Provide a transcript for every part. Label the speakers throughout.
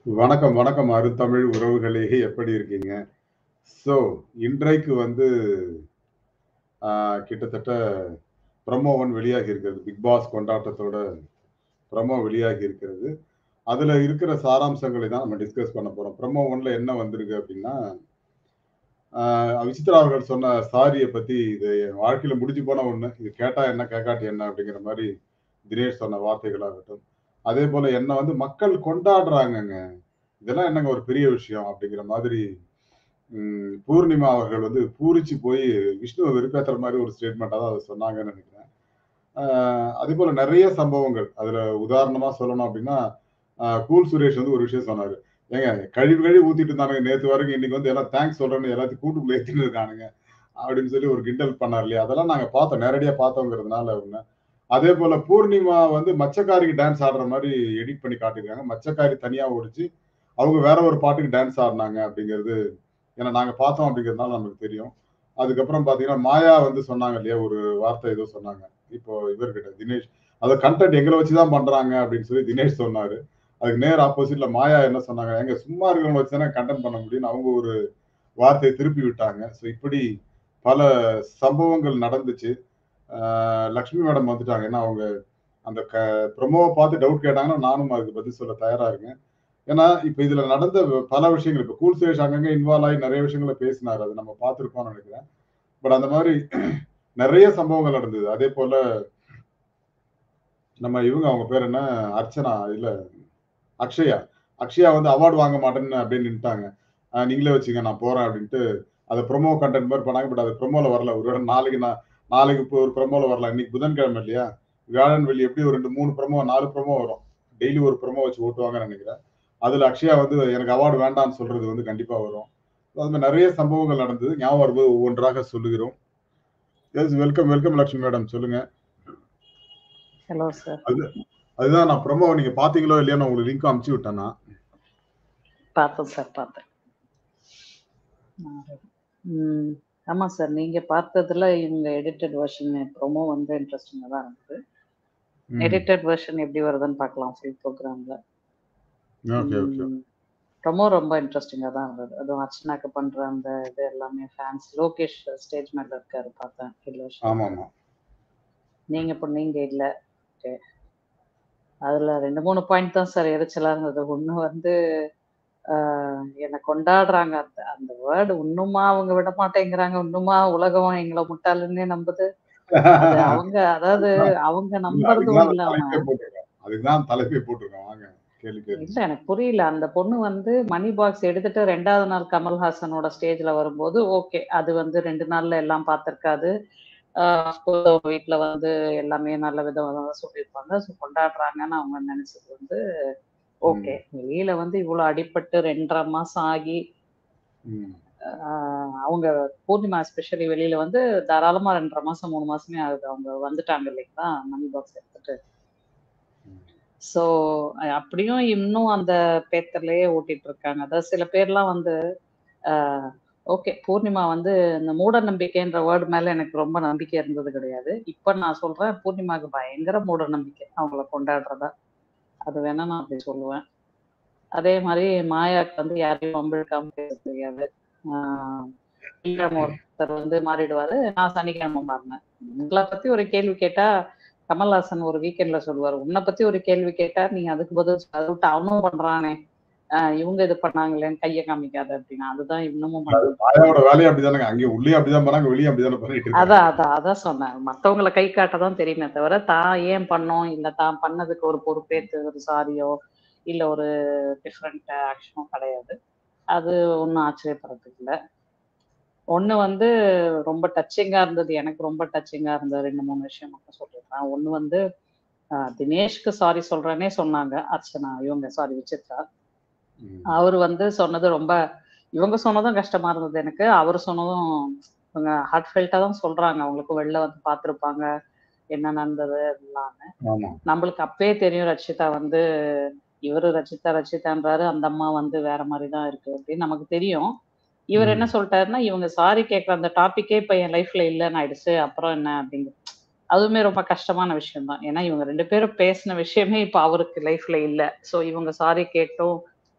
Speaker 1: வணக்கம், வணக்கம் அருந்தமிழ் உறவுகளே! எப்படி இருக்கீங்க? ஸோ, இன்றைக்கு வந்து ஆ கிட்டத்தட்ட ப்ரமோ 1 வெளியாகி இருக்கிறது. பிக் பாஸ் கொண்டாட்டத்தோட ப்ரமோ வெளியாகி இருக்கிறது. அதுல இருக்கிற சாராம்சங்களை தான் நம்ம டிஸ்கஸ் பண்ண போறோம். ப்ரமோ 1ல என்ன வந்திருக்கு அப்டின்னா, ஆ விசித்ரா அவர்கள் சொன்ன சாரிய பத்தி, "இது என் வாழ்க்கையில முடிஞ்சு போன ஒண்ணு. இது கேட்டா என்ன? கேட்காட்டி என்ன?" அப்படிங்கிற மாரி தினேஷ் சொன்ன வார்த்தைகளாகட்டும். அதேபோல என்ன வந்து மக்கள் கொண்டாடுறாங்கங்க. இதெல்லாம் என்னங்க ஒரு பெரிய விஷயம் அப்படிங்கிற மாதிரி ம் பூர்ணிமா அவர்கள் வந்து பூரிச்சு போய் விஷ்ணுவ வெறுப்பேத்துற மாரி ஒரு ஸ்டேட்மெண்ட்டா தான் அத சொன்னாங்கன்னு நெனைக்கிறேன். ஆ அதேபோல நெறைய சம்பவங்கள். அதுல உதாரணமா சொல்லணும் அப்டின்னா, அ கூல் சுரேஷ் வந்து ஒரு விஷயம் சொன்னாரு. "ஏங்க கழுவி கழுவி ஊத்திட்டு இருந்தானுங்க நேத்து வரைக்கும். இன்னைக்கு வந்து எல்லாம் தேங்க்ஸ் சொல்றேன்னு எல்லாத்தையும் கூட்டுக்குள்ள ஏத்தின்னு இருக்கானுங்க." அப்படின்னு சொல்லி ஒரு கிண்டல் பண்ணார் இல்லையா? அதெல்லாம் நாங்க பார்த்தோம். நேரடியா பார்த்தோங்கிறதுனால ஒண்ணு. அதேபோல பூர்ணிமா வந்து மச்சக்காரிக்கு டான்ஸ் ஆடுற மாரி எடிட் பண்ணி காட்டியிருக்காங்க. மச்சக்காரி தனியா ஓடுச்சு. அவங்க வேற ஒரு பாட்டுக்கு டான்ஸ் ஆடுனாங்க அப்படிங்கிறது ஏன்னா நாங்க பார்த்தோம் அப்படிங்கிறதுனால நமக்கு தெரியும். அதுக்கப்புறம் பார்த்தீங்கன்னா, மாயா வந்து சொன்னாங்க இல்லையா? ஒரு வார்த்தை ஏதோ சொன்னாங்க. இப்போ இவர்கிட்ட தினேஷ். அத கன்டென்ட் எங்கள வச்சு தான் பண்றாங்க அப்படின்னு சொல்லி தினேஷ் சொன்னாரு. அதுக்கு நேர் ஆப்போசிட்ல மாயா என்ன சொன்னாங்க? "ஏங்க சும்மா இருக்கிறவங்கள வச்சு தானே கன்டென்ட் பண்ண முடியும்னு" அவங்க ஒரு வார்த்தைய திருப்பி விட்டாங்க. ஸோ இப்படி பல சம்பவங்கள் நடந்துச்சு. ஆ லக்ஷ்மி மேடம் வந்துட்டாங்க. ஏன்னா அவங்க அந்த க ப்ரமோவ பார்த்து டவுட் கேட்டாங்கன்னா, நானும் அதுக்கு பதில் சொல்ல தயாரா இருக்கேன். ஏன்னா, இப்ப இதுல நடந்த பல விஷயங்கள் இப்ப கூல் சுரேஷ் அங்கங்க இன்வால்வ் ஆயி நெறைய விஷயங்கள பேசினாரு. அது நம்ம பார்த்திருப்போம்னு நெனைக்கிறேன். பட் அந்த மாரி நெறைய சம்பவங்கள் நடந்தது. அதேபோல நம்ம இவங்க அவங்க பேர் என்ன? அர்ச்சனா இல்ல அக்ஷயா. அக்ஷயா வந்து அவார்ட் வாங்க மாட்டேன்னு அப்படியே நின்னுட்டாங்க. "அ நீங்களே வச்சுக்கங்க நான் போறேன்" அப்படின்ட்டு அத ப்ரமோ கன்டென்ட் மாரி பண்ணாங்க. பட் அது ப்ரமோல வரல. ஒருவேள நாளைக்கு நான் நாளைக்கு இப்போ ஒரு ப்ரமோல வரலாம். இன்னைக்கு புதன்கிழமை இல்லையா? வியாழன், வெள்ளி எப்படியும் ஒரு 2, 3 ப்ரமோ 4 ப்ரமோ வரும். டெய்லி ஒரு ப்ரமோ வச்சு ஓட்டுவாங்கன்னு நெனைக்கிறேன். அதுல அக்ஷயா வந்து எனக்கு அவார்ட் வேண்டான்னு சொல்றது வந்து கண்டிப்பா வரும். அது மாரி நெறைய சம்பவங்கள் நடந்தது. ஞாபகம் வரும்போது ஒவ்வொன்றாக சொல்லுகிறோம். Yes welcome, welcome Lakshmi madam சொல்லுங்க.
Speaker 2: Hello sir.
Speaker 1: அது அதுதான் நான் ப்ரமோவ நீங்க பார்த்தீங்களோ இல்லையோ நான் உங்களுக்கு லிங்க்கும் அனுப்பிச்சு விட்டேன் நான்.
Speaker 2: பார்த்தேன் சார், பார்த்தேன். ம். ஆமா சார். நீங்க பார்த்ததுல இவங்க எடிட்டட் வெர்ஷன் ப்ரமோ வந்து இன்ட்ரஸ்டிங்கா தான் இருந்தது.
Speaker 1: ம்.
Speaker 2: எடிட்டட் வெர்ஷன் எப்படி வருதுன்னு பார்க்கலாம் ஃபுல் ப்ரோகிராம்ல.
Speaker 1: Okay, okay.
Speaker 2: ம். ப்ரமோ ரொம்ப இன்ட்ரஸ்டிங்கா தான் இருந்தது. அதுவும் அர்ச்சனாக்கு பண்ற அந்த இது எல்லாமே ஃபேன்ஸ் லோகேஷ் ஸ்டேஜ் மேல இருக்காரு பார்த்தேன். எல்லோ ஷர்ட்ல.
Speaker 1: ஆமாமா.
Speaker 2: நீங்க இப்ப நீங்க இல்ல. ஓகே. அதுல 2, 3 பாயிண்ட் தான் சார் எரிச்சலா இருந்தது. ஒண்ணு வந்து ஆ என்ன கொண்டாடுறாங்க. அந்த அந்த வேர்ட் இன்னுமா அவங்க விட மாட்டேங்கிறாங்க. இன்னுமா உலகம் எங்கள முட்டாளுன்னே நம்புது. அது அவங்க அதாவது
Speaker 1: அதுதான்
Speaker 2: அவங்க
Speaker 1: இல்ல அதுக்கு
Speaker 2: நம்புறதும்
Speaker 1: தான்
Speaker 2: இல்லாம
Speaker 1: தலைப்பே போட்டிருக்கோம். அதுக்கு தான் தலைப்பே போட்டிருக்கோம். வாங்க கேள்வி கேளுங்க.
Speaker 2: இல்ல எனக்கு புரியல. அந்த பொண்ணு வந்து மணி பாக்ஸ் எடுத்துட்டு 2வது நாள் கமல்ஹாசனோட ஸ்டேஜ்ல வரும்போது, ஓகே. அது வந்து 2 நாள்ல எல்லாம் பார்த்திருக்காது. ஆ அஃப்கோர்ஸ் அவங்க வீட்ல வந்து எல்லாமே நல்ல விதமா தான் சொல்லியிருப்பாங்க. ஸோ கொண்டாடுறாங்கன்னு அவங்க நெனச்சது வந்து ஓகே.
Speaker 1: ம்.
Speaker 2: வெளியில வந்து இவ்ளோ அடிபட்டு 2 1/2 மாசம் ஆகி
Speaker 1: ம்.
Speaker 2: ஆ அவங்க பூர்ணிமா எஸ்பெஷலி வெளியில வந்து தாராளமா 2 1/2 மாசம், 3 மாசமே ஆகுது. அவங்க வந்துட்டாங்க இல்லைங்களா? மணி பாக்ஸ் எடுத்துட்டு.
Speaker 1: ம்.
Speaker 2: ஸோ அப்படியும் இன்னும் அந்த பேத்தர்லயே ஓட்டிட்டு இருக்காங்க. அதாவது சில பேர்லாம் வந்து ஆ ஓகே. பூர்ணிமா வந்து இந்த மூட நம்பிக்கைன்ற வேர்ட் மேல எனக்கு ரொம்ப நம்பிக்கை இருந்தது கிடையாது. இப்ப நான் சொல்றேன் பூர்ணிமாவுக்கு பயங்கர மூட நம்பிக்கை. அவங்கள கொண்டாடுறதா. அது வேணா நான் அப்படி சொல்லுவேன். அதே மாரி மாயாக்கு வந்து யாரையும் வம்பிழுக்காம பேச தெரியாது. ஆ வெள்ளிக்கிழமை ஒருத்தர் வந்து மாறிடுவாரு. நான் சனிக்கிழமை மாறினேன். உங்கள பத்தி ஒரு கேள்வி கேட்டா, கமல்ஹாசன் ஒரு வீக்கெண்ட்ல சொல்லுவாரு. உன்ன பத்தி ஒரு கேள்வி கேட்டா, நீ அதுக்கு பதில் அத விட்டு அவனும் பண்றானே. அ இவங்க இது பண்ணாங்களேன்னு கைய காமிக்காத அப்படின்னா. அதுதான் இன்னமும்
Speaker 1: அது
Speaker 2: பண்ணிட்டு
Speaker 1: மாயாவோட வேலையே அப்படிதானங்க. அங்கேயும் உள்ளேயும் அப்படிதான் பண்ணாங்க. வெளியும் அப்படிதானே பண்ணிட்டு இருக்காங்க.
Speaker 2: அதான், அதான், அதான் சொன்னேன். மத்தவங்கள கை காட்ட தான் தெரியுமே தவிர, தான் ஏன் பண்ணோம், இல்ல தான் பண்ணதுக்கு ஒரு பொறுப்பேத்து ஒரு சாரியோ, இல்ல ஒரு டிஃபரண்ட் ஆக்ஷனோ கிடையாது. அது ஒண்ணும் ஆச்சரியப்படுறதுக்கு இல்ல. ஒண்ணு வந்து ரொம்ப டச்சிங்கா இருந்தது. எனக்கு ரொம்ப டச்சிங்கா இருந்த 2, 3 விஷயம் மட்டும் சொல்லிடுறேன். ஒண்ணு வந்து அ தினேஷ்க்கு சாரி சொல்றேன்னே சொன்னாங்க. அர்ச்சனா இவங்க சாரி விசித்ரா.
Speaker 1: ம்.
Speaker 2: அவரு வந்து சொன்னது ரொம்ப இவங்க சொன்னதும் கஷ்டமா இருந்தது எனக்கு. அவரு சொன்னதும் இவங்க ஹார்ட் ஃபெல்ட்டா தான் சொல்றாங்க. அவங்களுக்கும் வெளில வந்து பார்த்துருப்பாங்க. என்ன நடந்தது எல்லாமே.
Speaker 1: ஆமா.
Speaker 2: நம்மளுக்கு அப்பயே தெரியும் ரட்சிதா வந்து இவரு ரட்சிதா ரட்சிதான்றாரு. அந்த அம்மா வந்து வேற மாரி தான் இருக்கு அப்படின்னு நமக்கு தெரியும். இவரு என்ன
Speaker 1: ம்.
Speaker 2: சொல்ட்டாருன்னா, இவங்க சாரி கேட்கிற அந்த டாபிக்கே இப்ப என் லைஃப்ல இல்லன்னு ஆயிடுச்சு. அப்புறம் என்ன அப்படிங்கிற அதுவுமே ரொம்ப கஷ்டமான விஷயம் தான். ஏன்னா இவங்க 2 பேரும் பேசின விஷயமே இப்ப அவருக்கு லைஃப்ல இல்ல. ஸோ இவங்க சாரி கேட்டும்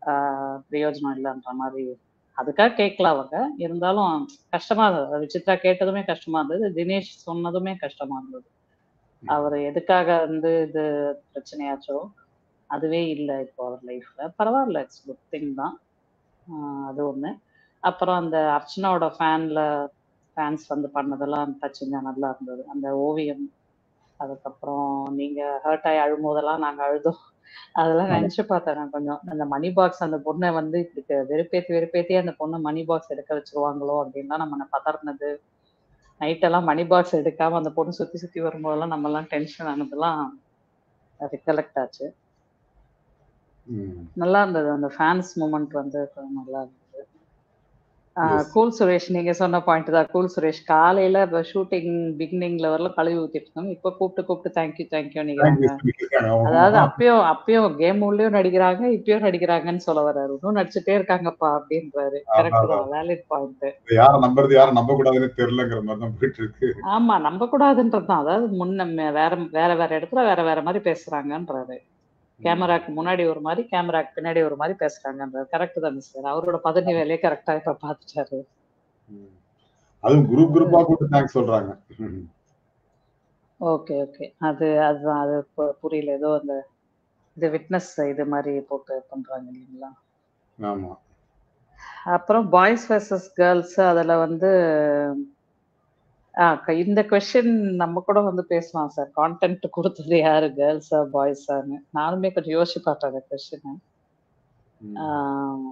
Speaker 2: ஆஹ் பிரயோஜனம் இல்லைன்ற மாதிரி அதுக்காக கேட்கல அவங்க இருந்தாலும் கஷ்டமா இருந்தது விசித்ரா கேட்டதுமே கஷ்டமா இருந்தது தினேஷ் சொன்னதுமே கஷ்டமா இருந்தது அவர் எதுக்காக வந்து இது பிரச்சனையாச்சோ அதுவே இல்லை இப்போ அவர் லைஃப்ல பரவாயில்ல இட்ஸ் குட் திங் தான் ஆஹ் அது ஒண்ணு அப்புறம் அந்த அர்ச்சனாவோட ஃபேன்ல ஃபேன்ஸ் வந்து பண்ணதெல்லாம் டச்சிங்காக நல்லா இருந்தது அந்த ஓவியம் அதுக்கப்புறம் நீங்க ஹர்ட் ஆகி அழும்போதெல்லாம் நாங்க அழுதோம் அதெல்லாம் நினைச்சு பார்த்தேன் நான் கொஞ்சம் அந்த மணி பாக்ஸ் அந்த பொண்ணை வந்து இப்படி வெறுப்பேத்தி வெறுப்பேத்தி அந்த பொண்ணு மணி பாக்ஸ் எடுக்க வச்சிருவாங்களோ அப்படின்லாம் நம்ம பதறினது நைட் எல்லாம் மணி பாக்ஸ் எடுக்காம அந்த பொண்ணு சுத்தி சுத்தி வரும்போதெல்லாம் நம்ம எல்லாம் டென்ஷன் ஆனதெல்லாம் ரிகலெக்ட் ஆச்சு
Speaker 1: ம்.
Speaker 2: நல்லா இருந்தது அந்த ஃபேன்ஸ் மூமெண்ட் வந்து கொஞ்சம் நல்லா இருந்தது
Speaker 1: Yes.
Speaker 2: கூல் சுரேஷ் நீங்க சொன்ன பாயிண்ட் தான் கூல் சுரேஷ் காலையில ஷூட்டிங் பிகினிங்ல வரல கழுவி ஊத்திட்டு இருந்தோம் இப்ப கூப்பிட்டு கூப்பிட்டு தேங்க்யூ தேங்க்யூ
Speaker 1: Thank
Speaker 2: நிக்கிறாங்க
Speaker 1: you சொல்லிருக்காங்க. ஆமா.
Speaker 2: அதாவது அப்பயும் அப்பயும் கேம் உள்ளயும் நடிக்கிறாங்க இப்பயும் நடிக்கிறாங்கன்னு சொல்ல வர்றாரு இன்னும் நடிச்சுட்டே இருக்காங்கப்பா அப்படின்றாரு கரெக்ட் தான் வேலிட் பாயிண்ட்
Speaker 1: இதை யாரை நம்புறது யாரை நம்ப கூடாதுன்னு தெரியலங்கிற மாதிரி தான் போயிட்டு இருக்கு
Speaker 2: ஆமா நம்ப கூடாதுன்றது தான் அதாவது முன்ன மே- வேற வேற வேற இடத்துல வேற வேற மாதிரி பேசுறாங்கன்றாரு கேமராக்கு முன்னாடி ஒரு மாதிரி கேமராக்கு பின்னாடி ஒரு மாதிரி பேசுறாங்கன்றாரு கரெக்ட் தான் சார் அவரோட பதவி வேலையை கரெக்டா இப்ப பாத்துட்டாரு
Speaker 1: ம். அதுவும் குரூப் குரூப்பா கூட்டு தேங்க்ஸ் சொல்றாங்க ம்.
Speaker 2: ஓகே ஓகே அது அதுதான் அது பு- புரியல ஏதோ அந்த இது விட்னஸ் இது மாதிரி போட்டு பண்றாங்க இல்லைங்களா
Speaker 1: ஆமா
Speaker 2: அப்புறம் பாய்ஸ் vs கேர்ள்ஸ் அதுல வந்து ஆ, க- இந்த கொஸ்டின் நம்ம கூட வந்து பேசலாம் சார் கான்டென்ட் கொடுத்தது யாரு கேர்ள்ஸா பாய்ஸான்னு நானுமே கொஞ்சம் யோசிச்சு பார்த்தேன் அந்த கொஸ்டின்
Speaker 1: ம்.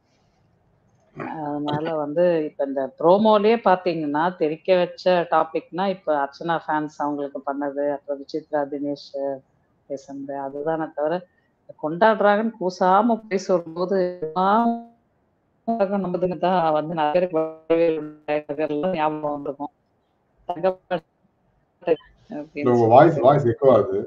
Speaker 2: அதனால வந்து இப்ப இந்த ப்ரோமோலயே பாத்தீங்கன்னா தெரிக்க வச்ச டாபிக்னா இப்ப அர்ச்சனா ஃபேன்ஸ் அவங்களுக்கு பண்ணது அப்புறம் விசித்ரா தினேஷ் பேசுனது அதுதானே தவிர கொண்டாடுறாங்கன்னு கூசாம போய் சொல்லும்போது நம்மதுங்க தான் வந்து நிறைய பேருக்கு வரவே இல்லை. அதெல்லாம் ஞாபகம் வந்திருக்கும் தங்கப்ப-
Speaker 1: இல்ல,
Speaker 2: அப்படின்னு
Speaker 1: உங்க வாய்ஸ்
Speaker 2: சொல்லிட்டு.
Speaker 1: வாய்ஸ் எக்கோ ஆகுது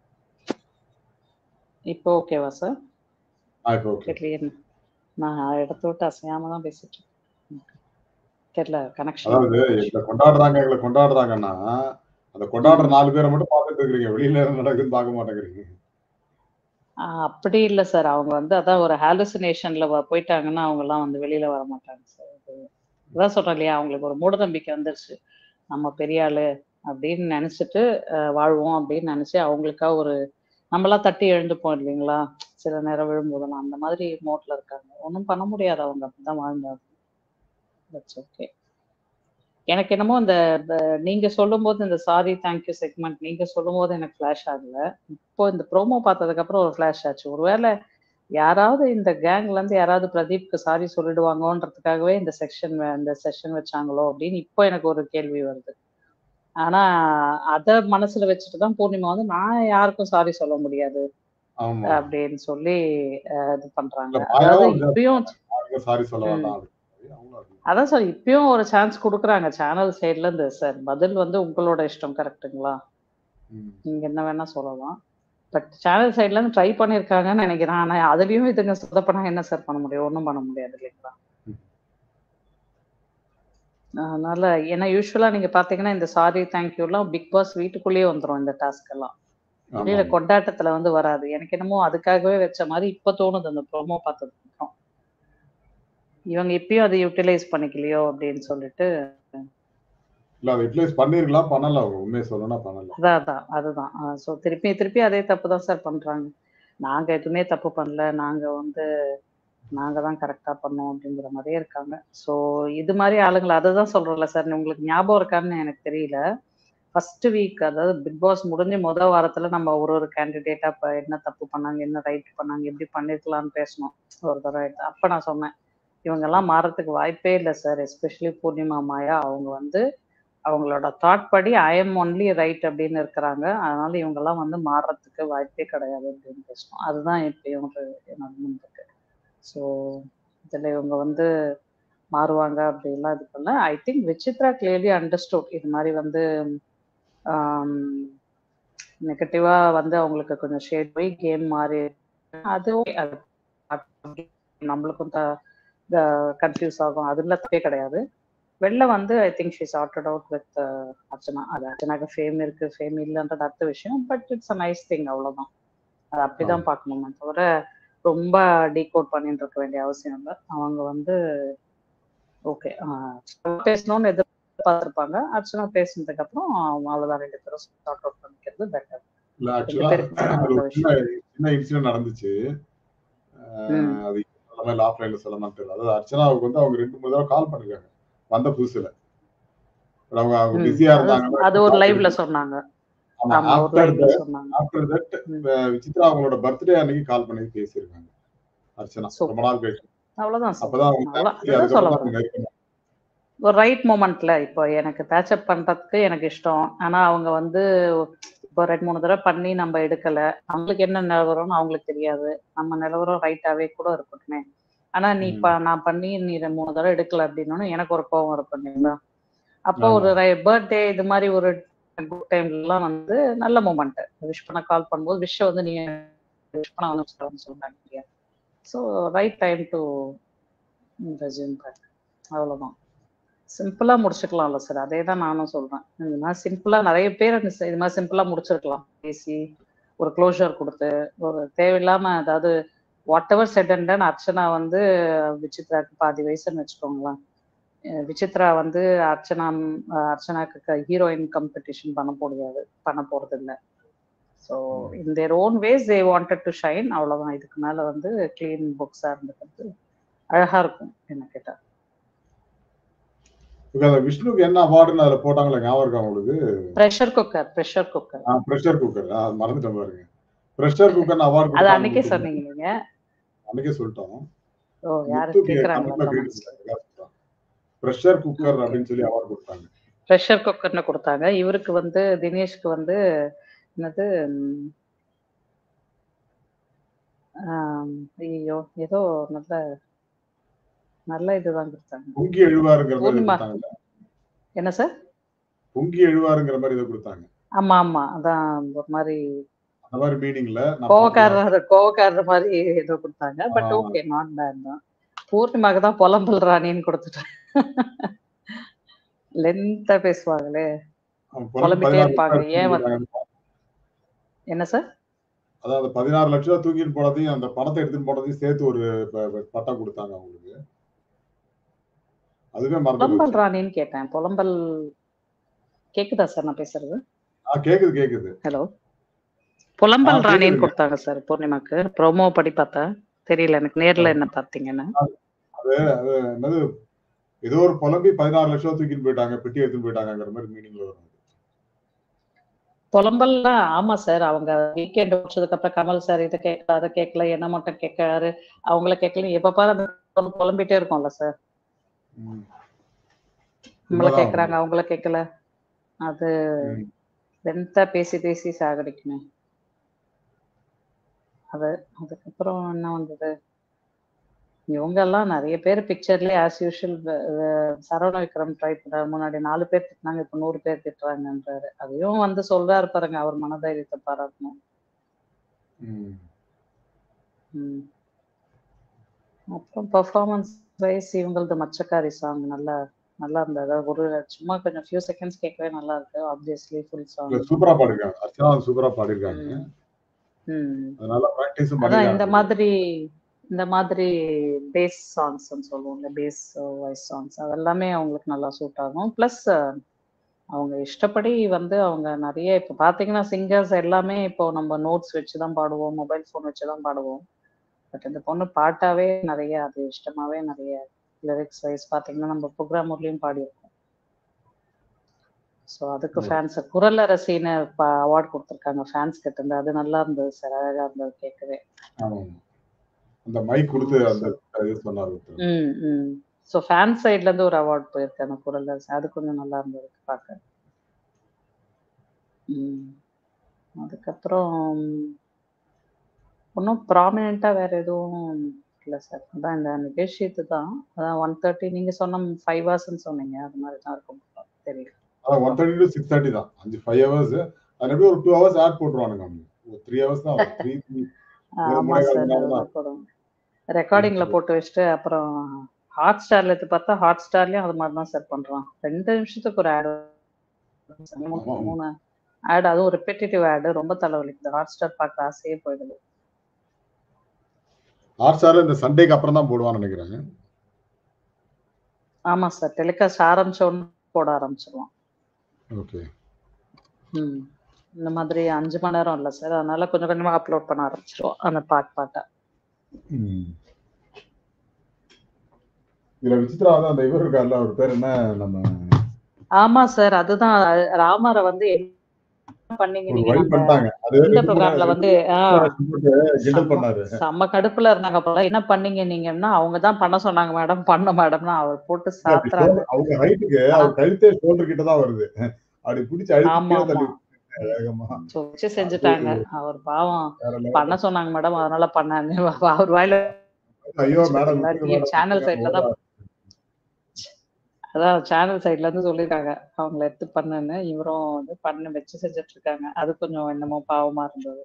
Speaker 2: இப்போ ஓகேவா சார்
Speaker 1: ஆ, இப்போ ஓகே
Speaker 2: தெரியல நான் இடத்த விட்டு அசையாம தான் பேசிட்டு இருக்கேன். தெரியல கனெக்ஷன்
Speaker 1: அதாவது எங்களை கொண்டாடுறாங்க எங்களை கொண்டாடுறாங்கன்னா அந்த கொண்டாடுற நாலு பேரை மட்டும் பார்த்துட்டு இருக்கிறீங்க வெளியில என்ன நடக்குதுன்னு பார்க்க மாட்டேங்கிறீங்க
Speaker 2: ஆஹ் அப்படி இல்ல சார் அவங்க வந்து அதான் ஒரு ஹாலுசினேஷன்ல போயிட்டாங்கன்னா அவங்க எல்லாம் வந்து வெளியில வர மாட்டாங்க சார் அதான் சொல்றேன் இல்லையா அவங்களுக்கு ஒரு மூட நம்பிக்கை வந்துருச்சு நம்ம பெரிய ஆளு அப்படின்னு நினைச்சிட்டு ஆஹ் வாழ்வோம் அப்படின்னு நினைச்சு அவங்களுக்கா ஒரு நம்மளாம் தட்டி எழுந்துப்போம் இல்லைங்களா சில நேரம் விழும்போதெல்லாம் அந்த மாதிரி மோட்ல இருக்காங்க ஒன்றும் பண்ண முடியாது அவங்க அப்படிதான் வாழ்ந்தாங்க தட்ஸ் ஓகே எனக்கு என்னமோ இந்த இந்த நீங்க சொல்லும்போது இந்த சாரி தேங்க்யூ செக்மெண்ட் நீங்க சொல்லும்போது எனக்கு ஃபிளாஷ் ஆகல இப்போ இந்த ப்ரோமோ பார்த்ததுக்கு அப்புறம் ஒரு ஃபிளாஷ் ஆச்சு ஒருவேளை யாராவது இந்த கேங்ல இருந்து யாராவது பிரதீப்க்கு சாரி சொல்லிடுவாங்கன்றதுக்காகவே இந்த செக்ஷன் இந்த செஷன் வச்சாங்களோ அப்படின்னு இப்போ எனக்கு ஒரு கேள்வி வருது ஆனா அத மனசுல வச்சுட்டு தான் பூர்ணிமா வந்து நான் யாருக்கும் சாரி சொல்ல முடியாது
Speaker 1: ஆமா
Speaker 2: அப்படின்னு சொல்லி அஹ், இது பண்றாங்க
Speaker 1: இல்ல, மாயாவும்
Speaker 2: அதாவது
Speaker 1: அப்படிதான்
Speaker 2: இப்பயும்
Speaker 1: சாரி சொல்ல
Speaker 2: ம்.
Speaker 1: வேண்டாம் அவங்களும் அப்படி.
Speaker 2: அதான் சார் இப்பயும் ஒரு சான்ஸ் கொடுக்குறாங்க சேனல் சைட்ல இருந்து சார் பதில் வந்து உங்களோட இஷ்டம் கரெக்ட்டுங்களா
Speaker 1: ம்.
Speaker 2: நீங்க என்ன வேணா சொல்லலாம் பட் சேனல் சைட்ல இருந்து ட்ரை பண்ணிருக்காங்கன்னு நினைக்கிறேன் ஆனா அதுலயும் இதுங்க சொதப்பனா என்ன சார் பண்ண முடியும் ஒண்ணும் பண்ண முடியாது இல்லைங்களா
Speaker 1: ம்.
Speaker 2: அதனால ஏன்னா யூஸ்வலா நீங்க பாத்தீங்கன்னா இந்த சாரி தேங்க்யூ எல்லாம் பிக் பாஸ் வீட்டுக்குள்ளேயே வந்துரும் இந்த டாஸ்க் எல்லாம்
Speaker 1: ஆமா,
Speaker 2: வெளியில
Speaker 1: ஆமா.
Speaker 2: கொண்டாட்டத்துல வந்து வராது எனக்கு என்னமோ அதுக்காகவே வச்ச மாதிரி இப்ப தோணுது அந்த ப்ரோமோ பார்த்ததுக்கு அப்புறம் இவங்க இப்பயும் அதை யூட்டிலைஸ் பண்ணிக்கலையோ அப்படின்னு சொல்லிட்டு
Speaker 1: இல்ல அதை யூட்டிலைஸ் பண்ணிருக்கலாம் பண்ணல அவங்க உண்மையை சொல்லணும்னா பண்ணல
Speaker 2: அதான் அதான் அதுதான் ஸோ திருப்பி திருப்பி அதே தப்பு தான் சார் பண்றாங்க நாங்க எதுவுமே தப்பு பண்ணல நாங்க வந்து நாங்க தான் கரெக்டா பண்ணோம் அப்படிங்கிற மாதிரியே இருக்காங்க ஸோ இது மாதிரி ஆளுங்களை அதை தான் சொல்றேன்ல சார் உங்களுக்கு ஞாபகம் இருக்கான்னு எனக்கு தெரியல ஃபர்ஸ்ட் வீக் அதாவது பிக் பாஸ் முடிஞ்ச முதல் வாரத்துல நம்ம ஒரு ஒரு கேண்டிடேட்டா இப்போ என்ன தப்பு பண்ணாங்க என்ன ரைட் பண்ணாங்க எப்படி பண்ணிருக்கலாம்னு பேசணும் ஒரு தடவை அப்ப நான் சொன்னேன் இவங்கெல்லாம் மாறத்துக்கு வாய்ப்பே இல்லை சார் எஸ்பெஷலி பூர்ணிமா மாயா அவங்க வந்து அவங்களோட தாட் படி ஐ எம் ஒன்லி ரைட் அப்படின்னு இருக்கிறாங்க அதனால இவங்கெல்லாம் வந்து மாறுறதுக்கு வாய்ப்பே கிடையாது அப்படின்னு பேசணும் அதுதான் இப்பயும் ஒரு நடந்துருக்கு ஸோ இதில் இவங்க வந்து மாறுவாங்க அப்படின்லாம் இது பண்ணல I think Vichitra clearly understood இது மாதிரி வந்து நெகட்டிவா வந்து அவங்களுக்கு கொஞ்சம் ஷேட் போய் கேம் மாறி அது okay. அது நம்மளுக்கும் கன்ஃபியூஸ் ஆகும் அதுல தப்பே கிடையாது வெளில வந்து I think she sorted out with Archana அது அர்ச்சனாக்கு ஃபேம் இருக்கு ஃபேம் இல்லைன்றது அடுத்த விஷயம் but it's a nice thing அவ்வளவுதான் அது அப்படிதான் பார்க்கணுமே தவிர ரொம்ப டீகோட் பண்ணிட்டு இருக்க வேண்டிய அவசியம் இல்லை அவங்க வந்து ஓகே பேசணும்னு எதிர்பார்த்திருப்பாங்க அர்ச்சனா பேசினதுக்கு அப்புறம் அவ்வளவுதான் ரெண்டு பேரும் சார்ட் அவுட் பண்ணிக்கிறது பெட்டர்
Speaker 1: இல்ல
Speaker 2: ரெண்டு
Speaker 1: ஆக்சுவலா
Speaker 2: பேருக்கு
Speaker 1: ஒரு
Speaker 2: நல்ல
Speaker 1: சின்ன
Speaker 2: விஷயம்
Speaker 1: சின்ன இன்சிடென்ட் நடந்துச்சு
Speaker 2: ம்
Speaker 1: அஹ் அது சொல்லாம இல்ல ஆஃப்லைன்ல சொல்லமான்னு தெரியல அதாவது அர்ச்சனாவுக்கு வந்து அவங்க ரெண்டு மூணு தடவை கால் பண்ணிருக்காங்க வந்த புதுசுல But அவங்க அவங்க
Speaker 2: ம்
Speaker 1: பிஸியா
Speaker 2: அது
Speaker 1: இருந்தாங்கன்னா
Speaker 2: அது ஒரு
Speaker 1: கால்
Speaker 2: லைவ்ல
Speaker 1: எடுக்கல
Speaker 2: சொன்னாங்க
Speaker 1: ஆமா
Speaker 2: ஆமா ஒரு
Speaker 1: ஆஃப்டர்
Speaker 2: லைவ்ல சொன்னாங்க
Speaker 1: ஆஃப்டர் தட்
Speaker 2: ம்
Speaker 1: விசித்ரா அவங்களோட பர்த்டே அன்னைக்கு கால் பண்ணி பேசியிருக்காங்க அர்ச்சனா ரொம்ப
Speaker 2: சூப்பர்
Speaker 1: நாள் கழிச்சு
Speaker 2: அவ்வளவுதான் சார்
Speaker 1: அப்பதான் அவங்க
Speaker 2: அவ்வளோ
Speaker 1: பேசி
Speaker 2: அதுதான் சொல்ல
Speaker 1: அதுக்கப்புறம் தான்
Speaker 2: வரேன்
Speaker 1: அவங்க நெருக்கமா
Speaker 2: ஒரு ரைட் மூமெண்ட்ல இப்போ எனக்கு பேச்சப் பண்றதுக்கு எனக்கு இஷ்டம் ஆனா அவங்க வந்து இப்போ ரெண்டு மூணு தடவை பண்ணி நம்ம எடுக்கல அவங்களுக்கு என்ன நிலவரம்னு அவங்களுக்கு தெரியாது நம்ம நிலவரம் ரைட்டாவே கூட இருக்கட்டுமே ஆனா நீ
Speaker 1: ம்.
Speaker 2: இப்ப நான் பண்ணி நீ ரெண்டு மூணு தடவை எடுக்கல அப்படின்னோன்னு எனக்கு ஒரு கோவம் இருக்கும் இல்லைங்களா அப்போ
Speaker 1: ஆமா
Speaker 2: ஒரு பர்த்டே இது மாதிரி ஒரு குட் டைம்லாம் வந்து நல்ல மூமெண்ட் விஷ் பண்ண கால் பண்ணும்போது விஷ் வந்து நீங்க விஷ் பண்ண வந்து சொல்றாங்க இல்லையா so right time to resume back அவ்வளவுதான் சிம்பிளா முடிச்சுக்கலாம்ல சார் அதே தான் நானும் சொல்றேன் இந்த மாதிரி சிம்பிளா நிறைய பேர் அந்த சி- இது மாதிரி சிம்பிளா முடிச்சிருக்கலாம் பேசி ஒரு க்ளோஷர் கொடுத்து ஒரு தேவையில்லாம அதாவது whatever said and done Archana வந்து விசித்ராக்கு பாதி வயசுன்னு வச்சுக்கோங்களேன் அஹ் விசித்ரா வந்து அர்ச்சனா அஹ் அர்ச்சனாக்கு ஹீரோயின் காம்படிஷன் பண்ண முடியாது பண்ண போறது இல்லை ஸோ
Speaker 1: ம்.
Speaker 2: In their own ways they wanted to shine அவ்வளவுதான் இதுக்கு மேல வந்து கிளீன் புக்ஸா இருந்துக்கிறது அழகா இருக்கும் என்ன கேட்டா
Speaker 1: இப்ப அந்த விஷ்ணுக்கு என்ன அவார்டுன்னு அதுல போட்டாங்களே ஞாபகம் இருக்கா உங்களுக்கு
Speaker 2: pressure cooker pressure cooker
Speaker 1: pressure cooker மறந்துட்டேன் பாருங்க ப்ரெஷர் குக்கர் அவார்டு
Speaker 2: அது
Speaker 1: கொடுத்தாங்க
Speaker 2: அன்னைக்கே
Speaker 1: கொடுத்தீங்க
Speaker 2: சொன்னீங்க நீங்க
Speaker 1: அன்னைக்கே சொல்லிட்டோம்
Speaker 2: ஓ யாரு
Speaker 1: முத்துக்கு
Speaker 2: கேக்குறாங்களா
Speaker 1: தமிழ்ல
Speaker 2: கமெண்ட்ஸ்
Speaker 1: கேட்டு ப்ரெஷர் குக்கர்
Speaker 2: ஓகே
Speaker 1: அப்படின்னு சொல்லி அவார்டு கொடுத்தாங்க
Speaker 2: ப்ரெஷர் குக்கர்னு கொடுத்தாங்க இவருக்கு வந்து தினேஷ்க்கு வந்து என்னது ம், ஆம், ஐயோ ஏதோ நல்ல நல்ல இதுதான் கொடுத்தாங்க
Speaker 1: பொங்கி எழுவாருங்கிற மாதிரி இதை
Speaker 2: பூர்ணிமா
Speaker 1: கொடுத்தாங்கல்ல
Speaker 2: என்ன சார்
Speaker 1: பொங்கி எழுவாருங்கிற மாதிரி இதை கொடுத்தாங்க
Speaker 2: ஆமா ஆமா அதான் ஒரு மாதிரி
Speaker 1: அந்த மாதிரி மீனிங்ல நான் பார்த்தேன்
Speaker 2: கோவக்காரர் கோவக்காரர் மாதிரி ஏதோ கொடுத்தாங்க but
Speaker 1: ah
Speaker 2: okay not bad தான் பூர்ணிமாக்கு தான் புலம்பல் ராணின்னு கொடுத்துட்டேன் லென்த்தா பேசுவாங்களே
Speaker 1: அவன் புலம்பி
Speaker 2: புலம்பிட்டே
Speaker 1: பதினாறு
Speaker 2: இருப்பாங்க
Speaker 1: லட்சம்
Speaker 2: ஏன் வந்து
Speaker 1: கொடுத்தாங்க
Speaker 2: என்ன சார்
Speaker 1: அதாவது பதினாறு லட்ச ரூபா தூக்கிட்டு போனதையும் அந்த பணத்தை எடுத்துட்டு போனதையும் சேர்த்து ஒரு ப- ப- பட்டம் கொடுத்தாங்க அவங்களுக்கு அதுவே மறந்து
Speaker 2: புலம்பல்
Speaker 1: போச்சு
Speaker 2: ராணின்னு கேட்டேன் புலம்பல் கேக்குதா சார் நான் பேசுறது
Speaker 1: ஆ கேக்குது கேக்குது
Speaker 2: ஹலோ
Speaker 1: ஆ
Speaker 2: புலம்பல் ராணின்னு
Speaker 1: கேக்குதுங்க
Speaker 2: கொடுத்தாங்க சார் பூர்ணிமாக்கு ப்ரோமோ படி பார்த்தேன் தெரியல எனக்கு நேர்ல என்ன பார்த்தீங்கன்னு
Speaker 1: அது அது என்னது ஏதோ ஒரு புலம்பி பதினாறு லட்ச ரூபா தூக்கிட்டு போயிட்டாங்க பெட்டி எடுத்துட்டு போயிட்டாங்கிற மாதிரி மீனிங்ல வரும்
Speaker 2: புலம்பல்லாம் ஆமா சார் அவங்க வீக்கெண்ட் முடிச்சதுக்கு அப்புறம் கமல் சார் இதை கேட்கல அதை கேட்கல என்ன மட்டும் கேட்கறாரு அவங்கள கேட்கல எப்ப பாரு அந்த பொண்ணு புலம்பிட்டே இருக்கும்ல சார்
Speaker 1: ம்.
Speaker 2: நம்மள
Speaker 1: உண்மைதான்
Speaker 2: கேக்குறாங்க
Speaker 1: உண்மை
Speaker 2: அவங்கள கேட்கல அது
Speaker 1: ம்.
Speaker 2: லென்த்தா பேசி பேசி சாகடிக்குமே அது அதுக்கப்புறம் என்ன வந்தது இவங்க எல்லாம் நிறைய பேர் பிக்சர்லயே as usual Saravana Vikram try பண்றாரு முன்னாடி நாலு பேர் திட்டினாங்க இப்ப நூறு பேர் திட்டுறாங்கன்றாரு அதையும் வந்து சொல்றாரு பாருங்க அவர் மனதைரியத்தை பாராட்டணும்
Speaker 1: ம்.
Speaker 2: ம். அப்புறம் பெர்ஃபார்மன்ஸ் வைஸ் இவங்களது மச்சக்காரி சாங் நல்லா நல்லா இருந்தது ஒரு சும்மா கொஞ்சம் ஃபியூ செகண்ட்ஸ் கேட்கவே நல்லா இருக்கு ஆப்வியஸ்லி ஃபுல்
Speaker 1: இல்ல
Speaker 2: சாங்
Speaker 1: சூப்பரா பாடிருக்காங்க அர்ச்சனா சூப்பரா பாடிருக்காங்க
Speaker 2: ம் ம்
Speaker 1: அதனால பிராக்டிஸும்
Speaker 2: அதான் இந்த
Speaker 1: பண்ணிருக்காங்க
Speaker 2: மாதிரி இந்த மாதிரி பேஸ் சாங்ஸ்ன்னு சொல்லுவோம்ல பேஸ் வாய்ஸ் சாங்ஸ் அதெல்லாமே அவங்களுக்கு நல்லா சூட் ஆகும் ப்ளஸ் அவங்க இஷ்டப்படி வந்து அவங்க நிறைய இப்போ பார்த்தீங்கன்னா சிங்கர்ஸ் எல்லாமே இப்போ நம்ம நோட்ஸ் வச்சு தான் பாடுவோம் மொபைல் ஃபோன் வச்சு தான் பாடுவோம் பட் இந்த பொண்ணு பாட்டாவே நிறைய அது இஷ்டமாவே நிறைய லிரிக்ஸ் வைஸ் பார்த்தீங்கன்னா நம்ம ப்ரோக்ராம் ஊர்லேயும் பாடியிருக்கோம் ஸோ அதுக்கு
Speaker 1: ஓ.
Speaker 2: ஃபேன்ஸ் குரல் அரசின்னு அவார்ட் கொடுத்துருக்காங்க ஃபேன்ஸ் கிட்ட இருந்து அது நல்லா இருந்தது சார் அழகா இருந்தது கேட்கவே
Speaker 1: ஆமா அந்த மைக் கொடுத்து அந்த இது சொன்னார் ஒருத்தர்
Speaker 2: ம் ம் ஸோ ஃபேன் சைட்ல இருந்து ஒரு அவார்ட் போயிருக்கு அந்த குரல் அரசி. அது கொஞ்சம் நல்லா இருந்தது பார்க்க ம் அதுக்கப்புறம் ஒன்றும் ப்ராமினெண்ட்டாக வேற எதுவும் இல்லை சார் அதான் இந்த நிகழ்ச்சியத்து தான் அதான் ஒன் தேர்ட்டி நீங்கள் சொன்ன ஃபைவ் ஹவர்ஸ்ன்னு சொன்னீங்க அது மாதிரி தான் இருக்கும் தெரியல
Speaker 1: அதான் one thirty to six thirty தான் அஞ்சு ஃபைவ் ஹவர்ஸ் அதுல எப்படி ஒரு டூ ஹவர்ஸ் ஆட் போட்டுருவானுங்க அவங்க ஒரு த்ரீ ஹவர்ஸ் தான் த்ரீ த்ரீ மூணு
Speaker 2: ஆமா
Speaker 1: மூணே கால்
Speaker 2: சார்
Speaker 1: மணி நேரம் தான்
Speaker 2: அதெல்லாம் போடும் ரெக்கார்டிங்ல போட்டு வச்சுட்டு அப்புறம் ஹாட் ஸ்டார்ல எடுத்து பார்த்தா ஹாட் ஸ்டார்லயும் அது மாதிரி தான் சார் பண்றான் ரெண்டு நிமிஷத்துக்கு ஒரு ஆடு
Speaker 1: ஆமா ஆமா
Speaker 2: மூணு ஆடு அதுவும் ரிப்பீட்டேட்டிவ் ஆடு ரொம்ப தலைவலிக்குது ஹாட் ஸ்டார் பார்க்க ஆசையே போயிடுது
Speaker 1: ஹாட்ஸ்டார்ல இந்த சண்டேக்கு அப்புறம் தான் போடுவான்னு நினைக்கிறேன்
Speaker 2: ஆமா சார் டெலிகாஸ்ட் ஆரம்பிச்சோன்னு போட ஆரம்பிச்சிருவோம்
Speaker 1: ஓகே
Speaker 2: ம் இந்த மாதிரி அஞ்சு மணி நேரம் இல்லை சார் அதனால கொஞ்சம் கொஞ்சமா அப்லோட் பண்ண ஆரம்பிச்சிருவோம் அந்த பாட் பாட்டை
Speaker 1: இதுல விசித்ரா வந்து அந்த இவர் இருக்கார்ல அவர் பேர் என்ன நம்ம
Speaker 2: ஆமா சார் அதுதான் அஹ் ராமரை வந்து என்ன பண்ணீங்க
Speaker 1: ஒரு
Speaker 2: நீங்க
Speaker 1: வழி
Speaker 2: நம்ம
Speaker 1: பண்ணிட்டாங்க அது
Speaker 2: இந்த
Speaker 1: ரெண்டு மூணு
Speaker 2: ப்ரோக்ராம்ல வந்து ஆஹ்
Speaker 1: போட்டு கிண்டல் பண்ணாரு
Speaker 2: செம்ம கடுப்புல இருந்தாங்க போல என்ன பண்ணீங்க நீங்கன்னா அவங்க தான் பண்ண சொன்னாங்க மேடம் பண்ண மேடம்னா அவர் போட்டு
Speaker 1: அப்படி
Speaker 2: சாத்துறாங்க
Speaker 1: shoulder- அவங்க ஹைட்டுக்கு அவர் கழுத்தே ஷோல்டர் கிட்ட தான் வருது அப்படி பிடிச்சி அழுத்தி
Speaker 2: ஆமா
Speaker 1: கீழே தள்ளி
Speaker 2: ஆமா
Speaker 1: விட்டாங்க வேகமா
Speaker 2: So, வச்சு செஞ்சுட்டாங்க அவர் பாவம்
Speaker 1: வேற level.
Speaker 2: பண்ண சொன்னாங்க மேடம் அதனால பண்ணாங்க அவர் வாயில
Speaker 1: ஐயோ மேடம்
Speaker 2: சேனல் சைட்ல தான் அதான் சேனல் சைட்ல இருந்து சொல்லிருக்காங்க அவங்கள எடுத்து பண்ணுன்னு இவரும் வந்து பண்ண வச்சு செஞ்சுட்டு இருக்காங்க அது கொஞ்சம் என்னமோ பாவமா இருந்தது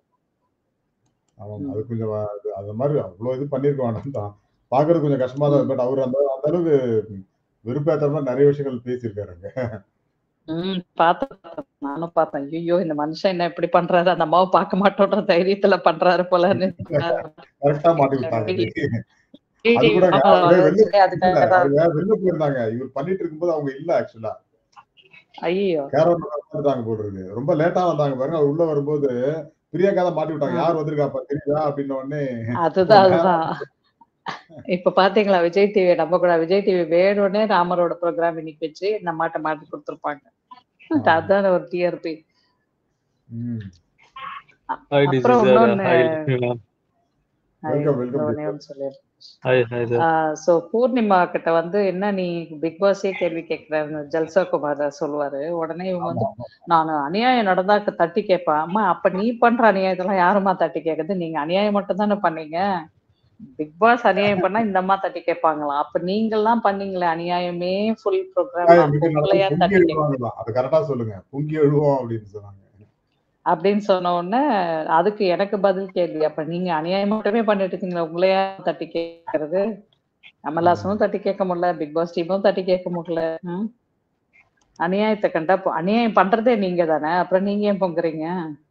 Speaker 1: ஆமாம் அது கொஞ்சம் அது அந்த மாதிரி அவ்வளோ இது பண்ணியிருக்க வேண்டாம் தான் பார்க்கறது கொஞ்சம் கஷ்டமா தான் பட் அவர் அந்த அந்த அளவுக்கு வெறுப்பேற்ற மாதிரி நிறைய விஷயங்கள் பேசியிருக்காருங்க
Speaker 2: ம் பார்த்தேன் பார்த்தேன். நானும் பார்த்தேன் ஐயோ இந்த மனுஷன் என்ன இப்படி பண்றாரு அந்த அம்மாவை பார்க்க மாட்டோன்ற தைரியத்துல பண்றாரு போலன்னு
Speaker 1: கரெக்டா மாட்டி விட்டாங்க அது
Speaker 2: டிடி
Speaker 1: கூட
Speaker 2: ஆமா,
Speaker 1: அவரே வெளில
Speaker 2: சரி, அதுக்காக தான்
Speaker 1: அவங்க வெளில போயிருந்தாங்க இவர் பண்ணிட்டு இருக்கும்போது அவங்க இல்ல ஆக்சுவலா
Speaker 2: ஐயோ
Speaker 1: கேரவன் வந்துட்டாங்க போடுறது ரொம்ப லேட்டா வந்தாங்க பாருங்க அவர் உள்ள வரும்போது பிரியங்கா தான் மாட்டி விட்டாங்க யார் வந்திருக்காப்பா தெரியுதா அப்படின்ன உடனே
Speaker 2: அதுதான் அதுதான் இப்ப பாத்தீங்களா விஜய் டிவி நம்ம கூட விஜய் டிவி வேணும்னே ராமரோட ப்ரோக்ராம் இன்னைக்கு வச்சு நம்மாட்ட மாட்டி கொடுத்துருப்பாங்க அதான் ஒரு டிஆர்பி
Speaker 1: ம்.
Speaker 3: Hi, this is
Speaker 2: அப்புறம்
Speaker 3: uh,
Speaker 2: இன்னொன்னு
Speaker 3: hi, Lakshmi ma'am.
Speaker 1: Welcome, welcome,
Speaker 2: ஒண்ணே ஒண்ணு சொல்லிடுறேன்
Speaker 3: Hi, hi sir.
Speaker 2: So Poornima கிட்ட வந்து என்ன நீ பிக் பாஸே கேள்வி கேட்கிறன்னு ஜல்சா குமார் சொல்லுவாரு உடனே இவங்க வந்து நான் அநியாயம் நடந்தா தட்டி கேட்பேன் அம்மா அப்ப நீ பண்ற அநியாயத்தெல்லாம் யாரும்மா தட்டி கேக்குது நீங்க அநியாயம் மட்டும் தானே பண்ணீங்க பிக் பாஸ் அநியாயம் பண்ணா இந்த அம்மா தட்டி கேட்பாங்களாம் அப்ப நீங்கெல்லாம் பண்ணீங்களே அநியாயமே ஃபுல்
Speaker 1: ஆ,
Speaker 2: ப்ரோக்ராம்
Speaker 1: எங்க வீட்டுல
Speaker 2: உங்களை
Speaker 1: நடந்தது
Speaker 2: ஏன்
Speaker 1: பொங்கி
Speaker 2: தட்டி கேட்க
Speaker 1: எழுவாங்கதான் அது கரெக்டா சொல்லுங்க பொங்கி எழுவோம் அப்படின்னு சொன்னாங்க
Speaker 2: அப்படின்னு சொன்ன உடனே அதுக்கு எனக்கு பதில் கேள்வி அப்ப நீங்க அநியாயம் மட்டுமே பண்ணிட்டு இருக்கீங்களா உங்களையா தட்டி கேட்கறது கமல்ஹாசனும் தட்டி கேட்க முடியல பிக் பாஸ் டீமும் தட்டி கேட்க முடியல ம்? அநியாயத்தை கண்டா பொ- அநியாயம் பண்றதே நீங்க தானே அப்புறம் நீங்க ஏன் பொங்குறீங்க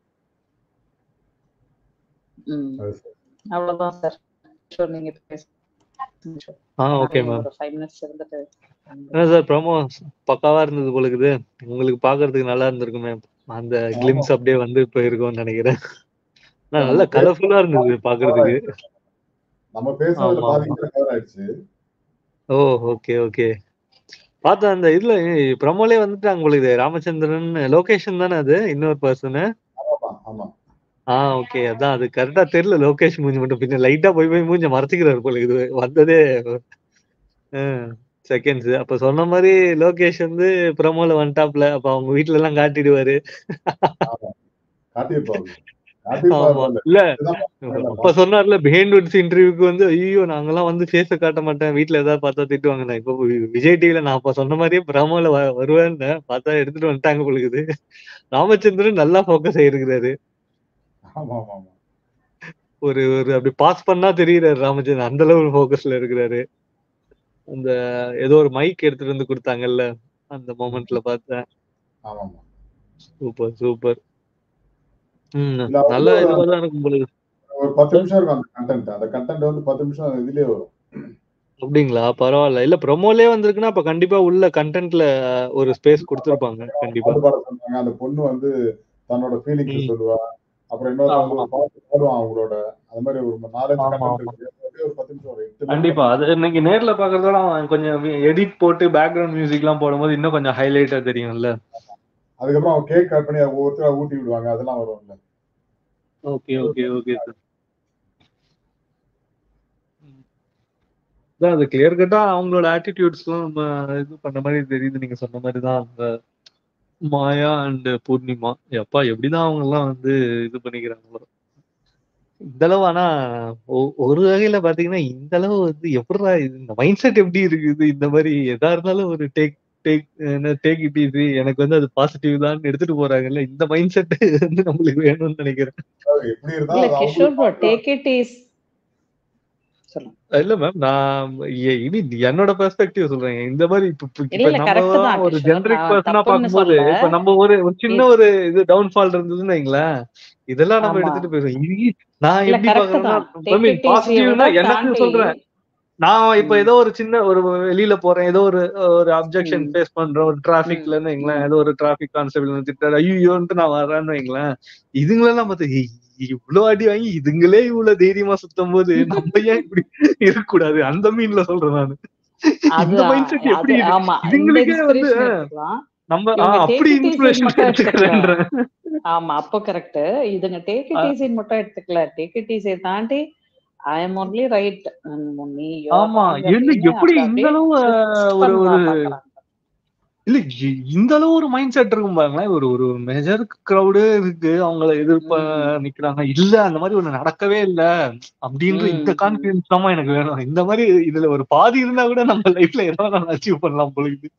Speaker 2: ம்
Speaker 1: அது சரி.
Speaker 2: அவ்வளவுதான் சார் Sure, நீங்க பேசுங்க
Speaker 3: ஆ ஓகே மேம்
Speaker 2: ஒரு ஃபைவ் மினிட்ஸ் இருந்துட்டு
Speaker 3: என்ன சார் ப்ரோமோ பக்காவா இருந்தது போல இருக்குது உங்களுக்கு பாக்குறதுக்கு நல்லா இருந்திருக்குமே அந்த கிளிம்ஸ் அப்படியே வந்து போயிருக்கும்னு நினைக்கிறேன் ஆனா, நல்லா கலர்ஃபுல்லா இருந்தது பாக்குறதுக்கு
Speaker 1: நம்ம பேசுனதுல
Speaker 3: ஆமா,
Speaker 1: பாதி பேர் கவர் ஆயிடுச்சு
Speaker 3: ஓ ஓகே ஓகே பார்த்தேன் அந்த இதுல ப்ரமோலே வந்துட்டாங்க உங்களுக்கு ராமச்சந்திரன் லொகேஷன் தானே அது இன்னொரு பர்சனு
Speaker 1: ஆமா ஆமா
Speaker 3: ஆ ஓகே அதான் அது கரெக்டா தெரியல லோகேஷ் மூஞ்சி மட்டும் பின்ன லைட்டா போய் போய் மூஞ்ச மறைச்சிக்கிறாரு போல இது வந்ததே செகண்ட்ஸ் அப்ப சொன்ன மாதிரி லோகேஷ் வந்து ப்ரமோல வந்துட்டாப்ல அப்ப அவங்க வீட்ல எல்லாம் காட்டிடுவாரு
Speaker 1: காட்டியிருப்பாங்க
Speaker 3: ஆமா
Speaker 1: காட்டியிருப்பாங்க
Speaker 3: இல்ல
Speaker 1: இதுதான்
Speaker 3: அப்ப சொன்னார்ல பிஹைண்ட் வுட்ஸ் இன்டர்வியூக்கு வந்து ஐயோ நாங்கெல்லாம் வந்து ஃபேஸ காட்ட மாட்டேன் வீட்ல ஏதாவது பார்த்தா திட்டுவாங்க நான் இப்போ வி- விஜய் டிவில நான் அப்ப சொன்ன மாதிரியே ப்ரமோல வருவேன்னு பார்த்தா எடுத்துட்டு வந்துட்டாங்க பொழுது ராமச்சந்திரன் நல்லா ஃபோக்கஸ் ஆயிருக்கிறாரு
Speaker 1: ஆமா ஆமா ஆமா
Speaker 3: ஒரு ஒரு அப்படி பாஸ் பண்ணா தெரியுறாரு ராமச்சந்திரன் அந்த அளவு ஃபோக்கஸ்ல இருக்கிறாரு அந்த ஏதோ ஒரு மைக் எடுத்துட்டு வந்து கொடுத்தாங்கல்ல அந்த மொமெண்ட்ல பார்த்தேன்
Speaker 1: ஆமா ஆமா
Speaker 3: சூப்பர் சூப்பர் ம்
Speaker 1: இல்ல, அவங்க
Speaker 3: நல்ல இதுவா தான் இருக்கும் பொழுது
Speaker 1: ஒரு பத்து நிமிஷம் இருக்கும் அந்த கண்டென்ட் அந்த கண்டென்ட் வந்து பத்து நிமிஷம் இதுலயே வரும்
Speaker 3: அப்படிங்களா பரவாயில்ல இல்ல ப்ரொமோலே வந்திருக்குன்னா அப்ப கண்டிப்பா உள்ள கண்டென்ட்ல ஒரு ஸ்பேஸ் கொடுத்துருப்பாங்க கண்டிப்பா
Speaker 1: பாட்டு பாட சொன்னாங்க அந்த பொண்ணு வந்து தன்னோட ஃபீலிங்ஸ்
Speaker 3: ம்.
Speaker 1: சொல்லுவா அப்புறம் இன்னொருத்தவங்க
Speaker 3: ஆமா.
Speaker 1: ஒரு பாட்டு பாடுவான் அவங்களோட அது மாதிரி ஒரு நாலஞ்சு
Speaker 3: ஆமா,
Speaker 1: கண்டென்ட்
Speaker 3: ஆமா.
Speaker 1: இருக்கு அப்படியே ஒரு பத்து நிமிஷம் வரும் எட்டு
Speaker 3: கண்டிப்பா அது இன்னைக்கு நேர்ல பாக்குறதோட அவன் கொஞ்சம் எடிட் போட்டு பேக்ரவுண்ட் மியூசிக் எல்லாம் போடும்போது இன்னும் கொஞ்சம் ஹைலைட்டா தெரியும்ல
Speaker 1: அதுக்கப்புறம் அவங்க கேக் கட் பண்ணி ஒவ்வொருத்தரா ஊட்டி விடுவாங்க அதெல்லாம் வரும்ல
Speaker 3: ஓகே ஓகே ஓகே சார் அதான் அது கிளியர் கட்டா அவங்களோட ஆட்டிடியூட்ஸ்லாம் நம்ம இது பண்ண மாதிரி தெரியுது நீங்க சொன்ன மாதிரி தான் அந்த மாயா அண்ட் பூர்ணிமா எப்பா எப்படிதான் அவங்க எல்லாம் வந்து இது பண்ணிக்கிறாங்களோ இந்த அளவு ஆனா ஒ- ஒரு வகையில பாத்தீங்கன்னா இந்த அளவு வந்து எப்படிடா இது இந்த மைண்ட் செட் எப்படி இருக்குது இந்த மாதிரி எதா இருந்தாலும் ஒரு டேக் டேக் என்ன டேக் இட் ஈஸி எனக்கு வந்து அது பாசிட்டிவ் தான் எடுத்துட்டு போறாங்கல்ல இந்த மைண்ட் செட் வந்து நம்மளுக்கு வேணும்னு நினைக்கிறேன்
Speaker 1: அதாவது எப்படி
Speaker 2: இல்ல
Speaker 1: இருந்தாலும் அது
Speaker 2: கிஷோர் ப்ரோ
Speaker 1: அவங்களுக்கு
Speaker 2: டேக் இட் இஸ் சொல்லுங்க
Speaker 3: இல்ல மேம் நான் எ- இனி என்னோட பெர்ஸ்பெக்டிவ் சொல்றேன் இந்த மாதிரி இப்ப இப்ப-
Speaker 2: இல்ல
Speaker 3: இப்ப
Speaker 2: இல்ல
Speaker 3: நம்ம
Speaker 2: கரெக்ட் தான்
Speaker 3: ஒரு
Speaker 2: கிஷோர்
Speaker 3: ஜெனரிக்
Speaker 2: நான்
Speaker 3: பர்சனா
Speaker 2: தப்புன்னு
Speaker 3: பார்க்கும்போது
Speaker 2: சொல்ல
Speaker 3: இப்ப நம்ம ஒரு ஒரு சின்ன
Speaker 2: இ-
Speaker 3: ஒரு இது டவுன்ஃபால் இருந்ததுன்னு வைங்களேன் இதெல்லாம் நம்ம
Speaker 2: ஆமா
Speaker 3: எடுத்துட்டு போயிடுவோம் இது நான்
Speaker 2: இல்ல
Speaker 3: எப்படி
Speaker 2: கரெக்ட்
Speaker 3: பாக்குறேன்னா
Speaker 2: தான்
Speaker 3: ஐ
Speaker 2: டேக்
Speaker 3: மீன்
Speaker 2: இட் ஈஸியை விட
Speaker 3: பாசிட்டிவ்னா எனக்கு
Speaker 2: தாண்டி
Speaker 3: சொல்றேன் நான் இப்ப
Speaker 2: ம்
Speaker 3: ஏதோ ஒரு சின்ன ஒரு வெளியில போறேன் ஏதோ ஒரு ஒரு அப்ஜெக்ஷன்
Speaker 2: ம்
Speaker 3: ஃபேஸ் பண்றேன் ஒரு
Speaker 2: ம்
Speaker 3: டிராபிக்ல இருந்து வைங்களேன்
Speaker 2: ம்
Speaker 3: ஏதோ ஒரு டிராபிக் கான்ஸ்டபிள் திட்டாரு ஐயோன்ட்டு நான் வர்றேன்னு வைங்களேன் இதுங்களெல்லாம் பார்த்து "ஏய், இவ்வளவு அடி வாங்கி இதுங்களே இவ்வளவு தைரியமா சுத்தும் போது நம்ம ஏன் இப்படி இருக்கக்கூடாது அந்த மீன்ல சொல்றேன் நானு
Speaker 2: அது
Speaker 3: இந்த மைண்ட் செட்
Speaker 2: அது
Speaker 3: எப்படி இது
Speaker 2: ஆமா இந்த
Speaker 3: இதுங்களுக்கே வந்து
Speaker 2: இன்ஸ்பிரேஷன் எடுத்துக்கலாம்
Speaker 3: நம்ம ஆஹ்
Speaker 2: இவங்க
Speaker 3: அப்படி
Speaker 2: டேக் இட் ஈஸின்னு
Speaker 3: இன்ஸ்பிரேஷன்
Speaker 2: மட்டும் எடுத்துக்கல
Speaker 3: எடுத்துக்கிறேன்றேன்
Speaker 2: ஆமா அப்போ கரெக்ட் இதுங்க டேக் இட் ஈஸின்னு மட்டும் எடுத்துக்கல டேக் இட் ஈஸியை தாண்டி ஐ எம் ஒன்லி ரைட் நீ யூஆர்
Speaker 3: ஆமா
Speaker 2: ராங்
Speaker 3: என்ன
Speaker 2: அப்படின்னு
Speaker 3: எப்படி
Speaker 2: அப்படி
Speaker 3: இந்த
Speaker 2: அப்படியே
Speaker 3: அளவு
Speaker 2: ட்விஸ்ட்
Speaker 3: ஒரு ஒரு
Speaker 2: பண்ண பாக்குறாங்க
Speaker 3: இல்ல இ- இந்த அளவு ஒரு மைண்ட் செட் இருக்கும் பாருங்களேன் ஒரு ஒரு மெஜர் கிரௌடு இருக்கு அவங்கள எதிர்ப்ப
Speaker 2: ம்
Speaker 3: நிக்கிறாங்க இல்ல அந்த மாதிரி ஒண்ணு நடக்கவே இல்ல அப்படின்ற இந்த
Speaker 2: ம் ம்
Speaker 3: கான்பிடன்ஸ் தான் எனக்கு வேணும் இந்த மாதிரி இதுல ஒரு பாதி இருந்தா கூட நம்ம லைஃப்ல ஏதாவது அச்சீவ் பண்ணலாம் போல இது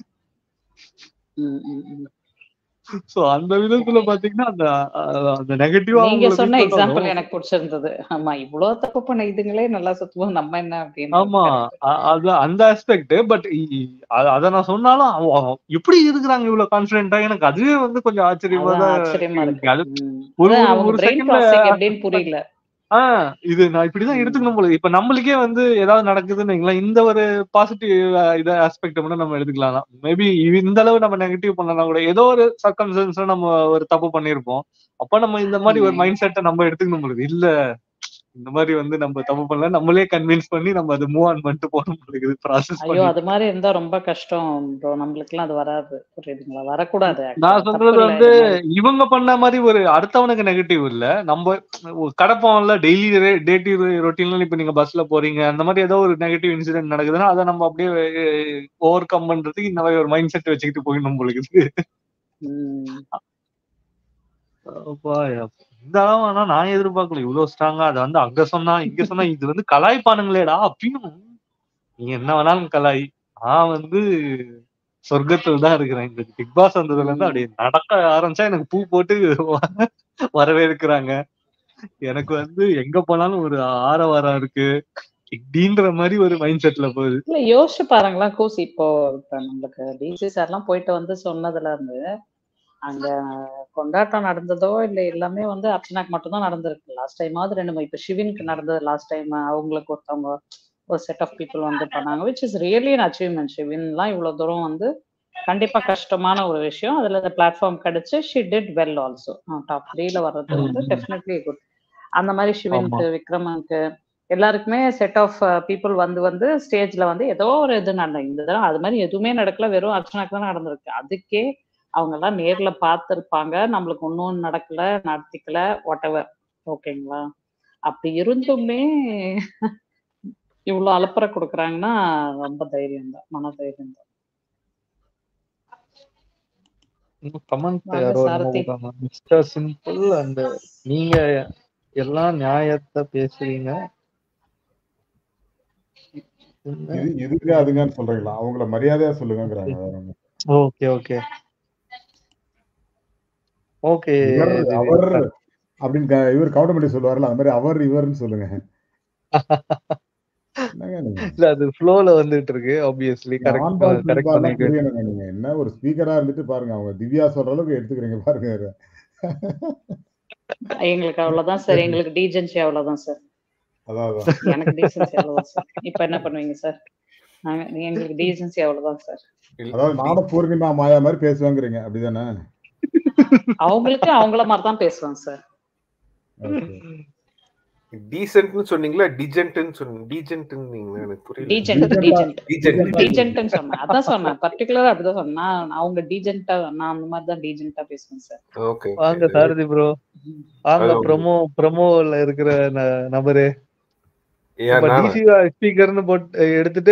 Speaker 2: ம் ம் ம்
Speaker 3: சோ அந்த விதத்துல பாத்தீங்கன்னா அந்த அஹ், அந்த நெகட்டிவா
Speaker 2: நீங்க
Speaker 3: அவங்கள
Speaker 2: சொன்ன
Speaker 3: மீட்
Speaker 2: எக்ஸாம்பிள்
Speaker 3: பண்ணாலும்
Speaker 2: எனக்கு பிடிச்சிருந்தது ஆமா இவ்வளவு தப்பு பண்ண இதுங்களே நல்லா சுத்துவோம் நம்ம என்ன அப்படின்றது
Speaker 3: ஆமா
Speaker 2: கரெக்ட்
Speaker 3: அ- அது அந்த ஆஸ்பெக்ட் பட் அத நான் சொன்னாலும் அவ- அவ எப்படி இருக்கிறாங்க இவ்வளவு கான்பிடென்ட்டா எனக்கு அதுவே வந்து கொஞ்சம் ஆச்சரியமா
Speaker 2: அதான்
Speaker 3: தான்
Speaker 2: ஆச்சரியமா
Speaker 3: இருக்கு
Speaker 2: இருக்கு
Speaker 3: அது
Speaker 2: ம்.
Speaker 3: ஒரு
Speaker 2: அதான்
Speaker 3: ஒரு
Speaker 2: அவங்க
Speaker 3: ஒரு
Speaker 2: பிரெயின்
Speaker 3: செகண்ட்ல
Speaker 2: ப்ராசஸிங் எப்படின்னு புரியல
Speaker 3: ஆஹ் இது நான் இப்படிதான்
Speaker 2: ம்
Speaker 3: எடுத்துக்கணும் போல இப்ப நம்மளுக்கே வந்து ஏதாவது நடக்குதுன்னு வைங்களேன், இந்த ஒரு பாசிட்டிவ் இத ஆஸ்பெக்ட் மட்டும் நம்ம எடுத்துக்கலாம் மேபி இந்த அளவு நம்ம நெகட்டிவ் பண்ணலாம் கூட ஏதோ ஒரு சர்க்கம்ஸ்டன்ஸ்ல நம்ம ஒரு தப்பு பண்ணிருப்போம் அப்ப நம்ம இந்த மாதிரி ஒரு
Speaker 2: ம்
Speaker 3: மைண்ட் செட்டை நம்ம எடுத்துக்கணும் பொழுது இல்ல இந்த மாதிரி வந்து நம்ம தப்பு பண்ணல நம்மளே கன்வின்ஸ் பண்ணி நம்ம அதை மூவ் ஆன் பண்ணிட்டு போகணும் பொழுது ப்ராசஸ்
Speaker 2: ஐயோ
Speaker 3: பண்ணி
Speaker 2: அது மாதிரி இருந்தா ரொம்ப கஷ்டம் ப்ரோ நம்மளுக்குலாம் அது வராது புரியுதுங்களா வரக்கூடாது
Speaker 3: நான்
Speaker 2: ஆக்சுவலா தப்பு
Speaker 3: சொல்றது
Speaker 2: இல்ல
Speaker 3: வந்து
Speaker 2: இது மாதிரி
Speaker 3: இவங்க பண்ண மாதிரி ஒரு அடுத்தவனுக்கு நெகட்டிவ் இல்ல நம்ம கடப்போம்ல டெய்லி டேட்டி ரொட்டீன்ல இப்ப நீங்க பஸ்ல போறீங்க அந்த மாதிரி ஏதோ ஒரு நெகட்டிவ் இன்சிடென்ட் நடக்குதுன்னா அதை நம்ம அப்படியே ஓவர் கம் பண்றதுக்கு இந்த மாதிரி ஒரு மைண்ட் செட் வச்சுக்கிட்டு போயிடணும் உங்களுக்கு
Speaker 2: ம்
Speaker 3: அப்பா, யப்பா. இந்த அளவு ஆனா நான் எதிர்பார்க்கல இவ்வளவு ஸ்ட்ராங்கா அதை வந்து அங்க சொன்னா இங்க சொன்னா இது வந்து கலாய்ப்பானுங்களேடா அப்படின்னு நீ என்ன வேணாலும் கலாய் நான் வந்து சொர்க்கத்துல தான் இருக்கிறேன் இந்த பிக் பாஸ் வந்ததுல இருந்து
Speaker 2: ம்
Speaker 3: அப்படியே நடக்க ஆரம்பிச்சா எனக்கு பூ போட்டு வ- வரவேற்கிறாங்க எனக்கு வந்து எங்க போனாலும் ஒரு ஆரவாரம் இருக்கு இப்படின்ற மாதிரி ஒரு மைண்ட் செட்ல போகுது
Speaker 2: இல்ல யோசிச்சு பாருங்களேன் கூசி இப்போ இப்ப நம்மளுக்கு டிசி சார்லாம் போயிட்டு வந்து சொன்னதுல இருந்து அங்க கொண்டாட்டம் நடந்ததோ இல்ல எல்லாமே வந்து அர்ச்சனாக்கு மட்டும்தான் நடந்திருக்கு லாஸ்ட் டைமாவது ரெண்டு மூணு இப்ப சிவினுக்கு நடந்தது லாஸ்ட் டைம் அவங்களுக்கு ஒருத்தவங்க ஒரு செட் ஆஃப் பீப்புள் வந்து பண்ணாங்க which is really an achievement சிவின்லாம் இவ்வளவு தூரம் வந்து கண்டிப்பா கஷ்டமான ஒரு விஷயம் அதுல இந்த பிளாட்ஃபார்ம் கிடைச்சு she did well also top த்ரீல வர்றது வந்து
Speaker 3: ம்.
Speaker 2: டெஃபினெட்லி குட் அந்த மாதிரி
Speaker 3: ஆமா
Speaker 2: சிவின்க்கு விக்ரமனுக்கு எல்லாருக்குமே செட் ஆஃப் பீப்புள் வந்து வந்து ஸ்டேஜ்ல வந்து ஏதோ ஒரு இது நடந்தது இந்த தடவை அது மாதிரி எதுவுமே நடக்கல வெறும் அர்ச்சனாக்கு தான் நடந்திருக்கு அதுக்கே அவங்க எல்லாம் நேர்ல பார்த்திருப்பாங்க நம்மளுக்கு ஒன்றும் நடக்கல நடத்திக்கல வாட் எவர் ஓகேங்களா அப்படி இருந்துமே இவ்வளவு அலப்பற கொடுக்குறாங்கன்னா ரொம்ப தைரியம் தான் மன தைரியம் தான்
Speaker 3: கமெண்ட்
Speaker 2: வாங்க
Speaker 3: யாரோ என்னமோ
Speaker 2: சாரதி
Speaker 3: போட்டாங்க மிஸ்டர் சிம்பிள் அண்ட் நீங்க எல்லாம் நியாயத்தை பேசுறீங்க என்ன
Speaker 1: இது இதுங்க அதுங்கன்னு சொல்றீங்களா அவங்கள மரியாதையா சொல்லுங்கங்கிறாங்க வேற ஒண்ணும்.
Speaker 3: ஓகே ஓகே ஓகே
Speaker 1: இவர்
Speaker 3: திவ்யா
Speaker 1: அவர் அப்படின்னு க- இவர் கவுண்டமணி சொல்லுவார்ல அந்த மாதிரி அவர் இவர்னு சொல்லுங்க என்னங்க நீங்க
Speaker 3: இல்ல அது ஃப்ளோல வந்துட்டு இருக்கு ஆப்வியஸ்லி
Speaker 1: நீங்க ஆன்
Speaker 3: கரெக்ட்
Speaker 1: பால்
Speaker 3: கரெக்ட்
Speaker 1: பால்லாம்
Speaker 3: பண்ணிட்டு
Speaker 1: புரியணுங்க நீங்க என்ன ஒரு ஸ்பீக்கரா இருந்துட்டு பாருங்க அவங்க திவ்யா சொல்ற அளவுக்கு எடுத்துக்கிறீங்க பாருங்க
Speaker 2: எங்களுக்கு அவ்வளவுதான் சார் எங்களுக்கு டீஜென்சி அவ்வளவுதான் சார்
Speaker 1: அதான் அதான்
Speaker 2: எனக்கு டீசன்சி அவ்வளவுதான் சார் இப்ப என்ன பண்ணுவீங்க சார் நாங்க எங்களுக்கு டீசன்சி அவ்வளவுதான் சார்
Speaker 1: அதாவது நானும் பூர்ணிமா மாயா மாதிரி பேசுவாங்கிறீங்க அப்படிதானே
Speaker 2: அவங்களுக்கு அவங்கள மாதிரி தான் பேசுவாங்க சார்
Speaker 1: ஓகே
Speaker 4: டீசென்ட்னு சொன்னீங்களா டிஜென்ட்னு சொன்னீங்க டீஜென்ட்னு எனக்கு புரியல
Speaker 2: டீஜென்ட்
Speaker 1: டீசென்டா
Speaker 2: டீஜென்ட்
Speaker 4: டீஜென்ட்
Speaker 2: டீஜென்ட்னு சொன்னேன் அதான் சொன்னேன் பர்டிகுலரா அப்படிதான் சொன்னேன் நான் அவங்க டீஜென்ட்டா நான் அந்த மாதிரி தான் டீஜென்ட்டா பேசுவேன் சார்
Speaker 4: ஓகே
Speaker 3: வாங்க சாரதி ப்ரோ வாங்க
Speaker 4: Hello.
Speaker 3: ப்ரொமோ ப்ரொமோல இருக்கிற ந- நபரு
Speaker 4: ஏன்
Speaker 3: நம்ம
Speaker 4: நானா?
Speaker 3: டிசி ஸ்பீக்கர்னு போட்டு எடுத்துட்டு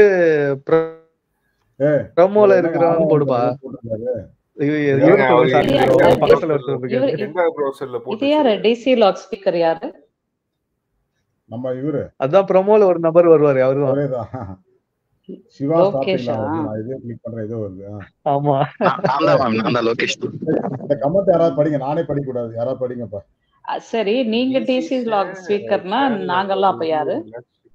Speaker 3: ப்ரொமோல இருக்கிறவங்க போடுப்பா
Speaker 1: போட்டிருந்தாரு.
Speaker 3: இவ-
Speaker 4: ஏங்க,
Speaker 3: இவரு
Speaker 4: அவரு
Speaker 3: சாரதி
Speaker 2: இல்லையா,
Speaker 3: bro,
Speaker 2: இது-
Speaker 3: பக்கத்துல ஒருத்தர் இருக்காரு
Speaker 2: இவரு-
Speaker 4: எந்த ப்ரௌசர்ல
Speaker 2: இது
Speaker 4: போட்டு
Speaker 2: யாரு டிசி லாக் ஸ்பீக்கர் யாரு
Speaker 1: நம்ம இவரு
Speaker 3: அதான் ப்ரொமோல ஒரு நபர் வருவாரு அவருதான்
Speaker 1: அவரேதான் சிவா
Speaker 2: லோகேஷா?
Speaker 1: ஸ்டார்டிங்ல வருது நான் இதே கிளிக் பண்றேன் இதோ வருது ஆ.
Speaker 3: ஆமா
Speaker 5: நான் தான் மேம் நான் தான் லோகேஷ்
Speaker 1: இந்த கமெண்ட் யாராவது படிங்க நானே படிக்க கூடாது யாராவது படிங்கப்பா
Speaker 2: அஹ் சரி நீங்க டிசி லாக் ஸ்பீக்கர்னா நாங்கெல்லாம் அப்ப யாரு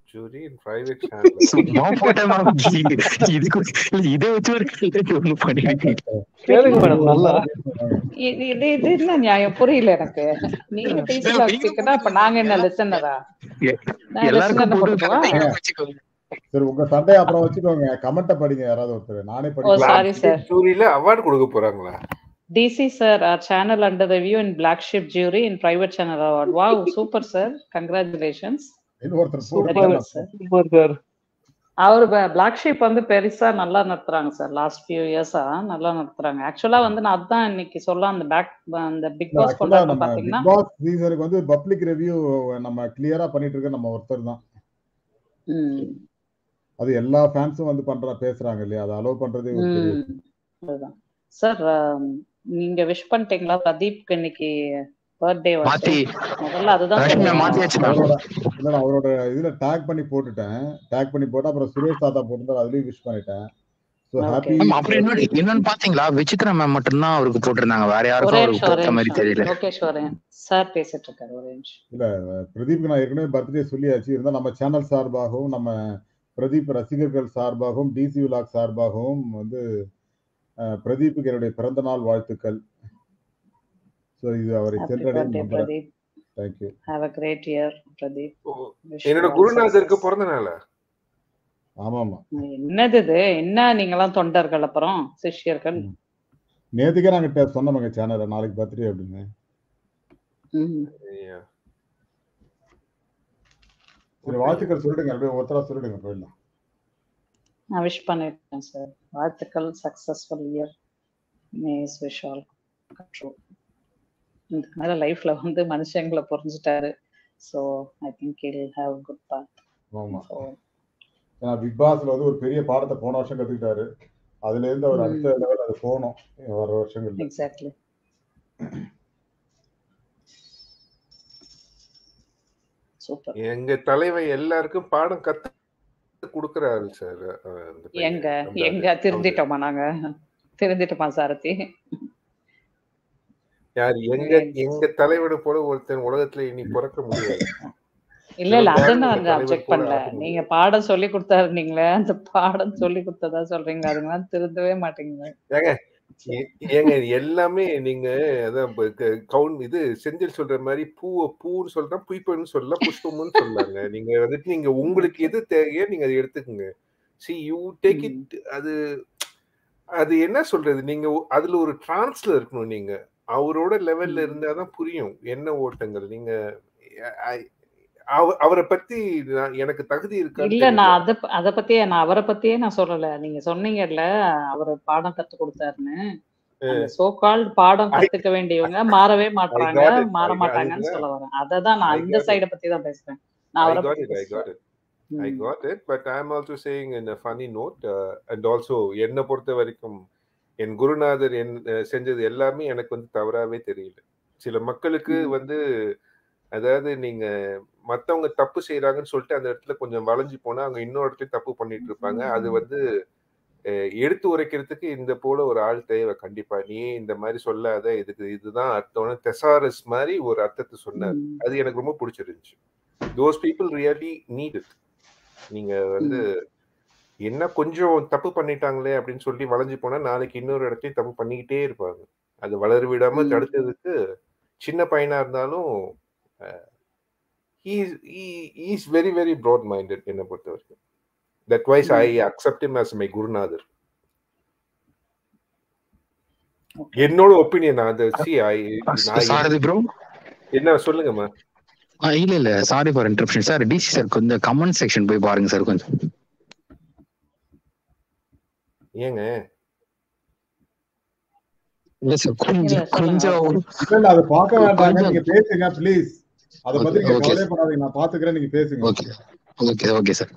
Speaker 4: jury in private channel.
Speaker 5: சும்மா போட்டேன் மேம் இதுக்கு இல்ல இதை வச்சு ஒரு content ஒண்ணு பண்ணிருக்கீங்க
Speaker 3: கேளுங்க மேடம் நல்லா
Speaker 2: இது இது இது என்ன நியாயம் புரியல எனக்கு நீங்க டீச்சர் ஸ்பீக்கர்னா இப்ப நாங்க என்ன லிசனரா நான்
Speaker 5: எல்லாருக்கும்
Speaker 2: listener
Speaker 5: பொது
Speaker 2: போட்டுக்கவா?
Speaker 5: கதையா வச்சுக்கோங்க
Speaker 1: சரி உங்க சண்டையை அப்புறம் வச்சுக்கோங்க கமெண்ட்டை படிங்க யாராவது ஒருத்தர் நானே
Speaker 2: ஓ
Speaker 1: படிக்கிறேன்
Speaker 2: சாரி சார்
Speaker 4: juryல award கொடுக்க போறாங்களா
Speaker 2: DC sir, our channel under review in Black Sheep Jury in private channel award. Wow, super sir. Congratulations.
Speaker 1: இன்னொருத்தர்
Speaker 2: Very
Speaker 1: போட்டு
Speaker 2: good sir.
Speaker 3: சூப்பர் சார்
Speaker 2: அவர் பிளாக் ஷீப் வந்து பெருசா நல்லா நடத்துறாங்க சார் லாஸ்ட் ஃபியூ இயர்ஸா நல்லா நடத்துறாங்க ஆக்சுவலா வந்து நான் அதான் இன்னைக்கு சொல்ல அந்த பேக் அந்த பிக் பாஸ்
Speaker 1: ஆக்சுவலா
Speaker 2: கொண்டாட்டம்
Speaker 1: நம்ம
Speaker 2: பாத்தீங்கன்னா
Speaker 1: பிக் பாஸ் சீசனுக்கு வந்து பப்ளிக் ரிவ்யூ நம்ம கிளியரா பண்ணிட்டு இருக்க நம்ம ஒருத்தர் தான்
Speaker 2: ம்,
Speaker 1: அது எல்லா ஃபேன்ஸும் வந்து பண்ற பேசுறாங்க இல்லையா அதை அலோவ் பண்றதே ஒரு பெரிய
Speaker 2: ம், அதுதான் சார் நீங்க விஷ் பண்ணிட்டீங்களா பிரதீப்க்கு இன்னைக்கு பர்த்டே
Speaker 5: மாத்தி
Speaker 2: முதல்ல அதுதான்
Speaker 5: ரஷ்மியா
Speaker 2: சொல்லுங்க.
Speaker 5: மாத்தியாச்சு மேம்
Speaker 1: அவரோட இல்ல நான் அவரோட இதுல டேக் பண்ணி போட்டுட்டேன் டேக் பண்ணி போட்டு அப்புறம் சுரேஷ் தாத்தா போட்டிருந்தாரு அதுலயும் விஷ் பண்ணிட்டேன் ஸோ
Speaker 2: Okay.
Speaker 1: ஹாப்பி
Speaker 5: மேம் அப்புறம் இன்னொன்னு இன்னொன்னு பாத்தீங்களா விசித்ரா மேம் மட்டும்தான் அவருக்கு போட்டிருந்தாங்க வேற யாருக்கும்
Speaker 2: ஒரே
Speaker 5: அவருக்கு
Speaker 2: நிமிஷம் ஒரே
Speaker 5: போட்ட மாதிரி
Speaker 2: நிமிஷம்
Speaker 5: தெரியல
Speaker 2: லோகேஷ் வரேன் சார் பேசிட்டு இருக்காரு ஒரே நிமிஷம்
Speaker 1: பிரதீப்க்கு நான் ஏற்கனவே பர்த்டே சொல்லியாச்சு இருந்தால் நம்ம சேனல் சார்பாகவும் நம்ம பிரதீப் ரசிகர்கள் சார்பாகவும் டிசி விலாக் சார்பாகவும் வந்து அஹ், பிரதீப்புக்கு என்னுடைய பிறந்த நாள் வாழ்த்துக்கள் ஸோ இது அவரை
Speaker 2: ஹாப்பி
Speaker 1: சென்றடையும்
Speaker 2: பர்த்டே
Speaker 1: நம்புறேன்
Speaker 2: Pradeep
Speaker 1: thank you
Speaker 2: have a great year Pradeep Wish you
Speaker 4: என்னோட
Speaker 2: all
Speaker 4: குருநாதருக்கு
Speaker 2: success.
Speaker 4: பிறந்த நாளா
Speaker 1: ஆமா ஆமா
Speaker 2: என்னது இது என்ன நீங்களாம் தொண்டர்கள் அப்புறம் சிஷ்யர்கள்
Speaker 1: நேத்துக்கே நாங்க டே- சொன்னோம் சேனல்ல நாளைக்கு பர்த்டே அப்படின்னு
Speaker 2: ம்.
Speaker 4: Yeah.
Speaker 1: சரி வாழ்த்துக்கள் சொல்லிடுங்க அப்படியே ஒருத்தரா சொல்லிடுங்க போயிடலாம்
Speaker 2: நான் விஷ் பண்ணிட்டேன் சார் வாழ்த்துக்கள் successful year may's wish all true இதுக்கு மேல லைஃப்ல வந்து மனுஷங்களை புரிஞ்சுட்டாரு so I think he'll have good part
Speaker 1: ஆமா
Speaker 2: ஸோ
Speaker 1: ஏன்னா பிக் பாஸ்ல வந்து ஒரு பெரிய பாடத்தை போன வருஷம் கத்துக்கிட்டாரு அதுல இருந்து அவர்
Speaker 2: ம்.
Speaker 1: அடுத்த லெவல் அது போகணும் வர வருஷங்கள்ல
Speaker 2: எக்ஸாக்ட்லி சூப்பர்
Speaker 4: எங்க தலைவர் எல்லாருக்கும் பாடம் கத்து கொடுக்கறாரு சார்
Speaker 2: எங்க எங்க திருந்திட்டோமா நாங்க திருந்திட்டோமா சாரதி
Speaker 4: யார் எங்க எங்க தலைவனை போல ஒருத்தன் உலகத்துல இனி பிறக்க முடியாது
Speaker 2: இல்ல இல்ல அதை நான்
Speaker 4: தலைவர்
Speaker 2: அப்செக்ட்
Speaker 4: கூட
Speaker 2: பண்ணல
Speaker 4: ஆக முடியாது.
Speaker 2: நீங்க பாடம் சொல்லி கொடுத்தாருனீங்களே அந்த பாடம் சொல்லி கொடுத்ததா சொல்றீங்க அதுங்களாம் திருந்தவே மாட்டீங்க
Speaker 4: ஏ- ஏங்க இது எல்லாமே நீங்க அதான் கவுன் இது செந்தில் சொல்ற மாதிரி பூவை பூன்னு சொல்றா புய்ப்பன்னு சொல்லலாம் புஷ்பம்னு சொல்லாங்க நீங்க வந்துட்டு நீங்க உங்களுக்கு எது தேவையோ நீங்க அதை எடுத்துக்கோங்க சி யூ டேக் இட் அது அது என்ன சொல்றது நீங்க ஒ- அதுல ஒரு டிரான்ஸ்ல இருக்கணும் நீங்க அவரோட லெவல்ல
Speaker 2: ம்.
Speaker 4: இருந்தாதான் புரியும் என்ன ஓட்டங்கள் நீங்க I- அவ- அவரை பத்தி நான் எனக்கு தகுதி இருக்கான்னு
Speaker 2: இல்ல நான்
Speaker 4: தெரியல.
Speaker 2: அத அத பத்தியே நான் அவரை பத்தியே நான் சொல்லல நீங்க சொன்னீங்கல்ல அவர் பாடம் கத்து கொடுத்தாருன்னு சோ கால்ட் பாடம்
Speaker 4: I-
Speaker 2: கத்துக்க வேண்டியவங்க மாறவே மாட்றாங்க
Speaker 4: got it.
Speaker 2: மாற
Speaker 4: I-
Speaker 2: மாட்டாங்கன்னு
Speaker 4: அதுதான்.
Speaker 2: சொல்ல வரேன் அததான்
Speaker 4: I
Speaker 2: நான் இந்த
Speaker 4: got it.
Speaker 2: சைட பத்தி தான் பேசுறேன் நான்
Speaker 4: I
Speaker 2: அவரை
Speaker 4: got
Speaker 2: பத்தி
Speaker 4: it, I got
Speaker 2: பேசல
Speaker 4: it. I
Speaker 2: ம்.
Speaker 4: got it, but I'm also saying in a funny note, uh, and also என்னை பொறுத்த வரைக்கும் என் குருநாதர் என் அஹ், செஞ்சது எல்லாமே எனக்கு வந்து தவறாவே தெரியல சில மக்களுக்கு
Speaker 2: ம்.
Speaker 4: வந்து அதாவது நீங்க மத்தவங்க தப்பு செய்யறாங்கன்னு சொல்லிட்டு அந்த இடத்துல கொஞ்சம் வளைஞ்சு போனா அவங்க இன்னொரு இடத்துல தப்பு பண்ணிட்டு இருப்பாங்க அது வந்து அஹ், எடுத்து உரைக்கிறதுக்கு இந்த போல ஒரு ஆள் தேவை கண்டிப்பா நீ இந்த மாதிரி சொல்லாத இதுக்கு இதுதான் அர்த்தம்னு தெசாரஸ் மாதிரி ஒரு அர்த்தத்தை சொன்னார்
Speaker 2: ம்.
Speaker 4: அது எனக்கு ரொம்ப பிடிச்சிருந்துச்சு those people really need it நீங்க வந்து என்ன கொஞ்சம் தப்பு பண்ணிட்டாங்களே அப்படின்னு சொல்லி வளைஞ்சு போனா நாளைக்கு இன்னொரு இடத்தையும் தப்பு பண்ணிக்கிட்டே இருப்பாங்க அது வளர விடாம
Speaker 2: ம்.
Speaker 4: தடுத்ததுக்கு சின்ன பையனா இருந்தாலும் is very very broad minded என்னை பொறுத்த வரைக்கும் that wise I accept him as my குருநாதர்
Speaker 2: Okay.
Speaker 4: என்னோட ஒப்பீனியன் அது சி ஐ நான்
Speaker 5: சாரதி ப்ரோ
Speaker 4: என்ன சொல்லுங்கம்மா
Speaker 5: இல்ல இல்ல சாரி ஃபார் இன்டரப்ஷன் சார் டிசி சார் கொஞ்சம் கமெண்ட் செக்ஷன் போய் பாருங்க சார் கொஞ்சம்
Speaker 4: ஏங்க
Speaker 5: இல்ல சார் கொஞ்சம்
Speaker 2: இல்ல, சொல்லுங்க.
Speaker 5: கொஞ்சம்
Speaker 1: இல்ல இல்ல அது பார்க்க வேண்டாங்க
Speaker 5: கொஞ்சம்.
Speaker 1: நீங்க பேசுங்க ப்ளீஸ் அத
Speaker 5: Okay,
Speaker 1: பத்தி நீங்க
Speaker 5: okay.
Speaker 1: கவலைப்படாதீங்க நான் பாத்துக்கிறேன் நீங்க பேசுங்க
Speaker 5: okay okay okay sir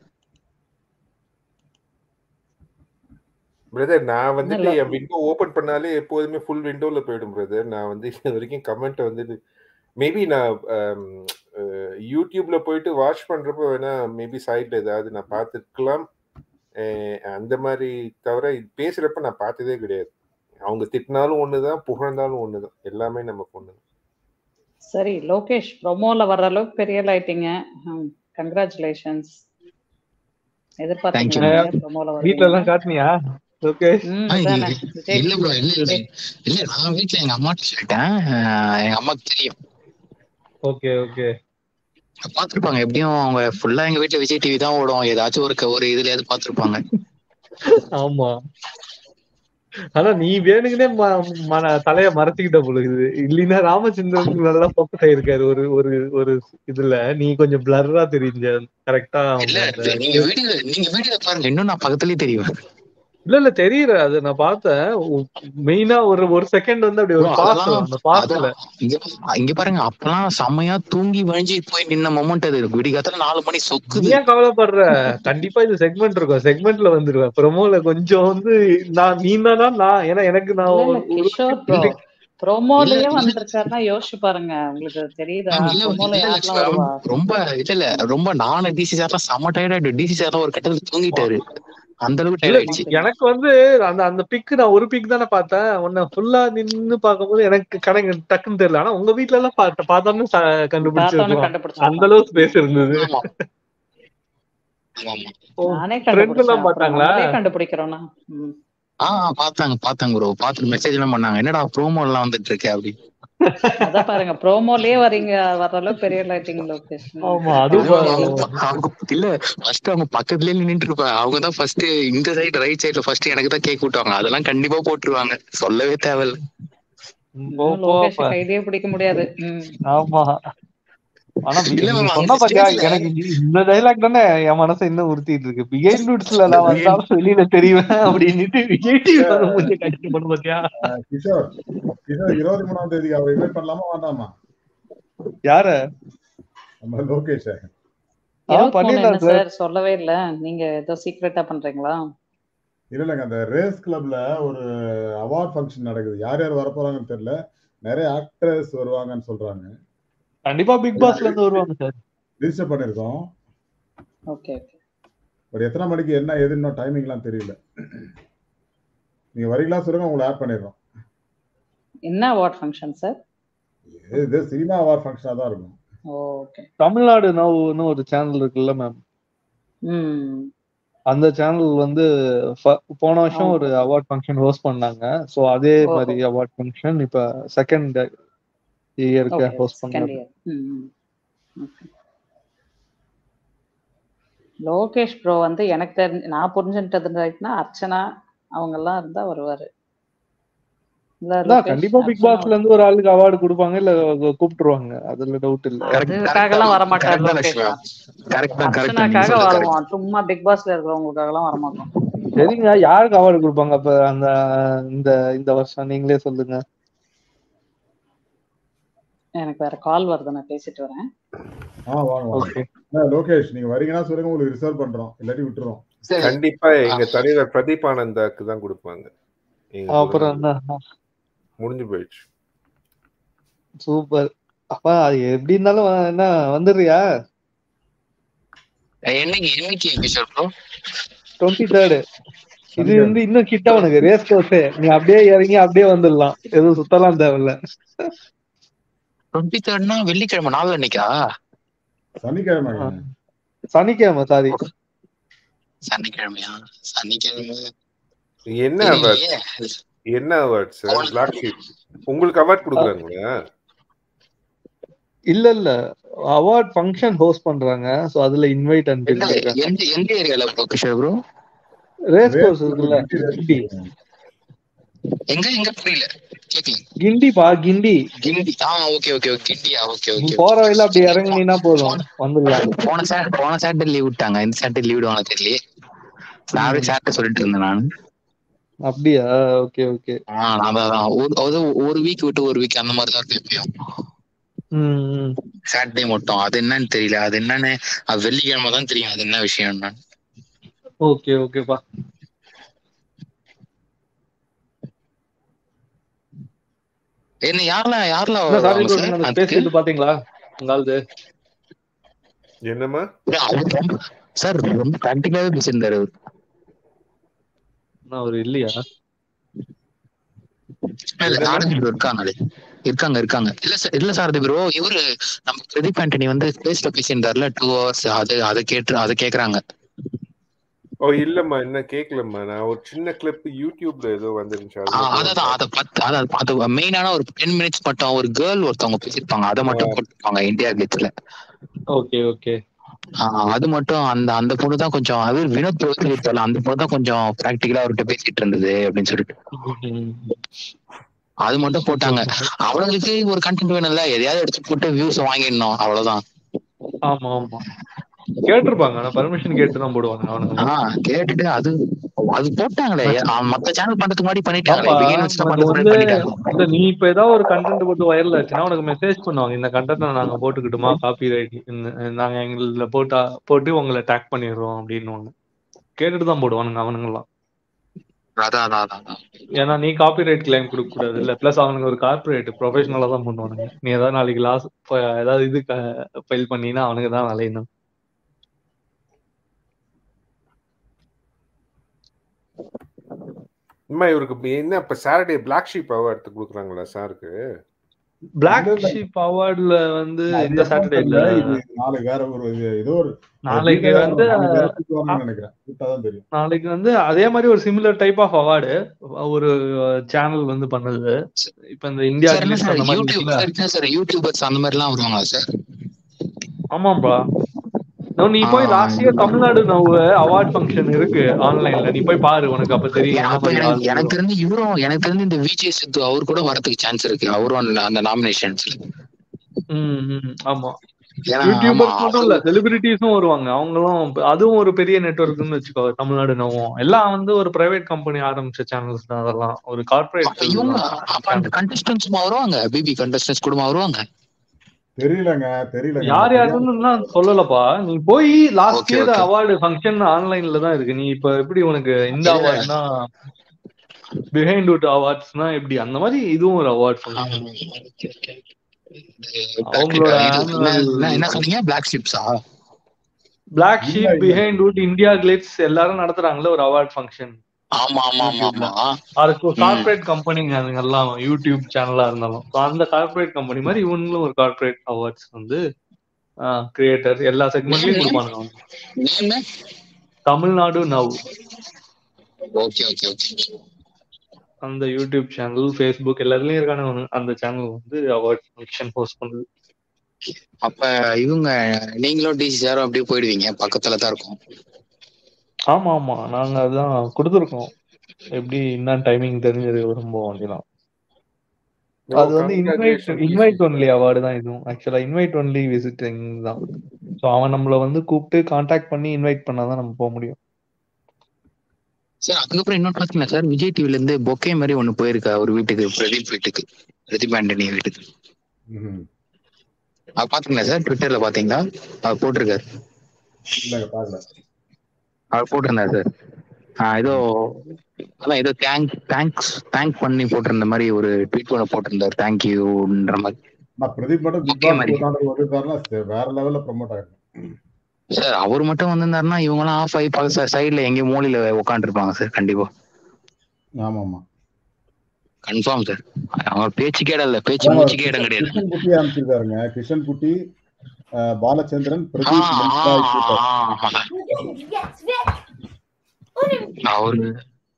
Speaker 4: brother நான் வந்துட்டு
Speaker 2: இல்ல.
Speaker 4: என் விண்டோ ஓபன் பண்ணாலே எப்போதுமே ஃபுல் விண்டோல போயிடும் பிரதர் நான் வந்து இது வரைக்கும் கமெண்ட் வந்துட்டு மேபி நான் ஆம், அஹ், யூடியூப்ல போயிட்டு வாட்ச் பண்றப்ப வேணா மேபி சைட்ல ஏதாவது நான் பார்த்துருக்கலாம் அஹ், அந்த மாதிரி தவிர இது பேசுறப்ப நான் பார்த்ததே கிடையாது அவங்க திட்டினாலும் ஒண்ணுதான் புகழ்ந்தாலும் ஒண்ணுதான் எல்லாமே நமக்கு ஒண்ணுதான்
Speaker 2: சரி லோகேஷ் ப்ரொமோல வர்ற அளவுக்கு பெரிய ஆயிட்டீங்க ம். Congratulations
Speaker 5: Thank you.
Speaker 2: எதிர்பார்த்தீங்க ப்ரோமோல
Speaker 3: வீட்ல எல்லாம்
Speaker 2: வருவீங்க
Speaker 3: காட்டினியா ஓகே
Speaker 2: ம்
Speaker 5: ஆ,
Speaker 2: அதானே
Speaker 5: இல்ல
Speaker 2: விஜய்
Speaker 5: இல்ல ப்ரோ இல்ல இல்ல
Speaker 2: விஜய்
Speaker 5: இல்ல நான் வீட்ல எங்க அம்மாட்ட சொல்லிட்டேன் ஆஹ் எங்க அம்மாக்கு தெரியும்
Speaker 3: ஓகே ஓகே
Speaker 5: பாத்துருப்பாங்க எப்படியும் அவங்க ஃபுல்லா எங்க வீட்ல விஜய் டிவி தான் ஓடும் ஏதாச்சும் ஒரு க- ஒரு இதுலயாவது பாத்துருப்பாங்க
Speaker 3: ஆமா ஆனா நீ வேணுங்கனே ம- மன தலைய மறைச்சுக்கிட்ட பொழுது இல்லைன்னா ராமச்சந்திரன் நல்லா ஃபோக்கஸ் ஆயிருக்காரு ஒரு ஒரு ஒரு இதுல நீ கொஞ்சம் பிளர்ரா தெரிஞ்ச கரெக்டா
Speaker 5: இல்ல
Speaker 3: அவங்க அந்த
Speaker 5: நீங்க வீடியோ நீங்க வீடியோ பாருங்க இன்னும் நான் பக்கத்துலயே தெரியும்
Speaker 3: இல்ல இல்ல தெரியல அது நான் பார்த்தேன் மெயினா ஒரு ஒரு செகண்ட் வந்து அப்படி
Speaker 5: ப்ரோ
Speaker 3: ஒரு பாஸ்
Speaker 5: அதெல்லாம்
Speaker 3: அந்த பாஸ்ல
Speaker 5: அதான் இங்க இங்க பாருங்க அப்பெல்லாம் செம்மையா தூங்கி வழிஞ்சு போய் நின்ன மொமெண்ட் அது விடிகாத்தால நாலு மணி
Speaker 3: நீ
Speaker 5: சொக்குது
Speaker 3: ஏன் கவலைப்படுற கண்டிப்பா இது செக்மெண்ட் இருக்கும் செக்மெண்ட்ல வந்துருவேன் ப்ரோமோல கொஞ்சம் வந்து நான் நீ தானா நான் ஏன்னா எனக்கு நான்
Speaker 2: இல்ல இல்ல
Speaker 3: ஒரு ஒரு
Speaker 2: கிஷோர் ப்ரோ
Speaker 3: building-
Speaker 5: இல்ல
Speaker 2: ப்ரோமோலயே
Speaker 5: இல்ல
Speaker 2: வந்திருக்காருன்னா யோசிச்சு பாருங்க உங்களுக்கு தெரியுதா
Speaker 5: மேம் இல்ல
Speaker 2: ப்ரோமோல
Speaker 5: இல்ல
Speaker 2: யாரெல்லாம்
Speaker 5: லட்சுமி
Speaker 2: வருவா
Speaker 5: மேம் ரொம்ப இல்ல இல்ல ரொம்ப நானும் டிசி சார்லாம் செம்ம டயர்டாயிட்டு டிசி சார்லாம் ஒரு கட்டத்துல தூங்கிட்டாரு அந்த அளவுக்கு
Speaker 3: இல்ல
Speaker 5: டயர்ட் ஆயிடுச்சு
Speaker 3: எனக்கு வந்து அந்த அந்த பிக் நான் ஒரு பிக் தானே பார்த்தேன் உன்னை ஃபுல்லா நின்னு பார்க்கும்போது எனக்கு கணக்கு டக்குன்னு தெரியல ஆனா உங்க வீட்ல எல்லாம் பார்த்த பார்த்தோன்னு ச-
Speaker 2: பார்த்தோன்னு
Speaker 3: கண்டுபிடிச்சிருக்கலாம் அந்த
Speaker 2: கண்டுபிடிச்சிருப்பான்
Speaker 3: அளவு ஸ்பேஸ் இருந்தது
Speaker 5: ஆமா ஆமா
Speaker 3: ஓ
Speaker 2: நானே
Speaker 3: ஃப்ரெண்ட் எல்லாம்
Speaker 2: கண்டுபிடிச்சேன் அப்புறம்
Speaker 3: பார்த்தாங்களா
Speaker 2: நம்மளே கண்டுபிடிக்கிறோம்னா ம்.
Speaker 5: ஆ பார்த்தாங்க பார்த்தாங்க ப்ரோ பார்த்துட்டு மெசேஜ் எல்லாம் பண்ணாங்க என்னடா ப்ரோமோ எல்லாம் வந்துட்டு இருக்கு அப்படி
Speaker 2: அதான் பாருங்க ப்ரோமோலயே வரீங்க வர்ற அளவுக்கு பெரிய லைட்டிங் லொகேஷன்
Speaker 3: ஆமா
Speaker 5: அது
Speaker 3: அதுவும்
Speaker 5: அவங்க
Speaker 3: ப-
Speaker 5: ப- அவங்க இல்ல ஃபர்ஸ்ட் அவங்க பக்கத்துலயே நின்னுட்டு இருப்பாங்க அவங்க தான் ஃபர்ஸ்ட் இந்த சைடு ரைட் சைடுல ஃபர்ஸ்ட் எனக்கு தான் கேக் விட்டுவாங்க அதெல்லாம் கண்டிப்பா போட்டுருவாங்க சொல்லவே தேவையில்ல
Speaker 3: போ
Speaker 2: இன்னும்
Speaker 3: போ
Speaker 2: லோகேஷ
Speaker 3: ப-
Speaker 2: கையிலேயே பிடிக்க முடியாது ம்.
Speaker 3: ஆமா ஆனா வி-
Speaker 5: இல்ல
Speaker 3: நீ
Speaker 5: மேம்
Speaker 3: சொன்ன
Speaker 5: அந்த
Speaker 3: பாத்தியா
Speaker 5: ஸ்டேஜ்ல
Speaker 3: எனக்கு இந்த இந்த டைலாக் தானே என் மனசை இன்னும் உறுத்திட்டு இருக்கு பிகைன் ரூட்ஸ்ல நான் வந்தாலும் வெளியில தெரிவேன் அப்படின்னுட்டு விஜய் டிவி வந்து மூஞ்சி கட்டிட்டு பண்ணு பாத்தியா
Speaker 1: அஹ் கிஷோர் கிஷோர் இருபத்தி மூணாம் தேதி அவர் இன்வைட் பண்ணலாமா வேண்டாமா
Speaker 3: யார
Speaker 1: நம்ம லோகேஷ
Speaker 3: ஆ
Speaker 2: இருபத்தி மூணு
Speaker 3: பண்ணிடலாம்
Speaker 2: என்ன
Speaker 3: சார்
Speaker 2: சார் சொல்லவே இல்ல நீங்க ஏதோ சீக்ரெட்டா பண்றீங்களா
Speaker 1: இல்ல இல்லைங்க அந்த ரேஸ் கிளப்ல ஒரு அவார்ட் ஃபங்க்ஷன் நடக்குது யார் யார் வரப்போறாங்கன்னு தெரியல நிறைய ஆக்டர்ஸ் வருவாங்கன்னு சொல்றாங்க
Speaker 3: கண்டிப்பா பிக் பாஸ்ல இருந்து வருவாங்க சார்
Speaker 1: ரிஜிஸ்டர் பண்ணிருக்கோம்
Speaker 2: ஓகே ஓகே
Speaker 1: பட் எத்தனை மணிக்கு என்ன ஏது இன்னும் டைமிங்லாம் தெரியல நீங்க வரீங்களா சொல்லுங்க உங்களை ஆட் பண்ணிடுறோம்
Speaker 2: என்ன அவார்ட் ஃபங்க்ஷன் சார்
Speaker 1: இது சினிமா அவார்ட் ஃபங்க்ஷனா தான் இருக்கும்
Speaker 2: ஓகே
Speaker 3: தமிழ்நாடு நவ்னு ஒரு சேனல் இருக்குல்ல மேம்
Speaker 2: ம்
Speaker 3: அந்த சேனல் வந்து ஃப- போன வருஷம் ஒரு அவார்ட் ஃபங்க்ஷன் ஹோஸ்ட் பண்ணாங்க சோ அதே
Speaker 2: ஓஹோ.
Speaker 3: மாதிரி அவார்ட் ஃபங்க்ஷன் இப்ப செகண்ட் இயருக்கு
Speaker 2: ஓகே
Speaker 3: ஹோஸ்ட்
Speaker 2: செகண்ட்
Speaker 3: பண்ணாங்க
Speaker 2: இயர் ம் ஓகே லோகேஷ் ப்ரோ வந்து எனக்கு தெரிஞ்சு நான் புரிஞ்சுட்டது ரைட்னா அர்ச்சனா அவங்க எல்லாம் இருந்தா வருவாரு இல்ல
Speaker 3: அதான்
Speaker 2: லோகேஷ்
Speaker 3: கண்டிப்பா பிக்
Speaker 2: அர்ச்சனா
Speaker 3: பாஸ்ல இருந்து ஒரு ஆளுக்கு அவார்டு கொடுப்பாங்க இல்ல கூப்பிட்டுருவாங்க அதுல டவுட் இல்ல
Speaker 2: அதுக்காக எல்லாம் வர மாட்டார்
Speaker 5: கரெக்ட் தான்
Speaker 2: லோகேஷ்
Speaker 5: லட்சுமி கரெக்ட் தான் கரெக்ட் தான் நீங்க
Speaker 2: அர்ச்சனாக்காக
Speaker 5: சொல்றது கரெக்ட்
Speaker 2: வருவான் சும்மா பிக் பாஸ்ல இருக்கிறவங்களுக்காக எல்லாம் வரமாட்டோம்
Speaker 3: சரிங்க யாருக்கு அவார்டு கொடுப்பாங்க அப்ப அந்த இந்த இந்த வருஷம் நீங்களே சொல்லுங்க
Speaker 2: எனக்கு வேற கால் வருது நான் பேசிட்டு வரேன்
Speaker 1: ஆ வாங்க வாங்க
Speaker 3: ஓகே
Speaker 1: அஹ் லோகேஷ் நீங்க வரீங்கன்னா சொல்லுங்க உங்களுக்கு ரிசர்வ் பண்றோம் இல்லாட்டி விட்டுறோம்
Speaker 5: சரி
Speaker 4: கண்டிப்பா எங்க தலைவர் பிரதீப் ஆனந்தாக்கு தான் கொடுப்பாங்க எங்க
Speaker 3: அப்புறம்
Speaker 4: குரு.
Speaker 3: என்ன
Speaker 4: முடிஞ்சு போயிடுச்சு
Speaker 3: சூப்பர் அப்பா அது எப்படி இருந்தாலும் வ- என்ன வந்துடுறியா
Speaker 5: என்னைக்கு என்னைக்கு கிஷோர் ப்ரோ
Speaker 3: டுவெண்ட்டி தேர்டு இது வந்து இன்னும் கிட்ட உனக்கு ரேஸ் கோர்ஸ் நீ அப்படியே இறங்கி அப்படியே வந்துடலாம் எதுவும் சுத்தலாம் தேவையில்ல
Speaker 5: டுவெண்ட்டி தேர்ட்னா வெள்ளிக்கிழமை நாள் அன்னைக்கா
Speaker 1: சனிக்கிழமை
Speaker 3: சனிக்கிழமை சாரி
Speaker 5: சனிக்கிழமையா சனிக்கிழமை
Speaker 4: என்ன அவார்ட்
Speaker 5: தெரியலையே.
Speaker 4: என்ன அவார்ட் சார் பிளாக் ஷீப் உங்களுக்கு அவார்ட் கொடுக்குறாங்களா
Speaker 3: இல்ல இல்ல அவார்ட் ஃபங்க்ஷன் ஹோஸ்ட் பண்றாங்க சோ அதுல இன்வைட்
Speaker 5: எந்த
Speaker 3: அனுப்பிருக்காங்க
Speaker 5: எந்த எந்த ஏரியால bro Kishore bro
Speaker 3: race course இருக்குல்ல கிண்டி
Speaker 5: எங்க எங்க புரியல கேக்கல
Speaker 3: கிண்டிப்பா கிண்டி
Speaker 5: கிண்டி ஆ ஓகே ஓகே ஓகே கிண்டியா ஓகே
Speaker 3: நீ
Speaker 5: ஓகே
Speaker 3: போற வழியில அப்படி இறங்குனீன்னா போதும் வந்துடலாம்
Speaker 5: போன சாட் போன சாட்டர்டே லீவ் விட்டாங்க இந்த சாட்டர்டே லீவ் விடுவாங்க தெரியல நான் சாட்டர்டே சொல்லிட்டு இருந்தேன் நான்
Speaker 3: அப்படியா ஓகே ஓகே
Speaker 5: ஆ நான் தான் ஒரு அது ஒரு வீக் விட்டு ஒரு வீக் அந்த மாதிரி தான் இருக்கு எப்பயும்
Speaker 3: ம்
Speaker 5: சாட்டர்டே மட்டும் அது என்னன்னு தெரியல அது என்னன்னு அது வெள்ளிக்கிழமை தான் தெரியும் அது என்ன விஷயம்
Speaker 3: ஓகே ஓகேப்பா
Speaker 5: என்ன யாரெல்லாம் யாரெல்லாம்
Speaker 3: இல்ல சாரி
Speaker 5: வருவாங்க சார்
Speaker 3: ப்ரோ நீங்க அந்த
Speaker 5: அதுக்கு
Speaker 3: பேசிட்டு பாத்தீங்களா உங்களது
Speaker 4: என்னம்மா
Speaker 5: அவர் ரொம்ப சார் ரொம்ப பிராக்டிகலாவே பேசியிருந்தாரு அவர்
Speaker 3: நான் ஒரு இல்லையா
Speaker 5: இல்ல
Speaker 4: என்னன்னா
Speaker 5: சாரதி ப்ரோ இருக்காங்க அது இருக்காங்க இருக்காங்க இல்ல சார் இல்ல சாரதி ப்ரோ இவரு நம்ம பிரதீப் ஆண்டனி வந்து ஸ்பேஸ்ல பேசியிருந்தாருல டூ ஹவர்ஸ் அது அதை கேட்டு அதை கேக்குறாங்க
Speaker 4: ஓ இல்லம்மா என்ன கேட்கலம்மா நான் ஒரு சின்ன கிளிப் யூடியூப்ல ஏதோ வந்துருந்துச்சு அது
Speaker 5: ஆஹ்
Speaker 4: மட்டும்
Speaker 5: அதான் அதை பத்து அதான் அது மெயினான ஒரு டென் மினிட்ஸ் மட்டும் ஒரு கேர்ள் ஒருத்தவங்க பேசியிருப்பாங்க அதை மட்டும் போட்டுருப்பாங்க இந்தியா கேட்ஸ்ல
Speaker 3: ஓகே ஓகே
Speaker 5: ஆஹ் அது மட்டும் அந்த அந்த பொண்ணு தான் கொஞ்சம் அது வினோத் பிரபு இருப்பார்ல, அந்த பொண்ணு தான் கொஞ்சம் பிராக்டிக்கலா அவர்கிட்ட பேசிட்டு இருந்தது அப்படின்னு சொல்லிட்டு அது மட்டும் போட்டாங்க அவங்களுக்கு ஒரு கண்டென்ட் வேணும்ல எதையாவது எடுத்து போட்டு வியூஸ் வாங்கிடணும் அவ்வளவுதான்
Speaker 3: ஆமா ஆமா கேட்டிருப்பாங்க ஆனா பர்மிஷன் கேட்டு தான் போடுவாங்க அவனுங்க
Speaker 5: ஆஹ் கேட்டுட்டு அது அது போட்டாங்களே அஹ் மத்த சேனல் பண்றதுக்கு முன்னாடி பண்ணிட்டாங்களே
Speaker 3: ஆமா,
Speaker 5: பிகின் வச்சு
Speaker 3: உனக்கு
Speaker 5: பண்றதுக்கு
Speaker 3: வந்து
Speaker 5: முன்னாடி பண்ணிட்டாங்க
Speaker 3: இல்ல நீ இப்ப ஏதாவது ஒரு கண்டென்ட் போட்டு வைரல் ஆச்சுன்னா உனக்கு மெசேஜ் பண்ணுவாங்க இந்த கண்டென்ட் நாங்க போட்டுக்கிட்டுமா காப்பி ரைட் நாங்க எங்கள போட்டா போட்டு உங்களை டேக் பண்ணிடுறோம் அப்படின்னு ஒண்ணு கேட்டுட்டு தான் போடுவானுங்க அவனுங்கெல்லாம்
Speaker 5: அதான் அதான் அதான் அதான்.
Speaker 3: ஏன்னா நீ காப்பி ரைட் கிளைம் கொடுக்க கூடாது இல்ல பிளஸ் அவனுங்க ஒரு கார்பரேட் ப்ரொஃபஷனலா தான் பண்ணுவானுங்க நீ ஏதாவது நாளைக்கு லாஸ் ஏதாவது இது ஃபைல் பண்ணினா அவனுக்கு தான் அலையணும்
Speaker 4: அம்மா இவருக்கு என்ன இப்ப சாட்டர்டே பிளாக் ஷீப் அவார்டு கொடுக்குறாங்களா சாருக்கு
Speaker 3: பிளாக்
Speaker 1: இல்ல, இல்ல.
Speaker 3: ஷீப் அவார்ட்ல வந்து
Speaker 1: அது
Speaker 3: இந்த
Speaker 1: எப்போ
Speaker 3: சாட்டர்டே இல்ல
Speaker 1: தெரியல, இது நாளைக்கு வேற ஒரு இது ஏதோ ஒரு
Speaker 3: நாளைக்கு
Speaker 1: detail ஆ
Speaker 3: வந்து
Speaker 1: நாளைக்கு வேற கூப்பிடுவாங்கன்னு நினைக்கிறேன் கூப்பிட்டாதான் தெரியும்
Speaker 3: நாளைக்கு வந்து அதே மாதிரி ஒரு சிமிலர் டைப் ஆஃப் அவார்டு ஒரு சேனல் வந்து பண்ணுது இப்ப இந்த இந்தியா
Speaker 5: சார் என்ன
Speaker 3: கிளிப்ஸ்
Speaker 5: சார்
Speaker 3: அந்த மாதிரி
Speaker 5: யூடியூப்
Speaker 3: இருக்குல்ல
Speaker 5: சார் என்ன சார் யூடியூபர்ஸ் அந்த மாதிரி எல்லாம் வருவாங்களா சார்
Speaker 3: ஆமாப்பா நோ, நீ போய்
Speaker 5: ஆ.
Speaker 3: Last year Tamil Nadu now award function இருக்கு ஆன்லைன்ல நீ போய் பாரு உனக்கு அப்ப தெரியும் என்ன
Speaker 5: அப்ப
Speaker 3: மாதிரி
Speaker 5: எனக்கு
Speaker 3: ஆள்
Speaker 5: எனக்கு
Speaker 3: வரும்.
Speaker 5: தெரிஞ்சு இவரும் எனக்கு தெரிஞ்சு இந்த விஜய் சித்து அவர் கூட வரதுக்கு சான்ஸ் இருக்கு அவரும் அந்த- அந்த நாமினேஷன்ஸ்ல
Speaker 3: ம், ம், ஆமா
Speaker 5: ஏன்னா ஆமா,
Speaker 3: யூடியூபர்ஸ் மட்டும் இல்ல
Speaker 5: அவரு-
Speaker 3: செலிபிரிட்டிஸும் வருவாங்க அவங்களும் இப்ப- அதுவும் ஒரு பெரிய நெட்வொர்க்னு வச்சுக்கோ தமிழ்நாடு நவும் எல்லாம் வந்து ஒரு பிரைவேட் கம்பெனி ஆரம்பிச்ச சேனல்ஸ் தான் அதெல்லாம் ஒரு கார்பரேட்
Speaker 5: அப்ப இவங்க அப்ப அந்த கண்டஸ்டன்ஸ் வருவாங்க பிபி கண்டஸ்டன்ஸ் கூட வருவாங்க
Speaker 1: தெரியலங்க தெரியலங்க
Speaker 3: யார் யாருன்னு சொல்லலப்பா நீ போய் last
Speaker 5: Okay,
Speaker 3: year
Speaker 5: okay.
Speaker 3: Award function ஆன்லைன்ல தான் இருக்கு நீ இப்ப எப்படி உனக்கு இந்த
Speaker 5: இல்ல.
Speaker 3: அவார்ட்னா பிஹைண்ட் அவுட் அவார்ட்ஸ்னா எப்படி அந்த மாதிரி இதுவும் ஒரு அவார்ட்
Speaker 5: ஆ,
Speaker 3: ஃபங்க்ஷன்
Speaker 5: okay, okay.
Speaker 3: அவங்களோட
Speaker 5: இது என்ன-
Speaker 3: annual-
Speaker 5: என்ன- என்ன சொன்னீங்க பிளாக் ஷிப்ஸா
Speaker 3: பிளாக்
Speaker 1: இல்ல,
Speaker 3: ஷீப்
Speaker 1: இல்ல.
Speaker 3: பிஹைண்ட் அவுட் இந்தியா கிளிட்ஸ் எல்லாரும் நடத்துறாங்கல்ல ஒரு அவார்ட் ஃபங்க்ஷன்
Speaker 5: ஆமா ஆமா ஆமா ஆமா
Speaker 3: அதுக்கு கார்பரேட் கம்பெனிங்க அதுங்க எல்லாம் யூடியூப் சேனலா இருந்தாலும் So, அந்த கார்பரேட் கம்பெனி மாதிரி இவங்களும் ஒரு கார்பரேட் அவார்ட்ஸ் வந்து கிரியேட்டர் எல்லா செக்மெண்ட்லயும் கொடுப்பானுங்க அவங்க.
Speaker 5: Name
Speaker 3: Tamil Nadu now
Speaker 5: okay okay okay
Speaker 3: அந்த யூடியூப் சேனல் ஃபேஸ்புக் எல்லாத்துலயும் இருக்கான ஒண்ணு. அந்த சேனல் வந்து அவார்ட் ஃபங்க்ஷன் ஹோஸ்ட் பண்ணுது
Speaker 5: அப்ப இவங்க நீங்களும் டிசி சாரும் அப்படியே போயிடுவீங்க பக்கத்துல தான் இருக்கும்
Speaker 3: ஆமா ஆமா நாங்க அதான் கொடுத்துருக்கோம் எப்படி என்ன டைமிங் தெரிஞ்சது ரொம்ப வேண்டியலாம் அது வந்து இன்வைட் இன்வைட் ஒன்லி அவார்டு தான் இதுவும் ஆக்சுவலா இன்வைட் ஒன்லி விசிட்டிங் தான் ஸோ அவன் நம்மள வந்து கூப்பிட்டு காண்டாக்ட் பண்ணி இன்வைட் பண்ணாதான் நம்ம போக முடியும்
Speaker 5: சார் அதுக்கப்புறம் இன்னொன்று பாத்தீங்கன்னா சார் விஜய் டிவில இருந்து பொக்கே மாதிரி ஒண்ணு போயிருக்கா ஒரு வீட்டுக்கு பிரதீப் வீட்டுக்கு பிரதீப் ஆண்டனி வீட்டுக்கு
Speaker 1: ம்ஹும்.
Speaker 5: அது பாத்தீங்களா சார் ட்விட்டர்ல பாத்தீங்களா அவர் போட்டிருக்காரு
Speaker 1: இல்லைங்க பார்க்கல
Speaker 5: அவர் போட்டிருந்தார் சார் ஆஹ் ஏதோ அதான் ஏதோ தேங்க் தேங்க்ஸ் தேங்க் பண்ணி போட்டிருந்த மாதிரி ஒரு ட்வீட் ஒன்று போட்டிருந்தார் தேங்க்யூன்ற மாதிரி
Speaker 1: நான் பிரதீப் மட்டும் பிக்
Speaker 5: Okay,
Speaker 1: பாஸ்
Speaker 5: மாதிரி.
Speaker 1: கொண்டாடுறது வந்துருந்தாருன்னா சரி, வேற லெவல்ல ப்ரொமோட் ஆயிருக்கும்
Speaker 5: சார் அவர் மட்டும் வந்திருந்தாருன்னா இவங்கெல்லாம் ஆஃப் ஆகி பக்கத்துல சைடுல எங்கேயும் மூலையில உட்காந்துருப்பாங்க சார் கண்டிப்பா
Speaker 1: ஆமா ஆமா
Speaker 5: கன்ஃபார்ம் சார் அவங்க பேச்சுக்கே இடம் இல்ல பேச்சு
Speaker 1: அதான்
Speaker 5: மூச்சுக்கே இடம் கிடையாது
Speaker 1: கிஷன் குட்டி அனுப்பிச்சிருக்காருங்க கிஷன் குட்டி அஹ், பாலச்சந்திரன்
Speaker 5: ஆ,
Speaker 1: பிரதீப்
Speaker 5: ஆ,
Speaker 1: லிங்காய் கூட்டர்.
Speaker 5: ஆ, ஆமா சார். அவரு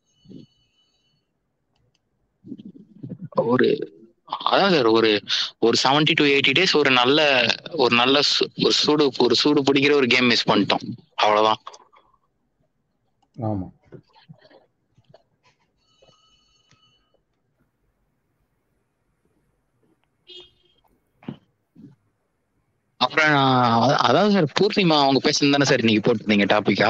Speaker 5: ஒரு அதான் சார் ஒரு ஒரு செவன்டி டு எயிட்டி டேஸ் ஒரு நல்ல ஒரு நல்ல சு- ஒரு சூடு ஒரு சூடு பிடிக்கிற ஒரு கேம் மிஸ் பண்ணிட்டோம் அவ்வளவுதான்
Speaker 1: ஆமா
Speaker 5: அப்புறம் அ- அதாவது சார் பூர்ணிமா அவங்க பேசுனது தானே சார் இன்னைக்கு போட்டிருந்தீங்க டாபிக்கா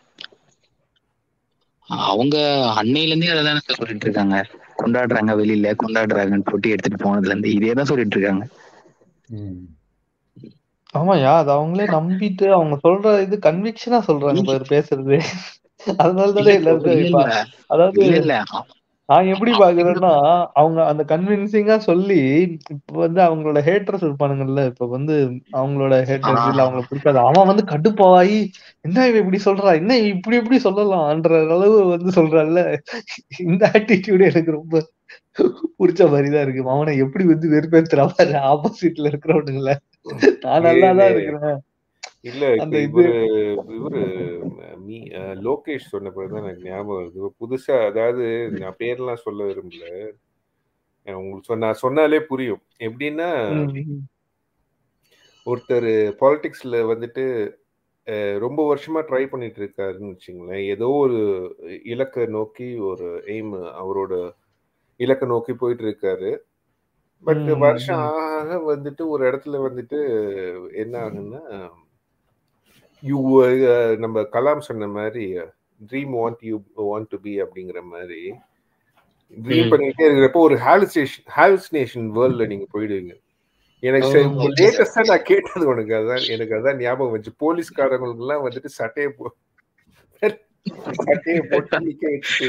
Speaker 5: அவங்க அன்னையில இருந்தே அதை தானே சார் சொல்லிட்டு இருக்காங்க கொண்டாடுறாங்க வெளியில கொண்டாடுறாங்கன்னு போட்டு எடுத்துட்டு போனதுல இருந்து இதே தான் சொல்லிட்டு இருக்காங்க
Speaker 1: ம்.
Speaker 3: ஆமாயா அது அவங்களே நம்பிட்டு அவங்க சொல்ற இது கன்விக்ஷனா சொல்றாங்க பாரு பேசுறது அதனால தானே எல்லாருக்கும்
Speaker 5: இல்ல
Speaker 3: இப்ப
Speaker 5: இல்ல
Speaker 3: அதாவது
Speaker 5: இல்ல இல்ல
Speaker 3: நான் எப்படி பாக்குறேன்னா அவங்க அந்த கன்வின்சிங்கா சொல்லி இப்ப வந்து அவங்களோட ஹேட்டர்ஸ் இருப்பானுங்கல்ல இப்ப வந்து அவங்களோட ஹேட்டர்ஸ் இல்ல அவங்களுக்கு பிடிக்காது அவன் வந்து கடுப்பாயி என்ன இவன் இப்படி சொல்றா என்ன இப்படி இப்படி சொல்லலாம்ன்ற அளவு வந்து சொல்றான்ல இந்த ஆட்டிடியூட் எனக்கு ரொம்ப புடிச்ச மாதிரிதான் இருக்கு அவனை எப்படி வந்து வெறுப்பேத்துறா பாரு ஆப்போசிட்ல இருக்கிறவனுங்கள நான் நல்லாதான் இருக்கிறேன்
Speaker 4: இல்ல
Speaker 3: அந்த
Speaker 4: இப்ப
Speaker 3: இது
Speaker 4: இவரு இவரு மீ அஹ் லோகேஷ் சொன்ன பிறகுதான் எனக்கு ஞாபகம் வருது இவ புதுசா அதாவது நான் பேர்லாம் சொல்ல விரும்பல அஹ் உங்களுக்கு சொன்ன சொன்னாலே புரியும் எப்படின்னா
Speaker 3: ம், ம்.
Speaker 4: ஒருத்தர் பாலிடிக்ஸ்ல வந்துட்டு அஹ், ரொம்ப வருஷமா ட்ரை பண்ணிட்டு இருக்காருன்னு வச்சுங்களேன் ஏதோ ஒரு இலக்கை நோக்கி ஒரு எய்ம் அவரோட இலக்கை நோக்கி போயிட்டு இருக்காரு பட்
Speaker 3: ம்,
Speaker 4: வருஷம்
Speaker 3: ம்.
Speaker 4: ஆக வந்துட்டு ஒரு இடத்துல வந்துட்டு என்ன ஆகுன்னா யூ நம்ம கலாம் சொன்ன மாதிரி dream want you want to be அப்படிங்கிற மாதிரி ட்ரீம்
Speaker 3: ம்.
Speaker 4: பண்ணிட்டே இருக்கிறப்போ ஒரு ஹாலுசினேஷன் ஹாலுசினேஷன் வேர்ல்ட்ல நீங்க போயிடுவீங்க எனக்கு
Speaker 3: ஓ,
Speaker 4: ச- இப்போ
Speaker 3: okay.
Speaker 4: லேட்டஸ்டா நான் கேட்டது உனக்கு அதான் எனக்கு அதான் ஞாபகம் வச்சு போலீஸ்காரங்களுக்கு எல்லாம் வந்துட்டு சட்டையை போ சட்டையை போட்டு நிக்க வச்சுட்டு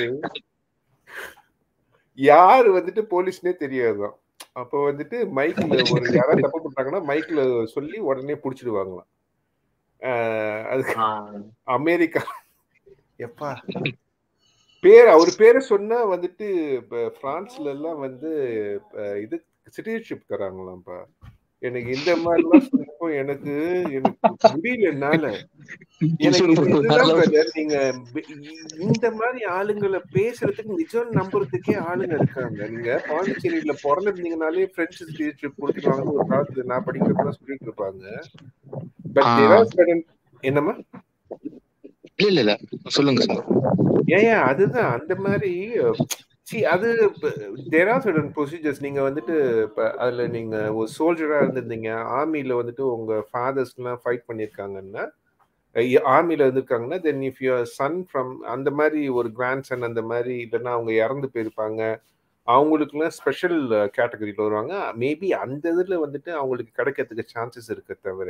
Speaker 4: யாரு வந்துட்டு போலீஸ்னே தெரியாதுதான் அப்போ வந்துட்டு மைக்ல ஒரு யாராவது தப்பு பண்றாங்கன்னா மைக்ல சொல்லி உடனே புடிச்சிடுவாங்களாம் ஆஹ் அதுக்கு அமெரிக்கா எப்பா பேர் அவர் பேரை சொன்னா வந்துட்டு இப்ப பிரான்ஸ்ல எல்லாம் வந்து இப்ப இது சிட்டிசன்ஷிப் தராங்களாம்ப்பா எனக்கு இந்த மாதிரிலாம் சொல்றப்போ எனக்கு எனக்கு முடியல என்னால எனக்கு இது- இதுதான் brother, நீங்க ப- இந்த மாதிரி ஆளுங்களை பேசுறதுக்கு நிஜம் நம்புறதுக்கே ஆளுங்க இருக்காங்க நீங்க பாண்டிச்சேரியில பிறந்திருந்தீங்கனாலே பிரெஞ்சு சிட்டிசன்ஷிப் கொடுத்துருவாங்கன்னு ஒரு காலத்துல நான் படிக்கிறப்ப சொல்லிட்டு இருப்பாங்க பட்
Speaker 5: ஆ.
Speaker 4: என்னம்மா
Speaker 5: இல்ல இல்ல இல்ல சொல்லுங்க சார்
Speaker 4: ஏன் ஏன் அதுதான் அந்த மாதிரி சி அது தேர் ஆர் சர்டன் ப்ரொசீஜர்ஸ் நீங்க வந்துட்டு இப்ப அதுல நீங்க ஒரு சோல்ஜரா இருந்திருந்தீங்க ஆர்மில வந்துட்டு உங்க ஃபாதர்ஸ்லாம் ஃபைட் பண்ணிருக்காங்கன்னா ஆர்மில இருந்திருக்காங்கன்னா then if your son from அந்த மாதிரி ஒரு கிராண்ட் சன் அந்த மாதிரி இல்லைன்னா அவங்க இறந்து போயிருப்பாங்க அவங்களுக்குலாம் ஸ்பெஷல் கேட்டகரியில் வருவாங்க மேபி அந்த இதில் வந்துட்டு அவங்களுக்கு கிடைக்கிறதுக்கு சான்சஸ் இருக்கு தவிர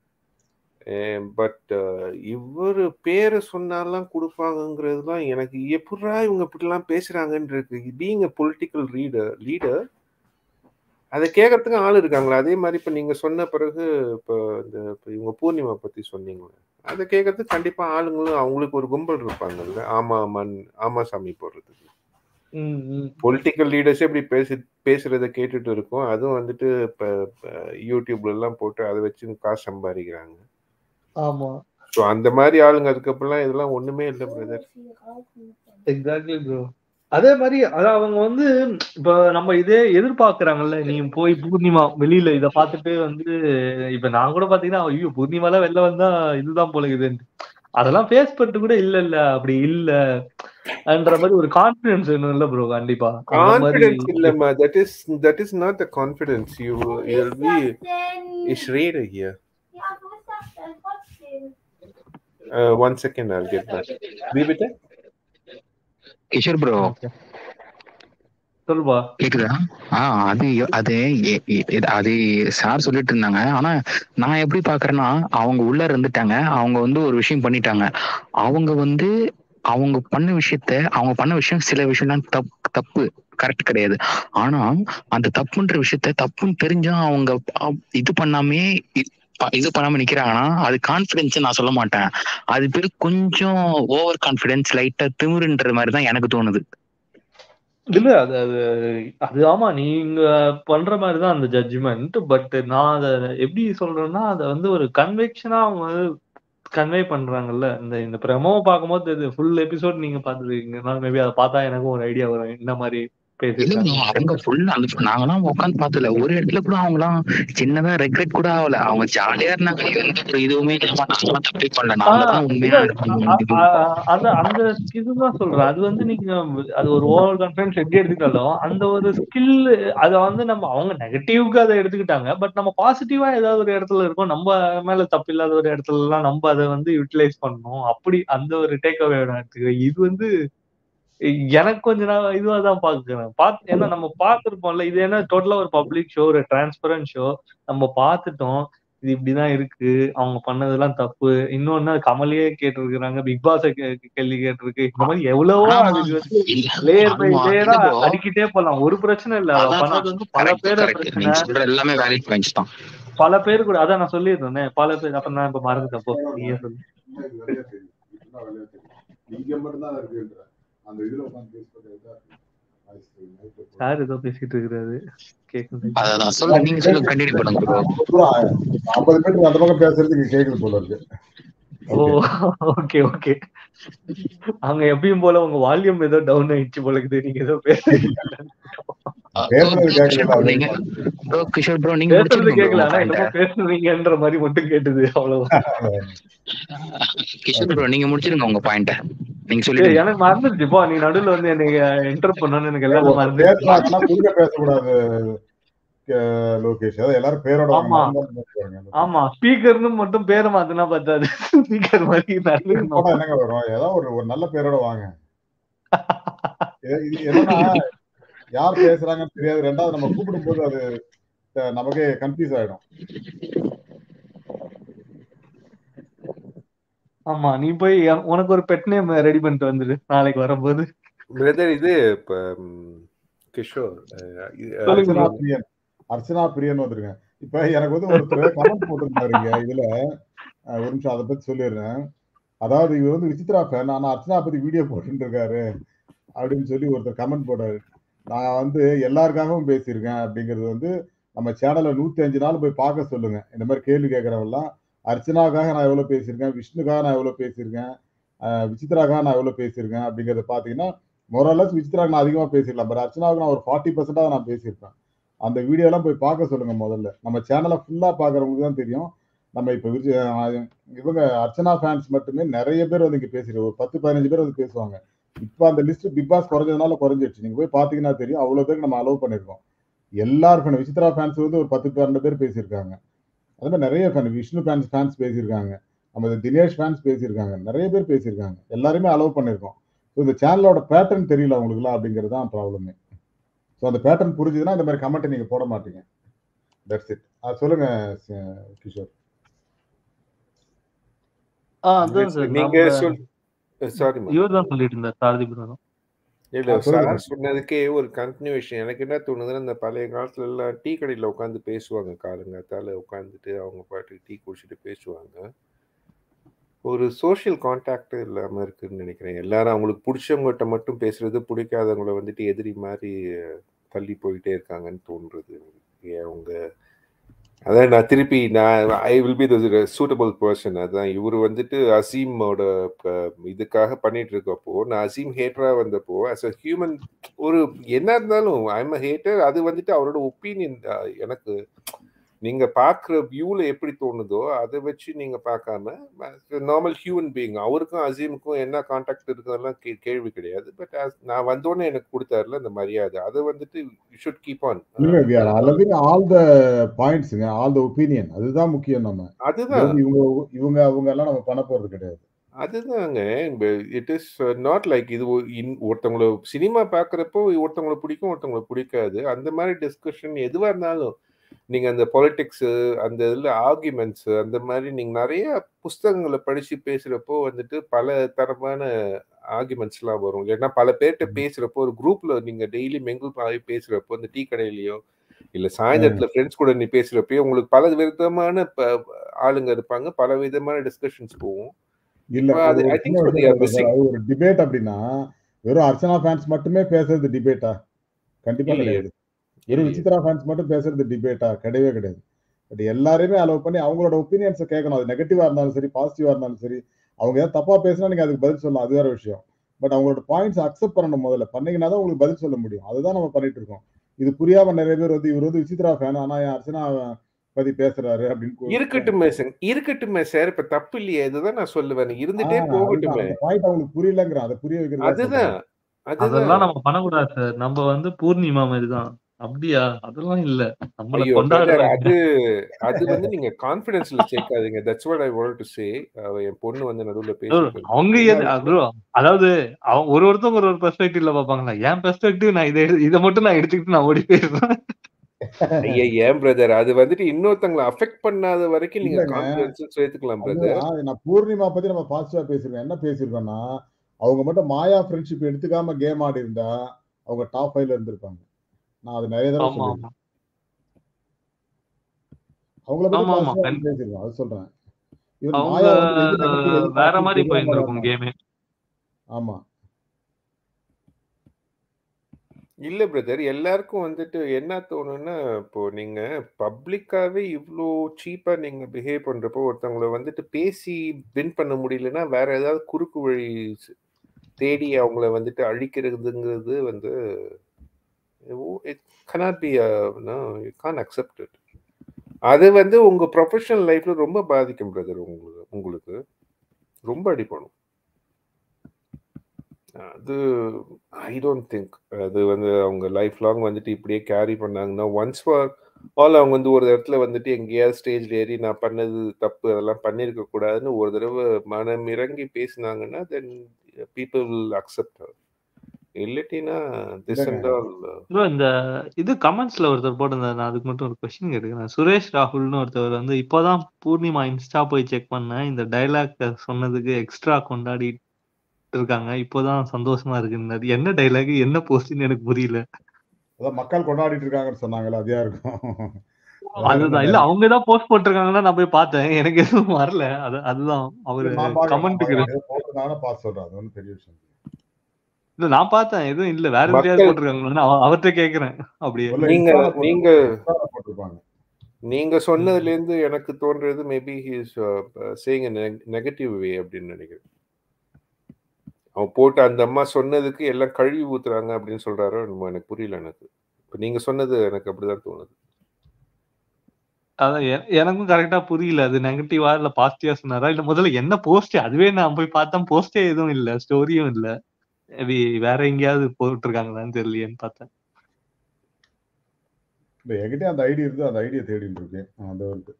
Speaker 4: பட் இவர் பேரை சொன்னாலாம் கொடுப்பாங்கங்கிறதுலாம் எனக்கு எப்படா இவங்க இப்படிலாம் பேசுறாங்கன்னு இருக்கு being a political reader leader அதை கேட்கறதுக்கு ஆள் இருக்காங்களா அதே மாதிரி இப்போ நீங்க சொன்ன பிறகு இப்போ இந்த இப்போ இவங்க பூர்ணிமா பத்தி சொன்னீங்களே அதை கேட்கறதுக்கு கண்டிப்பா ஆளுங்களும் அவங்களுக்கு ஒரு கும்பல் இருப்பாங்கல்ல ஆமா ஆமான் ஆமா சாமி போடுறதுக்கு
Speaker 3: ம், ம்.
Speaker 4: பொலிட்டிக்கல் லீடர்ஸே இப்படி பேசி பேசுறத கேட்டுட்டு இருக்கோம் அதுவும் வந்துட்டு இப்போ யூடியூப்ல எல்லாம் போட்டு அதை வச்சு காசு சம்பாதிக்கிறாங்க
Speaker 3: ஆமா
Speaker 4: ஸோ அந்த மாதிரி ஆளுங்க அதுக்கப்புறம் இதெல்லாம் ஒண்ணுமே இல்லை பிரதர்
Speaker 3: எக்ஸாக்ட்லி ப்ரோ அதே மாதிரி அதான் அவங்க வந்து இப்ப நம்ம இதே எதிர்பார்க்கறாங்கல்ல நீ போய் பூர்ணிமா வெளியில இத பார்த்துட்டு வந்து இப்ப நான் கூட பாத்தீங்கன்னா ஐயோ பூர்ணிமாலாம் வெளில வந்தா இதுதான் போல இதுன்னு அதெல்லாம் ஃபேஸ் பண்ணிட்டு கூட இல்ல இல்ல அப்படி இல்ல என்ற மாதிரி ஒரு கான்பிடன்ஸ் வேணும் இல்ல ப்ரோ கண்டிப்பா அந்த மாதிரி
Speaker 4: கான்ஃபிடன்ஸ் இல்லம்மா that is that is not the confidence you you'll be is rate here one second I'll get back be with
Speaker 5: Kishore bro
Speaker 3: Okay. சொல்லுப்பா
Speaker 5: கேக்குதா ஆ அது அது எ- எ- அது சார் சொல்லிட்டு இருந்தாங்க ஆனா நான் எப்படி பாக்குறேன்னா அவங்க உள்ள இருந்துட்டாங்க அவங்க வந்து ஒரு விஷயம் பண்ணிட்டாங்க அவங்க வந்து அவங்க பண்ண விஷயத்த அவங்க பண்ண விஷயம் சில விஷயம்லாம் தப் தப்பு கரெக்ட் கிடையாது ஆனா அந்த தப்புன்ற விஷயத்த தப்புன்னு தெரிஞ்சும் அவங்க அ- இது பண்ணாமே இ- ப- இது பண்ணாம நிக்கிறாங்கன்னா அது கான்பிடன்ஸ் நான் சொல்ல மாட்டேன் அது பேர் கொஞ்சம் ஓவர் கான்பிடன்ஸ் லைட்டா திமிருன்ற மாதிரி தான் எனக்கு தோணுது
Speaker 3: இல்ல அது அது அது ஆமா நீங்க பண்ற மாதிரிதான் அந்த ஜட்ஜ்மெண்ட் பட் நான் அத எப்படி சொல்றேன்னா அத வந்து ஒரு கன்வெக்ஷனா அவங்க வந்து கன்வே பண்றாங்கல்ல இந்த இந்த பிரமோவை பார்க்கும்போது தெரியுது ஃபுல் எபிசோட் நீங்க பார்த்துருக்கீங்க மேபி அதை பார்த்தா எனக்கும் ஒரு ஐடியா வரும் என்ன மாதிரி
Speaker 5: இல்ல
Speaker 3: பேசிருக்காங்க
Speaker 5: bro, அவங்க ஃபுல்லா அந்த நாங்கலாம் உட்காந்து பார்த்ததுல ஒரு இடத்துல கூட அவங்கலாம் சின்னதா ரெக்ரெட் கூட ஆகல அவங்க ஜாலியா இருந்தாங்க எந்த ஒரு இதுவுமே இல்லாம நாங்களாம் தப்பே பண்ணல நாங்க தான் உண்மையா
Speaker 3: இல்ல,
Speaker 5: இருக்கோம்.
Speaker 3: அ- அ- அந்த அந்த இதுதான் சொல்றேன் அது வந்து நீங்க அது ஒரு ஓவர் கான்பிடன்ஸ் எப்படி எடுத்துக்கிட்டாலும் அந்த ஒரு ஸ்கில் அத வந்து நம்ம அவங்க நெகட்டிவ்க்கு அதை எடுத்துக்கிட்டாங்க பட் நம்ம பாசிட்டிவா ஏதாவது ஒரு இடத்துல இருக்கோம் நம்ம மேல தப்பு இல்லாத ஒரு இடத்துல எல்லாம் நம்ம அதை வந்து யூட்டிலைஸ் பண்ணணும் அப்படி அந்த ஒரு டேக் அவே எடுத்துக்கிறேன் இது வந்து எனக்கு கொஞ்ச நான் இதுவா தான் பாக்குறேன் பாத்து ஏன்னா நம்ம பார்த்திருப்போம்ல இது என்ன டோட்டலா ஒரு பப்ளிக் ஷோ ஒரு டிரான்ஸ்பரண்ட் ஷோ நம்ம பார்த்துட்டோம் இது இப்படிதான் இருக்கு அவங்க பண்ணதெல்லாம் தப்பு இன்னொன்னு கமலையே கேட்டிருக்கிறாங்க பிக் பாஸ் கேள்வி கேட்டிருக்கு இந்த மாதிரி எவ்வளவோ
Speaker 5: ஆனா,
Speaker 3: அது வந்து
Speaker 5: இல்ல,
Speaker 3: லேயர் பை
Speaker 5: ஆமா,
Speaker 3: லேயரா
Speaker 5: இல்ல bro.
Speaker 3: அடிக்கிட்டே போலாம் ஒரு பிரச்சனை இல்ல அவ
Speaker 5: அதான்
Speaker 3: பண்ணது வந்து பல
Speaker 5: correct,
Speaker 3: பேரை
Speaker 5: correct.
Speaker 3: பிரச்சனை
Speaker 5: நீங்க சொல்ற எல்லாமே வேலிட் பாயிண்ட்ஸ் தான்
Speaker 3: பல பேர் கூட அதான் நான் சொல்லியிருந்தேன் பல பேர் அப்ப நான் இப்ப மறந்துட்டேன் போ நீயே சொல்லு
Speaker 1: இது வெளியே தெரியும். இதுதான் வெளியே தெரியும். இங்க மட்டும்தான் இருக்குன்ற அந்த இதுல உட்காந்து பேசுறது இதா இருக்கு.
Speaker 3: சார் ஏதோ பேசிட்டு இருக்கிறாரு கேட்குது
Speaker 5: அதான் சொல்லுங்க நீங்க சொல்லுங்க கண்டினியூ பண்ணுங்க ப்ரோ
Speaker 1: ஐம்பது மீட்டர் அந்த பக்கம் பேசுறது இங்க கேக்குது போல இருக்கு
Speaker 3: ஓ ஓகே ஓகே அங்க எப்பயும் போல உங்க வால்யூம் ஏதோ டவுன் ஆயிடுச்சு போல இருக்குது நீங்க ஏதோ பேசுறீங்க
Speaker 1: பேசுறது கேட்கல
Speaker 5: நீங்க ப்ரோ கிஷோர் ப்ரோ நீங்க
Speaker 3: பேசுறது
Speaker 5: முடிச்சிருங்க
Speaker 3: கேட்கல
Speaker 5: bro
Speaker 3: ஆனா
Speaker 5: உங்க
Speaker 3: என்னமோ
Speaker 5: point
Speaker 3: பேசுறீங்கன்ற மாதிரி மட்டும் கேட்டுது அவ்வளவுதான்
Speaker 5: கிஷோர் ப்ரோ நீங்க முடிச்சிருங்க உங்க பாயிண்ட நீங்க
Speaker 3: ஏய்,
Speaker 5: சொல்லிடுங்க
Speaker 3: எனக்கு மறந்துருச்சு போ நீ நடுவுல வந்து எனக்கு என்டர் பண்ணணும்னு எனக்கு எல்லாமே மறந்துருச்சு
Speaker 1: பேசுறாங்கன்னா குறுக்க பேசக்கூடாது அஹ் லோகேஷ் அதாவது எல்லாரும் பேரோட வாங்க.
Speaker 3: ஆமா.
Speaker 1: மறந்து மறந்து பேசுவாங்க.
Speaker 3: ஆமா ஸ்பீக்கர்னு மட்டும் பேரை மாத்தினா பத்தாது ஸ்பீக்கர் மாதிரி
Speaker 1: போட்டா
Speaker 3: நடந்துக்கணும்
Speaker 1: என்னங்க வரும் ஏதாவது ஒரு ஒரு நல்ல பேரோட வாங்க இது- இது என்னன்னா யார் பேசுறாங்கன்னு தெரியாது ரெண்டாவது நம்ம கூப்பிடும் போது அது அஹ், நமக்கே கன்ஃபியூஸ் ஆயிடும்
Speaker 3: ஆமா நீ போய் எ- உனக்கு ஒரு பெட் நேம் ரெடி பண்ணிட்டு வந்துரு நாளைக்கு வரும்போது
Speaker 4: பிரதர் இது இப்ப ம், கிஷோர் அஹ், இது, அஹ்,
Speaker 3: சொல்லுங்க
Speaker 1: அர்ச்சனா பிரியன் அர்ச்சனா பிரியன் வந்துருங்க இப்ப எனக்கு வந்து ஒருத்தர் கமெண்ட் போட்டிருந்தாருங்க இதுல அஹ், ஒரு நிமிஷம் அதை பத்தி சொல்லிடுறேன் அதாவது இவர் வந்து விசித்ரா ஃபேன் ஆனா அர்ச்சனா பத்தி வீடியோ போட்டுட்டு இருக்காரு அப்படின்னு சொல்லி ஒருத்தர் கமெண்ட் போட்டாரு நான் வந்து எல்லாருக்காகவும் பேசியிருக்கேன் அப்படிங்கிறது வந்து நம்ம சேனல்ல நூத்தி அஞ்சு நாள் போய் பார்க்க சொல்லுங்க இந்த மாதிரி கேள்வி கேட்கறவங்கலாம் அர்ச்சனாக்காக நான் எவ்வளவு பேசியிருக்கேன் விஷ்ணுக்காக நான் எவ்வளவு பேசியிருக்கேன் அஹ் விசித்ராக்காக நான் எவ்வளவு பேசியிருக்கேன் அப்படிங்கறத பாத்தீங்கன்னா மொரலஸ் விசித்ராக்கு நான் அதிகமா பேசிடலாம் பட் அர்ச்சனாவுக்கு நான் ஒரு ஃபார்ட்டி பர்சன்டாக நான் பேசியிருப்பேன் அந்த வீடியோ எல்லாம் போய் பார்க்க சொல்லுங்க முதல்ல நம்ம சேனலை ஃபுல்லா பாக்குறவங்களுக்கு தான் தெரியும் நம்ம இப்ப விஜய் அஹ் இவங்க அர்ச்சனா ஃபேன்ஸ் மட்டுமே நிறைய பேர் வந்து இங்க பேசிடுவோம் ஒரு பத்து பதினஞ்சு பேர் வந்து பேசுவாங்க இப்போ அந்த லிஸ்ட் பிக் பாஸ் குறைஞ்சதுனால குறைஞ்சிடுச்சு நீங்க போய் பாத்தீங்கன்னா தெரியும் அவ்வளவு பேருக்கு நம்ம அலோவ் பண்ணிருக்கோம் எல்லார் ஃபேன் விசித்ரா ஃபேன்ஸ் வந்து ஒரு பத்து பன்னெண்டு பேர் பேசியிருக்காங்க அது மாதிரி நிறைய ஃபேன் விஷ்ணு ஃபேன்ஸ் ஃபேன்ஸ் பேசியிருக்காங்க நம்ம தினேஷ் ஃபேன்ஸ் பேசியிருக்காங்க நிறைய பேர் பேசியிருக்காங்க எல்லாருமே அலோவ் பண்ணிருக்கோம் ஸோ இந்த சேனலோட பேட்டர்ன் தெரியல அவங்களுக்குலாம் அப்படிங்கிறது தான் ப்ராப்ளமே ஸோ அந்த பேட்டர்ன் புரிஞ்சுதுன்னா இந்த மாதிரி கமெண்ட் நீங்க போட மாட்டீங்க தட்ஸ் இட் சொல்லுங்க ச- கிஷோர்
Speaker 3: ஆ அதான் சார்
Speaker 4: நீங்க சொல் சாரி
Speaker 3: இவர் தான் சொல்லிட்டு இருந்தார் சாரதி ப்ரோ
Speaker 4: இல்ல
Speaker 1: ஆ, சொல்லுங்க.
Speaker 4: சார் சொன்னதுக்கே ஒரு கண்டினியூஷன் எனக்கு என்ன தோணுதுன்னா இந்த பழைய காலத்துல எல்லாம் டீ கடையில உட்காந்து பேசுவாங்க காலங்காத்தால உட்காந்துட்டு அவங்க பாட்டுக்கு டீ குடிச்சிட்டு பேசுவாங்க ஒரு சோஷியல் கான்டாக்ட் இல்லாம இருக்குன்னு நினைக்கிறேன் எல்லாரும் அவங்களுக்கு பிடிச்சவங்ககிட்ட மட்டும் பேசுறது பிடிக்காதவங்கள வந்துட்டு எதிரி மாதிரி தள்ளி போயிட்டே இருக்காங்கன்னு தோன்றுறது ஏன் அவங்க அதான் நான் திருப்பி நான் I will be the suitable person அதான் இவர் வந்துட்டு அசீமோட ப- இதுக்காக பண்ணிட்டு இருக்கப்போ நான் அசீம் ஹேட்டரா வந்தப்போ அஸ் அ ஹியூமன் ஒரு என்ன இருந்தாலும் ஐம் அ ஹேட்டர் அது வந்துட்டு அவரோட ஒப்பீனியன் எனக்கு நீங்க பார்க்குற வியூல எப்படி தோணுதோ அதை வச்சு நீங்க பார்க்காம நார்மல் ஹியூமன் பீயிங் அவருக்கும் அசீமுக்கும் என்ன கான்டாக்ட் இருக்குதெல்லாம் கே கேள்வி கிடையாது பட் நான் வந்தோடனே எனக்கு கொடுத்தாருல அந்த மரியாதை அதை வந்துட்டு யூ ஷுட் கீப் ஆன்
Speaker 1: இல்ல we are allowing all the பாயிண்ட்ஸுங்க ஆல் த ஒப்பீனியன் அதுதான் முக்கியம் நம்ம
Speaker 4: அதுதான்
Speaker 1: அதாவது இவங்க இவங்க அவங்க எல்லாம் நம்ம பண்ண போறது கிடையாது
Speaker 4: அதுதாங்க இட் இஸ் நாட் லைக் இது ஒரு இன்- ஒருத்தவங்கள சினிமா பார்க்குறப்போ ஒருத்தவங்கள பிடிக்கும் ஒருத்தவங்கள பிடிக்காது அந்த மாதிரி டிஸ்கஷன் எதுவாக இருந்தாலும் நீங்கள் அந்த பொலிட்டிக்ஸ் அந்த இதில் ஆர்குமெண்ட்ஸ் அந்த மாதிரி நீங்கள் நிறைய புஸ்தகங்களை படித்து பேசுகிறப்போ வந்துட்டு பல தரமான ஆர்குமெண்ட்ஸ்லாம் வரும் இல்லைன்னா பல பேர்கிட்ட பேசுகிறப்போ ஒரு குரூப்பில் நீங்கள் டெய்லி மெங்கிள் ஆகி பேசுகிறப்போ இந்த டீ கடையிலையோ இல்லை சாயந்தரத்தில் ஃப்ரெண்ட்ஸ் கூட நீ பேசுகிறப்போ உங்களுக்கு பல விதமான ப- ஆளுங்க இருப்பாங்க பல விதமான டிஸ்கஷன்ஸ் போகும்
Speaker 1: இல்ல
Speaker 4: இப்ப அது
Speaker 1: ஒரு
Speaker 4: I think
Speaker 1: சின்ன
Speaker 4: so they
Speaker 1: விஷயம்
Speaker 4: are
Speaker 1: சொல்றேன்
Speaker 4: missing.
Speaker 1: சார். அது ஒரு டிபேட் அப்படின்னா வெறும் அர்ச்சனா ஃபேன்ஸ் மட்டுமே பேசுறது டிபேட்டா கண்டிப்பா
Speaker 4: இல்லையே.
Speaker 1: கிடையாது வெறும்
Speaker 4: இல்லையே.
Speaker 1: விசித்ரா ஃபேன்ஸ் மட்டும் பேசுறது டிபேட்டா கிடையவே கிடையாது பட் எல்லாரையுமே அலோவ் பண்ணி அவங்களோட ஒப்பீனியன்ஸை கேட்கணும் அது நெகட்டிவா இருந்தாலும் சரி பாசிட்டிவா இருந்தாலும் சரி அவங்க ஏதாவது தப்பா பேசினா நீங்க அதுக்கு பதில் சொல்லலாம் அது வேற விஷயம் பட் அவங்களோட பாயிண்ட்ஸ் அக்செப்ட் பண்ணணும் முதல்ல பண்ணீங்கன்னா தான் உங்களுக்கு பதில் சொல்ல முடியும் அதுதான் நம்ம பண்ணிட்டு இருக்கோம் இது புரியாம நிறைய பேர் வந்து இவர் வந்து விசித்ரா ஃபேன் ஆனா என் அர்ச்சனா பத்தி பேசுறாரு அப்படின்னு கூ-
Speaker 4: இருக்கட்டுமே சார் இருக்கட்டுமே சார் இப்ப தப்பு இல்லையே இதுதான் நான் சொல்லுவேன் இருந்துட்டே
Speaker 1: ஆ, அதுதான்,
Speaker 4: போகட்டுமே
Speaker 1: அந்த பாயிண்ட் அவங்களுக்கு புரியலங்கிறேன் அதை புரிய வைக்கிறது
Speaker 4: அதுதான்
Speaker 3: அதெல்லாம்
Speaker 4: அதுதான்
Speaker 3: நம்ம பண்ணக்கூடாது சார் நம்ம வந்து பூர்ணிமா மாதிரி தான் அப்படியா அதெல்லாம் இல்ல நம்மள
Speaker 4: ஐயோ brother,
Speaker 3: கொண்டாடுறாங்க
Speaker 4: அது அது வந்து நீங்க கான்பிடன்ஸ்ல சேர்க்காதீங்க that's what I want to say என் பொண்ணு வந்து நடுவுல
Speaker 3: bro,
Speaker 4: பேசிட்டு
Speaker 3: அவங்க எது bro, அதாவது அவங்க ஒரு ஒருத்தவங்க ஒரு ஒரு பெர்ஸ்பெக்டிவ்ல பாப்பாங்களா என் பெர்ஸ்பெக்டிவ் நான் இதை எடு- இதை மட்டும் நான் எடுத்துக்கிட்டு நான் ஓடி போயிருவேன்
Speaker 4: ஐயா ஏன் பிரதர் அது வந்துட்டு இன்னொருத்தவங்களை அஃபெக்ட் பண்ணாத வரைக்கும் நீங்க
Speaker 1: இல்லைங்க.
Speaker 4: கான்பிடன்ஸ் சேர்த்துக்கலாம்
Speaker 1: அது,
Speaker 4: பிரதர்
Speaker 1: ஆ, நான் பூர்ணிமா பத்தி நம்ம பாசிட்டிவா பேசிருக்கோம் என்ன பேசிருக்கோம்னா அவங்க மட்டும் மாயா ஃப்ரெண்ட்ஷிப் எடுத்துக்காம கேம் ஆடி இருந்தா அவங்க டாப் ஃபைவ்ல இருந்திருப்பாங்க நான் அது நிறைய தடவை
Speaker 3: ஆமா
Speaker 1: சொல்லிருக்கேன்
Speaker 3: ஆமா
Speaker 1: அவங்கள பத்தி
Speaker 3: ஆமா, ஆமா,
Speaker 1: positive ஆ
Speaker 3: கண்டி-
Speaker 1: பேசிருக்கோம் அது சொல்றேன் இவன்
Speaker 3: அவங்க
Speaker 1: மாயா வந்து எது negative, எது
Speaker 3: வேற
Speaker 1: positive
Speaker 3: மாதிரி
Speaker 1: தெரியாம
Speaker 3: போயிருந்திருக்கும்
Speaker 1: விளையாடுறாங்க.
Speaker 3: கேமே
Speaker 1: ஆமா
Speaker 4: இல்ல பிரதர். எல்லாருக்கும் வந்துட்டு என்ன தோணும்னா, இப்போ நீங்க பப்ளிக்காவே இவ்ளோ சீப்பா நீங்க பிஹேவ் பண்றப்போ, ஒருத்தவங்கள வந்துட்டு பேசி வின் பண்ண முடியலன்னா, வேற ஏதாவது குறுக்கு வழி ஸ் தேடி அவங்கள வந்துட்டு அழிக்கிறதுங்கிறது வந்து it cannot be a no you can't accept it. அது வந்து உங்க ப்ரொஃபஷனல் லைஃப்ல ரொம்ப பாதிக்கும் பிரதர் உங்களுக்கு உங்களுக்கு. ரொம்ப அடிபடும். அது ஐ டோன்ட் திங்க். அது வந்து அவங்க லைஃப் லாங் வந்துட்டு இப்படியே கேரி பண்ணாங்கன்னா, ஒன்ஸ் ஃபார் ஆல் அவங்க வந்து ஒரு இடத்துல வந்துட்டு எங்கேயாவது ஸ்டேஜ்ல ஏறி நான் பண்ணது தப்பு, அதெல்லாம் பண்ணியிருக்க கூடாதுன்னு ஒரு தடவ மனம் இறங்கி பேசினாங்கன்னா, then people will accept her. இல்லாட்டினா திஸ்
Speaker 1: இல்லங்க.
Speaker 4: அண்ட் ஆல்
Speaker 3: ப்ரோ இந்த இது கமெண்ட்ஸ்ல ஒருத்தர் போட்டிருந்தாரு. நான் அதுக்கு மட்டும் ஒரு கொஸ்டின் கேட்டுக்கிறேன். சுரேஷ் ராகுல்னு ஒருத்தவர் வந்து இப்போதான் பூர்ணிமா இன்ஸ்டா போய் செக் பண்ணேன். இந்த டயலாக் சொன்னதுக்கு எக்ஸ்ட்ரா கொண்டாடிட்டு இருக்காங்க. இப்போதான் சந்தோஷமா இருக்குன்னாரு. என்ன டயலாக் என்ன போஸ்ட்ன்னு எனக்கு புரியல.
Speaker 1: அதான் மக்கள் கொண்டாடிட்டு இருக்காங்கன்னு சொன்னாங்கல்ல, அது யாருக்கும்? வேற என்ன
Speaker 3: அதுதான். இல்ல
Speaker 1: டயலாக்?
Speaker 3: அவங்க தான் போஸ்ட் போட்டிருக்காங்கன்னா நான் போய் பார்த்தேன். எனக்கு எதுவும் வரல. அது அதுதான் அவரு
Speaker 1: இல்ல நான் பார்க்கல. நான்
Speaker 3: கமெண்ட்டுக்கு
Speaker 1: பார்க்கல. ஏதோ போட்டிருந்தாங்கன்னா பார்த்து சொல்றேன். அது ஒண்ணும் பெரிய விஷயம் இல்ல.
Speaker 3: இல்ல நான் பார்த்தேன். எதுவும் இல்ல. வேற எதுலயாவது
Speaker 4: மக்கள்
Speaker 3: போட்டிருக்காங்களான்னு அவ அவர்ட்ட கேட்கிறேன். அப்படியே.
Speaker 1: இல்ல
Speaker 4: நீங்க
Speaker 1: இன்ஸ்டால
Speaker 4: நீங்க
Speaker 1: போட்டிருப்பாங்க. இன்ஸ்டால போட்டிருப்பாங்க.
Speaker 4: நீங்க
Speaker 3: ம்.
Speaker 4: சொன்னதுலேருந்து எனக்கு தோன்றது maybe he is saying a negative way அப்படின்னு நினைக்கிறேன். அவன் போட்டு அந்த அம்மா சொன்னதுக்கு எல்லாம் கழுவி ஊத்துறாங்க அப்படின்னு சொல்றாரோ என்னமோ எனக்கு புரியல எனக்கு. இப்ப நீங்க சொன்னது எனக்கு அப்படிதான் தோணுது.
Speaker 3: அதான் எ எனக்கும் கரெக்ட்டா புரியல. அது நெகட்டிவா இல்ல பாசிட்டிவா சொன்னாரா? இல்ல முதல்ல என்ன போஸ்ட் அதுவே நான் போய் பார்த்தேன். போஸ்ட்டே எதுவும் இல்ல. ஸ்டோரியும் இல்ல. மேபி வேற எங்கேயாவது போட்டுருக்காங்களான்னு தெரியலையேன்னு பார்த்தேன்.
Speaker 1: இல்ல என்கிட்டயும் அந்த ஐடி இருக்கு. அந்த ஐடிய தேடிட்டு இருக்கேன். ஆ அதோ இருக்கு.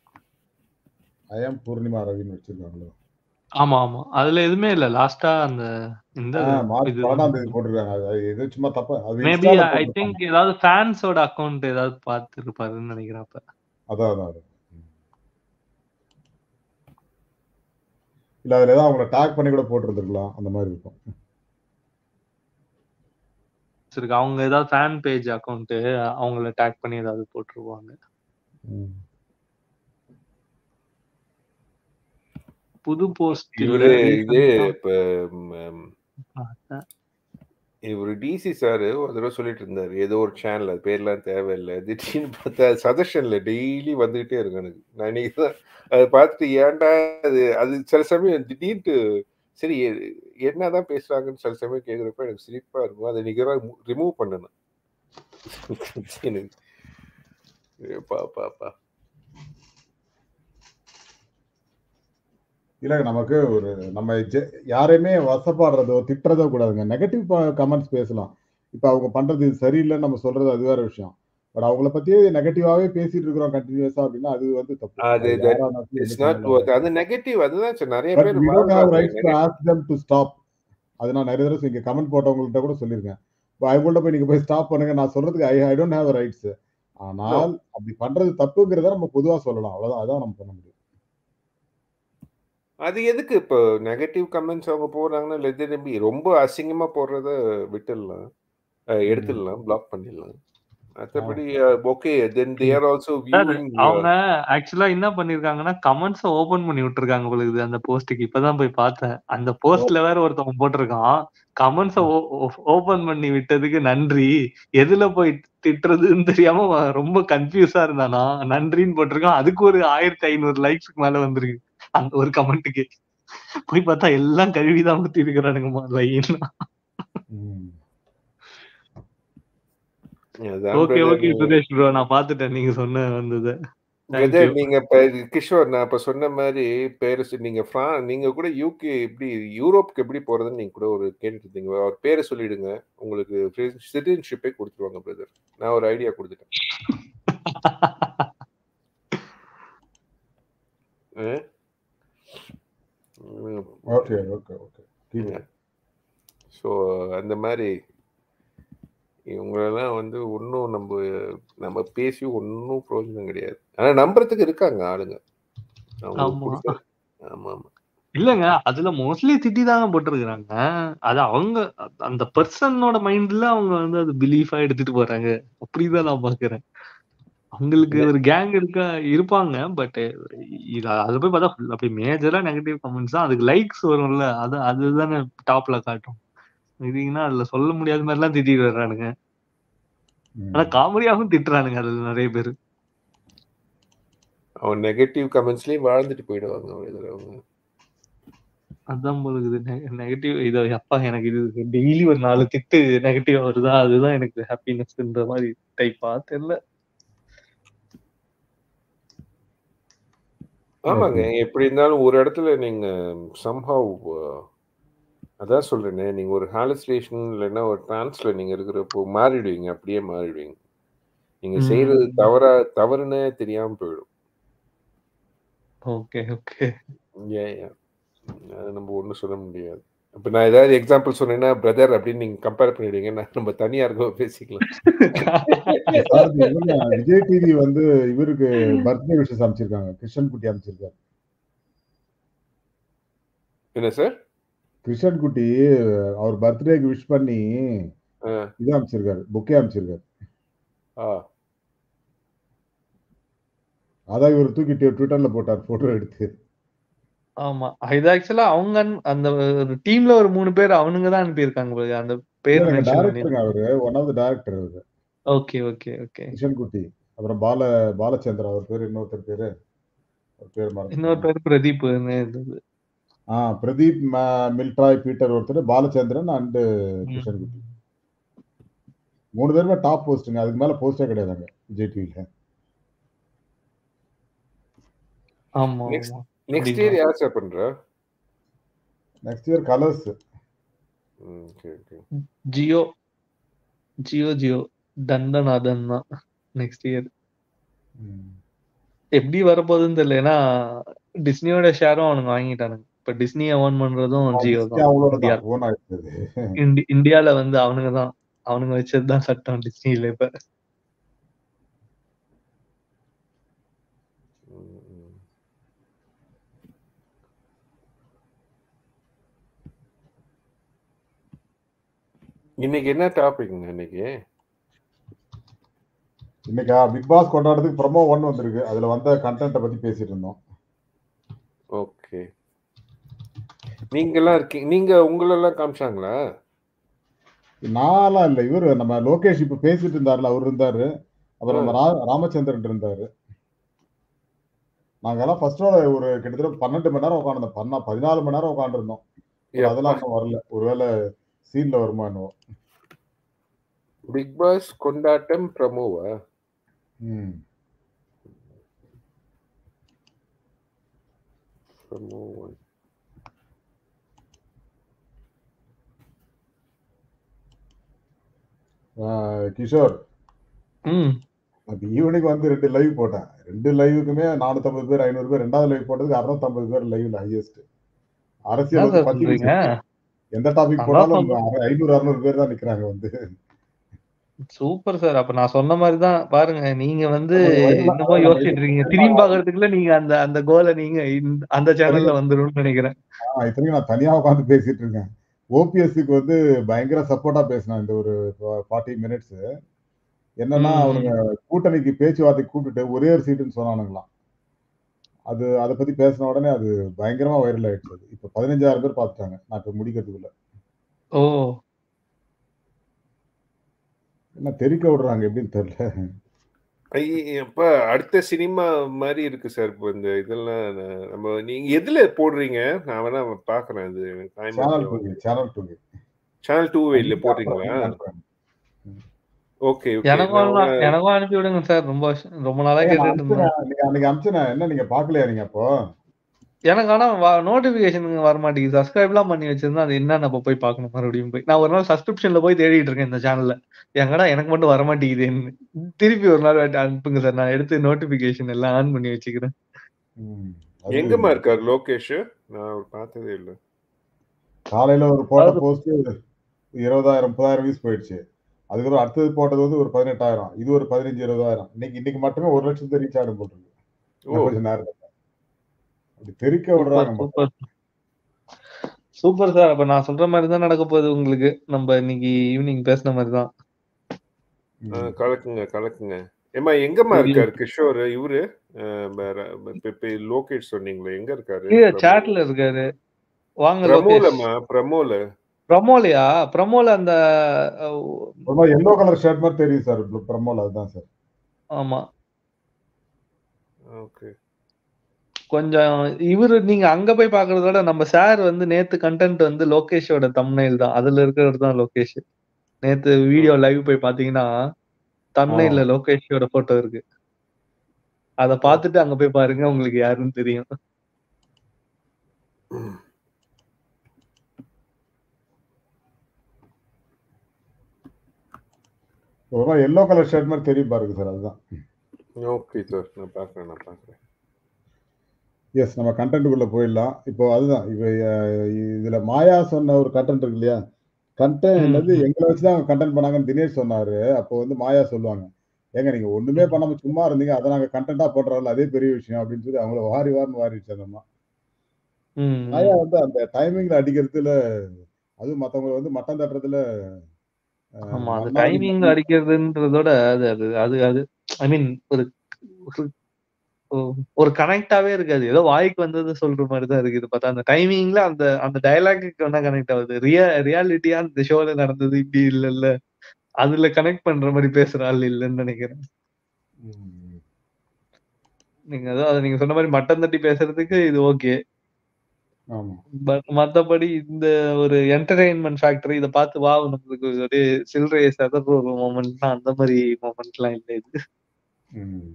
Speaker 1: ஐ அம் பூர்ணிமா ரவின்னு வச்சிருக்காங்களோ?
Speaker 3: ஆமா, ஆமா. அதுல எதுவுமே இல்ல. லாஸ்ட்டா அந்த இந்த
Speaker 1: ஆ மார்ச்
Speaker 3: இது
Speaker 1: 12ஆம் தேதி போட்டிருக்காங்க. அது அது ஏதோ சும்மா தப்பா அது
Speaker 3: மேபி
Speaker 1: இன்ஸ்டால
Speaker 3: ஐ
Speaker 1: போட்டிருப்பாங்க.
Speaker 3: திங்க் ஏதாவது ஃபேன்ஸோட அக்கவுண்ட் ஏதாவது பார்த்திருப்பாருன்னு நினைக்கிறேன் அப்ப.
Speaker 1: அதான் அதான் அதான். ம். இல்ல அதுல ஏதாவது அவங்கள டாக் பண்ணி கூட போட்டிருந்திருக்கலாம். அந்த மாரி இருக்கும்.
Speaker 3: இருக்கு. அவங்க ஏதாவது ஃபேன் பேஜ் அக்கவுண்ட் அவங்கள டேக் பண்ணி ஏதாவது போட்டுருவாங்க.
Speaker 1: ம்.
Speaker 3: புது போஸ்ட் இல்ல.
Speaker 4: இவரு இது
Speaker 3: ரீசென்ட்டா
Speaker 4: இப்ப ம்
Speaker 3: பார்த்தேன்.
Speaker 4: இவரு டிசி சாரு ஒரு தடவ சொல்லிட்டு இருந்தாரு. ஏதோ ஒரு சேனல் அது பேர்லாம் தேவையில்ல. திடீர்னு பார்த்தா சஜஷன்ல டெய்லி வந்துகிட்டே இருக்கும் எனக்கு. நான் இன்னைக்கு தான் அத பார்த்துட்டு ஏன்டா அது அது சில சமயம் திடீர்னு சரி எ- என்னதான் பேசுறாங்கன்னு சில சமயம் கேட்குறப்ப எனக்கு சிரிப்பா இருக்கும். அதை இன்னைக்கு தான் ரிமூவ் பண்ணணும். எனக்கு பா பா பா
Speaker 1: இல்ல நமக்கு ஒரு நம்ம ஜெ- யாரையுமே வசப்பாடுறதோ திட்டுறதோ கூடாதுங்க நெகட்டிவ் கமெண்ட்ஸ் பேசலாம் இப்ப அவங்க பண்றது இது சரியில்லைன்னு நம்ம சொல்றது அது வேற விஷயம் பட் அவங்கள பத்தியே நெகட்டிவாவே பேசிட்டு இருக்கிறோம் கண்டினியூஸா அப்படின்னா அது வந்து தப்பு
Speaker 4: அது
Speaker 1: அது
Speaker 4: that
Speaker 1: யாரா இருந்தாலும்
Speaker 4: இட்ஸ்
Speaker 1: எது
Speaker 4: நாட்
Speaker 1: பண்ணலாம்
Speaker 4: அது நெகட்டிவ் அதுதான் சார் நிறைய
Speaker 1: பட்
Speaker 4: பேர்
Speaker 1: வி டோன்ட் ஹேவ்
Speaker 4: வாழ்றாங்க
Speaker 1: rights to
Speaker 4: negative
Speaker 1: ask them to stop அது நான் நிறைய தடவை இங்க கமெண்ட் போட்டவங்கள்ட்ட கூட சொல்லியிருக்கேன் இப்போ அவங்கள்ட்ட போய் நீங்க போய் ஸ்டாப் பண்ணுங்க நான் சொல்றதுக்கு I I don't have rights
Speaker 4: no
Speaker 1: ஆனால் அப்படி பண்றது தப்புங்கிறத நம்ம பொதுவா சொல்லலாம் அவ்வளவுதான் அதான் நம்ம பண்ண முடியும்
Speaker 4: அது எதுக்கு இப்போ நெகட்டிவ் கமெண்ட்ஸ் அவங்க போடுறாங்கன்னா லெட் நம்பி ரொம்ப அசிங்கமா போடுறத விட்டுடலாம் அஹ்
Speaker 1: ம்.
Speaker 4: எடுத்துடலாம் பிளாக் பண்ணிடலாம்
Speaker 1: ஆ.
Speaker 4: மற்றபடி okay then they are also
Speaker 3: sir
Speaker 4: viewing
Speaker 3: அவங்க ஆக்சுவலா என்ன பண்ணிருக்காங்கன்னா கமெண்ட்ஸ் ஓபன் பண்ணி விட்டுருக்காங்க பொழுது அந்த போஸ்டுக்கு இப்பதான் போய் பார்த்தேன் அந்த போஸ்ட்ல வேற ஒருத்தவங்க போட்டிருக்கான் கமெண்ட்ஸ ஓபன் பண்ணி விட்டதுக்கு நன்றி எதுல போய் திட்டுறதுன்னு தெரியாம அவன் ரொம்ப கன்ஃபியூஸா இருந்தானா நன்றின்னு போட்டிருக்கான் அதுக்கு ஒரு ஆயிரத்தி ஐநூறு லைக்ஸ்க்கு மேல வந்திருக்கு அந்த ஒரு கமெண்ட்டுக்கு போய் பார்த்தா எல்லாம் கழுவிதான் ஊத்தி இருக்கிறானுங்கம்மா லைன்
Speaker 1: ம்.
Speaker 4: அதான்
Speaker 3: okay
Speaker 4: brother
Speaker 3: okay Suresh bro நான் பாத்துட்டேன் நீங்க சொன்ன வந்தது தேங்க்யூ
Speaker 4: பிரதர் நீங்க இப்ப கிஷோர் நான் இப்ப சொன்ன மாதிரி பேரு சொ- நீங்க ஃப்ரா நீங்க கூட யூகே எப்படி யூரோப்க்கு எப்படி போறதுன்னு நீங்க கூட ஒரு கேட்டுட்டு இருந்தீங்க அவர் பேரை சொல்லிடுங்க உங்களுக்கு சிட்டிசன்ஷிப்பே கொடுத்துருவாங்க பிரதர் நான் ஒரு ஐடியா கொடுத்துட்டேன் அஹ்? உம்,
Speaker 1: okay okay okay keep it
Speaker 4: so அந்த மாதிரி இவங்களெல்லாம் வந்து ஒன்றும் நம்ம நம்ம பேசி ஒன்றும் பிரயோஜனம் கிடையாது ஆனா நம்புறதுக்கு இருக்காங்க ஆளுங்க அவங்களுக்கு
Speaker 3: ஆமா
Speaker 4: பிடிச்ச ஆமா ஆமா
Speaker 3: இல்லங்க அதுல மோஸ்ட்லி திட்டி தாங்க போட்டிருக்கிறாங்க அது அவங்க அந்த பர்சனோட மைண்ட்ல அவங்க வந்து அது பிலீஃபா எடுத்துட்டு போறாங்க அப்படிதான் நான் பாக்குறேன் அவங்களுக்கு ஒரு கேங் இருக்கா இருப்பாங்க பட் இது அது போய் பார்த்தா full அப்படி மேஜரா நெகட்டிவ் கமெண்ட்ஸ் தான் அதுக்கு லைக்ஸ் வரும்ல அது அதுதானே டாப்ல காட்டும் இதுங்கன்னா அதுல சொல்ல முடியாத மாதிரி எல்லாம் திட்டிட்டு வர்றானுங்க
Speaker 1: ம்.
Speaker 3: ஆனா காமெடியாவும் திட்டுறானுங்க அதுல நிறைய பேர்
Speaker 4: அவன் நெகட்டிவ் கமெண்ட்ஸ்லயே வாழ்ந்துட்டு போயிடுவாங்க அவங்க இதுல அவங்க
Speaker 3: அதான் பொழுது நெகட்டிவ் இது அப்பா எனக்கு இது டெய்லி ஒரு நாலு திட்டு நெகட்டிவ் வருதா அதுதான் எனக்கு ஹாப்பினஸ்ன்ற மாதிரி டைப்பா தெரியல
Speaker 4: ஆமாங்க எப்படி இருந்தாலும் ஒரு இடத்துல நீங்க சம்ஹவ் அதான் சொல்றேனே நீங்க ஒரு ஹாலுசினேஷன் இல்லைன்னா ஒரு டிரான்ஸ்ல நீங்க இருக்கிறப்போ மாறிடுவீங்க அப்படியே மாறிடுவீங்க நீங்க
Speaker 3: ம்.
Speaker 4: செய்யறது தவறா தவறுன்னு தெரியாம போயிடும்
Speaker 3: ஓகே ஓகே
Speaker 4: ஏன் ஏன் அது நம்ம ஒன்றும் சொல்ல முடியாது இப்போ நான் ஏதாவது எக்ஸாம்பிள் சொன்னேன்னா பிரதர் அப்படின்னு நீங்க கம்பேர் பண்ணிடுவீங்க நான் நம்ம தனியா இருக்கோ பேசிக்கலாம்
Speaker 1: சார், இவங்க விஜய் டிவி வந்து இவருக்கு பர்த்டே விஷஸ் அமைச்சிருக்காங்க கிருஷ்ணன் குட்டி அமைச்சிருக்காரு
Speaker 4: என்ன சார்
Speaker 1: கிருஷ்ணன் குட்டி அவர் பர்த்டேக்கு விஷ் பண்ணி
Speaker 4: ஆ.
Speaker 1: இது அமைச்சிருக்காரு புக்கே அமைச்சிருக்காரு
Speaker 4: ஆ
Speaker 1: அதான் இவர் தூக்கி ட்வி- ட்விட்டர்ல போட்டார் போட்டோ எடுத்து
Speaker 3: ஆமா இது ஆக்சுவலா அவங்க அனு- அந்த ஒரு டீம்ல ஒரு மூணு பேர் அவனுங்க தான் அனுப்பியிருக்காங்க போல. அந்த பேர் மென்ஷன் பண்ணி
Speaker 1: டேரக்டருங்க அவரு ஒன் ஆஃப் த டேரக்டர் அவரு
Speaker 3: okay okay okay
Speaker 1: Krishnan Kutty அப்புறம் பால பாலச்சந்திரா அவர் பேர் இன்னொருத்தர் பேரு அவர் பேர்
Speaker 3: இன்னொரு
Speaker 1: மறந்து
Speaker 3: பேர் பிரதீப் இருந்தது
Speaker 1: ஆ பிரதீப் ம- மில்ட்ராய் பீட்டர் ஒருத்தர் பாலச்சந்திரன் அண்ட் கிருஷ்ணன் குட்டி மூணு பேருமே டாப் போஸ்ட்டுங்க அதுக்கு மேல போஸ்டே கிடையாதுங்க விஜய் டிவில
Speaker 3: ஆமா
Speaker 4: Next.
Speaker 3: ஆமா
Speaker 4: நெக்ஸ்ட்
Speaker 3: அப்படிங்களா?
Speaker 4: இயர் யார் சார் பண்றா
Speaker 1: நெக்ஸ்ட் இயர் கலர்ஸ்
Speaker 4: ம், okay, okay.
Speaker 3: ஜியோ ஜியோ ஜியோ தண்டநாதன் தான் நெக்ஸ்ட் இயர் எப்படி வரப்போகுதுன்னு தெரியல ஏன்னா டிஸ்னியோட ஷேரும் அவனுங்க வாங்கிட்டானுங்க இப்ப டிஸ்னியை ஓன் பண்றதும் ஜியோ தான்
Speaker 1: அவங்களோட
Speaker 3: இந்தியா
Speaker 1: தான் ஓன் ஆயிடுச்சு
Speaker 3: இந்தி இந்தியால வந்து அவனுங்க தான் அவனுங்க வச்சதுதான் சட்டம் டிஸ்னில இப்ப
Speaker 4: ம், ம். இன்னைக்கு என்ன டாபிக்ங்க இன்னைக்கு
Speaker 1: இன்னைக்கா பிக் பாஸ் கொண்டாடுறதுக்கு ப்ரமோ ஒன் வந்திருக்கு அதுல வந்த கண்டென்ட்டை பத்தி பேசிட்டு இருந்தோம்
Speaker 4: ஓகே நீங்கெல்லாம் இருக்கீங்க நீங்க உங்களெல்லாம் காமிச்சாங்களா
Speaker 1: நான்லாம் இல்ல இவரு நம்ம லோகேஷ் இப்ப பேசிட்டு இருந்தாருல அவர் இருந்தாரு அப்புறம் நம்ம ரா- ராமச்சந்திரன் இருந்தாரு நாங்கெல்லாம் ஃபர்ஸ்ட் ரோல ஒரு கிட்டத்தட்ட பன்னெண்டு மணி நேரம் உட்காந்துருந்தோம் பண்ணா பதினாலு மணி நேரம் உட்காந்துருந்தோம் அதெல்லாம் இன்னும் வரல ஒருவேளை சீன்ல வருமா என்னவோ
Speaker 4: பிக் பாஸ் கொண்டாட்டம் ப்ரமோவா
Speaker 1: ம்.
Speaker 4: ப்ரமோ
Speaker 1: ஆஹ் கிஷோர்
Speaker 3: ம்
Speaker 1: அப்ப ஈவினிங் வந்து ரெண்டு லைவ் போட்டேன் ரெண்டு லைவுக்குமே நானூத்தம்பது பேர் ஐநூறு பேர் ரெண்டாவது லைவ் போட்டதுக்கு அறுநூத்தம்பது பேர் லைவ்ல ஹையஸ்ட் அரசியல்
Speaker 3: என்ன
Speaker 1: வந்து
Speaker 3: சார்
Speaker 1: பத்தி
Speaker 3: சொல்றீங்க
Speaker 1: எந்த டாபிக்
Speaker 3: அதான்
Speaker 1: போட்டாலும்
Speaker 3: சொல்றேன்.
Speaker 1: ஐநூறு அறுநூறு பேர் தான் நிக்கிறாங்க வந்து
Speaker 3: சூப்பர் சார் அப்ப நான் சொன்ன மாதிரி தான் பாருங்க நீங்க வந்து
Speaker 1: ஒரு வயதுல-
Speaker 3: என்னமோ யோசிச்சுட்டு இருக்கீங்க திரும்பி பாக்குறதுக்குள்ள நீங்க அந்த அந்த கோலை நீங்க இந்த- அந்த சேனல்ல வந்துரும்னு நினைக்கிறேன்
Speaker 1: ஆஹ் இத்தனைக்கும் நான் தனியா உட்காந்து பேசிட்டு இருக்கேன் ஓபிஎஸ்சிக்கு வந்து பயங்கர சப்போர்ட்டா பேசினேன் இந்த ஒரு ஃபார்ட்டி மினிட்ஸ் என்னன்னா
Speaker 3: ம்.
Speaker 1: அவனுங்க கூட்டணிக்கு பேச்சுவார்த்தை கூப்பிட்டுட்டு ஒரே ஒரு சீட்டுன்னு சொன்னானுங்களாம் அது அதை பத்தி பேசின உடனே அது பயங்கரமா வைரல் ஆயிடுச்சு அது. இப்ப பதினஞ்சாயிரம் பேர் பார்த்துட்டாங்க நான் இப்ப முடிக்கிறதுக்குள்ள
Speaker 3: ஓ
Speaker 1: என்ன தெரிக்க விடுறாங்க எப்படின்னு தெரியல
Speaker 4: அப்ப அடுத்த சினிமா மாதிரி இருக்கு சார் இப்போ இந்த இதெல்லாம் நான் நம்ம நீங்க எதுல போடுறீங்க நான் வேணா பாக்குறேன் இது
Speaker 1: channel two channel two
Speaker 4: channel two இல்ல போடுறீங்களா ஓகே
Speaker 3: எனக்கும் அனு- எனக்கும் அனுப்பி விடுங்க சார் ரொம்ப வருஷம் ரொம்ப நாளா கேட்டுட்டு இருந்தேன்
Speaker 1: நீங்க அன்னைக்கு அமிச்சேன் என்ன நீங்க பாக்கலையா நீங்க அப்போ
Speaker 3: எனக்கு ஆனா நோட்டிபிகேஷன் வர மாட்டேங்குது சப்ஸ்கிரைப் எல்லாம் பண்ணி வச்சிருந்தா அது என்ன நம்ம போய் பார்க்கணும் மறுபடியும் போய் நான் ஒரு நாள் சப்ஸ்கிரிப்ஷன்ல போய் தேடிட்டு இருக்கேன் இந்த சேனல்ல எங்கடா எனக்கு மட்டும் வர மாட்டேங்குதுன்னு திருப்பி ஒரு நாள் வாட்டி அனுப்புங்க சார் நான் எடுத்து நோட்டிபிகேஷன் எல்லாம் ஆன் பண்ணி வச்சுக்கிறேன்
Speaker 1: ம், அது
Speaker 4: எங்கம்மா இருக்காரு லோகேஷ் நான் அவர் பார்த்ததே இல்ல
Speaker 1: காலையில ஒரு போட்ட
Speaker 3: அது-
Speaker 1: போஸ்ட் இருபதாயிரம் முப்பதாயிரம் வியூஸ் போயிடுச்சு அதுக்கப்புறம் அடுத்தது போட்டது வந்து ஒரு பதினெட்டாயிரம் இது ஒரு பதினஞ்சு இருபதாயிரம் இன்னைக்கு இன்னைக்கு மட்டுமே ஒரு லட்சத்தை ரீச் ஆகும் போட்டிருக்கு
Speaker 4: ஓ
Speaker 1: இன்னும் கொஞ்சம் நேரம் அப்படி தெரிக்க விடுறாங்க
Speaker 3: சூப்பர் சூப்பர் சார் அப்ப நான் சொல்ற மாதிரி தான் நடக்க போகுது உங்களுக்கு நம்ம இன்னைக்கு ஈவினிங் பேசின மாதிரி தான்
Speaker 4: ஆ,
Speaker 1: ம்.
Speaker 4: கலக்குங்க கலக்குங்க ஏமா எங்கம்மா
Speaker 3: சரி.
Speaker 4: இருக்காரு கிஷோர் இவரு அஹ், வேற- இப்ப- இப்ப லோகேஷ் சொன்னீங்களே எங்க இருக்காரு
Speaker 3: கீழே சாட்ல இருக்காரு வாங்க லோகேஷ்
Speaker 4: பிரமோலம்மா பிரமோல
Speaker 3: ப்ரமோலையா ப்ரமோல அந்த அஹ்,
Speaker 1: ஒரு மாதிரி எல்லோ கலர் ஷர்ட் மாதிரி தெரியும் சார் பிரம்மோல அதுதான் சார்
Speaker 3: ஆமா
Speaker 4: ஓகே
Speaker 3: கொஞ்சம் இவரு நீங்க அங்க போய் பாக்குறத விட நம்ம சார் வந்து நேத்து கண்டென்ட் வந்து லோகேஷோட தம்னைல் தான் அதுல இருக்கிறது தான் லோகேஷ் நேத்து வீடியோ லைவ் போய் பாத்தீங்கன்னா தம்னைல்ல லோகேஷோட போட்டோ இருக்கு அத பார்த்துட்டு அங்க போய் பாருங்க உங்களுக்கு யாருன்னு தெரியும்
Speaker 1: ஒரு மாதிரி எல்லோ கலர் ஷர்ட் மாதிரி தெரியும் பாருங்க சார் அதுதான்
Speaker 4: ஓகே சார் நான் பாக்குறேன் நான் பாக்குறேன்
Speaker 1: எஸ் நம்ம கண்டென்ட்டுக்குள்ள போயிடலாம் இப்போ அதுதான் இப்போ அஹ், இதுல மாயா சொன்ன ஒரு கண்டென்ட் இருக்கு இல்லையா கண்டென்ட்
Speaker 3: ம்,
Speaker 1: என்னது
Speaker 3: ம்.
Speaker 1: எங்களை வச்சு தான் கண்டென்ட் பண்ணாங்கன்னு தினேஷ் சொன்னாரு அப்போ வந்து மாயா சொல்லுவாங்க ஏங்க நீங்க ஒண்ணுமே பண்ணாம சும்மா இருந்தீங்க அதை நாங்க கண்டென்ட்டா போடுறோம்ல அதே பெரிய விஷயம் அப்படின்னு சொல்லி அவங்கள வாரி வாரின்னு வாரிடுச்சு அந்த அம்மா
Speaker 3: ம், ம்.
Speaker 1: மாயா வந்து அந்த டைமிங்ல அடிக்கிறதுல அதுவும் மத்தவங்க வந்து மட்டம் தட்டுறதுல அஹ்,
Speaker 3: ஆமா அது
Speaker 1: மண்ணாடி
Speaker 3: டைமிங் அடிக்கிறதுன்றதோட அது அது அது அது ஐ மீன் ஒரு ஒரு- ஒரு கனெக்டாவே இருக்காது ஏதோ வாய்க்கு வந்தது சொல்ற மாதிரி தான் இருக்குது பார்த்தா அந்த டைமிங்ல அந்த அந்த டயலாக்கு வேணா கனெக்ட் ஆகுது ரியா ரியாலிட்டியா அந்த ஷோல நடந்தது இப்படி இல்ல இல்ல அதுல கனெக்ட் பண்ற மாதிரி பேசுற ஆள் இல்லைன்னு நினைக்கிறேன்
Speaker 1: ம்.
Speaker 3: நீங்க அதான் அது நீங்க சொன்ன மாதிரி மட்டம் தட்டி பேசுறதுக்கு இது ஓகே
Speaker 1: ஆமா
Speaker 3: பட் மத்தபடி இந்த ஒரு என்டர்டைன்மெண்ட் ஃபேக்டரி இதை பார்த்து வா நம்மளுக்கு ஒரு சில்லறையை செதற ஒரு மூமெண்ட்லாம் அந்த மாதிரி மூமெண்ட்லாம் இல்லை இது
Speaker 1: ம்.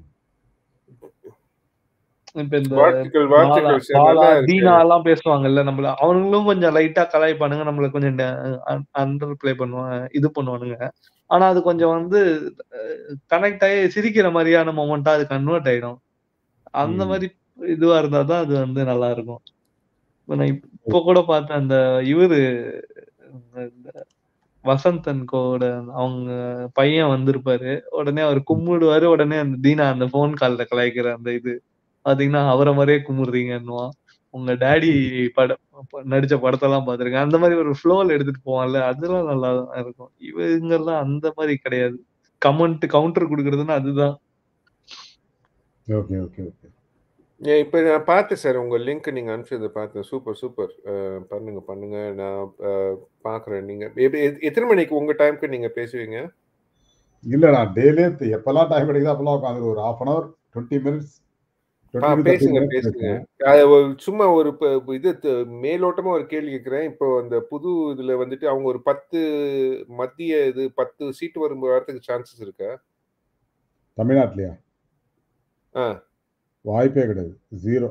Speaker 3: இப்ப இந்த
Speaker 4: வாழ்த்துக்கள்
Speaker 3: பாலா
Speaker 4: வாழ்த்துக்கள் சார்
Speaker 3: பாலா
Speaker 4: நல்லா இருக்கு
Speaker 3: தீனா எல்லாம் பேசுவாங்கல்ல நம்மள அவனுங்களும் கொஞ்சம் லைட்டா கலாய்ப்பானுங்க நம்மள கொஞ்சம் அண்டர் ப்ளே பண்ணுவாங்க இது பண்ணுவானுங்க ஆனா அது கொஞ்சம் வந்து கனெக்ட் ஆகி சிரிக்கிற மாதிரியான மொமெண்டா அது கன்வெர்ட் ஆயிடும் அந்த
Speaker 1: ம்.
Speaker 3: மாதிரி இதுவா இருந்தா தான் அது வந்து நல்லா இருக்கும் இப்ப நான் இப்ப இப்ப கூட பார்த்தேன் அந்த இவரு இந்த வசந்தன் கோட அவங்க பையன் வந்திருப்பாரு உடனே அவர் கும்பிடுவாரு உடனே அந்த தீனா அந்த போன் கால்ல கலாய்க்கிற அந்த இது பாத்தீங்கன்னா அவரை மாதிரியே கும்பிடுறீங்கன்னுவான் உங்க டேடி பட நடிச்ச படத்தெல்லாம் பாத்திருக்கேன் அந்த மாதிரி ஒரு ஃப்ளோல எடுத்துட்டு போவான்ல அதெல்லாம் நல்லா தான் இருக்கும் இவங்கெல்லாம் அந்த மாதிரி கிடையாது கமெண்ட் கவுண்டர் கொடுக்கறதுன்னா அதுதான்
Speaker 1: ஓகே ஓகே ஓகே
Speaker 4: ஏன் இப்ப நான் பார்த்தேன் சார் உங்க லிங்க் நீங்க அனுப்பிச்சதை பார்த்தேன் சூப்பர் சூப்பர் பண்ணுங்க பண்ணுங்க நான் அஹ், பார்க்கறேன் நீங்க எப்- எத்- எத்தனை மணிக்கு உங்க டைம்க்கு நீங்க பேசுவீங்க
Speaker 1: இல்ல நான் டெய்லியே எப்பெல்லாம் டைம் கிடைக்குதோ அப்பெல்லாம் உட்காந்து ஒரு half an hour twenty minutes
Speaker 4: ஆ பேசுங்க பேசுங்க அது ஒரு சும்மா ஒரு ப- இது த- மேலோட்டமா ஒரு கேள்வி கேட்கிறேன் இப்போ அந்த புது இதுல வந்துட்டு அவங்க ஒரு பத்து மத்திய இது பத்து சீட்டு வரும் வரதுக்கு சான்சஸ் இருக்கா
Speaker 1: தமிழ்நாட்டிலயா
Speaker 4: ஆ
Speaker 1: வாய்ப்பே கிடையாது ஜீரோ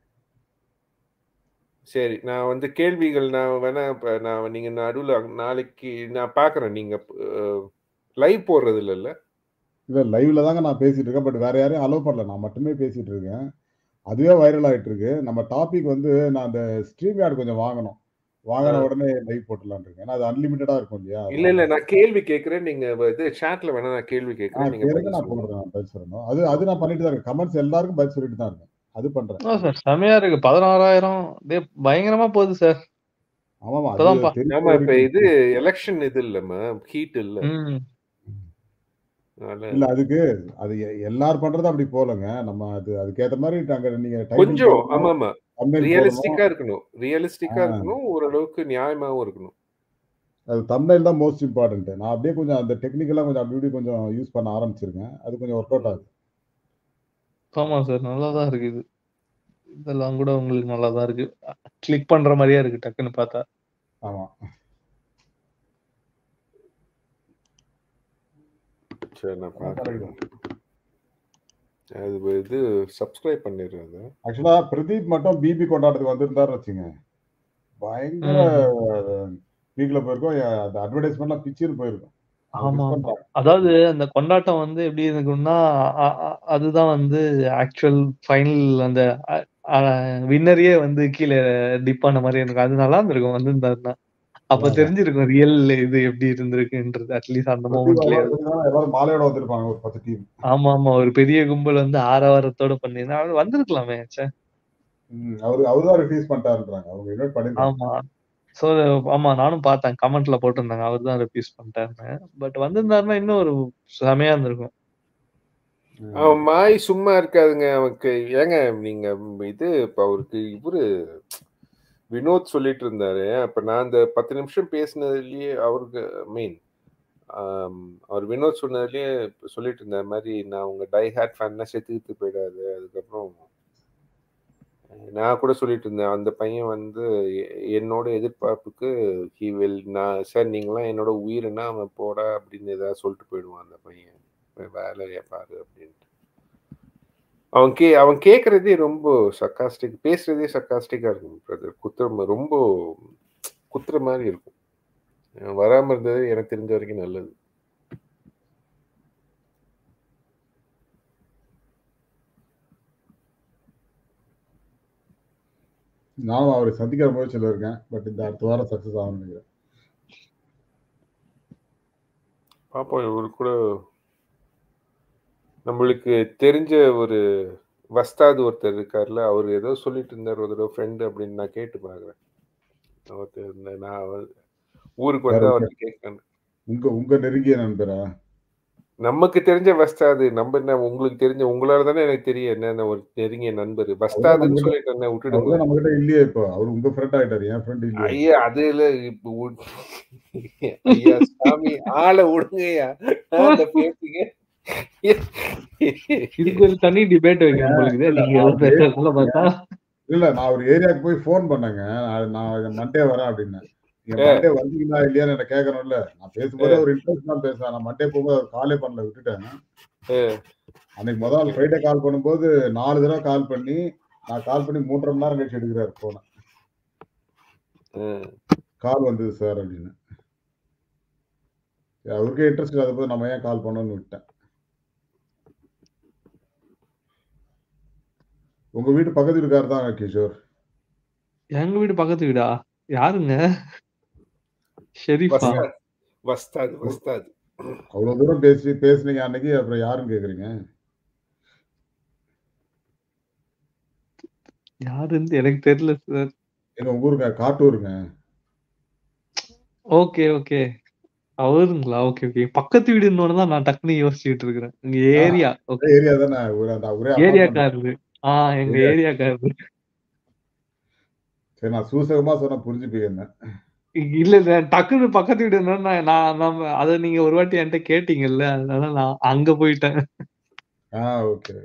Speaker 4: சரி நான் வந்து கேள்விகள் நான் வேணா இப்ப நான் நீங்க நடுவில் நாளைக்கு நான் பார்க்கறேன் நீங்க லைவ் போடுறது இல்லைல்ல
Speaker 1: இல்ல லைவ்ல தாங்க நான் பேசிட்டு இருக்கேன் பட் வேற யாரையும் அலோவ் பண்ணல நான் மட்டுமே பேசிட்டு இருக்கேன் அதுவே வைரல் ஆயிட்டு இருக்கு நம்ம டாபிக் வந்து நான் அந்த ஸ்ட்ரீம் யார்டு கொஞ்சம் வாங்கணும் வாங்கின உடனே லைவ் போட்டுலான் இருக்கேன் ஏன்னா அது அன்லிமிட்டடா இருக்கும் இல்லையா
Speaker 4: இல்ல இல்ல நான் கேள்வி கேட்கிறேன் நீங்க இது chatல வேணா நான் கேள்வி
Speaker 1: ஆ,
Speaker 4: கேட்கிறேன் நீங்க
Speaker 1: கேளுங்க,
Speaker 4: பதில்
Speaker 1: நான்
Speaker 4: சொல்லுங்க.
Speaker 1: போடுறேன் நான் பதில் சொல்லணும் அது அது நான் பண்ணிட்டு தான் இருக்கேன் கமெண்ட்ஸ் எல்லாருக்கும் பதில் சொல்லிட்டு தான் இருக்கேன் அது பண்றேன்
Speaker 3: சார் செமையா இருக்கு பதினாறாயிரம் டே பயங்கரமா போகுது சார்
Speaker 1: ஆமாமா அது
Speaker 3: இப்பதான் பா-
Speaker 1: தெரிஞ்ச
Speaker 4: ஆமா இப்ப
Speaker 1: வரைக்கும்
Speaker 4: இது எலெக்ஷன் இது இல்லம்மா ஹீட் இல்ல
Speaker 3: ம்
Speaker 4: அதனால
Speaker 1: இல்ல அதுக்கு அது எ- எல்லாரும் பண்றது அப்படி போலங்க நம்ம அது அதுக்கேத்த மாதிரி நாங்க நீங்க title
Speaker 4: கொஞ்சம்
Speaker 1: போடணும்,
Speaker 4: ஆமா ஆமா
Speaker 1: thumbnail போடணும்.
Speaker 4: ரியலிஸ்டிக்கா இருக்கணும் ரியலிஸ்டிக்கா
Speaker 1: ஆ.
Speaker 4: இருக்கணும் ஓரளவுக்கு நியாயமாவும் இருக்கணும்
Speaker 1: அது தம்னைல் தான் மோஸ்ட் இம்பார்ட்டன்ட் நான் அப்படியே கொஞ்சம் அந்த டெக்னிக்கலா கொஞ்சம் அப்படி இப்படி கொஞ்சம் யூஸ் பண்ண ஆரம்பிச்சிருக்கேன் அது கொஞ்சம் ஒர்க் அவுட் ஆகுது
Speaker 3: ஆமா சார் நல்லா தான் இருக்கு இது இதெல்லாம் கூட உங்களுக்கு நல்லா தான் இருக்கு கிளிக் பண்ற மாதிரியே இருக்கு டக்குன்னு பார்த்தா
Speaker 1: ஆமா
Speaker 4: சரி நான்
Speaker 1: அதான்
Speaker 4: பார்க்கறேன் அது இது சப்ஸ்கிரைப் பண்ணிடுறேன் அதை.
Speaker 1: ஆக்சுவலா பிரதீப் மட்டும் பிபி கொண்டாட்டத்துக்கு வந்திருந்தாருன்னு வச்சுங்க பயங்கர வீக்ல போயிருக்கோம் எ- அந்த அட்வர்டைஸ்மெண்ட்லாம் பிச்சுன்னு போயிருக்கும் அதை
Speaker 3: ஆமா
Speaker 1: miss
Speaker 3: ஆமா
Speaker 1: பண்றாங்க.
Speaker 3: அதாவது அந்த கொண்டாட்டம் வந்து எப்படி இருக்கும்னா அ- அ- அதுதான் வந்து ஆக்சுவல் ஃபைனல் அந்த வின்னரையே வந்து கீழே டிப் ஆன மாதிரி இருக்கும் அது நல்லா இருந்திருக்கும் வந்திருந்தாருன்னா அப்ப
Speaker 1: அதான்.
Speaker 3: தெரிஞ்சிருக்கும் ரியல் இது எப்படி இருந்திருக்குன்றது அட்லீஸ்ட் அந்த
Speaker 1: பிரதீப்
Speaker 3: மூமெண்ட்லயே
Speaker 1: வர்றதுக்கு தான் எல்லாரும் மாலையோட வந்திருப்பாங்க ஒரு பத்து டீம்
Speaker 3: ஆமா ஆமா ஒரு பெரிய கும்பல் வந்து ஆரவாரத்தோட பண்ணிருந்தா அவர் வந்திருக்கலாமே ச்சே.
Speaker 1: அவரு அவருதான் ரிலீஸ் பண்ணிட்டாருன்றாங்க அவங்க இன்வைட் பண்ணிருக்காங்க
Speaker 3: ஆமா சோ ஆமா நானும் பார்த்தேன் கமெண்ட்ல போட்டிருந்தாங்க அவர் தான் ரெப்யூஸ் பண்ணிட்டாருன்னு பட் வந்திருந்தாருன்னா இன்னும் ஒரு செமையா இருந்திருக்கும்
Speaker 4: அவன் மாய் சும்மா இருக்காதுங்க அவனுக்கு ஏங்க நீங்க இது இப்ப அவருக்கு இவரு வினோத் சொல்லிட்டு இருந்தாரு அப்ப நான் அந்த பத்து நிமிஷம் பேசினதுலயே அவருக்கு மீன் அவர் வினோத் சொன்னதுலயே சொல்லிட்டு இருந்த மாதிரி நான் உங்க டை ஹேட் ஃபேன்னா செத்துக்கிட்டு போயிடாது அதுக்கப்புறம் நான் கூட சொல்லிட்டு இருந்தேன் அந்த பையன் வந்து எ- என்னோட எதிர்பார்ப்புக்கு ஹி வில் நான் சார் நீங்களாம் என்னோட உயிர்னா அவன் போடா அப்படின்னு ஏதாவது சொல்லிட்டு போயிடுவான் அந்த பையன் வே- வேலையை பாரு அப்படின்ட்டு அவன் கே அவன் கேட்கறதே ரொம்ப சர்க்காஸ்டிக் பேசுறதே சர்க்காஸ்டிக்கா இருக்கும் பிரதர் குத்துற ரொம்ப குத்துற மாதிரி இருக்கும் அவன் வராம இருந்தது எனக்கு தெரிஞ்ச வரைக்கும் நல்லது
Speaker 1: நானும் அவரை சந்திக்கிற முயற்சியில் இருக்கேன் பட் இந்த அடுத்த வாரம் சக்ஸஸ் ஆகும் நினைக்கிறேன்
Speaker 4: பாப்போம் இவரு கூட நம்மளுக்கு தெரிஞ்ச ஒரு வஸ்தாது ஒருத்தர் இருக்கார்ல அவர் ஏதோ சொல்லிட்டு இருந்தார் ஒரு தடவை ஃப்ரெண்டு அப்படின்னு நான் கேட்டு பாக்குறேன் அவர்கிட்ட இருந்த- நான் அவர் ஊருக்கு வந்து
Speaker 1: வேற
Speaker 4: அவர்கிட்ட கேட்கணும்
Speaker 1: உங்க உங்க நெருங்கிய நண்பரா
Speaker 4: நமக்கு தெரிஞ்ச வஸ்தாது நம்ம என்ன உங்களுக்கு தெரிஞ்ச உங்களால தானே எனக்கு தெரியும் என்னென்ன ஒரு நெருங்கிய நண்பர் வஸ்தாதுன்னு
Speaker 1: நம்மகிட்ட-
Speaker 4: சொல்லிட்டு என்ன விட்டுடுங்க
Speaker 1: அவர்தான் நம்ம கிட்ட இல்லையே இப்போ அவர் உங்க ஃப்ரெண்ட் ஆயிட்டாரு என் ஃப்ரெண்ட் இல்லையே
Speaker 4: ஐயா அதுல இப்ப உட்- ஐயா சாமி ஆளை விடுங்கய்யா ஆளை பேசுங்க
Speaker 3: இதுக்கு ஒரு தனி டிபேட் வைக்கணும் உங்களுக்கு நீங்க எல்லாம் பேசுறதுல பார்த்தா
Speaker 1: இல்ல நான் ஒரு ஏரியாவுக்கு போய் ஃபோன் பண்ணேங்க நான் நான் மண்டே வரேன் அப்படின்னு நீங்க மண்டே வந்தீங்களா இல்லையான்னு என்ன கேட்கணும்ல நான் பேசும்போது ஒரு இன்ட்ரெஸ்ட் தான் பேசுறேன் நான் மண்டே போகும்போது அவர் காலே பண்ணல விட்டுட்டேன் அன்னைக்கு முதல் நாள் ஃப்ரைடே கால் பண்ணும்போது நாலு தடவை கால் பண்ணி நான் கால் பண்ணி மூன்றரை மணி நேரம் கழிச்சு எடுக்கிறாரு போன கால் வந்தது சார் அப்படின்னு சரி, அவருக்கே இன்ட்ரெஸ்ட் இல்லாத போது நம்ம ஏன் கால் பண்ணோம்னு விட்டேன் உங்க வீட்டு பக்கத்து வீட்டுக்காரர் தான் கிஷோர்
Speaker 3: எங்க வீடு பக்கத்து வீடா யாருங்க ஷெரீஃபா
Speaker 4: வஸ்தாது வஸ்தாது வஸ்தாது
Speaker 1: அவ்வளவு தூரம் பேசி பேசுனீங்க அன்னைக்கு அப்புறம் யாருன்னு கேக்குறீங்க
Speaker 3: யாருன்னு எனக்கு தெரியல சார்
Speaker 1: எங்க உங்க ஊருங்க காட்டூருங்க
Speaker 3: ஓகே ஓகே அவருங்களா ஓகே ஓகே பக்கத்து வீடுன்னு தான் நான் டக்குன்னு யோசிச்சுட்டு இருக்கிறேன் இங்க ஏரியா ஓகே
Speaker 1: ஏரியா தானே ஒரு அந்த ஒரே apartment.
Speaker 3: ஏரியாக்காரரு ஆஹ் எங்க ஏரியாக்காரரு
Speaker 1: சரி நான் சூசகமா சொன்ன புரிஞ்சுப்பீங்க என்ன
Speaker 3: இல்ல இல்ல டக்குன்னு பக்கத்து வீடுன்னா நான் நான் நம்ம அத நீங்க ஒரு வாட்டி என்கிட்ட கேட்டீங்கல்ல அதனால நான் அங்க போயிட்டேன்
Speaker 1: ஆ ஓகே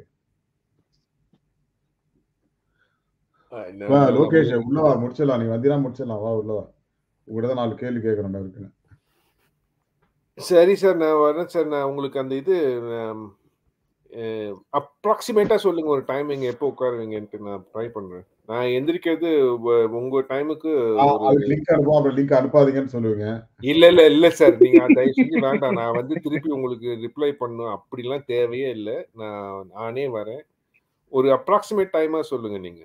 Speaker 1: வா லோகேஷ் உள்ள வா முடிச்சிடலாம் நீ வந்தீங்கன்னா முடிச்சிடலாம் வா உள்ள வா உங்கள்கிட்ட தான் நாலு கேள்வி கேட்கணும் இருக்குன்னு
Speaker 4: சரி சார் நான் வரேன் சார் நான் உங்களுக்கு அந்த இது அப்ராக்சிமேட்டா சொல்லுங்க ஒரு டைமிங் எப்போ உட்காருவீங்கன்ட்டு நான் ட்ரை பண்றேன் நான் எந்திரிக்கிறது உ- உங்க டைமுக்கு
Speaker 1: ஆ,
Speaker 4: ஒரு
Speaker 1: அதுக்கு லிங்க் அனுப்புவோம் அப்புறம் லிங்க் அனுப்பாதீங்கன்னு சொல்லுவீங்க
Speaker 4: இல்ல இல்ல இல்ல சார் நீங்க அதை தயவு செஞ்சு வேண்டாம் நான் வந்து திருப்பி உங்களுக்கு ரிப்ளை பண்ணும் அப்படிலாம் தேவையே இல்லை நான் நானே வரேன் ஒரு அப்ராக்சிமேட் டைமா சொல்லுங்க நீங்க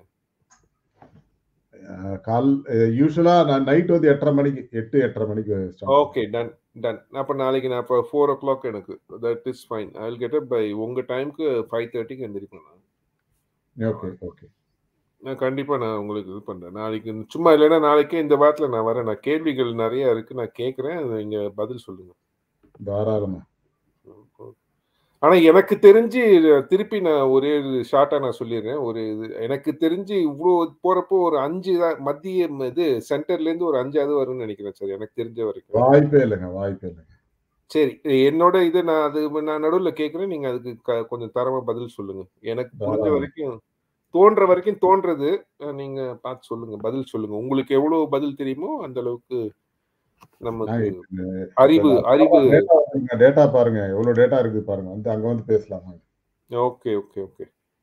Speaker 1: அஹ், கால் யூஸ்வலா நான் நைட் வந்து எட்டரை மணிக்கு எட்டு எட்டரை மணிக்கு start
Speaker 4: ஓகே டன் டன் அப்போ நாளைக்கு நான் இப்போ ஃபோர் ஓ கிளாக் எனக்கு that is fine I will get by உங்க டைம்க்கு ஃபைவ் தேர்ட்டிக்கு எந்திரிப்பேன் நான்
Speaker 1: ஓகே ஓகே
Speaker 4: நான் கண்டிப்பா நான் உங்களுக்கு இது பண்றேன் நாளைக்கு சும்மா இல்லைன்னா நாளைக்கே இந்த வாரத்துல நான் வரேன் நான் கேள்விகள் நிறைய இருக்கு நான் கேட்கறேன் அது நீங்க பதில் சொல்லுங்க
Speaker 1: தாராளமா
Speaker 4: ஆனா எனக்கு தெரிஞ்சு திருப்பி நான் ஒரே ஷார்ட்டா நான் சொல்லிடுறேன் ஒரு இது எனக்கு தெரிஞ்சு இவ்வளோ போறப்போ ஒரு அஞ்சு தான் மத்திய இது சென்டர்ல இருந்து ஒரு அஞ்சாவது வரும்னு நினைக்கிறேன் சார் எனக்கு தெரிஞ்ச வரைக்கும்
Speaker 1: வாய்ப்பே இல்லைங்க வாய்ப்பே இல்லைங்க
Speaker 4: சரி என்னோட இது நான் அது நான் நடுவில் கேட்குறேன் நீங்க அதுக்கு க- கொஞ்சம் தரமா பதில் சொல்லுங்க எனக்கு புரிஞ்ச
Speaker 1: தாராளம்.
Speaker 4: வரைக்கும் தோன்ற வரைக்கும் தோன்றது அஹ் நீங்க பார்த்து சொல்லுங்க பதில் சொல்லுங்க உங்களுக்கு எவ்வளவு பதில் தெரியுமோ அந்த அளவுக்கு நமக்கு அறிவு அறிவு
Speaker 1: டேட்டா பாருங்க எவ்வளவு டேட்டா இருக்கு பாருங்க வந்து அங்க வந்து பேசலாம்
Speaker 4: okay okay okay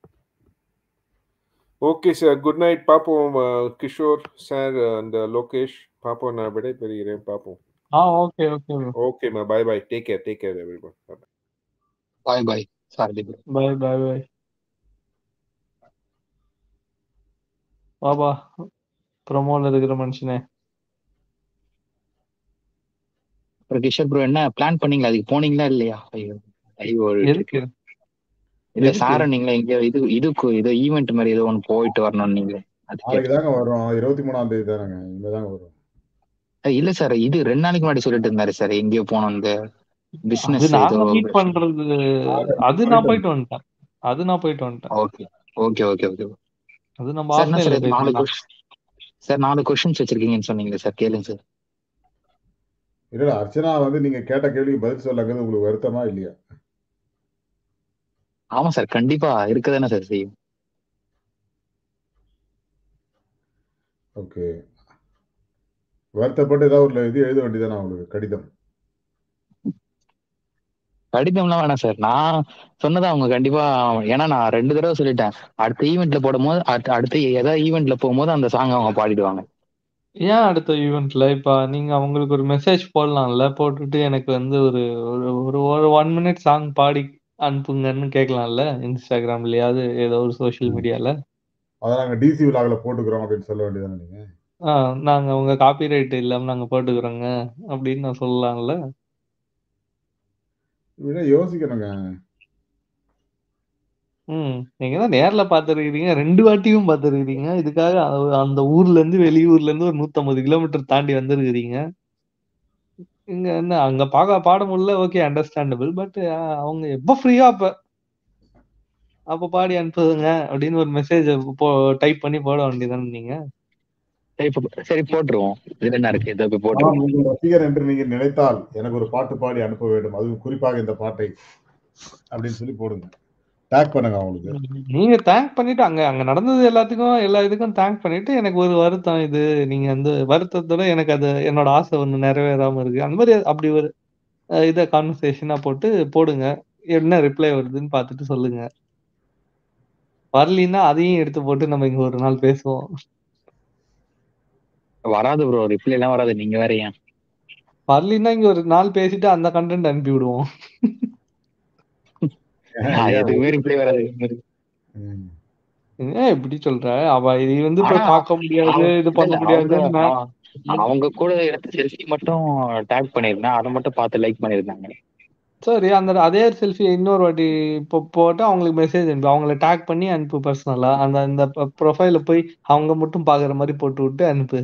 Speaker 4: okay sir good night பார்ப்போம் அஹ், கிஷோர் சார் அந்த லோகேஷ் பார்ப்போம் நான் விடை பெறுகிறேன் பார்ப்போம்
Speaker 3: ஆ ஓகே ஓகே
Speaker 4: ஓகேம்மா bye bye take care take care everybody
Speaker 5: bye bye sorry
Speaker 3: bye bye bye பாபா ப்ரொமோல இருக்கிற மனுஷனே
Speaker 5: அப்புறம் கிஷோர் ப்ரோ என்ன பிளான் பண்ணீங்களா அதுக்கு போனீங்களா இல்லையா ஐயோ ஐயோ
Speaker 3: எதுக்கு
Speaker 5: இல்ல
Speaker 3: எதுக்கு?
Speaker 5: சார நீங்க இங்க இது இதுக்கு ஏதோ ஈவெண்ட் மாதிரி ஏதோ ஒன்று போயிட்டு வரணும் நீங்க அது
Speaker 1: நாளைக்கு
Speaker 5: கேட்டேன்.
Speaker 1: தாங்க வரும் இருபத்தி மூணாம் தேதி தானங்க இங்க தாங்க வரும்
Speaker 5: அஹ் இல்ல சார் இது ரெண்டு நாளைக்கு முன்னாடி சொல்லிட்டு இருந்தாரு சார் எங்கேயோ போனோம் இந்த
Speaker 3: அது
Speaker 5: பிசினஸ்
Speaker 3: நாங்க
Speaker 5: ஏதோ
Speaker 3: மீட் பண்றது அது நான் போயிட்டு வந்துட்டேன் அது நான் போயிட்டு வந்துட்டேன்
Speaker 5: ஓகே ஓகே ஓகே ஓகே
Speaker 3: அது நம்ம
Speaker 5: சார் என்ன சார்
Speaker 3: ஆஃப்லைன்ல
Speaker 5: இது நாளைக்கு
Speaker 3: பேசலாம்
Speaker 5: சார் நாலு கொஸ்டின்ஸ் வச்சிருக்கீங்கன்னு சொன்னீங்களே சார் கேளுங்க சார்
Speaker 1: இல்ல இல்ல, அர்ச்சனா வந்து நீங்க கேட்ட கேள்விக்கு பதில் சொல்லங்கிறது உங்களுக்கு வருத்தமா இல்லையா
Speaker 5: ஆமா சார் கண்டிப்பா இருக்கதானே சார் செய்யும்
Speaker 1: ஓகே வருத்தப்பட்டு ஏதாவது ஒரு இது எழுத வேண்டியதானே உங்களுக்கு கடிதம்
Speaker 5: கடிதம்லாம் வேணாம் சார் நான் சொன்னதை அவங்க கண்டிப்பா ஏன்னா நான் ரெண்டு தடவை சொல்லிட்டேன் அடுத்த ஈவெண்ட்ல போடும்போது அடுத்த அடுத்த ஏதாவது ஈவெண்ட்ல போகும்போது அந்த சாங் அவங்க பாடிடுவாங்க
Speaker 3: ஏன் அடுத்த ஈவெண்ட்ல இப்ப நீங்க அவங்களுக்கு ஒரு மெசேஜ் போடலாம்ல போட்டுட்டு எனக்கு வந்து ஒரு ஒரு ஒரு ஒரு ஒன் மினிட் சாங் பாடி அனுப்புங்கன்னு கேட்கலாம்ல இன்ஸ்டாகிராம்லயாவது ஏதோ ஒரு சோஷியல்
Speaker 1: ம்.
Speaker 3: மீடியால
Speaker 1: அதை நாங்க டிசி விழாவில் போட்டுக்கிறோம் அப்படின்னு சொல்ல வேண்டியதானே நீங்க
Speaker 3: ஆஹ் நாங்க உங்க காப்பிரைட் இல்லாம நாங்க போட்டுக்கிறோங்க அப்படின்னு நான் சொல்லலாம்ல
Speaker 1: இப்படிலாம் யோசிக்கணுங்க
Speaker 3: ம் நீங்க தான் நேர்ல பாத்துருக்கீங்க ரெண்டு வாட்டியும் பாத்துருக்கீங்க இதுக்காக அ- அந்த ஊர்ல இருந்து வெளியூர்ல இருந்து ஒரு 150 கிலோமீட்டர் தாண்டி வந்திருக்கிறீங்க இங்க என்ன அங்க பாக்க பாட முடியல ஓகே அண்டர்ஸ்டாண்டபிள் பட் அவங்க எப்ப ஃப்ரீயா அப்ப அப்ப பாடி அனுப்புதுங்க அப்படின்னு ஒரு மெசேஜ் போ டைப் பண்ணி போட வேண்டியதானே நீங்க
Speaker 5: சரி இப்ப- சரி போட்டுருவோம் இதுல என்ன இருக்கு இதை போய்
Speaker 1: ஆனால்
Speaker 5: போட்டுருவோம்
Speaker 1: உங்கள் ரசிகர் என்று நீங்க நினைத்தால் எனக்கு ஒரு பாட்டு பாடி அனுப்ப வேண்டும் அதுவும் குறிப்பாக இந்த பாட்டை அப்படின்னு சொல்லி போடுங்க டேக் பண்ணுங்க அவங்களுக்கு
Speaker 3: நீங்க தேங்க் பண்ணிட்டு அங்க அங்க நடந்தது எல்லாத்துக்கும் எல்லா இதுக்கும் தேங்க் பண்ணிட்டு எனக்கு ஒரு வருத்தம் இது நீங்க வந்து வருத்தத்தோட எனக்கு அது என்னோட ஆசை ஒண்ணு நிறைவேறாம இருக்கு அந்த மாதிரி அப்படி ஒரு அஹ், இத கான்வர்சேஷனா போட்டு போடுங்க என்ன ரிப்ளை வருதுன்னு பார்த்துட்டு சொல்லுங்க வரலின்னா அதையும் எடுத்து போட்டு நம்ம இங்க ஒரு நாள் பேசுவோம்
Speaker 5: வராது ப்ரோ ரிப்ளை எல்லாம் வராது நீங்க வேற ஏன்
Speaker 3: வரலின்னா இங்க ஒரு நாள் பேசிட்டு அந்த கண்டென்ட் அனுப்பி விடுவோம்
Speaker 5: நான் எதுவுமே ரிப்ளை வராது
Speaker 1: ம்.
Speaker 3: ஏன் இப்படி சொல்ற அவ இது வந்து போய்
Speaker 5: ஆனா,
Speaker 3: பார்க்க முடியாது
Speaker 5: அவங்க-
Speaker 3: இது பண்ண
Speaker 5: இல்ல,
Speaker 3: முடியாதுன்னு
Speaker 5: அவங்க- அவங்க கூட எடுத்த செல்ஃபி மட்டும் டேக் பண்ணிருந்தேன் அதை மட்டும் பார்த்து லைக் பண்ணிருந்தாங்க
Speaker 3: சரி அந்த அதே செல்ஃபி இன்னொரு வாட்டி இப்போ போட்டு அவங்களுக்கு மெசேஜ் அனுப்பி அவங்கள டேக் பண்ணி அனுப்பு பர்சனலா அந்த அந்த ப்ரொஃபைல போய் அவங்க மட்டும் பாக்குற மாதிரி போட்டு விட்டு அனுப்பு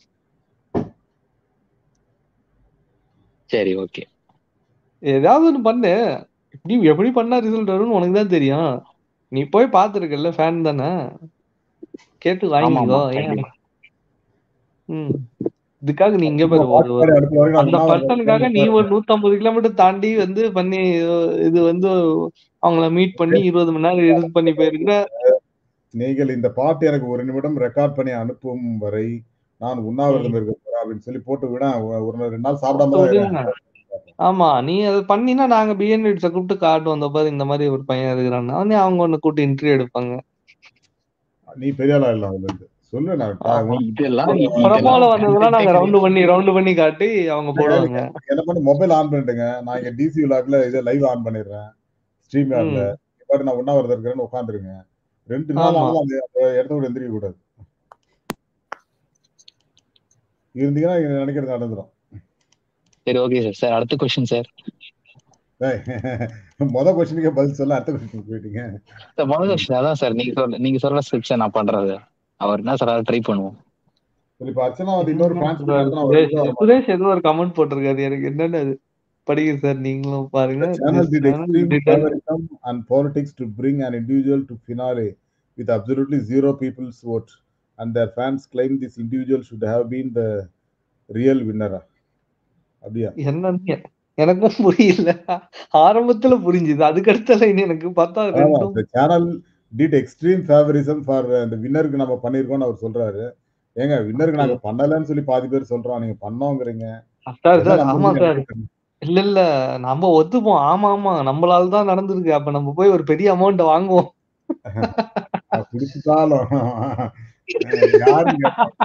Speaker 5: சரி ஓகே
Speaker 3: ஏதாவது ஒண்ணு பண்ணு எப்படி எப்படி பண்ணா ரிசல்ட் வரும்னு உனக்கு தான் தெரியும் நீ போய் பார்த்துருக்கல ஃபேன் தானே கேட்டு
Speaker 5: ஆமா
Speaker 3: வாங்கிக்கோ
Speaker 5: ஆமா
Speaker 3: ஏன்
Speaker 5: கண்டிப்பா
Speaker 3: ம் இதுக்காக நீ இங்க பாரு ஒரு
Speaker 1: பாட்டு பாடி அனுப்புற வரைக்கும் நான்
Speaker 3: அந்த
Speaker 1: உண்ணாவிரதம்
Speaker 3: பர்சனுக்காக நீ
Speaker 1: இருப்பேன்.
Speaker 3: ஒரு 150 கிலோமீட்டர் தாண்டி வந்து பண்ணி இது வந்து அவங்கள மீட் பண்ணி இருபது மணி நேரம் இது பண்ணி போயிருக்கிற
Speaker 1: நீங்கள் இந்த பாட்டு எனக்கு ஒரு நிமிடம் ரெக்கார்ட் பண்ணி அனுப்பும் வரை நான் உண்ணாவிரதம் இருக்க போறேன் அப்படின்னு சொல்லி போட்டு விட ஒரு நாள் ரெண்டு நாள் சாப்பிடாம தான்
Speaker 3: சொல்லுங்க.
Speaker 1: இருக்கேன்.
Speaker 3: ஆமா நீ அதை பண்ணினா நாங்க பிஎன்எட்ஸ கூப்பிட்டு காட்டுவோம் அந்த பாரு இந்த மாதிரி ஒரு பையன் இருக்கிறான்னு அவனே அவங்க ஒண்ணு கூப்பிட்டு இன்டர்வியூ எடுப்பாங்க
Speaker 1: நீ பெரிய ஆளா இல்ல அதுல இருந்து சொல்லு நான்
Speaker 3: ஆமா.
Speaker 1: உன்
Speaker 5: இதெல்லாம்
Speaker 3: பிரமால வந்ததெல்லாம் நாங்க ரவுண்டு பண்ணி ரவுண்டு பண்ணி காட்டி அவங்க போடுவாங்க
Speaker 1: என்ன பண்ணி மொபைல் ஆன் பண்ணிட்டுங்க நான் இங்க டிசி விளாக்ல இதை லைவ் ஆன் பண்ணிடுறேன் ஸ்ட்ரீம் யார்ட்ல
Speaker 3: ம்.
Speaker 1: பாரு நான் உண்ணாவிரதம் இருக்கிறேன்னு உட்காந்துருங்க ரெண்டு நாள்
Speaker 3: ஆமா.
Speaker 1: ஆனாலும் அந்த அந்த இடத்த விட எந்திரிக்க கூடாது இருந்தீங்கன்னா நீங்க நினைக்கிறது நடந்துரும்
Speaker 5: சரி ஓகே சார் சார் அடுத்த கொஸ்டின் சார்
Speaker 1: ஏய், மொத கொஸ்டினுக்கே பதில் சொல்ல அடுத்த கொஸ்டின் போயிட்டீங்க
Speaker 5: சார் முதல் கொஸ்டின் அதான் சார் நீங்க சொல்ல நீங்க சொல்ற ஸ்டெப்ஸ் நான் பண்றது அவர் என்ன சார் ட்ரை பண்ணுவோம்
Speaker 1: சரி, இப்ப அர்ச்சனா வந்து இன்னொரு ஃபேன்ஸ்
Speaker 3: சுரேஷ் சுரேஷ் ஏதோ ஒரு கமெண்ட் போட்டிருக்காரு எனக்கு என்னன்னு அது படிங்க சார் நீங்களும் பாருங்க
Speaker 1: channel
Speaker 3: This
Speaker 1: did
Speaker 3: channel
Speaker 1: extreme
Speaker 3: did a-
Speaker 1: favorism and politics to bring an individual to finale with absolutely zero people's vote, and their fans claim this individual should have been the real winner. அப்படியா
Speaker 3: என்னன்னு எனக்கும் புரியல ஆரம்பத்துல புரிஞ்சுது அதுக்கு அடுத்த line எனக்கு பார்த்தா
Speaker 1: ஆமா
Speaker 3: ரெண்டும்
Speaker 1: the channel did extreme favorism for அந்த வின்னருக்கு நம்ம பண்ணிருக்கோம்னு அவர் சொல்றாரு ஏங்க வின்னருக்கு நாங்க பண்ணலன்னு சொல்லி பாதி பேர் சொல்றோம் நீங்க பண்ணோங்கிறீங்க
Speaker 3: சார் சார்
Speaker 1: எல்லாம்
Speaker 3: ஆமா
Speaker 1: நம்புறீங்க.
Speaker 3: சார் இல்ல இல்ல நம்ம ஒத்துப்போம் ஆமா ஆமா நம்மளால தான் நடந்திருக்கு அப்ப நம்ம போய் ஒரு பெரிய அமௌண்ட் வாங்குவோம்
Speaker 1: அது குடிச்சுட்டாலும் யாருங்க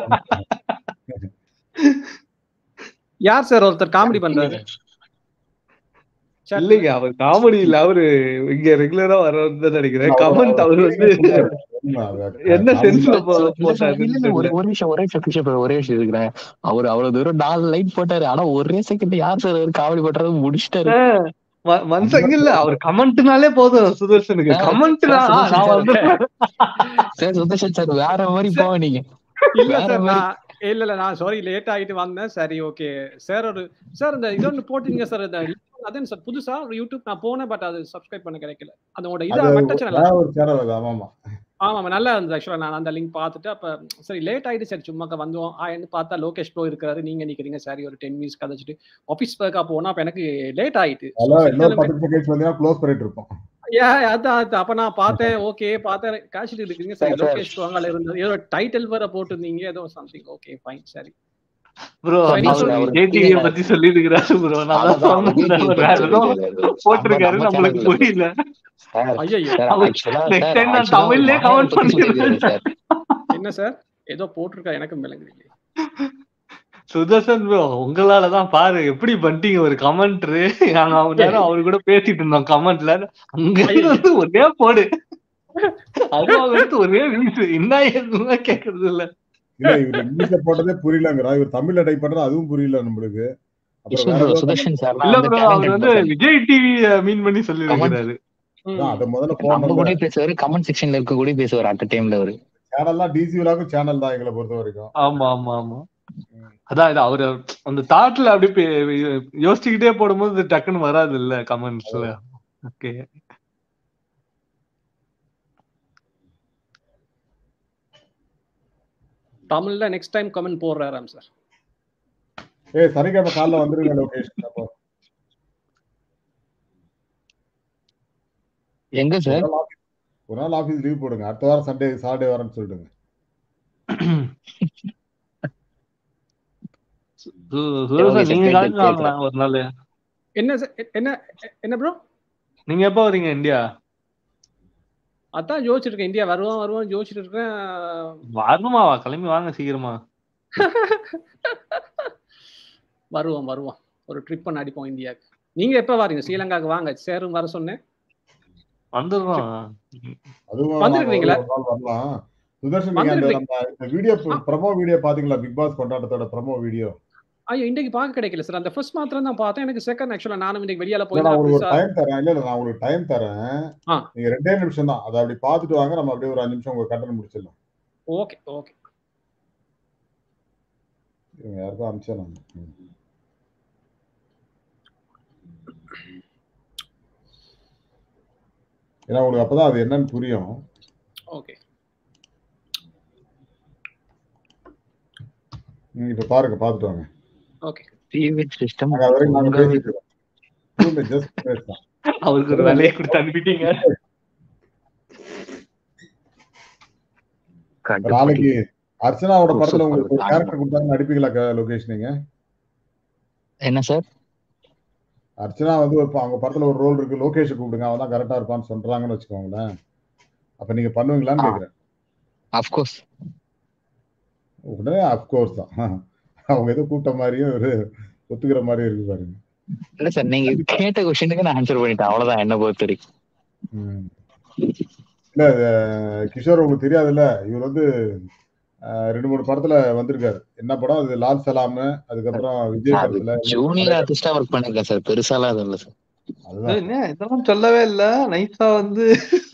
Speaker 6: யார் சார் ஒருத்தர் காமெடி பண்றாரு
Speaker 3: இல்லைங்க அவர் காமெடி இல்ல அவரு இங்க ரெகுலரா வர்றது நினைக்கிறேன் கமெண்ட் அவர் வந்து என்ன சென்ஸ்ல போட்டாரு
Speaker 5: இல்ல, இல்ல, ஒரு ஒரு நிமிஷம் ஒரே நிமிஷம் கிருஷ்ண bro, ஒரே விஷயம் இருக்கிறேன் அவர் அவ்வளவு தூரம் நாலு லைட் போட்டாரு ஆனா ஒரே செகண்ட் யார் சார் அவர் காமெடி பண்றது முடிச்சிட்டாரு
Speaker 3: மனுஷங்க இல்ல அவர் கமெண்ட்னாலே போதும் சுதர்சனுக்கு
Speaker 5: ஆ,
Speaker 3: கமெண்ட்
Speaker 5: சார்,
Speaker 3: நான்
Speaker 5: சுதர்சன்
Speaker 3: வந்து
Speaker 5: சார் சுதர்ஷன் சார் வேற மாதிரி போக நீங்க
Speaker 6: இல்ல
Speaker 5: வேற
Speaker 6: சார்
Speaker 5: மாதிரி.
Speaker 6: நான் இல்ல இல்ல நான் சாரி லேட் ஆயிட்டு வந்தேன் சரி ஓகே சார் ஒரு சார் இந்த இது ஒன்று போட்டீங்க சார் இந்த அதே சார் புதுசா ஒரு யூடியூப் நான் போனேன் பட் அது சப்ஸ்கிரைப் பண்ண கிடைக்கல அதோட இது
Speaker 1: அது
Speaker 6: மட்ட சேனல்
Speaker 1: வேற ஒரு சேனல் அது ஆமா ஆமா
Speaker 6: ஆமாம் நல்லா இருந்தது ஆக்சுவலாக நான் அந்த லிங்க் பார்த்துட்டு அப்போ சரி லேட் ஆகிட்டு சரி சும்மா வந்தோம் ஆயின்னு பார்த்தா லோகேஷ் ப்ரோ இருக்காரு நீங்கள் நிற்கிறீங்க சரி ஒரு டென் மினிட்ஸ் கதைச்சிட்டு ஆஃபீஸ் ஒர்க்காக போனால் அப்போ எனக்கு லேட் ஆகிட்டு
Speaker 1: அதெல்லாம் இன்னொரு பத்து நிமிஷம் கழிச்சு வந்தீங்கன்னா க்ளோஸ் பண்ணிட்டு இருப்போம்
Speaker 6: ஏ அதான் அதான் அப்போ நான் பார்த்தேன் ஓகே பார்த்தேன் காய்ச்சிட்டு இருக்கீங்க சரி
Speaker 5: Sir, sir.
Speaker 6: லோகேஷ் ப்ரோ அங்கே இருந்தது ஏதோ டைட்டில் வேற போட்டிருந்தீங்க ஏதோ சம்திங் ஓகே ஃபைன் சரி
Speaker 3: ப்ரோ
Speaker 6: சரி,
Speaker 3: அவர்
Speaker 6: சொல்லு.
Speaker 3: ஜேடிவியை பத்தி சொல்லி இருக்கிறாரு ப்ரோ நான் தான்
Speaker 5: அதான்
Speaker 3: சொன்னேன் வேற ஏதோ போட்டிருக்காரு நம்மளுக்கு புரியல
Speaker 6: ஐயோ
Speaker 3: Next time நான் தமிழ்லயே comment பண்ணிடுறேன் sir.
Speaker 6: என்ன சார் ஏதோ போட்டிருக்கா எனக்கு விளங்குது
Speaker 3: சுதர்சன் ப்ரோ உங்களாலதான் பாரு எப்படி பண்ணிட்டீங்க ஒரு கமெண்ட்ரு நாங்க அவங்க நேரம் அவரு கூட பேசிட்டு இருந்தோம் கமெண்ட்ல அங்க இருந்து வந்து ஒரே போடு அது அவங்க எடுத்து ஒரே வீசு என்ன ஏதுன்னு கேக்குறது இல்ல
Speaker 1: இல்ல இவர் இங்கிலீஷ்ல போட்டதே புரியலங்கிறா இவர் தமிழ்ல டைப் பண்றது அதுவும் புரியல நம்மளுக்கு அப்புறம் வேற ஏதோ
Speaker 5: சுதர்ஷன் சார்
Speaker 3: இல்ல ப்ரோ அவர் வந்து விஜய் டிவி மீன் பண்ணி சொல்லி இருக்கிறாரு
Speaker 1: அதான் அதை முதல்ல
Speaker 5: நம்ம
Speaker 1: போன்
Speaker 5: கூட பேசுவாரு கமெண்ட் செக்ஷன்ல இருக்க கூட பேசுவாரு அட் டைம்ல அவரு
Speaker 1: சேனல்லாம் டிசி விலாக்கும் சேனல் தான் எங்களை பொறுத்த வரைக்கும்
Speaker 3: ஆமா ஆமா ஆமா அதான் இது அவரு அந்த தாட்ல அப்படி பே- யோசிச்சுக்கிட்டே போடும்போது இது டக்குன்னு வராது இல்ல கமெண்ட்ஸ்ல ஓகே
Speaker 6: தமிழ்ல நெக்ஸ்ட் டைம் கமெண்ட் போடுறாராம் சார்
Speaker 1: ஏய் சனிக்கிழமை காலைல வந்துருங்க லோகேஷ் அப்போ
Speaker 5: எங்க சார்
Speaker 1: ஒரு நாள் office- ஒரு நாள் ஆபீஸ் லீவ் போடுங்க அடுத்த வாரம் சண்டே சாட்டர்டே வரேன்னு சொல்லிடுங்க
Speaker 3: சுரேஷ் நீங்க காலையில வாங்கலாம் ஒரு நாள்
Speaker 6: என்ன sir? எ- என்ன எ- என்ன ப்ரோ
Speaker 3: நீங்க எப்ப வரீங்க இந்தியா
Speaker 6: அதான் யோசிச்சிருக்கேன் இந்தியா வருவோம் வருவோம் யோசிச்சுட்டு இருக்கேன்
Speaker 3: வரணுமாவா கிளம்பி வாங்க சீக்கிரமா
Speaker 6: வருவோம் வருவோம் ஒரு ட்ரிப் பண்ண அடிப்போம் இந்தியாவுக்கு நீங்க எப்ப வரீங்க ஸ்ரீலங்காக்கு வாங்க சேரும் வர சொன்னேன்
Speaker 3: வந்துடுறோம்
Speaker 1: அதுவும்
Speaker 6: வந்திருக்கீங்களா?
Speaker 1: நாங்க ஒரு நாள் வரலாம் சுதர்ஷன் நீங்க அந்த
Speaker 6: வந்திருக்கீங்க.
Speaker 1: நம்ம இந்த வீடியோ ப்ரமோ வீடியோ பாத்தீங்களா பிக் பாஸ் கொண்டாட்டத்தோட ப்ரமோ வீடியோ
Speaker 6: ஐயோ இன்றைக்கு பார்க்க கிடைக்கல சார் அந்த ஃபர்ஸ்ட் மாத்திரம் தான் பார்த்தேன் எனக்கு செகண்ட் ஆக்சுவலா நானும் இன்னைக்கு வெளியால
Speaker 1: இல்ல,
Speaker 6: போய்
Speaker 1: நான்
Speaker 6: தான்
Speaker 1: உங்களுக்கு ஒரு
Speaker 6: பெருசா-
Speaker 1: டைம் தரேன் இல்ல இல்ல நான் உங்களுக்கு டைம் தரேன்
Speaker 6: ஆ.
Speaker 1: நீங்க ரெண்டே நிமிஷம் தான் அதை அப்படி பாத்துட்டு வாங்க நம்ம அப்படியே ஒரு அஞ்சு நிமிஷம் உங்க கட்டணம் முடிச்சிடலாம்
Speaker 6: ஓகே ஓகே
Speaker 1: இவங்க யாருக்கும் அனுப்பிச்சேன் நான் ம். ஏன்னா உங்களுக்கு அப்பதான் அது என்னன்னு புரியும்
Speaker 6: ஓகே
Speaker 1: நீங்க இப்ப பாருங்க பாத்துட்டு வாங்க
Speaker 6: ஓகே
Speaker 5: டிவி சிஸ்டம்
Speaker 1: நாங்க அது வரைக்கும் நாங்க பேசிட்டு இருக்கோம் ஜஸ்ட் பேசலாம்
Speaker 3: அவருக்கு ஒரு வேலையை கொடுத்து அனுப்பிட்டீங்க
Speaker 1: நாளைக்கு அர்ச்சனாவோட படத்துல உங்களுக்கு ஒரு கேரக்டர் கொடுத்தாங்க நடிப்பீங்களா க- லோகேஷ் நீங்க
Speaker 5: என்ன சார்
Speaker 1: அர்ச்சனா வந்து ஒரு ப- அவங்க படத்துல ஒரு ரோல் இருக்கு லோகேஷ் கூப்பிடுங்க அவன் தான் கரெக்டா இருப்பான்னு சொல்றாங்கன்னு வச்சுக்கோங்களேன் அப்ப நீங்க பண்ணுவீங்களான்னு
Speaker 5: ஆ.
Speaker 1: கேக்குறேன்
Speaker 5: அப்கோர்ஸ்
Speaker 1: உடனே அப்கோர்ஸ் தான் அவங்க ஏதோ கூப்பிட்ட மாதிரியும் ஒரு ஒத்துக்கிற மாதிரியும் இருக்கு பாருங்க
Speaker 5: இல்ல சார் நீங்க கேட்ட கொஸ்டினுக்கு நான் ஆன்சர் பண்ணிட்டேன் அவ்வளவுதான் என்ன பொறுத்த வரைக்கும்
Speaker 1: ம். இல்ல அஹ், கிஷோர் உங்களுக்கு தெரியாதுல்ல இவர் வந்து அஹ், ரெண்டு மூணு படத்துல வந்திருக்காரு என்ன படம் அது லால் சலாம் அதுக்கப்புறம் விஜய்
Speaker 5: அது
Speaker 1: படத்துல
Speaker 5: ஜூனியர் ஆர்டிஸ்டா ஒர்க் பண்ணிருக்கேன் சார் பெருசாலாம் அது இல்ல சார்
Speaker 1: அதுதான்
Speaker 3: என்ன இதெல்லாம் சொல்லவே இல்ல நைஸா வந்து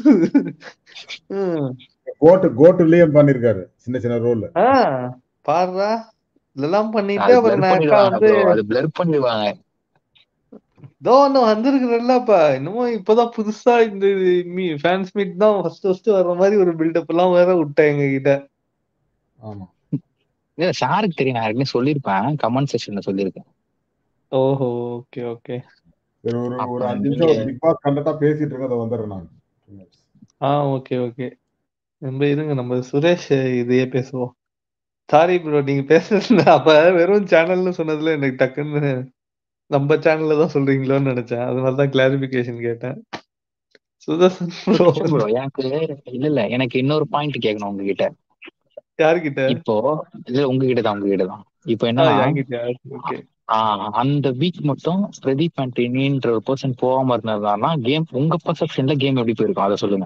Speaker 3: ம்.
Speaker 1: கோட்டு கோட்டுலயும் பண்ணிருக்காரு சின்ன சின்ன ரோல்
Speaker 3: ஆ, பாருடா இதெல்லாம் பண்ணிட்டு
Speaker 5: அது
Speaker 3: அப்புறம்
Speaker 5: blur
Speaker 3: நான் அக்கா
Speaker 5: பண்ணிடுவாங்க
Speaker 3: வந்து
Speaker 5: bro. அது பிளர் பண்ணிடுவாங்க
Speaker 3: இதோ ஒண்ணு வந்திருக்கிறல்லப்பா இன்னமும் இப்பதான் புதுசா இந்த ஃபேன்ஸ் மீட் தான் ஃபர்ஸ்ட் ஃபர்ஸ்ட் வர்ற மாதிரி ஒரு பில்டப் எல்லாம் வேற விட்டேன் எங்க கிட்ட
Speaker 1: ஆமா
Speaker 5: இல்ல சாருக்கு தெரியும் நான் ஏற்கனவே சொல்லியிருப்பேன் கமெண்ட் செக்ஷன்ல சொல்லியிருக்கேன்
Speaker 3: ஓஹோ ஓகே ஓகே
Speaker 1: சரி ஒரு
Speaker 5: அப்ப
Speaker 1: ஒரு அஞ்சு
Speaker 5: நீங்க-
Speaker 1: நிமிஷம் பிக் பாஸ் கண்டக்டா பேசிட்டு இருக்கேன் அதை வந்துடுறேன் நான்
Speaker 3: ஆ ஓகே ஓகே நம்ம இருங்க நம்ம சுரேஷ் இதையே பேசுவோம் சாரி ப்ரோ நீங்க பேசுறது அப்ப வெறும் சேனல்னு சொன்னதுல எனக்கு டக்குன்னு நம்ம சேனல்ல தான் சொல்றீங்களோன்னு நினைச்சேன் அது மாதிரி தான் கிளாரிபிகேஷன் கேட்டேன் சுதர்சன் ப்ரோ
Speaker 5: ப்ரோ எனக்கு இல்ல இல்ல எனக்கு இன்னொரு பாயிண்ட் கேட்கணும் உங்ககிட்ட
Speaker 3: யாருக்கிட்ட
Speaker 5: இப்போ இல்ல உங்ககிட்ட தான் உங்ககிட்ட தான் இப்போ
Speaker 3: ஆ,
Speaker 5: என்னன்னா
Speaker 3: என்கிட்டயா ஓகே
Speaker 5: ஆஹ் அந்த வீக் மட்டும் பிரதீப் ஆண்டனின்ற ஒரு பர்சன் போகாம இருந்தாருன்னா கேம் உங்க பர்செப்ஷன்ல கேம் எப்படி போயிருக்கும் அதை சொல்லுங்க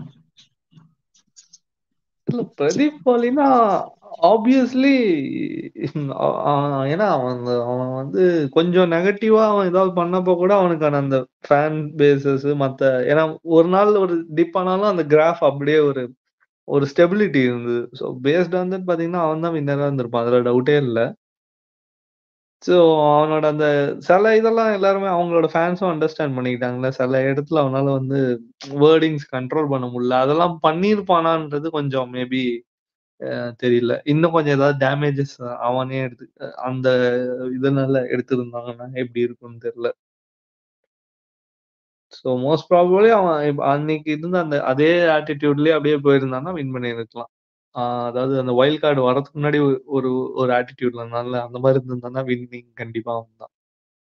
Speaker 3: இல்ல பிரதீப் பாலினா ஆப்வியஸ்லி ஏன்னா அவன் அந்த- அவன் வந்து கொஞ்சம் நெகட்டிவா அவன் ஏதாவது பண்ணப்போ கூட அவனுக்கான அந்த ஃபேன் பேசஸ் மத்த ஏன்னா ஒரு நாள் ஒரு டிப் ஆனாலும் அந்த கிராஃப் அப்படியே ஒரு ஒரு ஸ்டெபிலிட்டி இருந்தது ஸோ பேஸ்ட் ஆன் தட் பாத்தீங்கன்னா அவன் தான் வின்னரா இருந்திருப்பான் அதுல டவுட்டே இல்ல ஸோ அவனோட அந்த சில இதெல்லாம் எல்லாருமே அவங்களோட ஃபேன்ஸும் அண்டர்ஸ்டாண்ட் பண்ணிக்கிட்டாங்கல்ல சில இடத்துல அவனால வந்து வேர்டிங்ஸ் கண்ட்ரோல் பண்ண முடியல அதெல்லாம் பண்ணியிருப்பானான்றது கொஞ்சம் மேபி தெரியல இன்னும் கொஞ்சம் ஏதாவது டேமேஜஸ் அவனே எடுத்து அஹ் அந்த இதனால எடுத்திருந்தாங்கன்னா எப்படி இருக்கும்னு தெரியல ஸோ மோஸ்ட் ப்ராபபிளி அவன் இப்ப அன்னைக்கு இருந்த அந்த அதே ஆட்டிடியூட்லயே அப்படியே போயிருந்தான்னா வின் பண்ணியிருக்கலாம் ஆஹ் அதாவது அந்த வைல்ட் கார்டு வரதுக்கு முன்னாடி ஒரு ஒரு ஒரு ஆட்டிடியூட்ல இருந்தால அந்த மாதிரி இருந்திருந்தான்னா வின்னிங் கண்டிப்பா அவன் தான்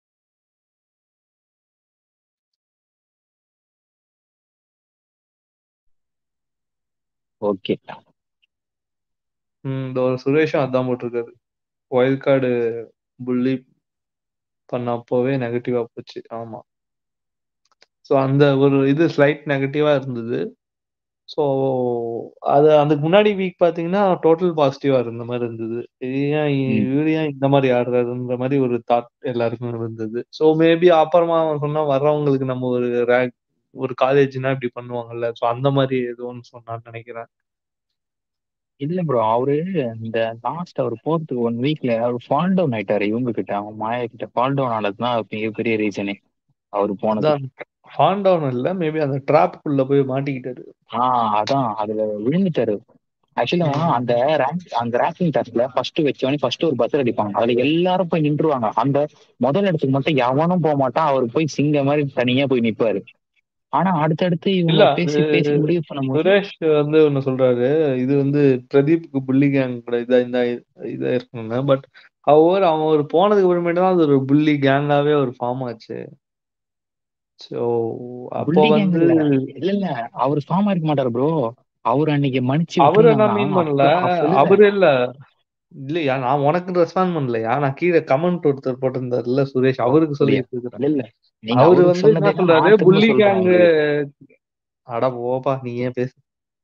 Speaker 5: ஓகே
Speaker 3: ம், இந்த ஒரு சுரேஷும் அதான் போட்டிருக்காரு வைல்ட் கார்டு புள்ளி பண்ண அப்போவே நெகட்டிவா போச்சு ஆமா ஸோ அந்த ஒரு இது ஸ்லைட் நெகட்டிவா இருந்தது ஸோ அது அதுக்கு முன்னாடி வீக் பார்த்தீங்கன்னா டோட்டல் பாசிட்டிவா இருந்த மாதிரி இருந்தது இது ஏன்
Speaker 5: ம்.
Speaker 3: இவரு ஏன் இந்த மாதிரி ஆடுறாருன்ற மாதிரி ஒரு தாட் எல்லாருக்கும் இருந்தது ஸோ மேபி அப்புறமா அவன் சொன்னா வர்றவங்களுக்கு நம்ம ஒரு ரேங்க் ஒரு காலேஜ்னா இப்படி பண்ணுவாங்கல்ல ஸோ அந்த மாதிரி ஏதோ ஒன்று சொன்னான்னு நினைக்கிறேன்
Speaker 5: இல்ல ப்ரோ அவரு இந்த லாஸ்ட் அவர் போறதுக்கு ஒன் வீக்ல அவர் ஃபால் டவுன் ஆயிட்டாரு இவங்க கிட்ட அவன் மாயா கிட்ட ஃபால் டவுன் ஆனதுதான் மிகப்பெரிய ரீசனே அவர் போனது
Speaker 3: அதான் ஃபான் டவுன் இல்ல மேபி அந்த ட்ராப்புக்குள்ள போய் மாட்டிக்கிட்டாரு
Speaker 5: ஆஹ் அதான் அதுல விழுந்துட்டாரு ஆக்சுவலா
Speaker 3: ம்.
Speaker 5: அந்த ரேங்க் அந்த ரேங்கிங் டெஸ்ட்ல ஃபர்ஸ்ட் வச்சவனே ஃபர்ஸ்ட் ஒரு பஸ் அடிப்பாங்க அதுல எல்லாரும் போய் நின்றுவாங்க அந்த முதல் இடத்துக்கு மட்டும் எவனும் போக மாட்டான் அவர் போய் சிங்க மாதிரி தனியா போய் நிப்பாரு ஆனா அடுத்தடுத்து இவங்க
Speaker 3: இல்ல
Speaker 5: பேசி
Speaker 3: அது
Speaker 5: பேசி முடிவு பண்ணும்போது
Speaker 3: சுரேஷ் வந்து ஒண்ணு சொல்றாரு இது வந்து பிரதீப்க்கு புள்ளி கேங் கூட இதா இந்த இதா இருக்குங்க பட் அவர் அவன் ஒரு போனதுக்கு அப்புறமேட்டு தான் அது ஒரு புள்ளி கேங்காவே ஒரு ஃபார்ம் ஆச்சு ஸோ அப்போ
Speaker 5: புள்ளி கேங்
Speaker 3: வந்து
Speaker 5: இல்ல இல்ல இல்ல அவர் ஃபார்மா இருக்க மாட்டாரு ப்ரோ அவர் அன்னைக்கு மன்னிச்சு
Speaker 3: அவரை நான்
Speaker 5: விட்டுருந்தாங்கன்னா
Speaker 3: மீன் பண்ணல
Speaker 5: அப்ப அப்ப இல்ல
Speaker 3: அவரு இல்ல இல்லையா நான் உனக்கு ரெஸ்பாண்ட் பண்ணலையா நான் கீழே கமெண்ட் ஒருத்தர் போட்டிருந்தாருல்ல சுரேஷ் அவருக்கு
Speaker 5: அப்படியா
Speaker 3: சொல்லிட்டு இருக்கிறேன்
Speaker 5: இல்ல இல்ல நீங்க
Speaker 3: அவரு
Speaker 5: அவருக்கு
Speaker 3: வந்து என்ன
Speaker 5: சொன்னதே தான்
Speaker 3: சொல்றாரு
Speaker 5: நான் திரும்ப
Speaker 3: புள்ளி
Speaker 5: சொல்றேன்
Speaker 3: கேங்கு
Speaker 5: உங்களுக்கு
Speaker 3: அட போப்பா நீ ஏன் பேசு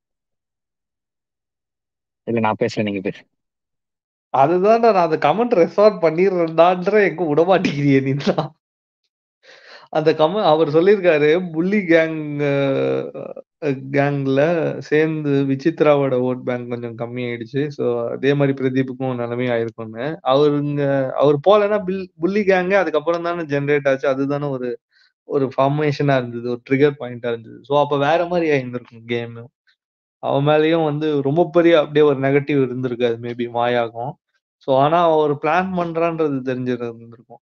Speaker 5: இல்ல நான் பேசுறேன் நீங்க பேசு
Speaker 3: அதுதான் நான் அந்த கமெண்ட் ரெஸ்பாண்ட் பண்ணிடுறேன்டான்ற எங்க விட மாட்டேங்கிறியே நீ தான் அந்த கம அவர் சொல்லியிருக்காரு புள்ளி கேங் கேங்ல சேர்ந்து விசித்ராவோட ஓட் பேங்க் கொஞ்சம் கம்மி ஆயிடுச்சு ஸோ அதே மாதிரி பிரதீப்புக்கும் நிலைமை ஆயிருக்கும்னு அவருங்க அவர் போலன்னா பில் புள்ளி கேங்கே அதுக்கப்புறம் தானே ஜென்ரேட் ஆச்சு அதுதானே ஒரு ஒரு ஃபார்மேஷனா இருந்தது ஒரு ட்ரிகர் பாயிண்டா இருந்தது ஸோ அப்ப வேற மாதிரி ஆயிருந்திருக்கும் கேம் அவன் மேலேயும் வந்து ரொம்ப பெரிய அப்படியே ஒரு நெகட்டிவ் இருந்திருக்காது மேபி மாயாகும் ஸோ ஆனா அவன் ஒரு பிளான் பண்றான்றது தெரிஞ்சிருந்திருக்கும்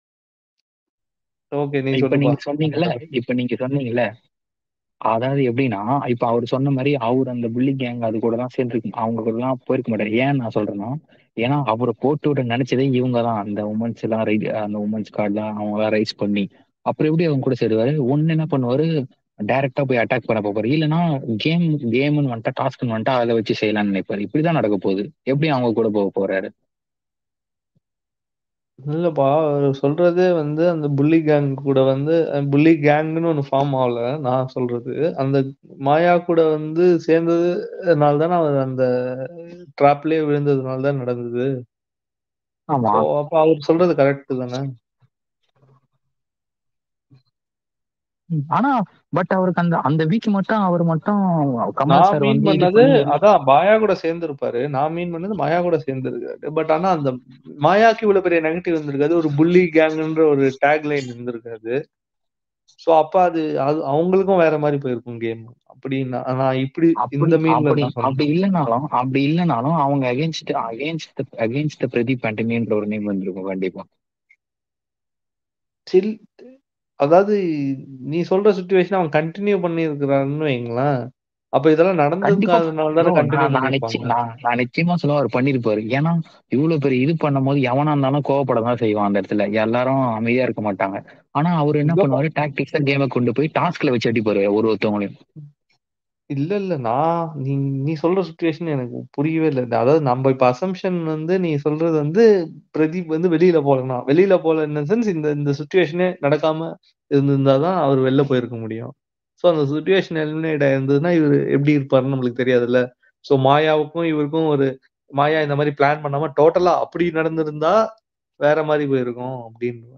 Speaker 3: ஓகே நீ
Speaker 5: இப்ப
Speaker 3: சொல்லுப்பா
Speaker 5: நீங்க சொன்னீங்கல்ல இப்ப நீங்க சொன்னீங்கல்ல அதாவது எப்படின்னா இப்ப அவர் சொன்ன மாதிரி அவர் அந்த புள்ளி கேங் அது கூட தான் சேர்ந்து அவங்க கூட எல்லாம் போயிருக்க மாட்டாரு ஏன் நான் சொல்றேன்னா ஏன்னா அவரை போட்டு விட நினைச்சதே இவங்க தான் அந்த உமன்ஸ் எல்லாம் ரை அந்த உமன்ஸ் கார்டுலாம் அவங்க எல்லாம் ரைஸ் பண்ணி அப்புறம் எப்படி அவங்க கூட சேருவாரு ஒன்னு என்ன பண்ணுவாரு டைரக்டா போய் அட்டாக் பண்ண போவாரு இல்லைன்னா கேம் கேம்னு வந்துட்டா டாஸ்க்னு வந்துட்டா அதை வச்சு செய்யலாம்னு நினைப்பாரு இப்படிதான் நடக்க போகுது எப்படி அவங்க கூட போக போறாரு
Speaker 3: இல்லப்பா அவர் சொல்றதே வந்து அந்த புள்ளி கேங் கூட வந்து புள்ளி கேங்னு ஒன்று ஃபார்ம் ஆகல நான் சொல்றது அந்த மாயா கூட வந்து சேர்ந்ததுனால தானே அவர் அந்த ட்ராப்லயே விழுந்ததுனால தான் நடந்தது
Speaker 5: ஆமா
Speaker 3: ஸோ அப்போ அவர் சொல்றது கரெக்ட் தானே
Speaker 5: ம், ஆனா பட் அவருக்கு அந்த அந்த வீக் மட்டும் அவர் மட்டும் கமல்
Speaker 3: நான்
Speaker 5: சார்
Speaker 3: மீன்
Speaker 5: வந்து இது
Speaker 3: பண்ணது
Speaker 5: பண்ணி
Speaker 3: அதான் மாயா கூட சேர்ந்திருப்பாரு நான் மீன் பண்ணது மாயா கூட சேர்ந்திருக்காரு பட் ஆனா அந்த மாயாக்கு இவ்வளவு பெரிய நெகட்டிவ் இருந்திருக்காது ஒரு புள்ளி கேங்ன்ற ஒரு டேக் லைன் இருந்திருக்காது சோ அப்ப அது அது அவங்களுக்கும் வேற மாதிரி போயிருக்கும் கேம் அப்படி நான் நான் இப்படி
Speaker 5: அப்படி
Speaker 3: இந்த மீன்ல
Speaker 5: அப்படி
Speaker 3: நான் சொன்னேன்
Speaker 5: அப்படி இல்லைனாலும் அப்படி இல்லைனாலும் அவங்க அகேன்ஸ்ட் அகேன்ஸ்ட் அகேன்ஸ்ட் பிரதீப் ஆண்டனின்ற ஒரு நேம் வந்திருக்கும் கண்டிப்பா
Speaker 3: சில் அதாவது நீ சொல்ற சுச்சுவேஷன் அவன் கண்டினியூ பண்ணி இருக்கிறான்னு வைங்களேன் அப்ப இதெல்லாம்
Speaker 5: கண்டிப்பா
Speaker 3: நடந்திருக்காதனால தானே
Speaker 5: bro,
Speaker 3: கண்டினியூ
Speaker 5: நான் நான் நிச்சயம்
Speaker 3: பண்ணிருப்பாங்க
Speaker 5: நான் நான் நிச்சயமா சொல்ல அவர் பண்ணிருப்பாரு ஏன்னா இவ்வளவு பெரிய இது பண்ணும் போது எவனா இருந்தாலும் கோவப்பட தான் செய்வான் அந்த இடத்துல எல்லாரும் அமைதியா இருக்க மாட்டாங்க ஆனா அவர் என்ன
Speaker 3: இல்லப்பா
Speaker 5: பண்ணுவாரு டாக்டிக்ஸா கேமை கொண்டு போய் டாஸ்க்ல வச்சு அடிப்பாரு ஒரு ஒருத்தவங்களையும்
Speaker 3: இல்ல இல்ல நான் நீ நீ சொல்ற சுச்சுவேஷன் எனக்கு புரியவே இல்லை அதாவது நம்ம இப்ப அசம்ஷன் வந்து நீ சொல்றது வந்து பிரதீப் வந்து வெளியில போகலாம் வெளியில போல இந்த சென்ஸ் இந்த இந்த சுச்சுவேஷனே நடக்காம இருந்திருந்தாதான் அவர் வெளில போயிருக்க முடியும் ஸோ அந்த சுச்சுவேஷன் எலிமினேட் ஆயிருந்ததுன்னா இவர் எப்படி இருப்பாருன்னு நம்மளுக்கு தெரியாதுல்ல ஸோ மாயாவுக்கும் இவருக்கும் ஒரு மாயா இந்த மாதிரி பிளான் பண்ணாம டோட்டலா அப்படி நடந்திருந்தா வேற மாதிரி போயிருக்கும் அப்படின்னு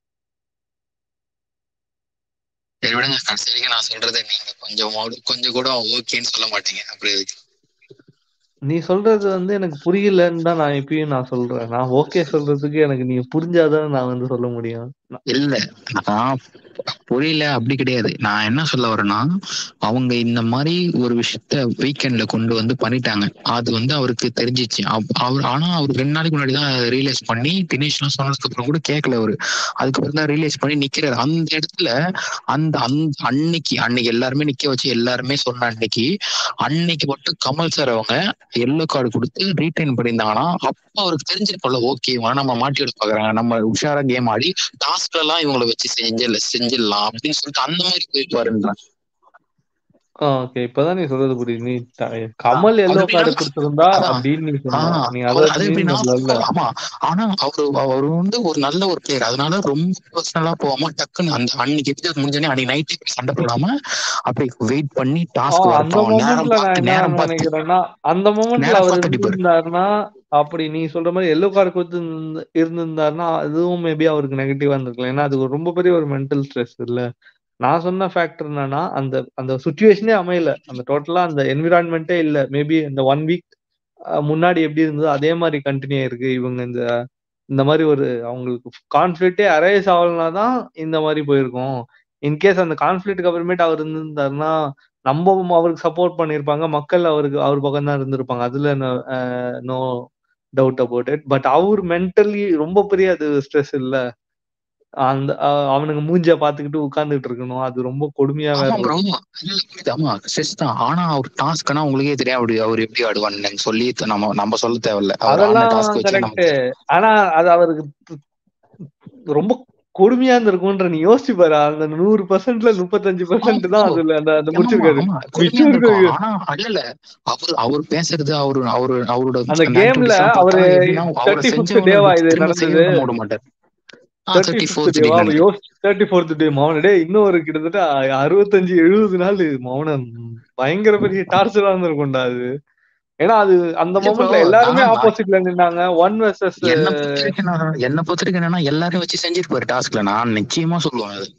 Speaker 5: சரி விடுங்க கடைசி வரைக்கும் நான் சொல்றதை நீங்க கொஞ்சம் கொஞ்சம் கூட ஓகேன்னு சொல்ல மாட்டீங்க அப்படி இருக்கு
Speaker 3: நீ சொல்றது வந்து எனக்கு புரியலன்னு தான் நான் இப்பயும் நான் சொல்றேன் நான் ஓகே சொல்றதுக்கு எனக்கு நீங்க புரிஞ்சாதான் நான் வந்து சொல்ல முடியும் நான்
Speaker 5: இல்ல நான் புரியல அப்படி கிடையாது நான் என்ன சொல்ல வரேன்னா அவங்க இந்த மாதிரி ஒரு விஷயத்த வீக்கெண்ட்ல கொண்டு வந்து பண்ணிட்டாங்க அது வந்து அவருக்கு தெரிஞ்சிச்சு அவ- அவர் ஆனா அவர் ரெண்டு நாளைக்கு முன்னாடி தான் ரியலைஸ் பண்ணி தினேஷ்லாம் சொன்னதுக்கு அப்புறம் கூட கேட்கல அவரு அதுக்கப்புறம் தான் ரியலைஸ் பண்ணி நிக்கிறாரு அந்த இடத்துல அந்த அந்த அன்னைக்கு அன்னைக்கு எல்லாருமே நிக்க வச்சு எல்லாருமே சொன்ன அன்னைக்கு அன்னைக்கு மட்டும் கமல் சார் அவங்க எல்லோ கார்டு கொடுத்து ரீடைன் பண்ணியிருந்தாங்கன்னா அப்ப அவருக்கு தெரிஞ்சிருக்கோம்ல ஓகே இவங்க நம்ம மாட்டி விட பாக்குறாங்க நம்ம உஷாரா கேம் ஆடி டாஸ்க் எல்லாம் இவங்களை வச்சு செஞ்சிடல செஞ்சிடலாம் அப்படின்னு சொல்லிட்டு அந்த மாதிரி போயிருப்பாருன்றான்
Speaker 3: ஓகே இப்பதான் நீ சொல்றது புரியுது நீ த- கமல்
Speaker 5: அது
Speaker 3: எல்லோ
Speaker 5: எப்படின்னா
Speaker 3: கார்டு கொடுத்திருந்தா
Speaker 5: அதான்
Speaker 3: அப்படின்னு நீ சொன்ன
Speaker 5: ஆஹ்
Speaker 3: நீ
Speaker 5: அவர்
Speaker 3: அதை
Speaker 5: அது
Speaker 3: மீன்
Speaker 5: எப்படின்னா
Speaker 3: பண்ணல
Speaker 5: ஆமா ஆனா அவரு அவர் வந்து ஒரு நல்ல ஒரு பிளேயர் அதனால ரொம்ப பர்சனலா போகாம டக்குன்னு அந்த அன்னைக்கு எபிசோட் முடிஞ்சோடனே அன்னைக்கு நைட்டு சண்டை போடாம அப்படி வெயிட் பண்ணி
Speaker 3: ஆ,
Speaker 5: டாஸ்க்
Speaker 3: அந்த
Speaker 5: வரட்டும் நேரம்
Speaker 3: மொமெண்ட்ல நான்
Speaker 5: பார்த்து
Speaker 3: என்ன
Speaker 5: நேரம் பார்த்து
Speaker 3: நினைக்கிறேன்னா அந்த மொமெண்ட்ல
Speaker 5: நேரம்
Speaker 3: அவர்
Speaker 5: பார்த்து அடிப்பாரு
Speaker 3: இருந்திருந்தாருன்னா அப்படி நீ சொல்ற மாதிரி எல்லோ கார்டு கொடுத்து இருந்த- இருந்திருந்தாருன்னா அதுவும் மேபி அவருக்கு நெகட்டிவா இருந்திருக்கலாம் ஏன்னா அது ஒரு ரொம்ப பெரிய ஒரு மென்டல் ஸ்ட்ரெஸ் இல்ல நான் சொன்ன ஃபேக்டர் என்னன்னா அந்த அந்த சுச்சுவேஷனே அமையல அந்த டோட்டலா அந்த என்விரான்மெண்ட்டே இல்ல மேபி இந்த ஒன் வீக் முன்னாடி எப்படி இருந்ததோ அதே மாதிரி கண்டினியூ ஆயிருக்கு இவங்க இந்த இந்த மாதிரி ஒரு அவங்களுக்கு கான்ஃபிளிக்டே அரைஸ் ஆகலனா தான் இந்த மாதிரி போயிருக்கும் இன்கேஸ் அந்த கான்ஃபிளிக்ட்டுக்கு அப்புறமேட்டு அவர் இருந்திருந்தாருன்னா நம்ம அவருக்கு சப்போர்ட் பண்ணியிருப்பாங்க மக்கள் அவருக்கு அவர் பக்கம் தான் இருந்திருப்பாங்க அதுல no doubt about it but அவர் மென்டலி ரொம்ப பெரிய அது ஸ்ட்ரெஸ் இல்ல அந்த அஹ் அவனுங்க மூஞ்ச பாத்துக்கிட்டு உட்கார்ந்துட்டு இருக்கணும் அது ரொம்ப கொடுமையா வேற
Speaker 5: ஆமா ப்ரோ
Speaker 3: இருக்கும்
Speaker 5: ஆமா ஸ்ட்ரெஸ் தான் ஆனா அவர் டாஸ்க்னா உங்களுக்கே தெரியும் அப்படி அவர் எப்படி ஆடுவான்னு எனக்கு சொல்லி த- நம்ம நம்ம சொல்ல தேவையில்ல அவர் ஆடின
Speaker 3: அதெல்லாம்
Speaker 5: டாஸ்க் வச்சு
Speaker 3: கரெக்ட்
Speaker 5: நமக்கு
Speaker 3: ஆனா அது அவருக்கு து- ரொம்ப கொடுமையா இருந்திருக்கும்ன்ற நீ யோசிச்சு பாரு அந்த நூறு பர்சன்ட்ல முப்பத்தஞ்சு
Speaker 5: ஆமா
Speaker 3: பர்சன்ட் தான்
Speaker 5: ப்ரோ
Speaker 3: அதுல அந்த அந்த
Speaker 5: ஆமா
Speaker 3: முடிச்சிருக்காரு
Speaker 5: ஆமா கொடுமையா
Speaker 3: மிச்சம்
Speaker 5: இருந்திருக்கும்
Speaker 3: இருக்கு
Speaker 5: ஆனா இல்ல இல்ல அவர் அவர் பேசுறது அவரு அவரு அவரோட
Speaker 3: அந்த
Speaker 5: அந்த
Speaker 3: கேம்ல
Speaker 5: ஆக்டிவிட்டிஸ் எல்லாம்
Speaker 3: அவரு
Speaker 5: பார்த்தா எப்படின்னா அவரை
Speaker 3: தேர்ட்டி ஃபிஃப்த்
Speaker 5: செஞ்சவனை
Speaker 3: டேவா
Speaker 5: வந்து
Speaker 3: இது
Speaker 5: திரும்ப செய்ய
Speaker 3: நடந்தது
Speaker 5: விட விட மாட்டார் ஆ
Speaker 3: தேர்ட்டி
Speaker 5: தேர்ட்டி
Speaker 3: ஃபிஃப்த்
Speaker 5: ஃபோர்த்
Speaker 3: டேவா
Speaker 5: டேன்னு
Speaker 3: அவன்
Speaker 5: நினைக்கிறேன்
Speaker 3: யோசி தேர்ட்டி ஃபோர்த் டே மௌன டே இன்னும் ஒரு கிட்டத்தட்ட அறுபத்தஞ்சு எழுபது நாள் மௌனம் பயங்கர பெரிய டார்ச்சரா இருந்திருக்கும்டா அது ஏன்னா அது அந்த
Speaker 5: இல்ல ப்ரோ
Speaker 3: மொமெண்ட்ல எல்லாருமே
Speaker 5: நான்
Speaker 3: ஆப்போசிட்ல நின்னாங்க ஒன் வெர்சஸ்
Speaker 5: என்ன பொறுத்த வரைக்கும் நான் என்ன பொறுத்த வரைக்கும் என்னன்னா எல்லாரையும் வச்சு செஞ்சிருப்பாரு டாஸ்க்ல நான் நிச்சயமா சொல்லுவேன் அது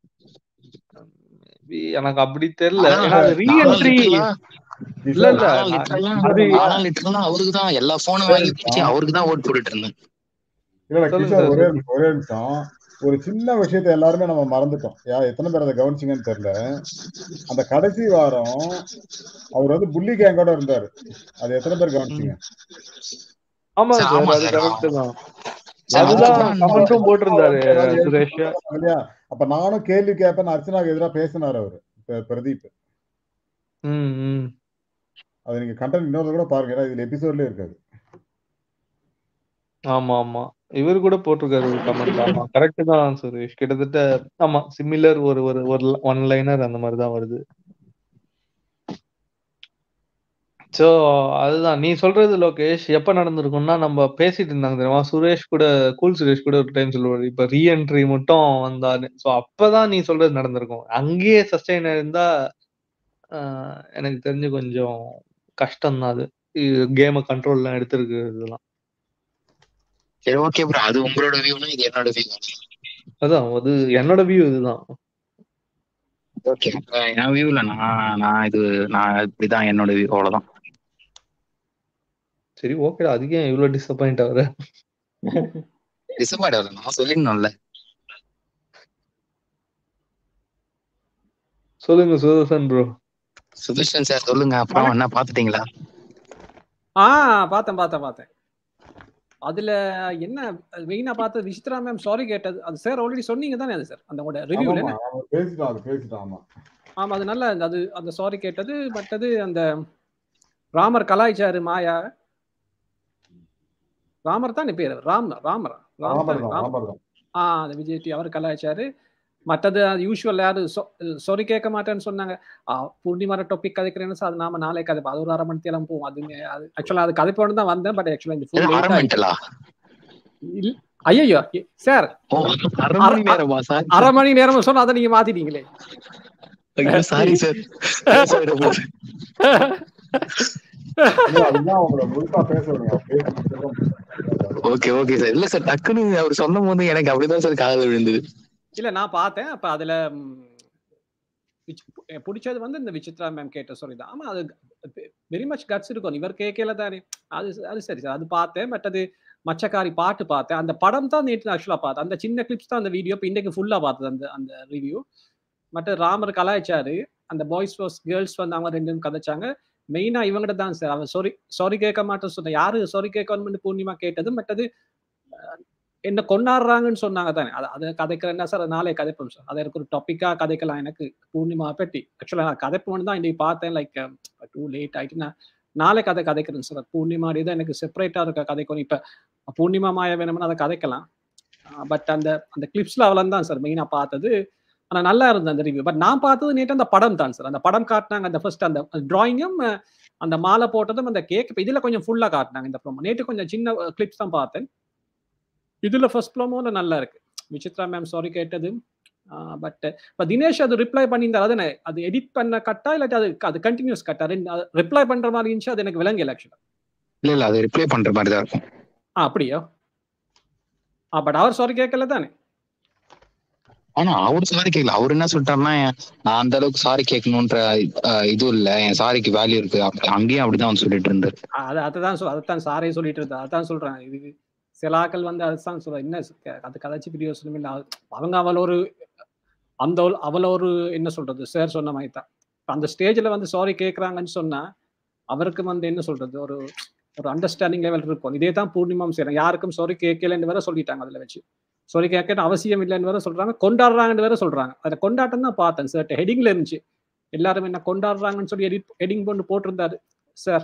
Speaker 3: எனக்கு அப்படி தெரியல
Speaker 5: ஆனா
Speaker 3: ஏன்னா அது
Speaker 5: நானும்
Speaker 3: ரீஎன்ட்ரி
Speaker 5: லிட்டரலா
Speaker 3: இல்ல
Speaker 1: கிஷோர்
Speaker 3: இல்ல
Speaker 5: நானும்
Speaker 3: நான்
Speaker 5: லிட்டரலா
Speaker 3: அது
Speaker 5: நானும் லிட்டரலா அவருக்கு தான் எல்லா போனும் வாங்கி பிடிச்சி அவருக்கு தான் ஓட் போட்டுட்டு இருந்தேன்
Speaker 1: இல்ல இல்ல
Speaker 3: சொல்லுங்க
Speaker 1: கிஷோர்
Speaker 3: சார்
Speaker 1: ஒரே
Speaker 3: சொல்லுங்க
Speaker 1: நிமிஷம் ஒரே நிமிஷம் ஒரு சின்ன விஷயத்த எல்லாருமே நம்ம மறந்துட்டோம் யா எத்தனை பேர் அதை கவனிச்சிங்கன்னு தெரியல அந்த கடைசி வாரம் அவர் வந்து புள்ளி கேங்கோட இருந்தாரு அது எத்தனை பேர்
Speaker 3: ம்.
Speaker 1: கவனிச்சீங்க
Speaker 3: ஆமா
Speaker 5: சார்
Speaker 3: சார்
Speaker 5: ஆமா
Speaker 3: அது
Speaker 5: சார்
Speaker 3: கரெக்ட் தான்
Speaker 5: சார்
Speaker 3: அதுதான்
Speaker 5: அதுதான்
Speaker 3: கமெண்ட்டும் போட்டிருந்தாரு
Speaker 1: ஏதாவது எழுத்து
Speaker 3: சுரேஷ்
Speaker 1: போட்டாங்க இல்லையா அப்ப நானும் கேள்வி கேட்பேன் அர்ச்சனாக்கு எதிராக பேசினார் அவரு ப- பிரதீப்
Speaker 3: ம் ம்
Speaker 1: அது நீங்க கண்டென்ட் இன்னொரு கூட பாருங்க ஏன்னா இதுல எபிசோட்லயே இருக்காது
Speaker 3: ஆமா ஆமா இவர் கூட போட்டிருக்காரு ஒரு கமெண்ட் ஆமா கரெக்ட் தான் சுரேஷ் கிட்டத்தட்ட ஆமா சிமிலர் ஒரு ஒரு ஒரு ஒன் லைனர் அந்த மாதிரி தான் வருது சோ அதுதான் நீ சொல்றது லோகேஷ் எப்ப நடந்திருக்கும்னா நம்ம பேசிட்டு இருந்தாங்க தெரியுமா சுரேஷ் கூட கூல் சுரேஷ் கூட ஒரு டைம் சொல்லுவாரு இப்ப ரீஎன்ட்ரி மட்டும் வந்தாரு சோ அப்பதான் நீ சொல்றது நடந்திருக்கும் அங்கேயே சஸ்டைன் இருந்தா ஆஹ், எனக்கு தெரிஞ்சு கொஞ்சம் கஷ்டம் தான் அது கேமை கண்ட்ரோல்லாம் எடுத்திருக்கு இதெல்லாம்
Speaker 5: சரி ஓகே ப்ரோ அது உங்களோட வியூனா இது என்னோட வியூ
Speaker 3: அதான் அது என்னோட வியூ இதுதான்
Speaker 5: ஓகே என் வியூல நான் நான் இது நான் இப்படிதான் என்னோட வியூ அவ்வளவுதான்
Speaker 3: சரி ஓகேடா அதுக்கு ஏன் இவ்வளவு டிசப்பாயிண்ட் ஆகுற
Speaker 5: டிசப்பாயிட் ஆகல நான் சொல்லிடணும்ல
Speaker 3: சொல்லுங்க சுதர்சன் ப்ரோ
Speaker 5: சுதர்ஷன் சார் சொல்லுங்க அப்புறம்
Speaker 6: வணக்கம்
Speaker 5: என்ன பாத்துட்டீங்களா
Speaker 6: ஆ பார்த்தேன் பார்த்தேன் பார்த்தேன் அதுல என்ன மெயினா பார்த்தது விசித்ரா மேம் சாரி கேட்டது அது சார் ஆல்ரெடி சொன்னீங்க தானே அது சார் அந்த உங்களோட ரிவ்யூல
Speaker 1: ஆமாமா
Speaker 6: என்ன
Speaker 1: அவன் பேசிட்டான் அது பேசிட்டான் ஆமா
Speaker 6: ஆமா அது நல்ல அது அந்த சாரி கேட்டது மற்றது அந்த ராமர் கலாய்ச்சாரு மாயா ராமர் தான் பேர் ராம் ராமர் ராம்
Speaker 1: ராமர்
Speaker 6: தானே
Speaker 1: தான்
Speaker 6: ராம்
Speaker 1: ராமர் தான்
Speaker 6: ஆ அந்த விஜய் டி அவர் கலாய்ச்சாரு மற்றது அது யூஸ்வல் யாரு சாரி கேட்க மாட்டேன்னு சொன்னாங்க ஆ, பூர்ணிமார டாபிக் கதைக்கிறேன்னு சார் அது நாம நாளை கதை அது ஒரு அரை மணி தேலம் போவோம் அது அது ஆக்சுவலா அது கதைப்போன்னு தான் வந்தேன் பட் ஆக்சுவலா இந்த ஃபுல் லேட் ஆயிடுச்சு
Speaker 5: அரமெண்டலா
Speaker 6: இல் ஐயோ சார்
Speaker 5: ஓ அரை
Speaker 6: அரை
Speaker 5: மணி நேரமா சாரி
Speaker 6: அரை
Speaker 5: சார்
Speaker 6: மணி நேரம் சொன்னா அதை நீங்க மாத்திட்டீங்களே
Speaker 5: ஐயோ சாரி சார்
Speaker 1: இல்ல அதுதான் அவங்கள முழுசா பேச விடுங்க அவன் பேசி முடிச்சதும்
Speaker 5: ஓகே ஓகே சார் இல்ல சார் டக்குன்னு அவர் சொல்லும் போது எனக்கு அப்படிதான் சார் காதல் விழுந்தது
Speaker 6: இல்ல நான் பார்த்தேன் அப்ப அதுல ம், விச்- எனக்கு பிடிச்சது வந்து இந்த விசித்ரா மேம் கேட்ட சொல்லி தான் ஆமா அது வெரி மச் கட்ஸ் இருக்கும் இவர் கேட்கல தானே அது அது சரி சார் அது பார்த்தேன் பட் அது மச்சக்காரி பாட்டு பார்த்தேன் அந்த படம் தான் நேற்று ஆக்சுவலாக பார்த்தேன் அந்த சின்ன கிளிப்ஸ் தான் அந்த வீடியோ இப்போ இன்றைக்கு ஃபுல்லாக பார்த்தது அந்த அந்த ரிவ்யூ மற்ற ராமர் கலாய்ச்சாரு அந்த பாய்ஸ் வாஸ் கேர்ள்ஸ் வந்து அவங்க ரெண்டு பேரும் கதைச்சாங்க மெயினா இவங்ககிட்ட தான் சார் அவன் சாரி சாரி கேட்க மாட்டேன்னு சொன்ன யாரு சாரி கேட்கணும்னு பூர்ணிமா கேட்டது மற்றது அஹ், என்ன கொண்டாடுறாங்கன்னு சொன்னாங்க தானே அதை அதை கதைக்கிறேன்னா சார் அது நாளே கதைப்போம் சார் அதை எனக்கு ஒரு டாப்பிக்காக கதைக்கலாம் எனக்கு பூர்ணிமா பற்றி ஆக்சுவலாக நான் கதைப்போன்னு தான் இன்னைக்கு பார்த்தேன் லைக் டூ லேட் ஆயிட்டு நான் நாளை கதை கதைக்கிறேன் சார் பூர்ணிமா தான் எனக்கு செப்பரேட்டாக இருக்க கதைக்கணும் இப்போ பூர்ணிமா மாயா வேணும்னு அதை கதைக்கலாம் பட் அந்த அந்த கிளிப்ஸ்ல அவ்வளோ தான் சார் மெயினாக பார்த்தது ஆனால் நல்லா இருந்தது அந்த ரிவ்யூ பட் நான் பார்த்தது நேற்று அந்த படம் தான் சார் அந்த படம் காட்டினாங்க அந்த ஃபர்ஸ்ட் அந்த டிராயிங்கும் அந்த மாலை போட்டதும் அந்த கேக் இப்போ இதில் கொஞ்சம் ஃபுல்லாக காட்டினாங்க இந்த ப்ரோமோ நேற்று கொஞ்சம் சின்ன கிளிப்ஸ் தான் பார்த்தேன் இதில் ஃபர்ஸ்ட் ப்ரோமோவில் நல்லா இருக்கு விசித்ரா மேம் சாரி கேட்டது பட் இப்போ தினேஷ் அது ரிப்ளை பண்ணியிருந்தாரு அது என்ன அது எடிட் பண்ண கட்டா இல்லாட்டி அது அது கண்டினியூஸ் கட்டா ரிப்ளை பண்ற மாதிரி இருந்துச்சு அது எனக்கு விளங்கல ஆக்சுவலா
Speaker 5: இல்ல இல்ல அது ரிப்ளை பண்ற மாதிரி தான் இருக்கும்
Speaker 6: ஆ அப்படியா ஆ பட் அவர் சாரி கேட்கல தானே
Speaker 5: ஆனா அவரு சாரி கேட்கல அவர் என்ன சொல்லிட்டாருன்னா நான் அந்த அளவுக்கு சாரி கேட்கணுன்ற அஹ், இது இல்ல என் சாரிக்கு வேல்யூ இருக்கு அப்ப- அங்கேயும் அப்படிதான் அவர் சொல்லிட்டு இருந்தாரு
Speaker 6: ஆ, அது அதுதான் சொல் அதைத்தான் சாரே சொல்லிட்டு இருந்தா அதான் சொல்றேன் இது சில ஆக்கள் வந்து அதுதான் சொல்றேன் என்ன க- அது கதைச்சு பெரிய யோசனை இல்லை அது- அவங்க அவள் ஒரு அந்த ஒரு- அவள ஒரு என்ன சொல்றது சார் சொன்ன மாதிரி தான் இப்ப அந்த ஸ்டேஜ்ல வந்து சாரி கேட்கறாங்கன்னு சொன்னா அவருக்கு வந்து என்ன சொல்றது ஒரு ஒரு அண்டர்ஸ்டாண்டிங் லெவல் இருக்கும் இதே தான் பூர்ணிமாவும் செய்யறாங்க யாருக்கும் சாரி கேட்கலன்னு வேற சொல்லிட்டாங்க அதுல வச்சு சாரி கேட்க அவசியம் இல்லைன்னு வேற சொல்றாங்க கொண்டாடுறாங்கன்னு வேற சொல்றாங்க அதை கொண்டாட்டம் தான் பார்த்தேன் சார் ஹெடிங்ல இருந்துச்சு எல்லாரும் என்ன கொண்டாடுறாங்கன்னு சொல்லி எடிட் ஹெடிங் போட்டு போட்டிருந்தாரு சார்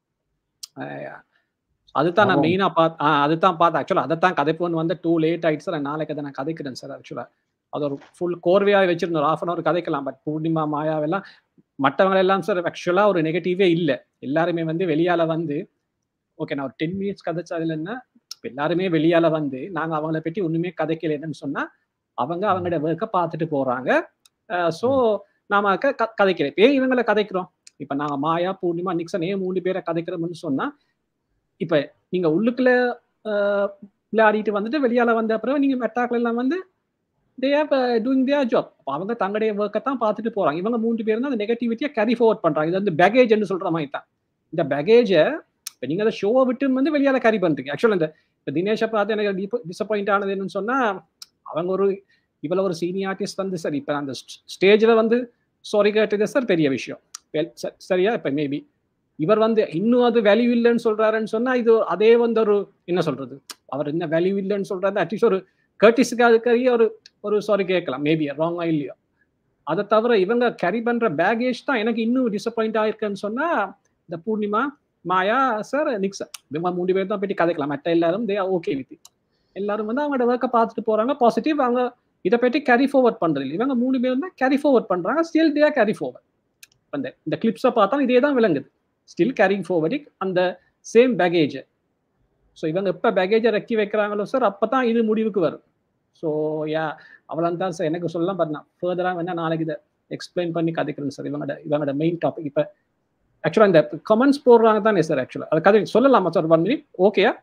Speaker 6: அதுதான் நான்
Speaker 1: ஆமாம்.
Speaker 6: மெயினா பார்த்து ஆ அதுதான் பார்த்தேன் ஆக்சுவலா அதைத்தான் கதைப்போன்னு வந்து டூ லேட் ஆயிடுச்சு சார் நாளைக்கு அதை நான் கதைக்கிறேன் சார் ஆக்சுவலா அது ஒரு ஃபுல் கோர்வையாக வச்சிருந்தோம் ஆஃப் அன் அவர் கதைக்கலாம் பட் பூர்ணிமா மாயாவெல்லாம் மற்றவங்க எல்லாம் சார் ஆக்சுவலா ஒரு நெகட்டிவே இல்லை எல்லாருமே வந்து வெளியால வந்து ஓகே நான் ஒரு டென் மினிட்ஸ் கதைச்சா அதுல என்ன இப்ப எல்லாருமே வெளியால வந்து நாங்க அவங்கள பற்றி ஒண்ணுமே கதைக்கலைன்னு சொன்னா அவங்க அவங்களோட ஒர்க்கை பார்த்துட்டு போறாங்க ஸோ நாம க- க- கதைக்கிறோம் இப்ப ஏன் இவங்களை கதைக்கிறோம் இப்ப நாங்க மாயா பூர்ணிமா நிக்சன் ஏன் மூணு பேரை கதைக்கிறோம்னு சொன்னா இப்ப நீங்க உள்ளுக்குள்ள ஆஹ், விளையாடிட்டு வந்துட்டு வெளியால வந்த அப்புறம் நீங்க மெட்டாக்கள் எல்லாம் வந்து they have doing their job அவங்க தங்களுடைய ஒர்க்கை தான் பார்த்துட்டு போறாங்க இவங்க மூன்று பேர் தான் அந்த நெகட்டிவிட்டியை கேரி ஃபார்வர்ட் பண்றாங்க இது வந்து பேகேஜ்னு சொல்ற மாதிரி தான் இந்த பேகேஜை இப்போ நீங்க அதை ஷோவை விட்டு வந்து வெளியால கேரி பண்றீங்க ஆக்சுவலாக இந்த இப்போ தினேஷை பார்த்து எனக்கு டிசப்பாயிண்ட் ஆனது என்னன்னு சொன்னா அவங்க ஒரு இவ்வளவு ஒரு சீனியர் ஆர்டிஸ்ட் வந்து சரி இப்போ அந்த ஸ்டேஜில் வந்து சாரி கேட்டது சார் பெரிய விஷயம் Well, ச- சரியா இப்போ மேபி இவர் வந்து இன்னும் அது வேல்யூ இல்லைன்னு சொல்றாருன்னு சொன்னா இது அதே வந்து ஒரு என்ன சொல்றது அவர் என்ன வேல்யூ இல்லைன்னு சொல்றாரு அட்லீஸ்ட் ஒரு கர்டிஸுக்காக ஒரு ஒரு சாரி கேட்கலாம் மேபி ராங்கா இல்லையோ அதை தவிர இவங்க கேரி பண்ற பேகேஜ் தான் எனக்கு இன்னும் டிசப்பாயிண்ட் ஆயிருக்குன்னு சொன்னா இந்த பூர்ணிமா மாயா சார் நிக்ஸா இவங்க மூணு பேர் தான் போயிட்டு கதைக்கலாம் மற்ற எல்லாரும் தே ஓகே வித் எல்லாரும் வந்து அவங்களோட ஒர்க்கை பார்த்துட்டு போறாங்க பாசிட்டிவ் அவங்க இதை பற்றி கேரி ஃபார்வர்ட் பண்றது இல்லை இவங்க மூணு பேர் தான் கேரி ஃபார்வர்ட் பண்றாங்க ஸ்டில் தே கேரி ஃபார்வர்ட் அந்த இந்த கிளிப்ஸை பார்த்தா இதே தான் விளங்குது ஸ்டில் கேரிங் ஃபார்வர்டிங் அந்த சேம் பேகேஜ் ஸோ இவங்க எப்போ பேகேஜை ரெக்கி வைக்கிறாங்களோ சார் அப்போ தான் இது முடிவுக்கு வரும் ஸோ யா அவ்வளோ தான் சார் எனக்கு சொல்லலாம் பட் நான் ஃபர்தராக வேணா நாளைக்கு இதை எக்ஸ்பிளைன் பண்ணி கதைக்கிறேன் சார் இவங்களோட இவங்களோட மெயின் டாபிக் இப்போ ஆக்சுவலாக இந்த கமெண்ட்ஸ் போடுறாங்க தானே சார் ஆக்சுவலாக அதை கதை சொல்லலாமா சார் ஒன் மினிட் ஓகேயா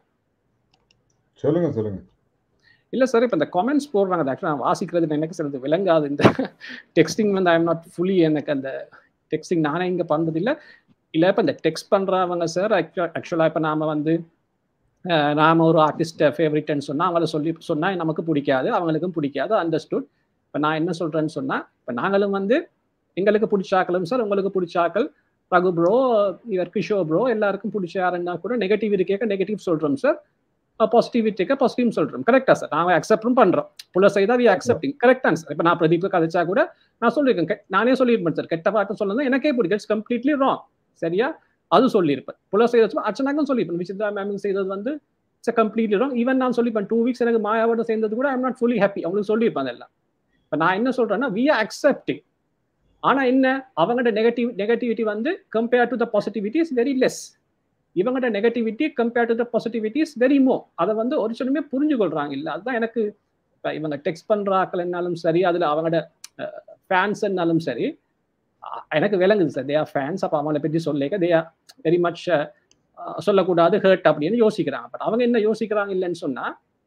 Speaker 1: சொல்லுங்க சொல்லுங்க
Speaker 6: இல்ல சார் இப்போ இந்த கமெண்ட்ஸ் போடுறாங்க அது ஆக்சுவலாக நான் வாசிக்கிறது எனக்கு சிலது விளங்காது இந்த டெக்ஸ்டிங் வந்து ஐ எம் நாட் ஃபுல்லி எனக்கு அந்த டெக்ஸ்டிங் நானே இங்கே பண்ணுறது இல்லை இல்லை இப்போ இந்த டெக்ஸ்ட் பண்ணுறவங்க சார் ஆக்சுவலாக இப்போ நாம வந்து அஹ், நாம ஒரு ஆர்டிஸ்ட் ஃபேவரட்னு சொன்னால் அவங்கள சொல்லி சொன்னால் நமக்கு பிடிக்காது அவங்களுக்கும் பிடிக்காது அண்டர்ஸ்டுட் இப்போ நான் என்ன சொல்கிறேன்னு சொன்னால் இப்போ நாங்களும் வந்து எங்களுக்கு பிடிச்ச ஆக்களும் சார் உங்களுக்கு பிடிச்ச ஆக்கள் ரகு ப்ரோ இவர் கிஷோர் ப்ரோ எல்லாருக்கும் பிடிச்ச யாருன்னா கூட நெகட்டிவ் இருக்கேக்க நெகட்டிவ் சொல்கிறோம் சார் பாசிட்டிவிட்டிக்கு பாசிட்டிவ் சொல்றோம் கரெக்டா சார் நாங்கள் அக்செப்டும் பண்றோம் புள்ள செய்தா வி அக்செப்டிங் கரெக்டா சார் இப்போ நான் பிரதீப் கதைச்சா கூட நான் சொல்லியிருக்கேன் கெ- நானே சொல்லியிருப்பேன் சார் கெட்ட பாட்டு சொன்னது எனக்கே பிடிக்கும் இட்ஸ் கம்ப்ளீட்லி ராங் சரியா அது சொல்லியிருப்பேன் புள்ள செய்த அர்ச்சனாக்கும் சொல்லியிருப்பேன் விசித்ரா மேம் செய்தது வந்து இட்ஸ் கம்ப்ளீட்லி ராங் ஈவன் நான் சொல்லிப்பேன் டூ வீக்ஸ் எனக்கு மாயாவோட சேர்ந்தது கூட ஐம் நாட் ஃபுல்லி ஹாப்பி அவங்களுக்கு சொல்லியிருப்பேன் அதெல்லாம் இப்போ நான் என்ன சொல்றேன்னா வி ஆர் அக்செப்டிங் ஆனா என்ன அவங்களோட நெகட்டிவ் நெகட்டிவிட்டி வந்து compare to the positivity is very less இவங்களோட நெகட்டிவிட்டி compare to the positivity is very more அதை வந்து ஒரு சிலமே புரிஞ்சு கொள்றாங்க இல்ல அதுதான் எனக்கு இப்ப இவங்க டெக்ஸ்ட் பண்ற ஆக்கள்னாலும் சரி அதுல அவங்களோட ஃபேன்ஸ்னாலும் சரி அஹ் எனக்கு விளங்குது சார் தே ஆர் ஃபேன்ஸ் அப்போ அவங்கள பற்றி சொல்லிக்க தே ஆர் வெரி மச் சொல்லக்கூடாது ஹர்ட் அப்படின்னு யோசிக்கிறாங்க பட் அவங்க என்ன யோசிக்கிறாங்க இல்லைன்னு சொன்னா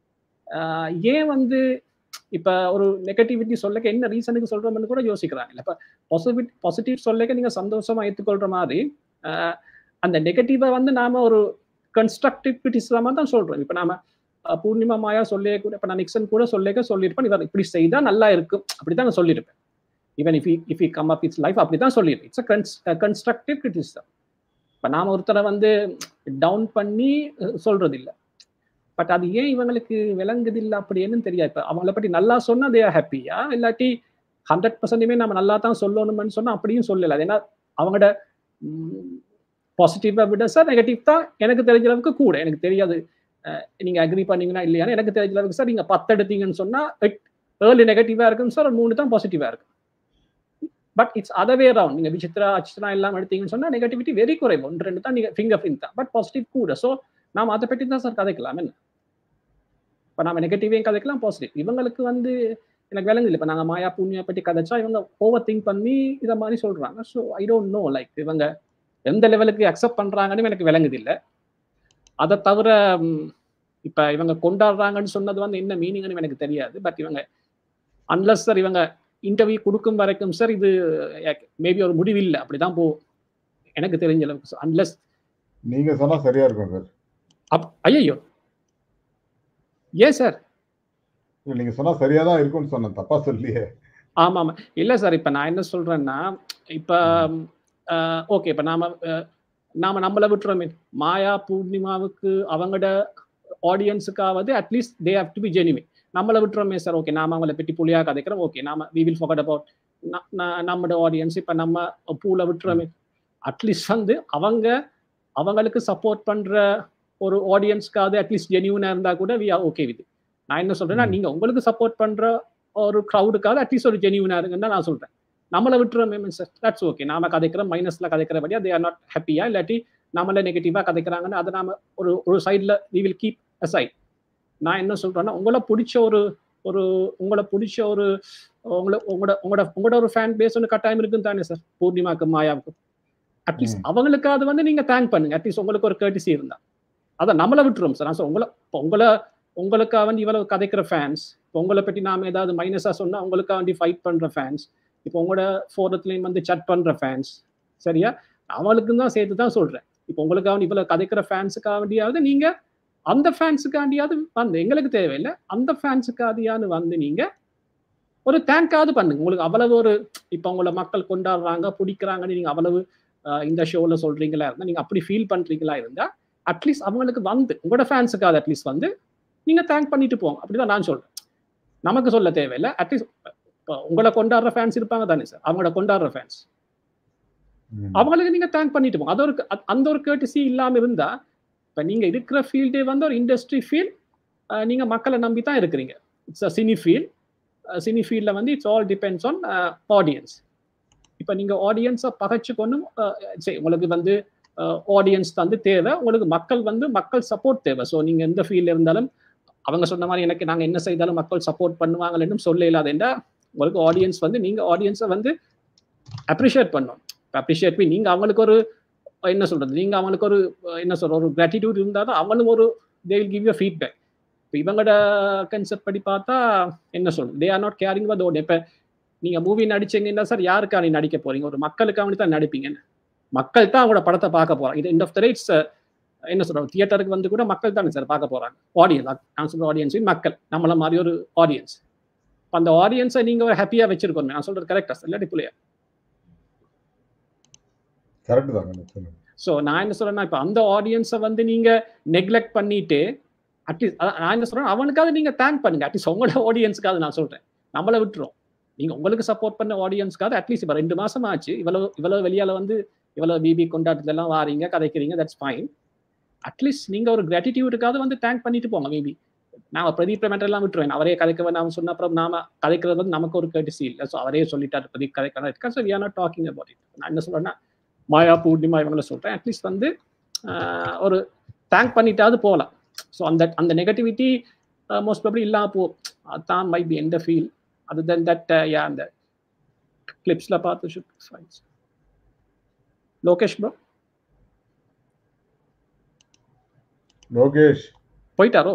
Speaker 6: அஹ் ஏன் வந்து இப்ப ஒரு நெகட்டிவிட்டி சொல்லக்க என்ன ரீசனுக்கு சொல்றோம்னு கூட யோசிக்கிறாங்க இல்ல இப்ப பாசிட்டிவ் பாசிட்டிவ் சொல்லக்க நீங்க சந்தோஷமா ஏற்றுக்கொள்ற மாதிரி அஹ் அந்த நெகட்டிவை வந்து நாம ஒரு கன்ஸ்ட்ரக்டிவ் கிரிட்டிசிசமா தான் சொல்றோம் இப்ப நாம அஹ், பூர்ணிமா மாயா சொல்லே கூட இப்ப நான் நிக்சன் கூட சொல்லிக்க சொல்லியிருப்பேன் இவர் இப்படி செய்தா நல்லா இருக்கும் அப்படிதான் நான் சொல்லியிருப்பேன் even if if come up it's life அப்படிதான் சொல்லியிருப்பேன் இட்ஸ் கன்ஸ்ட்ரக்டிவ் கிரிட்டிசிசம் இப்ப நாம ஒருத்தரை வந்து டவுன் பண்ணி அஹ், சொல்றது இல்ல பட் அது ஏன் இவங்களுக்கு விளங்குது இல்லை அப்படின்னு தெரியாது இப்ப அவங்கள பத்தி நல்லா சொன்னா தே ஹாப்பியா இல்லாட்டி ஹண்ட்ரட் பர்சன்ட்டுமே நம்ம நல்லா தான் சொல்லணும்னு சொன்னா அப்படியும் சொல்லல அது ஏன்னா அவங்களோட பாசிட்டிவா விட சார் நெகட்டிவ் தான் எனக்கு தெரிஞ்ச அளவுக்கு கூட எனக்கு தெரியாது அஹ், நீங்க அக்ரி பண்ணீங்கன்னா இல்லையான்னு எனக்கு தெரிஞ்ச அளவுக்கு சார் நீங்க பத்து எடுத்தீங்கன்னு சொன்னா ஏர்லி நெகட்டிவா இருக்கும் சார் மூணு தான் பாசிட்டிவா இருக்கும் பட் இட்ஸ் அதவே ரவுண்ட் நீங்க விசித்ரா அச்சித்ரா எல்லாம் எடுத்தீங்கன்னு சொன்னா நெகட்டிவிட்டி வெரி குறைவு ஒன்று ரெண்டு தான் நீங்க ஃபிங்கர் பிரிண்ட் தான் பட் பாசிட்டிவ் கூட ஸோ நாம அதை பற்றி தான் சார் கதைக்கலாம் என்ன இப்போ நாம நெகட்டிவையும் கதைக்கலாம் பாசிட்டிவ் இவங்களுக்கு வந்து எனக்கு விளங்குது இப்போ நாங்கள் மாயா பூமியா பற்றி கதைச்சா இவங்க ஓவர் திங்க் பண்ணி இதை மாதிரி சொல்றாங்க so I don't know like இவங்க எந்த லெவலுக்கு அக்செப்ட் பண்றாங்கன்னு எனக்கு விளங்குது இல்லை அதை தவிர ம், இப்ப இவங்க கொண்டாடுறாங்கன்னு சொன்னது வந்து என்ன மீனிங்னு எனக்கு தெரியாது பட் இவங்க அன்லஸ் சார் இவங்க இன்டர்வியூ கொடுக்கும் வரைக்கும் சார் இது மேபி ஒரு முடிவு இல்லை அப்படிதான் போகும் எனக்கு தெரிஞ்ச அளவுக்கு அன்லஸ்
Speaker 1: நீங்க சொன்னா சரியா இருக்கும் சார்
Speaker 6: அப் ஐயோ ஏன் சார்
Speaker 1: இல்ல, நீங்க சொன்னா சரியா தான் இருக்கும்னு சொன்னேன் தப்பா சொல்லியே
Speaker 6: ஆமா ஆமா இல்ல சார் இப்ப நான் என்ன சொல்றேன்னா இப்ப ஓகே இப்ப நாம அஹ், நாம நம்மள விட்டுறோமே மாயா பூர்ணிமாவுக்கு அவங்களோட ஆடியன்ஸுக்காவது at least they have to be ஜெனிமே நம்மள விட்டுறோமே சார் ஓகே நாம அவங்கள பற்றி புலியா கதைக்கிறோம் ஓகே நாம வி வில் ஃபோகட் அபவுட் நம்மளோட ஆடியன்ஸ் இப்ப நம்ம பூல விட்டுறோமே அட்லீஸ்ட் வந்து அவங்க அவங்களுக்கு சப்போர்ட் பண்ற ஒரு ஆடியன்ஸ்க்காவது அட்லீஸ்ட் ஜெனியூனா இருந்தா கூட வி ஆர் ஓகே வித் நான் என்ன சொல்றேன்னா
Speaker 1: ம்.
Speaker 6: நீங்க உங்களுக்கு சப்போர்ட் பண்ற ஒரு க்ரௌடுக்காவது அட்லீஸ்ட் ஒரு ஜெனியூனா இருங்கன்னு தான் நான் சொல்றேன் நம்மளை விட்டுறோமே மீன் சார் தட்ஸ் ஓகே நாம கதைக்கிறோம் மைனஸ்ல கதைக்கிறபடியா தே ஆர் நாட் ஹாப்பியா இல்லாட்டி நம்மள நெகட்டிவா கதைக்கிறாங்கன்னு அதை நாம ஒரு ஒரு சைட்ல வி வில் கீப் அசைட் நான் என்ன சொல்றேன்னா உங்களை பிடிச்ச ஒரு ஒரு உங்களை பிடிச்ச ஒரு உங்களை உங்களோட உங்களோட உங்களோட ஒரு ஃபேன் பேஸ் ஒன்று கட்டாயம் இருக்குன்னு தானே சார் பூர்ணிமாக்கு மாயாவுக்கு அட்லீஸ்ட்
Speaker 1: ம்.
Speaker 6: அவங்களுக்காவது வந்து நீங்க தேங்க் பண்ணுங்க அட்லீஸ்ட் உங்களுக்கு ஒரு கேட்டிசி இருந்தா அதை நம்மளை விட்டுருவோம் சார் நான் சொ- உங்களை இப்போ உங்களை உங்களுக்காக வந்து இவ்வளவு கதைக்கிற ஃபேன்ஸ் இப்போ உங்களை பற்றி நாம ஏதாவது மைனஸா சொன்னா உங்களுக்காக வேண்டி ஃபைட் பண்ற ஃபேன்ஸ் இப்போ உங்களோட ஃபோரத்துலேயும் வந்து சட் பண்ற ஃபேன்ஸ் சரியா அவளுக்கும் தான் சேர்த்து தான் சொல்றேன் இப்போ உங்களுக்காக வேண்டி இவ்வளவு கதைக்கிற ஃபேன்ஸுக்காக வேண்டியாவது நீங்க அந்த ஃபேன்ஸுக்காண்டியாவது வந்து எங்களுக்கு தேவையில்லை அந்த ஃபேன்ஸுக்காதியாவது வந்து நீங்க ஒரு தேங்காவது பண்ணுங்க உங்களுக்கு அவ்வளவு ஒரு இப்போ உங்களை மக்கள் கொண்டாடுறாங்க பிடிக்கிறாங்கன்னு நீங்க அவ்வளவு ஆஹ், இந்த ஷோல சொல்றீங்களா இருந்தா நீங்க அப்படி ஃபீல் பண்றீங்களா இருந்தா அட்லீஸ்ட் அவங்களுக்கு வந்து உங்களோட ஃபேன்ஸுக்காவது அட்லீஸ்ட் வந்து நீங்க தேங்க் பண்ணிட்டு போங்க அப்படிதான் நான் சொல்றேன் நமக்கு சொல்ல தேவையில்லை அட்லீஸ்ட் உங்களை கொண்டாடுற ஃபேன்ஸ் இருப்பாங்க தானே சார் அவங்களோட கொண்டாடுற ஃபேன்ஸ்
Speaker 1: ம்.
Speaker 6: அவங்களுக்கு நீங்க தேங்க் பண்ணிட்டு போங்க அது ஒரு அ- அந்த ஒரு கேட்டிசி இல்லாம இருந்தா இப்ப நீங்க இருக்கிற ஃபீல்டே வந்து ஒரு இண்டஸ்ட்ரி ஃபீல்ட் நீங்க மக்களை நம்பி தான் இருக்கிறீங்க it's a cine field cine ஃபீல்டில் வந்து it's all depends on audience இப்போ நீங்க ஆடியன்ஸை பகைச்சு கொண்டும் சரி உங்களுக்கு வந்து ஆடியன்ஸ் வந்து தேவை உங்களுக்கு மக்கள் வந்து மக்கள் சப்போர்ட் தேவை ஸோ நீங்க எந்த ஃபீல்ட்ல இருந்தாலும் அவங்க சொன்ன மாதிரி எனக்கு நாங்க என்ன செய்தாலும் மக்கள் சப்போர்ட் பண்ணுவாங்கன்னு சொல்ல இல்லாதேண்டா உங்களுக்கு ஆடியன்ஸ் வந்து நீங்க ஆடியன்ஸை வந்து அப்ரிஷியேட் பண்ணணும் அப்ரிஷியேட் பண்ணி நீங்க அவங்களுக்கு ஒரு என்ன சொல்றது நீங்க அவங்களுக்கு ஒரு அஹ், என்ன சொல்ற ஒரு கிராட்டிடியூட் இருந்தால் தான் அவங்களும் ஒரு they will give you feedback இப்போ இவங்களோட கன்செப்ட் படி பார்த்தா என்ன சொல்றது they are not carrying the vote இப்போ நீங்க மூவி நடிச்சீங்கன்னா சார் யாருக்கா நீ நடிக்க போறீங்க ஒரு மக்களுக்காக தான் நடிப்பீங்க மக்கள் தான் அவங்களோட படத்தை பார்க்க போறாங்க இது எண்ட் ஆஃப் த ரைட்ஸ் என்ன சொல்றோம் தியேட்டருக்கு வந்து கூட மக்கள் தானே சார் பார்க்க போறாங்க ஆடியன்ஸ் நான் சொல்ற ஆடியன்ஸ் மக்கள் நம்மள மாதிரி ஒரு ஆடியன்ஸ் அந்த ஆடியன்ஸை நீங்க ஒரு ஹாப்பியா வச்சிருக்கணும் நான் சொல்றது கரெக்டா சார் இல்லாட்டி புள்ளையா
Speaker 1: கரெக்ட் தாங்க நீங்க சொல்லுங்க
Speaker 6: ஸோ நான் என்ன சொல்றேன்னா இப்போ அந்த ஆடியன்ஸை வந்து நீங்க நெக்லெக்ட் பண்ணிட்டு அட்லீஸ்ட் நான் என்ன சொல்றேன் அவனுக்காவது நீங்க தேங்க் பண்ணுங்க அட்லீஸ்ட் உங்களோட ஆடியன்ஸ்க்காவது நான் சொல்றேன் நம்மளை விட்டுரும் நீங்க உங்களுக்கு சப்போர்ட் பண்ண ஆடியன்ஸ்க்காவது அட்லீஸ்ட் இப்போ ரெண்டு மாசம் ஆச்சு இவ்வளவு இவ்வளவு வெளியால வந்து இவ்வளவு பிபி கொண்டாட்டத்தெல்லாம் வாரீங்க கதைக்கிறீங்க தட்ஸ் ஃபைன் அட்லீஸ்ட் நீங்க ஒரு கிராட்டிடியூடுக்காவது வந்து தேங்க் பண்ணிட்டு போங்க மேபி நான் பிரதீப் மேட்டர் எல்லாம் விட்டுருவேன் அவரே கதைக்க நாம சொன்ன அப்புறம் நாம கதைக்கிறது வந்து நமக்கு ஒரு கட்டிசி இல்லை ஸோ அவரே சொல்லிட்டாரு பிரதீப் கதைக்கிறதா so we are not talking about it நான் என்ன சொல்றேன்னா மாயா பூர்ணிமா இவங்கள சொல்றேன் அட்லீஸ்ட் வந்து ஆஹ், ஒரு தேங்க் பண்ணிட்டாவது போகலாம் ஸோ அந்த அந்த நெகட்டிவிட்டி மோஸ்ட் ப்ராப்ளி இல்லாம போ அதான் மை பி எந்த ஃபீல் அது தென் தட் யா அந்த கிளிப்ஸ்ல பார்த்து ஷுட் லோகேஷ் ப்ரோ
Speaker 1: லோகேஷ்
Speaker 6: போயிட்டாரோ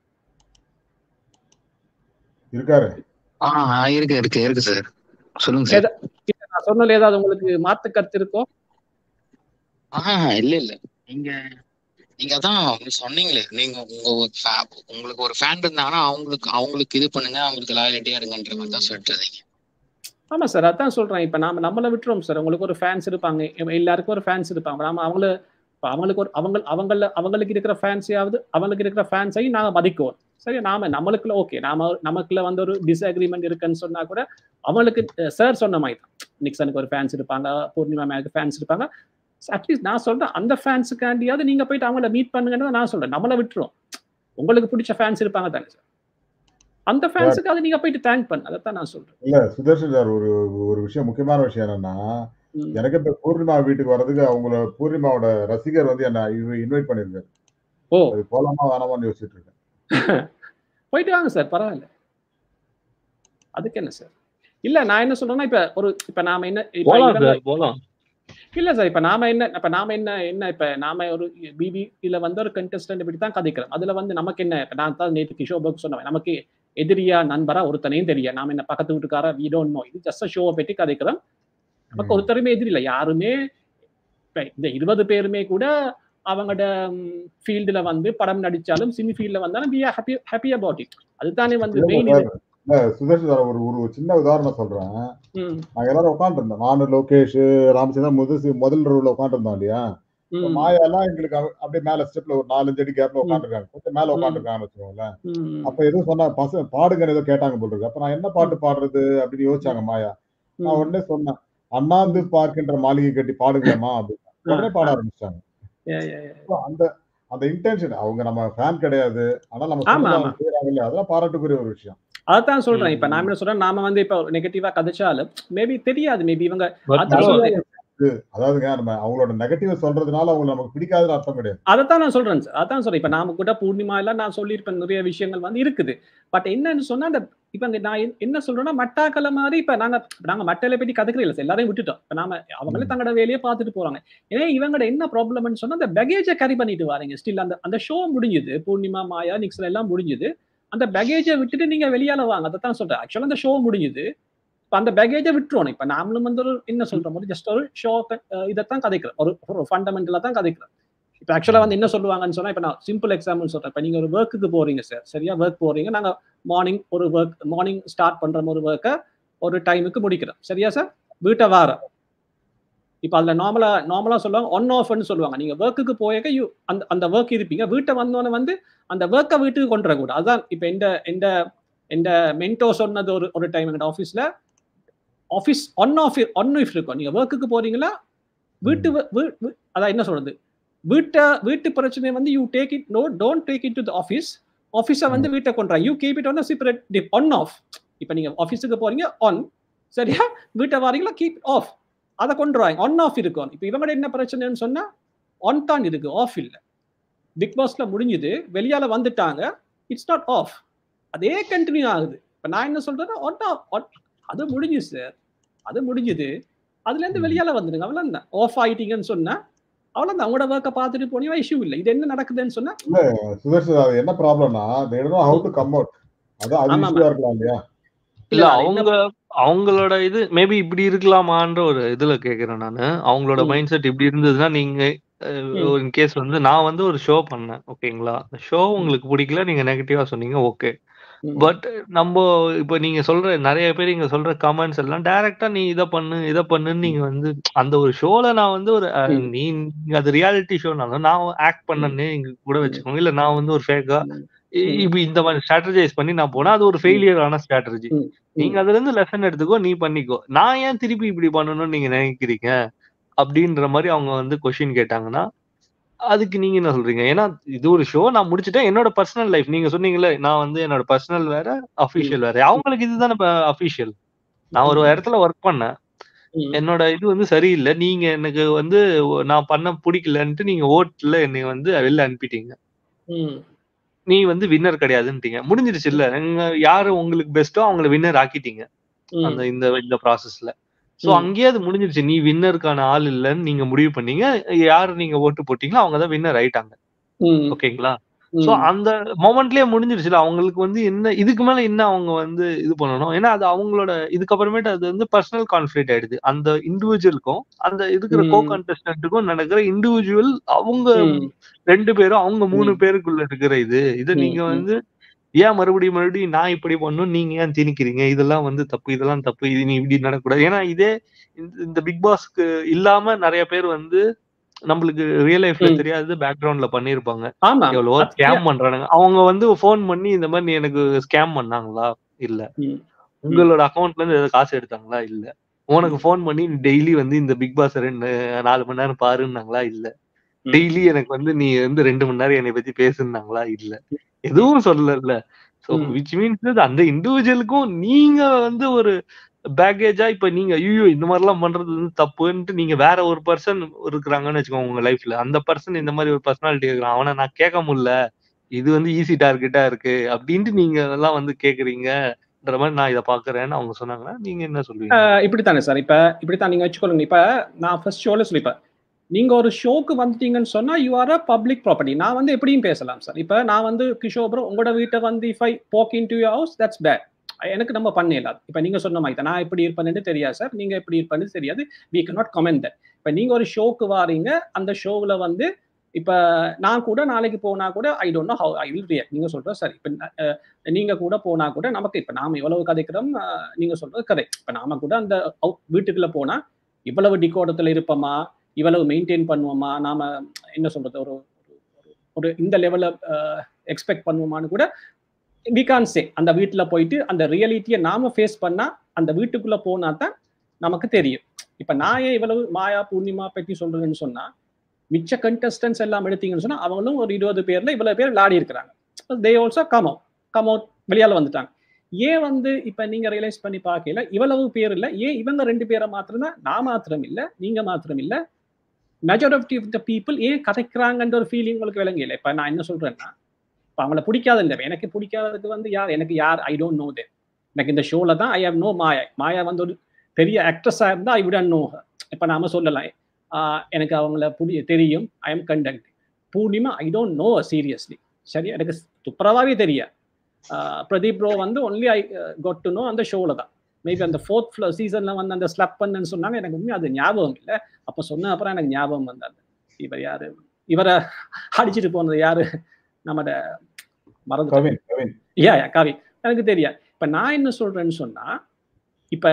Speaker 1: இருக்காரு
Speaker 5: ஆ ஆ, இருக்கு இருக்கு இருக்கு சார் சொல்லுங்க சார்
Speaker 6: ஏதா- இல்ல, நான் சொன்னதுல ஏதாவது உங்களுக்கு மாத்து கருத்து இருக்கோ
Speaker 5: ஆஹ் இல்ல இல்ல நீங்க நீங்க அதான் சொன்னீங்களே நீங்க உங்க ஒரு fa- உங்களுக்கு ஒரு ஃபேன் இருந்தாங்கன்னா அவங்களுக்கு அவங்களுக்கு இது பண்ணுங்க அவங்களுக்கு லாயலிட்டியா இருங்கன்ற மாதிரி தான் சொல்லிட்டு இருந்தீங்க
Speaker 6: ஆமா சார் அதான் சொல்றேன் இப்ப நாம நம்மள விட்டுறோம் சார் உங்களுக்கு ஒரு ஃபேன்ஸ் இருப்பாங்க எ- எல்லாருக்கும் ஒரு ஃபேன்ஸ் இருப்பாங்க நாம அவங்கள இப்ப அவங்களுக்கு ஒரு அவங்க அவங்கள அவங்களுக்கு இருக்கிற ஃபேன்ஸையாவது அவங்களுக்கு இருக்கிற ஃபேன்ஸையும் நாங்க மதிக்குவோம் சரி நாம நம்மளுக்குள்ள ஓகே நாம நமக்குள்ள வந்து ஒரு டிஸ்அக்ரிமெண்ட் இருக்குன்னு சொன்னா கூட அவங்களுக்கு சார் சொன்ன மாதிரி தான் நிக்சனுக்கு ஒரு ஃபேன்ஸ் இருப்பாங்க பூர்ணிமா மேக்கு ஃபேன்ஸ் இருப்பாங்க அட்லீஸ்ட் நான் சொல்றேன் அந்த ஃபேன்ஸுக்காண்டியாவது நீங்க போயிட்டு அவங்கள மீட் பண்ணுங்கன்னு நான் சொல்றேன் நம்மள விட்டுரும் உங்களுக்கு பிடிச்ச ஃபேன்ஸ் இருப்பாங்க தானே சார் அந்த ஃபேன்ஸுக்காவது நீங்க போயிட்டு தேங்க் பண்ணு அதைத்தான் நான் சொல்றேன்
Speaker 1: இல்ல சுதர்ஷன் சார் ஒரு ஒரு விஷயம் முக்கியமான விஷயம் என்னன்னா
Speaker 6: ம்.
Speaker 1: எனக்கு இப்ப பூர்ணிமா வீட்டுக்கு வர்றதுக்கு அவங்கள பூர்ணிமாவோட ரசிகர் வந்து என்ன இன்வைட் பண்ணிருக்காரு
Speaker 6: ஓ
Speaker 1: அது போலாமா வேணாமான்னு யோசிச்சுட்டு இருக்கேன்
Speaker 6: போயிட்டு வாங்க சார் பரவாயில்ல அதுக்கு என்ன சார் இல்ல நான் என்ன சொல்றேன்னா இப்ப ஒரு இப்ப நாம என்ன இப்ப
Speaker 3: போலாம்
Speaker 6: இவங்க-
Speaker 3: சார் போலாம்
Speaker 6: இல்ல சார் இப்ப நாம என்ன இப்ப நாம என்ன என்ன இப்ப நாம ஒரு பிபில வந்து ஒரு கண்டெஸ்டன்ட் இப்படி தான் கதைக்கிறோம் அதுல வந்து நமக்கு என்ன இப்ப நான் தான் நேற்று கிஷோபக் சொன்னேன் நமக்கு எதிரியா நண்பரா ஒருத்தனையும் தெரியாது நாம என்ன பக்கத்து வீட்டுக்காரா வி டோன்ட் நோ இது ஜஸ்ட் ஷோவை பற்றி கதைக்கிறோம் நமக்கு ஒருத்தருமே எதிரி இல்லை யாருமே இப்ப இந்த இருபது பேருமே கூட அவங்களோட ஃபீல்டுல வந்து படம் நடிச்சாலும் சினி ஃபீல்ட்ல வந்தாலும் we are happy happy about it அதுதானே வந்து
Speaker 1: இல்ல
Speaker 6: மெயின்
Speaker 1: சார்,
Speaker 6: இது
Speaker 1: இல்ல சுதர்ஷன் சார் ஒரு ஒரு சின்ன உதாரணம் சொல்றேன்
Speaker 6: ம்,
Speaker 1: நாங்க எல்லாரும் உட்காந்துருந்தோம் நானு லோகேஷ் ராமச்சந்திரன் முதல் முதல் ரோல உட்காந்துருந்தோம் இல்லையா இப்ப
Speaker 6: ம்,
Speaker 1: மாயா எல்லாம் எங்களுக்கு அவ- அப்படியே மேல ஸ்டெப்ல ஒரு நாலஞ்சு அடி கேப்ல உட்காந்துருக்காங்க கொஞ்சம் மேல உட்காந்துருக்காங்கன்னு வச்சுக்கோங்களேன்
Speaker 6: ம்,
Speaker 1: அப்ப எதுவும் சொன்னா பசங்க பாடுங்கன்னு ஏதோ கேட்டாங்க போல இருக்கு அப்ப நான் என்ன பாட்டு பாடுறது அப்படின்னு யோசிச்சாங்க மாயா நான்
Speaker 6: ம்.
Speaker 1: உடனே சொன்னேன் அண்ணாந்து பார்க்கின்ற மாளிகை கட்டி பாடுங்களேமா அப்படின்னு உடனே பாட ஆரம்பிச்சிட்டாங்க
Speaker 6: Yeah, yeah, yeah.
Speaker 1: So, அந்த அந்த இன்டென்ஷன் அவங்க நம்ம ஃபேன் கிடையாது ஆனா நம்ம
Speaker 6: ஆமா,
Speaker 1: சொன்னதை
Speaker 6: ஆமா.
Speaker 1: அவங்க செய்றாங்க இல்லையா அதெல்லாம் பாராட்டுக்குரிய ஒரு விஷயம்
Speaker 6: அதான் சொல்றேன் இப்ப
Speaker 3: ம்.
Speaker 6: நான் என்ன சொல்றேன் நாம வந்து இப்ப நெகட்டிவா கதைச்சாலும் மேபி தெரியாது மேபி இவங்க
Speaker 3: But
Speaker 6: அதான்
Speaker 3: bro,
Speaker 6: சொல்றேன்
Speaker 1: அதாவதுங்க நம்ம அவங்களோட நெகட்டிவ் சொல்றதுனால அவங்க நமக்கு பிடிக்காதுன்னு அர்த்தம் கிடையாது
Speaker 6: அதைத்தான் நான் சொல்றேன் சார் அதான் சொல்றேன் இப்ப நாம கூட பூர்ணிமா எல்லாம் நான் சொல்லியிருப்பேன் நிறைய விஷயங்கள் வந்து இருக்குது பட் என்னன்னு சொன்னா அந்த இப்ப இந்த நான் என்ன- என்ன சொல்றேன்னா மட்டாக்கள மாதிரி இப்ப நாங்க நாங்க மட்டையில பத்தி கதைக்கிறோம் இல்ல சார் எல்லாரையும் விட்டுட்டோம் இப்ப நாம அவங்களே தங்களோட வேலையை பார்த்துட்டு போறாங்க ஏன்னா இவங்களோட என்ன ப்ராப்ளம்னு சொன்னா அந்த பேகேஜை கேரி பண்ணிட்டு வாரீங்க ஸ்டில் அந்த அந்த ஷோ முடிஞ்சுது பூர்ணிமா மாயா நிக்ஸல் எல்லாம் முடிஞ்சுது அந்த பேகேஜை விட்டுட்டு நீங்க வெளியால வாங்க அதை தான் சொல்றேன் ஆக்சுவலா அந்த ஷோ முடிஞ்சுது இப்ப அந்த பேகேஜை விட்டுருவோம் இப்ப நாமளும் வந்து ஒரு என்ன சொல்றோம் ஒரு ஜஸ்ட் ஒரு ஷோ இதைத்தான் கதைக்கிறோம் ஒரு ஒரு ஃபண்டமெண்டலா தான் கதைக்கிறோம் இப்ப ஆக்சுவலா வந்து என்ன சொல்லுவாங்கன்னு சொன்னா இப்ப நான் சிம்பிள் எக்ஸாம்பிள் சொல்றேன் இப்ப நீங்க ஒரு ஒர்க்குக்கு போறீங்க சார் சரியா ஒர்க் போறீங்க நாங்க மார்னிங் ஒரு ஒர்க் மார்னிங் ஸ்டார்ட் பண்ற ஒரு ஒர்க்கை ஒரு டைமுக்கு முடிக்கிறோம் சரியா சார் வீட்டை வாரம் இப்ப அதுல நார்மலா நார்மலா சொல்லுவாங்க ஒன் ஆஃப்னு சொல்லுவாங்க நீங்க ஒர்க்குக்கு போயக்க யூ அந்த அந்த ஒர்க் இருப்பீங்க வீட்டை வந்தோடனே வந்து அந்த ஒர்க்கை வீட்டுக்கு கொண்டு வரக்கூடாது அதுதான் இப்ப இந்த இந்த இந்த மென்டோ சொன்னது ஒரு ஒரு டைம் எங்க ஆஃபீஸ்ல office one of one if இருக்கும் நீங்க ஒர்க்குக்கு போறீங்களா வீட்டு வ- வீ- வீ- அதான் என்ன சொல்றது வீட்டை வீட்டு பிரச்சனை வந்து you take it no don't take it to the office ஆஃபீஸை வந்து வீட்டை கொண்டா you keep it one separate one of இப்போ நீங்க ஆஃபீஸுக்கு போறீங்க ஆன் சரியா வீட்டை வாரீங்களா கீப் ஆஃப் அதை கொண்டு வாங்க ஒன் ஆஃப் இருக்கும் இப்போ இவங்களோட என்ன பிரச்சனைன்னு சொன்னா ஒன் தான் இருக்கு ஆஃப் இல்லை பிக் பாஸ்ல முடிஞ்சுது வெளியால வந்துட்டாங்க இட்ஸ் நாட் ஆஃப் அதே கண்டினியூ ஆகுது இப்போ நான் என்ன சொல்றேன்னா ஒன் ஆஃப் அது முடிஞ்சுது சார் அது முடிஞ்சுது அதுல இருந்து வெளியால வந்துடுங்க அவ்வளவுதான் ஆஃப் ஆயிட்டீங்கன்னு சொன்னா அவ்வளவுதான் அவங்களோட ஒர்க்கை பார்த்துட்டு போனீங்க இஷ்யூ இல்லை இது என்ன நடக்குதுன்னு சொன்னா
Speaker 1: சுதர்ஷன் அது என்ன ப்ராப்ளம்னா they don't know how to come out அது அது
Speaker 6: ஆமா,
Speaker 1: இஷ்யூவா இருக்கலாம் இல்லையா
Speaker 3: இல்ல
Speaker 6: அது என்ன-
Speaker 3: அவங்க அவங்களோட இது மேபி இப்படி இருக்கலாமான்ற ஒரு இதுல கேக்குறேன் நானு அவங்களோட
Speaker 6: ம்.
Speaker 3: மைண்ட் செட் இப்படி இருந்ததுன்னா நீங்க
Speaker 6: ம்.
Speaker 3: இன் கேஸ் வந்து நான் வந்து ஒரு ஷோ பண்ணேன் ஓகேங்களா ஷோ உங்களுக்கு பிடிக்கல நீங்க நெகட்டிவா சொன்னீங்க ஓகே
Speaker 6: ம்.
Speaker 3: பட் நம்ம இப்ப நீங்க சொல்ற நிறைய பேர் இங்க சொல்ற கமெண்ட்ஸ் எல்லாம் டைரக்டா நீ இத பண்ணு இத பண்ணுன்னு நீங்க வந்து அந்த ஒரு ஷோல நான் வந்து ஒரு அஹ்,
Speaker 6: ம்.
Speaker 3: நீ நீங்க அது ரியாலிட்டி ஷோனாலும் நான் ஆக்ட் பண்ணனே இங்க கூட வச்சுக்கோங்க இல்ல நான் வந்து ஒரு ஃபேக்கா
Speaker 6: ம்.
Speaker 3: இப்ப இந்த மாதிரி ஸ்ட்ராட்டஜைஸ் பண்ணி நான் போனா அது ஒரு ஃபெயிலியரான ஸ்ட்ராட்டஜி
Speaker 6: ம்.
Speaker 3: நீங்க அதுல இருந்து லெசன் எடுத்துக்கோ நீ பண்ணிக்கோ நான் ஏன் திருப்பி இப்படி பண்ணணும்னு நீங்க நினைக்கிறீங்க அப்படின்ற மாதிரி அவங்க வந்து கொஸ்டின் கேட்டாங்கன்னா அதுக்கு நீங்க என்ன சொல்றீங்க ஏன்னா இது ஒரு ஷோ நான் முடிச்சுட்டேன் என்னோட பர்சனல் லைஃப் நீங்க சொன்னீங்கல்ல நான் வந்து என்னோட பர்சனல் வேற அபிஷியல் வேற அவங்களுக்கு இதுதானே அபிஷியல் நான் ஒரு இடத்துல ஒர்க் பண்ணேன்
Speaker 6: ம்.
Speaker 3: என்னோட இது வந்து சரியில்லை நீங்க எனக்கு வந்து ஒ- நான் பண்ண பிடிக்கலன்ட்டு நீங்க ஓட்டுல என்னை வந்து வெளில அனுப்பிட்டீங்க
Speaker 6: ம்.
Speaker 3: நீ வந்து வின்னர் கிடையாதுன்ட்டீங்க முடிஞ்சிருச்சு இல்ல நீங்க யாரு உங்களுக்கு பெஸ்ட்டோ அவங்கள வின்னர் ஆக்கிட்டீங்க
Speaker 6: ம்.
Speaker 3: அந்த இந்த இந்த ப்ராசஸ்ல சோ
Speaker 6: ம்.
Speaker 3: அங்கேயே அது முடிஞ்சிருச்சு நீ வின்னருக்கான ஆள் இல்லைன்னு நீங்க முடிவு பண்ணீங்க யாரு நீங்க ஓட்டு போட்டீங்களோ அவங்க தான் வின்னர் ஆயிட்டாங்க
Speaker 6: ம்.
Speaker 3: ஓகேங்களா சோ
Speaker 6: ம்.
Speaker 3: அந்த மொமெண்ட்லயே முடிஞ்சிருச்சுல அவங்களுக்கு வந்து என்ன இதுக்கு மேல என்ன அவங்க வந்து இது பண்ணணும் ஏன்னா அது அவங்களோட இதுக்கப்புறமேட்டு அது வந்து பர்சனல் கான்ஃபிளிக் ஆயிடுது அந்த இண்டிவிஜுவலுக்கும் அந்த இருக்கிற கோ
Speaker 6: ம்.
Speaker 3: கண்டஸ்டன்ட்டுக்கும் நடக்கிற இண்டிவிஜுவல் அவங்க
Speaker 6: ம்.
Speaker 3: ரெண்டு பேரும் அவங்க மூணு
Speaker 6: ம்.
Speaker 3: பேருக்குள்ள இருக்கிற இது இதை
Speaker 6: ம்.
Speaker 3: நீங்க
Speaker 6: ம்.
Speaker 3: வந்து ஏன் மறுபடியும் மறுபடியும் நான் இப்படி பண்ணும் நீங்க ஏன் திணிக்கிறீங்க இதெல்லாம் வந்து தப்பு இதெல்லாம் தப்பு இது நீ இப்படி நடக்கக்கூடாது ஏன்னா இதே இந்த இந்த பிக் பாஸ்க்கு இல்லாம நிறைய பேர் வந்து நம்மளுக்கு ரியல் லைஃப்ல
Speaker 6: ம்.
Speaker 3: தெரியாது பேக்ரவுண்ட்ல பண்ணிருப்பாங்க
Speaker 6: ஆமா
Speaker 3: எவ்வளவோ
Speaker 6: அது-
Speaker 3: ஸ்கேம் பண்றானுங்க அவங்க வந்து ஃபோன் பண்ணி இந்த மாதிரி நீ எனக்கு ஸ்கேம் பண்ணாங்களா இல்ல
Speaker 6: ம்.
Speaker 3: உங்களோட அக்கவுண்ட்ல இருந்து ஏதாவது காசு எடுத்தாங்களா இல்ல உனக்கு ஃபோன் பண்ணி டெய்லி வந்து இந்த பிக் பாஸ் ரெண்டு நாலு மணி நேரம் பாருன்னாங்களா இல்ல
Speaker 6: ம்.
Speaker 3: டெய்லி எனக்கு வந்து நீ வந்து ரெண்டு மணி நேரம் என்னை பத்தி பேசுனாங்களா இல்ல எதுவும் சொல்லல சோ
Speaker 6: ம்.
Speaker 3: விச் மீன்ஸ் அந்த இண்டிவிஜுவலுக்கும் நீங்க வந்து ஒரு பேக்கேஜா இப்ப நீங்க ஐயோ இந்த மாதிரி எல்லாம் பண்றது வந்து தப்புன்ட்டு நீங்க வேற ஒரு பர்சன் இருக்கிறாங்கன்னு வச்சுக்கோங்க உங்க லைஃப்ல அந்த பர்சன் இந்த மாதிரி ஒரு பர்சனாலிட்டி இருக்கிறான் அவனை நான் கேட்க முடியல இது வந்து ஈஸி டார்கெட்டா இருக்கு அப்படின்ட்டு நீங்க எல்லாம் வந்து கேக்குறீங்கன்ற மாதிரி நான் இதை பாக்குறேன்னு அவங்க சொன்னாங்கன்னா நீங்க என்ன சொல்லுவீங்க
Speaker 6: ஆஹ் இப்படித்தானே சார் இப்ப இப்படித்தான் நீங்க வச்சுக்கொள்ளுங்க இப்ப நான் ஃபர்ஸ்ட் ஷோல சொல்லிப்பேன் நீங்க ஒரு ஷோக்கு வந்துட்டீங்கன்னு சொன்னா you are a public property நான் வந்து எப்படியும் பேசலாம் சார் இப்ப நான் வந்து கிஷோர் ப்ரோ உங்களோட வீட்டை வந்து if I poke in to you house that's bad எனக்கு நம்ம பண்ணிடலாம் இப்ப நீங்க சொன்ன மாதிரி தான் நான் எப்படி இருப்பேன்னு தெரியாது சார் நீங்க எப்படி இருப்பேன்னு தெரியாது வி கேன் நாட் கமெண்ட் இப்ப நீங்க ஒரு ஷோக்கு வாரீங்க அந்த ஷோவில் வந்து இப்ப நான் கூட நாளைக்கு போனா கூட I don't know how I will react நீங்க சொல்ற சரி இப்ப அஹ், நீங்க கூட போனா கூட நமக்கு இப்ப நாம எவ்வளவு கதைக்கிறோம் அஹ், நீங்க சொல்றது கரெக்ட் இப்ப நாம கூட அந்த out- வீட்டுக்குள்ள போனா இவ்வளவு டிகோடத்துல இருப்போமா இவ்வளவு மெயின்டைன் பண்ணுவோமா நாம என்ன சொல்றது ஒரு ஒரு- ஒரு இந்த லெவல்ல எக்ஸ்பெக்ட் பண்ணுவோமான்னு கூட வி கான் சே அந்த வீட்டுல போயிட்டு அந்த ரியாலிட்டியை நாம ஃபேஸ் பண்ணா அந்த வீட்டுக்குள்ள போனா தான் நமக்கு தெரியும் இப்ப நான் ஏன் இவ்வளவு மாயா பூர்ணிமா பத்தி சொல்றேன்னு சொன்னா மிச்ச கண்டஸ்டன்ஸ் எல்லாம் எடுத்தீங்கன்னு சொன்னா அவங்களும் ஒரு இருபது பேர்ல இவ்வளவு பேர் விளையாடி இருக்கிறாங்க they also come out come out வெளியால வந்துட்டாங்க ஏன் வந்து இப்ப நீங்க ரியலைஸ் பண்ணி பார்க்கல இவ்வளவு பேர் இல்ல ஏன் இவங்க ரெண்டு பேரை மாத்திரம் தான் நான் மாத்திரம் இல்ல நீங்க மாத்திரம் இல்ல மெஜாரிட்டி ஆஃப் த பீப்புள் ஏன் கதைக்கிறாங்கன்ற ஒரு ஃபீலிங் உங்களுக்கு விளங்கல இப்ப நான் என்ன சொல்றேன்னா இப்ப அவங்கள பிடிக்காத இல்லை எனக்கு பிடிக்காததுக்கு வந்து யார் எனக்கு யார் ஐ டோன்ட் நோ தே எனக்கு இந்த ஷோல தான் ஐ ஹவ் நோ மாயா மாயா வந்து ஒரு பெரிய ஆக்ட்ரஸா இருந்தா ஐ விட் நோ இப்ப நாம சொல்லலாம் ஆஹ் எனக்கு அவங்கள புடி தெரியும் I am conduct Poornima I don't know seriously சரி எனக்கு துப்புரவாவே தெரியாது பிரதீப் ப்ரோ வந்து only I got to know அந்த ஷோல தான் மேபி அந்த ஃபோர்த் சீசன்ல வந்து அந்த ஸ்லப் பண்ணுன்னு சொன்னாங்க எனக்கு உண்மையா அது ஞாபகம் இல்லை அப்ப சொன்ன அப்புறம் எனக்கு ஞாபகம் வந்தாரு இவர் யாரு இவரை அடிச்சிட்டு போனது யாரு நம்மட மறந்து
Speaker 1: கவின் கவின்
Speaker 6: யா யா காவி எனக்கு தெரியாது இப்ப நான் என்ன சொல்றேன்னு சொன்னா இப்ப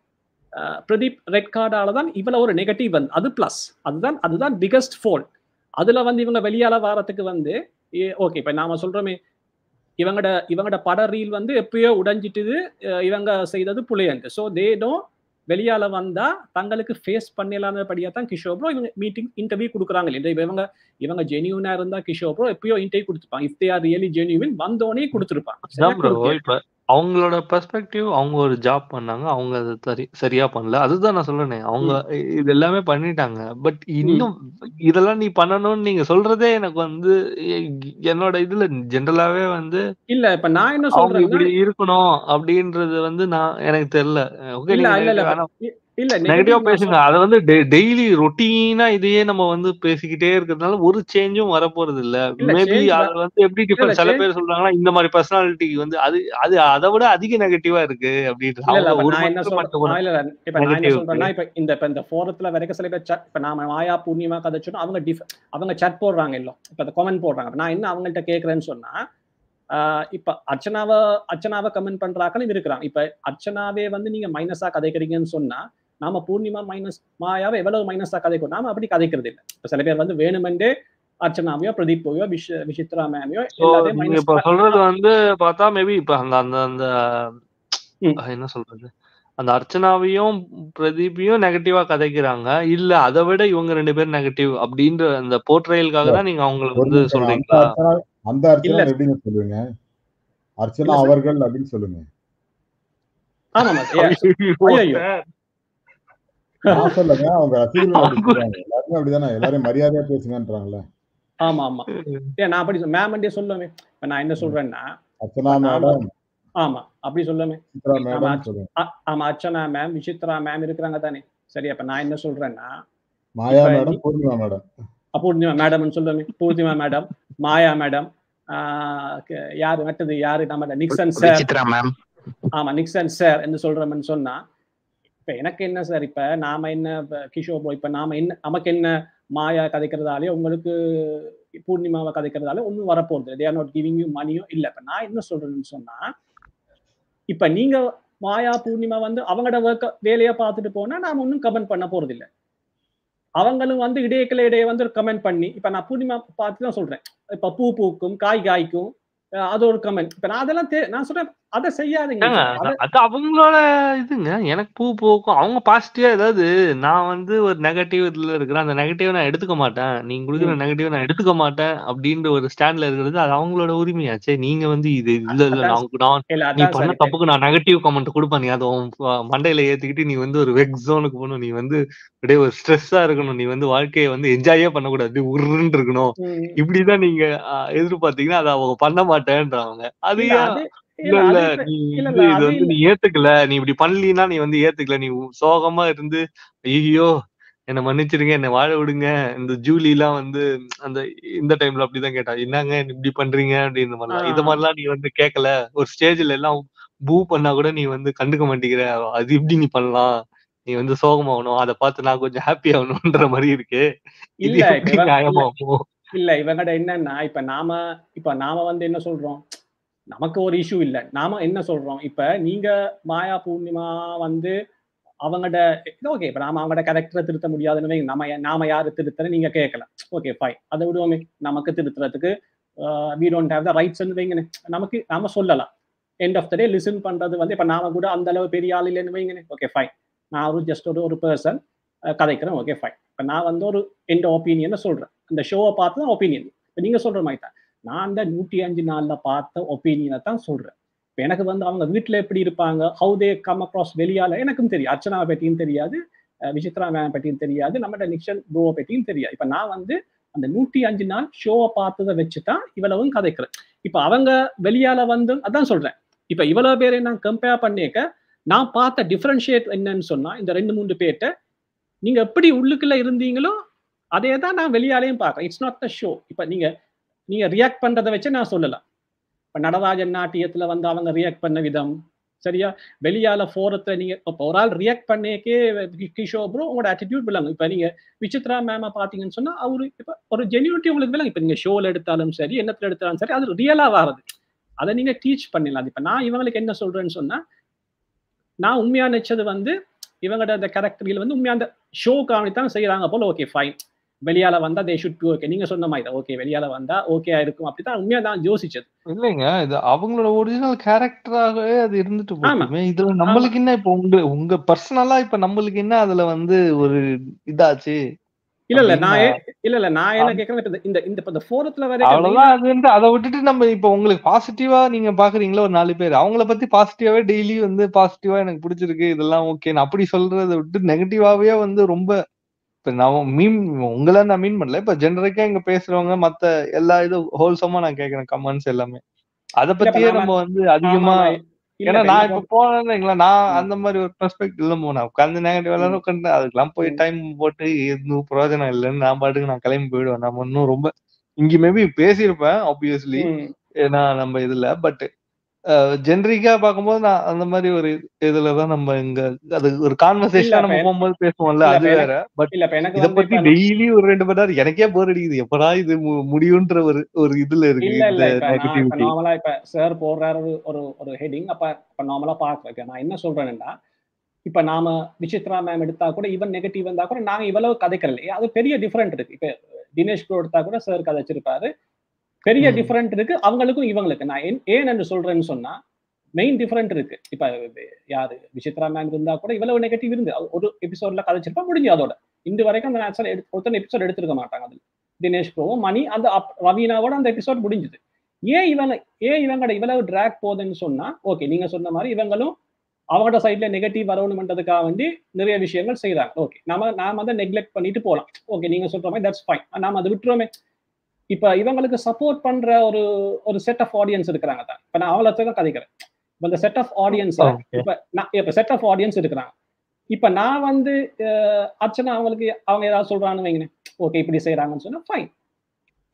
Speaker 6: அஹ், பிரதீப் ரெட் கார்டால தான் இவ்வளவு ஒரு நெகட்டிவ் வந்து அது பிளஸ் அதுதான் அதுதான் பிகஸ்ட் ஃபோல்ட் அதுல வந்து இவங்க வெளியால வாரத்துக்கு வந்து ஓகே இப்ப நாம சொல்றோமே இவங்கட இவங்கட பட ரீல் வந்து எப்பயோ உடைஞ்சிட்டுது அஹ், இவங்க செய்தது புளியண்டு ஸோ தே டோ வெளியால வந்தா தங்களுக்கு ஃபேஸ் பண்ணலாம்னபடியா தான் கிஷோர் ப்ரோ இவங்க மீட்டிங் இன்டர்வியூ கொடுக்குறாங்க இல்லையா இப்ப இவங்க இவங்க ஜெனியூனா இருந்தா கிஷோர் ப்ரோ எப்பயோ இன்டர்வியூ கொடுத்துப்பாங்க if they are really genuine வந்தோடனே கொடுத்துருப்பாங்க
Speaker 3: அதான் ப்ரோ இப்ப அவங்களோட பெர்ஸ்பெக்டிவ் அவங்க ஒரு ஜாப் பண்ணாங்க அவங்க அது சரி சரியா பண்ணல அதுதான் நான் சொல்றேனே அவங்க இது எல்லாமே பண்ணிட்டாங்க பட் இன்னும் இதெல்லாம் நீ பண்ணணும்னு நீங்க சொல்றதே எனக்கு வந்து எ- என்னோட இதுல ஜென்ரலாவே வந்து
Speaker 6: இல்ல இப்ப நான் என்ன
Speaker 3: அவங்க
Speaker 6: சொல்றேன்னா
Speaker 3: இப்படி இருக்கணும் அப்படின்றது வந்து நான் எனக்கு தெரியல ஓகே
Speaker 6: இல்ல
Speaker 3: நீங்க
Speaker 6: இல்ல இல்ல
Speaker 3: negative ஆனா
Speaker 6: இ- இல்ல
Speaker 3: நெகட்டிவா
Speaker 6: negative நான்
Speaker 3: பேசுங்க அதை வந்து டெய்லி ரொட்டீனா இதையே நம்ம வந்து பேசிக்கிட்டே இருக்கிறதுனால ஒரு சேஞ்சும் வரப்போறது இல்ல
Speaker 6: இல்ல,
Speaker 3: மேபி
Speaker 6: change
Speaker 3: அது வந்து எப்படி டிஃபரெண்ட் சில
Speaker 6: change-
Speaker 3: பேர் சொல்றாங்கன்னா இந்த மாதிரி பர்சனாலிட்டி வந்து அது அது அதை விட அதிக நெகட்டிவா இருக்கு அப்படின்றது
Speaker 6: இல்ல இல்ல
Speaker 3: அவங்க
Speaker 6: அப்ப
Speaker 3: ஒரு
Speaker 6: நான் என்ன
Speaker 3: மட்டும்
Speaker 6: சொல்றேன்
Speaker 3: மட்டும்
Speaker 6: ஆ, இல்ல இல்ல இப்ப நான் என்ன
Speaker 3: negative
Speaker 6: சொல்றேன்னா இப்ப இந்த இப்ப இந்த ஃபோரத்துல வரைக்கும் சில பேர் chat- இப்ப நாம மாயா பூர்ணிமா கதை சொன்னா அவங்க டிஃப் அவங்க chat போடுறாங்க இல்ல இப்ப அந்த கமெண்ட் போடுறாங்க அப்ப நான் என்ன அவங்கள்ட்ட கேக்குறேன்னு சொன்னா ஆஹ் இப்ப அர்ச்சனாவை அர்ச்சனாவை கமெண்ட் பண்றாங்கன்னு இருக்கிறாங்க இப்ப அர்ச்சனாவே வந்து நீங்க மைனஸா கதைக்கிறீங்கன்னு சொன்னா நாம பூர்ணிமா மைனஸ் மாயாவை எவ்வளவு மைனஸா கதைக்கும் நாம அப்படி கதைக்கிறது இல்லை இப்ப சில பேர் வந்து வேணுமென்றே அர்ச்சனாவையோ பிரதீப்பையோ விஷ விசித்ரா மேமையோ
Speaker 3: So,
Speaker 6: எல்லாத்தையும்
Speaker 3: நீங்க
Speaker 6: மைனஸ்
Speaker 3: இப்ப சொல்றது வந்து பார்த்தா மேபி இப்ப அந்த அந்த அந்த
Speaker 6: ம்.
Speaker 3: அஹ் என்ன சொல்றது அந்த அர்ச்சனாவையும் பிரதீப்பையும் நெகட்டிவா கதைக்கிறாங்க இல்ல அதை விட இவங்க ரெண்டு பேரும் நெகட்டிவ் அப்படின்ற அந்த போர்ட்ரையலுக்காக தான் நீங்க அவங்கள
Speaker 1: ஒரு
Speaker 3: வந்து
Speaker 1: நிமிஷம். அந்த
Speaker 3: சொல்றீங்களா
Speaker 1: அர்ச்சனா அந்த அர்ச்சனா
Speaker 6: இல்ல.
Speaker 1: எப்படிங்க சொல்லுவீங்க அர்ச்சனா
Speaker 6: இல்ல சார்.
Speaker 1: அவர்கள் அப்படின்னு சொல்லுங்க
Speaker 6: ஆமாமா yeah. ஐயையோ.
Speaker 1: நான் சொல்லுங்க அவங்க ரசிகர்கள் அப்படி
Speaker 3: அவங்க-
Speaker 1: சொல்றாங்க எல்லாருமே அப்படிதானே எல்லாரையும் மரியாதையா பேசுங்கன்றாங்கல்ல
Speaker 6: ஆமா ஆமா ஏன் நான் அப்படி மேம்ண்டே சொல்லுவேன் இப்ப நான் என்ன சொல்றேன்னா
Speaker 1: அர்ச்சனா
Speaker 6: ஆமா.
Speaker 1: மேடம்
Speaker 6: ஆமா அப்படி சொல்லுவேன்
Speaker 1: சித்ரா
Speaker 6: ஆமா.
Speaker 1: மேடம் சொல்லுங்க
Speaker 6: ஆ- ஆமா அர்ச்சனா மேம் விசித்ரா மேம் இருக்கிறாங்க தானே சரி அப்ப நான் என்ன சொல்றேன்னா
Speaker 1: மாயா
Speaker 6: இப்ப
Speaker 1: மேடம்
Speaker 6: நீ-
Speaker 1: பூர்ணிமா மேடம்
Speaker 6: பூர்ணிமா மேடம்னு சொல்லுவேன் பூர்ணிமா மேடம் மாயா மேடம் ஆஹ் க- யாரு மற்றது யாரு நம்ம நிக்சன் சார்
Speaker 5: விசித்ரா மேம்
Speaker 6: ஆமா நிக்சன் சார் என்று சொல்றோம்னு சொன்னா இப்ப எனக்கு என்ன சார் இப்ப நாம என்ன இப்ப கிஷோர் bro, இப்ப நாம என்ன நமக்கு என்ன மாயா கதைக்கிறதாலே உங்களுக்கு பூர்ணிமாவை கதைக்கிறதால ஒன்றும் வரப்போகுது they are not giving you மணியோ இல்ல இப்ப நான் என்ன சொல்றேன்னு சொன்னா இப்ப நீங்க மாயா பூர்ணிமா வந்து அவங்களோட ஒர்க்க வேலையை பார்த்துட்டு போனா நாம ஒன்றும் கமெண்ட் பண்ண போறது இல்ல அவங்களும் வந்து இடையக்கில இடையே வந்து கமெண்ட் பண்ணி இப்ப நான் பூர்ணிமா பார்த்து தான் சொல்றேன் இப்ப பூ பூக்கும் காய் காய்க்கும் அஹ் அது ஒரு கமெண்ட் இப்ப நான் அதெல்லாம் தே- நான் சொல்றேன் அதை செய்யாதீங்க
Speaker 3: ஏங்க,
Speaker 6: சார். அதை
Speaker 3: அது- அது அவங்களோட இதுங்க எனக்கு பூ பூக்கும் அவங்க பாசிட்டிவா ஏதாவது நான் வந்து ஒரு நெகட்டிவ் இதுல இருக்கிறேன் அந்த நெகட்டிவ் நான் எடுத்துக்க மாட்டேன் நீங்க கொடுக்குற நெகட்டிவ் நான் எடுத்துக்க மாட்டேன் அப்படின்ற ஒரு ஸ்டாண்ட்ல இருக்கிறது அது அவங்களோட உரிமையாச்சே நீங்க வந்து இது இல்ல இல்ல
Speaker 6: அதான்
Speaker 3: நான் நான்
Speaker 6: இல்ல
Speaker 3: நீ
Speaker 6: அதான்
Speaker 3: பண்ண
Speaker 6: சார்
Speaker 3: தப்புக்கு நான் நெகட்டிவ் கமெண்ட் கொடுப்பேன் நீ அதை உன் ப- மண்டையில ஏத்திக்கிட்டு நீ வந்து ஒரு வெக் ஜோனுக்கு போகணும் நீ வந்து அப்படியே ஒரு ஸ்ட்ரெஸ்ஸா இருக்கணும் நீ வந்து வாழ்க்கையை வந்து என்ஜாயே பண்ணக்கூடாது அப்படியே உருன்னு இருக்கணும்
Speaker 6: ம்.
Speaker 3: இப்படிதான் நீங்க ஆஹ், எதிர்பார்த்தீங்கன்னா அதை அவங்க பண்ண மாட்டேன்றாங்க அது
Speaker 6: இல்ல
Speaker 3: ஏன்
Speaker 6: அது
Speaker 3: இல்ல
Speaker 6: இல்ல
Speaker 3: இல்ல
Speaker 6: அது இப்ப-
Speaker 3: நீ
Speaker 6: இல்ல
Speaker 3: வந்து
Speaker 6: இல்ல
Speaker 3: இது
Speaker 6: அது
Speaker 3: வந்து
Speaker 6: இல்ல
Speaker 3: நீ ஏத்துக்கல நீ இப்படி பண்ணலினா நீ வந்து ஏத்துக்கல நீ உ- சோகமா இருந்து ஐயோ என்ன மன்னிச்சிருங்க என்ன வாழ விடுங்க இந்த ஜூலி எல்லாம் வந்து அந்த இந்த டைம்ல அப்படிதான் கேட்டா என்னங்க இப்படி பண்றீங்க அப்படின்ற மாதிரிலாம் இது
Speaker 6: ஆஹ்
Speaker 3: மாதிரிலாம் நீ வந்து கேட்கல ஒரு ஸ்டேஜ்ல எல்லாம் பூ பண்ணா கூட நீ வந்து கண்டுக்க மாட்டேங்கிற அது எப்படி நீ பண்ணலாம் நீ வந்து சோகமாகணும் அதை பார்த்து நான் கொஞ்சம் ஹாப்பி ஆகணும்ன்ற மாதிரி இருக்கு இது
Speaker 6: இல்ல இப்ப
Speaker 3: எப்படி
Speaker 6: இவன் இல்ல
Speaker 3: நியாயமாகும்
Speaker 6: இல்ல இவங்கட என்னன்னா இப்ப நாம இப்ப நாம வந்து என்ன சொல்றோம் நமக்கு ஒரு இஷ்யூ இல்ல நாம என்ன சொல்றோம் இப்ப நீங்க மாயா பூர்ணிமா வந்து அவங்கட ஓகே இப்ப நாம அவங்களோட கேரக்டரை திருத்த முடியாதுன்னு வைங்க. நம்ம நாம யாரு திருத்தற நீங்க கேட்கலாம் ஓகே ஃபைன் அதை விடுவோமே நமக்கு திருத்துறதுக்கு we don't have the rights வைங்கன்னு நமக்கு நாம சொல்லலாம் end of the day listen பண்றது வந்து இப்ப நாம கூட அந்த அளவு பெரிய ஆள் இல்லைன்னு வைங்கன்னு ஓகே ஃபைன் நான் ஒரு ஜஸ்ட் ஒரு ஒரு பர்சன் கதைக்கிறேன் ஓகே ஃபைன் இப்ப நான் வந்து ஒரு எந்த ஒப்பீனியனை சொல்றேன் அந்த ஷோவை பார்த்து தான் ஒப்பீனியன் இப்போ நீங்க சொல்ற மாதிரி தான் நான் அந்த நூற்றி அஞ்சு நாள்ல பார்த்த ஒப்பீனியனை தான் சொல்றேன் இப்போ எனக்கு வந்து அவங்க வீட்டில் எப்படி இருப்பாங்க ஹவு தே கம் அக்ராஸ் வெளியால எனக்கும் தெரியும் அர்ச்சனாவை பற்றியும் தெரியாது அஹ் விசித்ரா மேம் பற்றியும் தெரியாது நம்மகிட்ட நிக்ஷன் ப்ரோவை பற்றியும் தெரியாது இப்போ நான் வந்து அந்த நூற்றி அஞ்சு நாள் ஷோவை பார்த்ததை வச்சு தான் இவ்வளவும் கதைக்கிறேன் இப்போ அவங்க வெளியால வந்து அதான் சொல்றேன் இப்போ இவ்வளவு பேரை நான் கம்பேர் பண்ணிக்க நான் பார்த்த டிஃபரன்ஷியேட் என்னன்னு சொன்னா இந்த ரெண்டு மூன்று பேர்ட்ட நீங்க எப்படி உள்ளுக்குள்ள இருந்தீங்களோ அதே தான் நான் வெளியாலையும் பார்க்குறேன் இட்ஸ் நாட் த ஷோ இப்போ நீங்க நீங்க ரியாக்ட் பண்றதை வச்சு நான் சொல்லலாம் இப்போ நடராஜன் நாட்டியத்துல வந்து அவங்க ரியாக்ட் பண்ண விதம் சரியா வெளியால போறதுல நீங்க இப்போ ஒரு ஆள் ரியாக்ட் பண்ணிக்கே கிஷோ ப்ரோ உங்களோட ஆட்டிடியூட் விளங்கும் இப்போ நீங்க விசித்ரா மேம பாத்தீங்கன்னு சொன்னா அவரு இப்போ ஒரு ஜென்யூனிட்டி உங்களுக்கு விளங்கும் இப்போ நீங்க ஷோல எடுத்தாலும் சரி என்னத்துல எடுத்தாலும் சரி அது ரியலா வர்றது அதை நீங்க டீச் பண்ணிடலாம் இப்போ நான் இவங்களுக்கு என்ன சொல்றேன்னு சொன்னா நான் உண்மையா நினைச்சது வந்து இவங்களோட அந்த கேரக்டர்கள் வந்து உண்மையா அந்த ஷோ காமெடி தான் செய்யறாங்க போல ஓகே ஃபைன் வெளியால வந்தா தே ஷுட் பி ஓகே நீங்க சொன்ன மாதிரி ஓகே வெளியால வந்தா ஓகே இருக்கும் அப்படிதான் உண்மையா தான் யோசிச்சது
Speaker 3: இல்லைங்க இது அவங்களோட ஒரிஜினல் கேரக்டராகவே அது இருந்துட்டு
Speaker 6: ஆமா.
Speaker 3: போட்டுமே இதுல நம்மளுக்கு என்ன இப்ப உங்க உங்க பர்சனலா இப்ப நம்மளுக்கு என்ன அதுல வந்து ஒரு இதாச்சு
Speaker 6: இல்ல இல்ல நான்
Speaker 3: அப்படின்னா-
Speaker 6: ஏ- இல்ல இல்ல நான் என்ன கேக்குறேன் இப்ப இந்த இந்த இப்ப இந்த ஃபோரத்துல வரைக்கும்
Speaker 3: அவ்வளவுதான் அது வந்து அதை விட்டுட்டு நம்ம இப்ப உங்களுக்கு பாசிட்டிவா நீங்க பாக்குறீங்களா ஒரு நாலு பேர் அவங்கள பத்தி பாசிட்டிவாவே டெய்லி வந்து பாசிட்டிவா எனக்கு பிடிச்சிருக்கு இதெல்லாம் ஓகே அப்படி சொல்றதை விட்டு நெகட்டிவாவே வந்து ரொம்ப இப்ப நான் மீன் உங்களை நான் மீன் பண்ணல இப்ப ஜெனரிக்கா இங்க பேசுறவங்க மத்த எல்லா இது ஹோல்சமா நான் கேக்குறேன் கமெண்ட்ஸ் எல்லாமே அத பத்தியே
Speaker 6: நாம-
Speaker 3: நம்ம வந்து
Speaker 6: ஆமா,
Speaker 3: அதிகமா
Speaker 6: ஆமா. இல்ல
Speaker 3: ஏன்னா
Speaker 6: இப்ப
Speaker 3: நான்
Speaker 6: என்ன
Speaker 3: இப்ப போனேன்னு வைங்களேன், நான் அந்த மாதிரி ஒரு பெர்ஸ்பெக்டிவ்ல போனேன் உட்காந்து நெகட்டிவ் எல்லாரும் உட்காந்து அதுக்கெல்லாம் போய்
Speaker 6: ம்.
Speaker 3: டைம் போட்டு எதுவும் பிரயோஜனம் இல்லைன்னு நான் பாட்டுக்கு நான் கிளம்பி போயிடுவேன் நம்ம இன்னும் ரொம்ப இங்க மேபி பேசியிருப்பேன் ஆப்வியஸ்லி
Speaker 6: ம்.
Speaker 3: ஏன்னா நம்ம இதுல பட் ஜென்ரிக்கா பார்க்கும்போது நான் அந்த மாதிரி ஒரு இதுலதான் நம்ம இங்க அது ஒரு கான்வர்சேஷனா
Speaker 6: இல்ல,
Speaker 3: நம்ம
Speaker 6: இப்ப
Speaker 3: போகும்போது பேசுவோம்ல
Speaker 6: இல்ல,
Speaker 3: அது
Speaker 6: இப்ப
Speaker 3: வேற பட்
Speaker 6: இல்ல இப்ப எனக்கு
Speaker 3: இத
Speaker 6: வந்து
Speaker 3: பத்தி
Speaker 6: இப்ப
Speaker 3: டெய்லி ஒரு ரெண்டு மணி நேரம் எனக்கே போர் அடிக்குது எப்படா இது மு- முடியுன்ற ஒரு ஒரு இதுல இருக்கு
Speaker 6: இல்ல இல்ல
Speaker 3: இந்த
Speaker 6: இப்ப நான் இப்ப
Speaker 3: நெகட்டிவிட்டி
Speaker 6: நார்மலா இப்ப சார் போடுறாரு ஒரு ஒரு ஒரு ஹெட்டிங் அப்ப இப்ப நார்மலா பாக்குறேன் நான் என்ன சொல்றேன்னா இப்ப நாம விசித்ரா மேம் எடுத்தா கூட ஈவன் நெகட்டிவ் வந்தா கூட நாங்க இவ்வளவு கதைக்கிறோம் அது பெரிய டிஃபரெண்ட் இருக்கு இப்ப தினேஷ் ப்ரோ எடுத்தா கூட சார் கதைச்சிருப்பாரு பெரிய
Speaker 3: ம்.
Speaker 6: டிஃபரெண்ட் இருக்கு அவங்களுக்கும் இவங்களுக்கு நான் ஏன் ஏன் என்று சொல்றேன்னு சொன்னா மெயின் டிஃபரெண்ட் இருக்கு இப்ப யாரு விசித்ரா மேம் இருந்தா கூட இவ்வளவு நெகட்டிவ் இருந்து அது ஒரு எபிசோட்ல கதைச்சிருப்பா முடிஞ்சு அதோட இந்த வரைக்கும் அந்த நேச்சுரல் எடுத்து ஒருத்தன் எபிசோட் எடுத்திருக்க மாட்டாங்க அதுல தினேஷ் ப்ரோவும் மணி அந்த அப்- ரவீனாவோட அந்த எபிசோட் முடிஞ்சுது ஏன் இவங்க ஏன் இவங்கட இவ்வளவு ட்ராக் போகுதுன்னு சொன்னா ஓகே நீங்க சொன்ன மாதிரி இவங்களும் அவங்களோட சைட்ல நெகட்டிவ் வரணும்ன்றதுக்காக வேண்டி நிறைய விஷயங்கள் செய்றாங்க ஓகே நாம நாம அதை நெக்லெக்ட் பண்ணிட்டு போலாம் ஓகே நீங்க சொல்ற மாதிரி தட்ஸ் ஃபைன் நாம அதை விட்டுருவோமே இப்ப இவங்களுக்கு சப்போர்ட் பண்ற ஒரு ஒரு செட் ஆஃப் ஆடியன்ஸ் இருக்கிறாங்க தான் இப்ப நான் அவளை தான் கதைக்கிறேன் இப்ப இந்த செட் ஆஃப் ஆடியன்ஸ்
Speaker 3: Okay.
Speaker 6: இப்ப நான் இப்ப செட் ஆஃப் ஆடியன்ஸ் இருக்கிறாங்க இப்ப நான் வந்து அஹ், அர்ச்சனா அவங்களுக்கு அவங்க ஏதாவது சொல்றான்னு வைங்க ஓகே இப்படி செய்யறாங்கன்னு சொன்னா ஃபைன்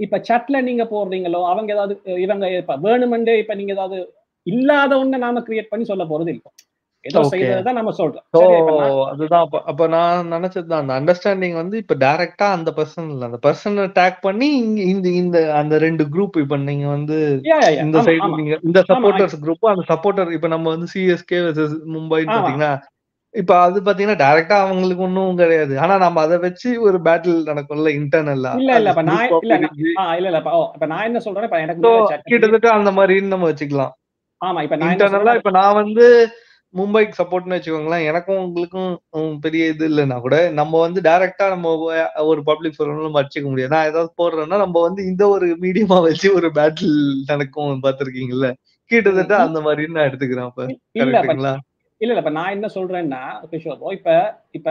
Speaker 6: இப்ப சட்ல நீங்க போடுறீங்களோ அவங்க ஏதாவது இவங்க இப்ப வேணுமெண்டே இப்ப நீங்க ஏதாவது இல்லாத ஒண்ணு நாம கிரியேட் பண்ணி சொல்ல போறது இல்லை ஏதோ
Speaker 3: Okay.
Speaker 6: செய்யறதுதான் நம்ம சொல்றோம்
Speaker 3: ஸோ
Speaker 6: சரியா? இப்ப நான்
Speaker 3: அதுதான் அப்ப அப்ப நான் நினைச்சதுதான் அந்த அண்டர்ஸ்டாண்டிங் வந்து இப்ப டைரக்டா அந்த பர்சன் இல்ல அந்த பர்சனை டேக் பண்ணி இங்க இந்த இந்த அந்த ரெண்டு குரூப் இப்ப நீங்க வந்து
Speaker 6: Yeah, yeah, yeah.
Speaker 3: இந்த
Speaker 6: ஆமா,
Speaker 3: சைடு
Speaker 6: ஆமா.
Speaker 3: நீங்க இந்த சப்போர்ட்டர்ஸ் குரூப் அந்த சப்போர்ட்டர் இப்ப நம்ம வந்து சிஎஸ்கே வெர்சஸ் மும்பைன்னு
Speaker 6: ஆமா.
Speaker 3: பாத்தீங்கன்னா இப்ப அது பாத்தீங்கன்னா டைரக்டா அவங்களுக்கு ஒண்ணும் கிடையாது ஆனா நம்ம அதை வச்சு ஒரு பேட்டில் நடக்கும்ல இன்டர்னல்லா
Speaker 6: இல்ல இல்ல இப்ப நான் இல்ல நான்- ஆ, இல்ல இல்ல இப்ப ஓ, இப்ப நான் என்ன சொல்றேன் இப்ப எனக்கு
Speaker 3: ஸோ
Speaker 6: மேல chat-
Speaker 3: கிட்டத்தட்ட அந்த மாதிரின்னு நம்ம வச்சுக்கலாம்
Speaker 6: ஆமா இப்ப நான் என்ன
Speaker 3: இன்டர்னலா
Speaker 6: சொல்றேன்
Speaker 3: இப்ப நான் வந்து மும்பைக்கு சப்போர்ட்னு வச்சுக்கோங்களேன் எனக்கும் உங்களுக்கும் உம், பெரிய இது இல்லைன்னா கூட நம்ம வந்து டைரக்டா நம்ம ஒ- ஒரு பப்ளிக் ஃபோரம் நம்ம அடிச்சுக்க முடியாது நான் ஏதாவது போடுறேன்னா நம்ம வந்து இந்த ஒரு மீடியமா வச்சு ஒரு பேட்டில் நடக்கும் பார்த்திருக்கீங்கல்ல கிட்டத்தட்ட
Speaker 6: ம்.
Speaker 3: அந்த மாதிரின்னு நான் எடுத்துக்கிறேன் அப்ப
Speaker 6: இல்ல இப்ப
Speaker 3: கரெக்டுங்களா
Speaker 6: இல்ல இல்ல இப்ப நான் என்ன சொல்றேன்னா கிஷோர் இப்ப இப்ப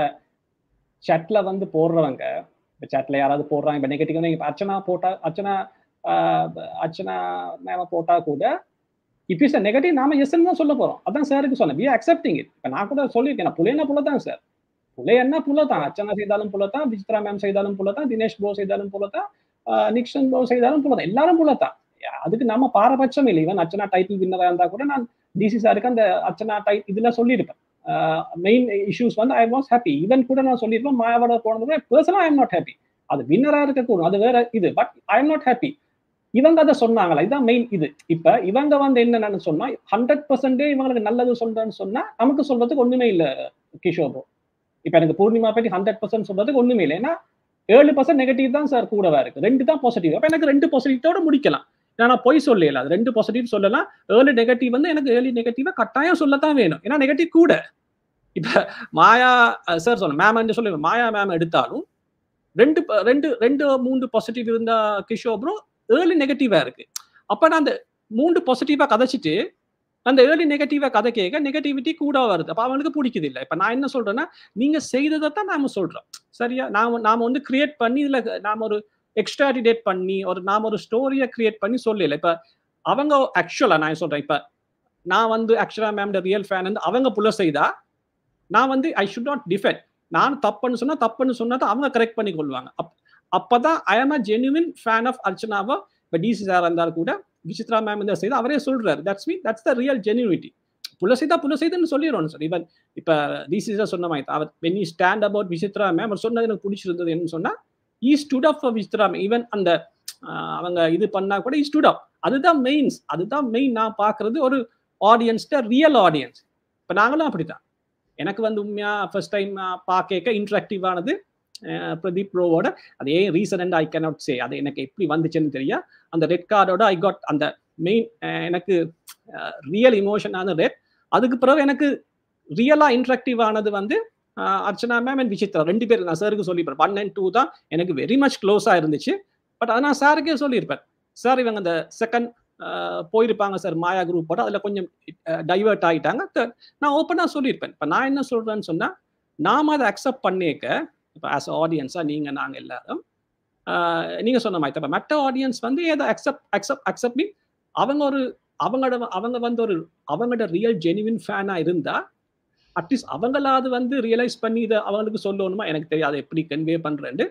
Speaker 6: chatல வந்து போடுறவங்க இப்ப chatல யாராவது போடுறாங்க இப்ப நெகட்டிவ் இப்ப அர்ச்சனா போட்டா அர்ச்சனா ஆஹ், அர்ச்சனா மேம போட்டா கூட இப் இஸ் நெகட்டிவ் நாம எஸ் தான் சொல்ல போறோம் அதான் சாருக்கு சொன்னேன் வி அக்செப்டிங் இட் இப்ப நான் கூட சொல்லியிருக்கேன் நான் புலையனா புல தான் சார் புலையன்னா புல தான் அர்ச்சனா செய்தாலும் புல தான் விசித்ரா மேம் செய்தாலும் புல தான் தினேஷ் ப்ரோ செய்தாலும் புல தான் ஆஹ், நிக்ஷன் ப்ரோ செய்தாலும் புல தான் எல்லாரும் புல தான் அதுக்கு நம்ம பாரபட்சம் இல்லை ஈவன் அர்ச்சனா டைட்டில் வின்னரா இருந்தா கூட நான் டிசி சாருக்கு அந்த அர்ச்சனா டைப் இதுல சொல்லியிருப்பேன் மெயின் இஷ்யூஸ் வந்து ஐ வாஸ் ஹாப்பி ஈவன் கூட நான் சொல்லியிருப்பேன் மாயாவோட போனது கூட பர்சனலா ஐ எம் நாட் ஹாப்பி அது வின்னரா இருக்கக்கூடும் அது வேற இது but I am not happy இவங்க அதை சொன்னாங்களா இதுதான் மெயின் இது இப்ப இவங்க வந்து என்னன்னு சொன்னா ஹண்ட்ரட் பர்சன்டே இவங்களுக்கு நல்லது சொல்றேன்னு சொன்னா நமக்கு சொல்றதுக்கு ஒண்ணுமே இல்ல கிஷோர் bro. இப்ப எனக்கு பூர்ணிமா பத்தி ஹண்ட்ரட் பர்சன்ட் சொல்றதுக்கு ஒண்ணுமே இல்லை ஏன்னா ஏழு பர்சன்ட் நெகட்டிவ் தான் சார் கூடவா இருக்கு ரெண்டு தான் பாசிட்டிவ் அப்ப எனக்கு ரெண்டு பாசிட்டிவோட முடிக்கலாம் நான் பொய் சொல்லல அது ரெண்டு பாசிட்டிவ் சொல்லலாம் ஏழு நெகட்டிவ் வந்து எனக்கு ஏழு நெகட்டிவா கட்டாயம் சொல்லத்தான் வேணும் ஏன்னா நெகட்டிவ் கூட இப்ப மாயா சார் சொன்ன மேம் சொல்லி மாயா மேம் எடுத்தாலும் ரெண்டு ப- ரெண்டு ரெண்டு மூன்று பாசிட்டிவ் இருந்தா கிஷோர் ப்ரோ ஏழு நெகட்டிவா இருக்கு அப்ப நான் அந்த மூன்று பாசிட்டிவா கதைச்சிட்டு அந்த ஏழு நெகட்டிவா கதை கேட்க நெகட்டிவிட்டி கூட வருது அப்ப அவனுக்கு பிடிக்குது இல்ல இப்ப நான் என்ன சொல்றேன்னா நீங்க செய்ததை தான் நாம சொல்றோம் சரியா நாம நாம வந்து கிரியேட் பண்ணி இதுல நாம ஒரு எக்ஸ்ட்ராடிடேட் பண்ணி ஒரு நாம ஒரு ஸ்டோரியை கிரியேட் பண்ணி சொல்லல இப்ப அவங்க ஆக்சுவலா நான் சொல்றேன் இப்ப நான் வந்து ஆக்சுவலா மேம் ரியல் ஃபேன் வந்து அவங்க புள்ள செய்தா நான் வந்து ஐ ஷுட் நாட் டிஃபெண்ட் நான் தப்புன்னு சொன்னா தப்புன்னு சொன்னா தான் அவங்க கரெக்ட் பண்ணி கொள்வாங்க அப் அப்பதான் I am a genuine fan of அர்ச்சனாவா இப்போ டிசி சார் இருந்தாலும் கூட விசித்ரா மேம் இந்த செய்து அவரே சொல்றாரு that's mean that's the real genuinity புள்ள செய்தா புள்ள செய்துன்னு சொல்லிடுவோம் சார் இவன் இப்ப டிசி சார் சொன்ன மாதிரி தான். அவர் when you stand about Vichitra ma'am அவர் சொன்னது எனக்கு பிடிச்சிருந்தது என்னன்னு சொன்னா he stood up for Vichitra ma'am even அந்த ஆஹ், அவங்க இது பண்ணா கூட ஈ ஸ்டுட் அப் அதுதான் மெயின்ஸ் அதுதான் மெயின் நான் பார்க்கிறது ஒரு ஆடியன்ஸ்ட ரியல் ஆடியன்ஸ் இப்போ நாங்களும் அப்படித்தான் எனக்கு வந்து உண்மையா ஃபர்ஸ்ட் டைம் பார்க்க இன்ட்ராக்டிவ் ஆனது அஹ், பிரதீப் ப்ரோவோட அது ஏன் ரீசன் ஐ கேனாட் சே அது எனக்கு எப்படி வந்துச்சுன்னு தெரியா அந்த ரெட் கார்டோட ஐ காட் அந்த மெயின் எனக்கு ரியல் இமோஷன் ஆன ரெட் அதுக்கு பிறகு எனக்கு ரியலா இன்ட்ராக்டிவ் ஆனது வந்து ah, Archana ma'am and Vichitra ரெண்டு பேர் நான் சாருக்கு சொல்லியிருப்பேன் ஒன் அண்ட் டூ தான் எனக்கு வெரி மச் க்ளோஸா இருந்துச்சு பட் அதை நான் சாருக்கே சொல்லியிருப்பேன் சார் இவங்க அந்த செகண்ட் போயிருப்பாங்க சார் மாயா குரூப் போட்டு அதில் கொஞ்சம் டைவர்ட் ஆகிட்டாங்க Third, நான் ஓப்பனாக சொல்லியிருப்பேன் இப்போ நான் என்ன சொல்றேன்னு சொன்னா நாம அதை அக்செப்ட் பண்ணிக்க இப்போ ஆஸ் ஆடியன்ஸாக நீங்கள் நாங்கள் எல்லாரும் ஆஹ் நீங்க சொன்ன மாதிரி இப்போ மற்ற ஆடியன்ஸ் வந்து ஏதோ அக்செப்ட் அக்செப்ட் அக்செப்ட் மீன் அவங்க ஒரு அவங்களோட அவங்க வந்து ஒரு அவங்களோட ரியல் ஜெனுவின் ஃபேனா இருந்தா அட்லீஸ்ட் அவங்களாவது வந்து ரியலைஸ் பண்ணி இதை அவங்களுக்கு சொல்லணுமா எனக்கு தெரியாது எப்படி கன்வே பண்றேன்னு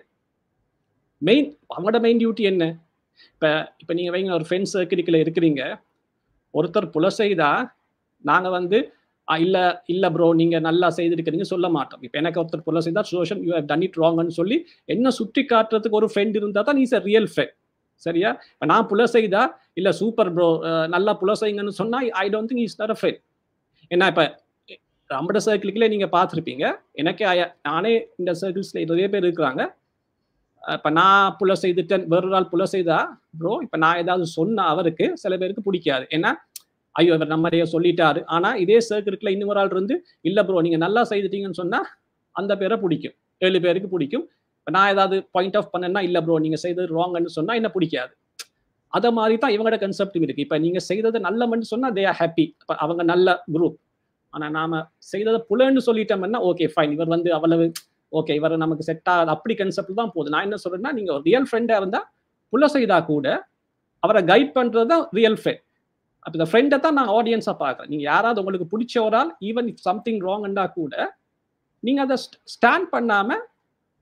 Speaker 6: மெயின் அவங்களோட மெயின் டியூட்டி என்ன இப்போ இப்போ நீங்கள் வைங்க ஒரு ஃப்ரெண்ட்ஸ் சர்க்கிளில் இருக்கிறீங்க ஒருத்தர் புல செய்தா நாங்கள் வந்து "ஆ, இல்ல இல்ல ப்ரோ நீங்க நல்லா செய்திருக்கிறீங்க சொல்ல மாட்டோம் இப்போ எனக்கு ஒருத்தர் புல செய்தா சோஷன் யூ ஹவ் டன் இட் ராங்னு சொல்லி என்ன சுட்டி காட்டுறதுக்கு ஒரு ஃப்ரெண்ட் இருந்தா தான் இஸ் அ ரியல் ஃப்ரெண்ட் சரியா இப்போ நான் புல செய்தா இல்ல சூப்பர் ப்ரோ நல்லா புல செய்யுங்கன்னு சொன்னா I don't think is not a friend ஏன்னா இப்போ அம்பட சர்க்கிளுக்குள்ளே நீங்க பார்த்துருப்பீங்க எனக்கே I- நானே இந்த சர்க்கிள்ஸ்ல நிறைய பேர் இருக்கிறாங்க இப்போ நான் புல செய்துட்டேன் வேறொரு ஆள் புல செய்தா ப்ரோ இப்போ நான் ஏதாவது சொன்ன அவருக்கு சில பேருக்கு பிடிக்காது ஏன்னா ஐயோ இவர் நம்மளையே சொல்லிட்டாரு ஆனா இதே சர்க்கிள்ல இன்னொரு ஆள் இருந்து இல்ல ப்ரோ நீங்க நல்லா செய்துட்டீங்கன்னு சொன்னா அந்த பேரை பிடிக்கும் ஏழு பேருக்கு பிடிக்கும் இப்ப நான் ஏதாவது பாயிண்ட் ஆஃப் பண்ணேன்னா இல்ல ப்ரோ நீங்க செய்தது ராங்னு சொன்னா என்ன பிடிக்காது அத மாதிரி தான் இவங்களோட கன்செப்ட் இருக்கு இப்ப நீங்க செய்தது நல்லமன்னு சொன்னா தே ஆர் ஹாப்பி அவங்க நல்ல குரூப் ஆனா நாம செய்ததை புலன்னு சொல்லிட்டோம்னா ஓகே ஃபைன் இவர் வந்து அவ்வளவு ஓகே இவர் நமக்கு செட் ஆகாது அப்படி கன்செப்ட் தான் போகுது நான் என்ன சொல்றேன்னா நீங்க ஒரு ரியல் ஃப்ரெண்டா இருந்தா புல செய்தா கூட அவரை கைட் பண்றது தான் ரியல் ஃப்ரெண்ட் அப்போ இந்த ஃப்ரெண்டை தான் நான் ஆடியன்ஸாக பார்க்குறேன் நீங்கள் யாராவது உங்களுக்கு பிடிச்ச ஒரு ஆள் ஈவன் இஃப் சம்திங் ராங்னா கூட நீங்கள் அதை ஸ்டாண்ட் பண்ணாமல்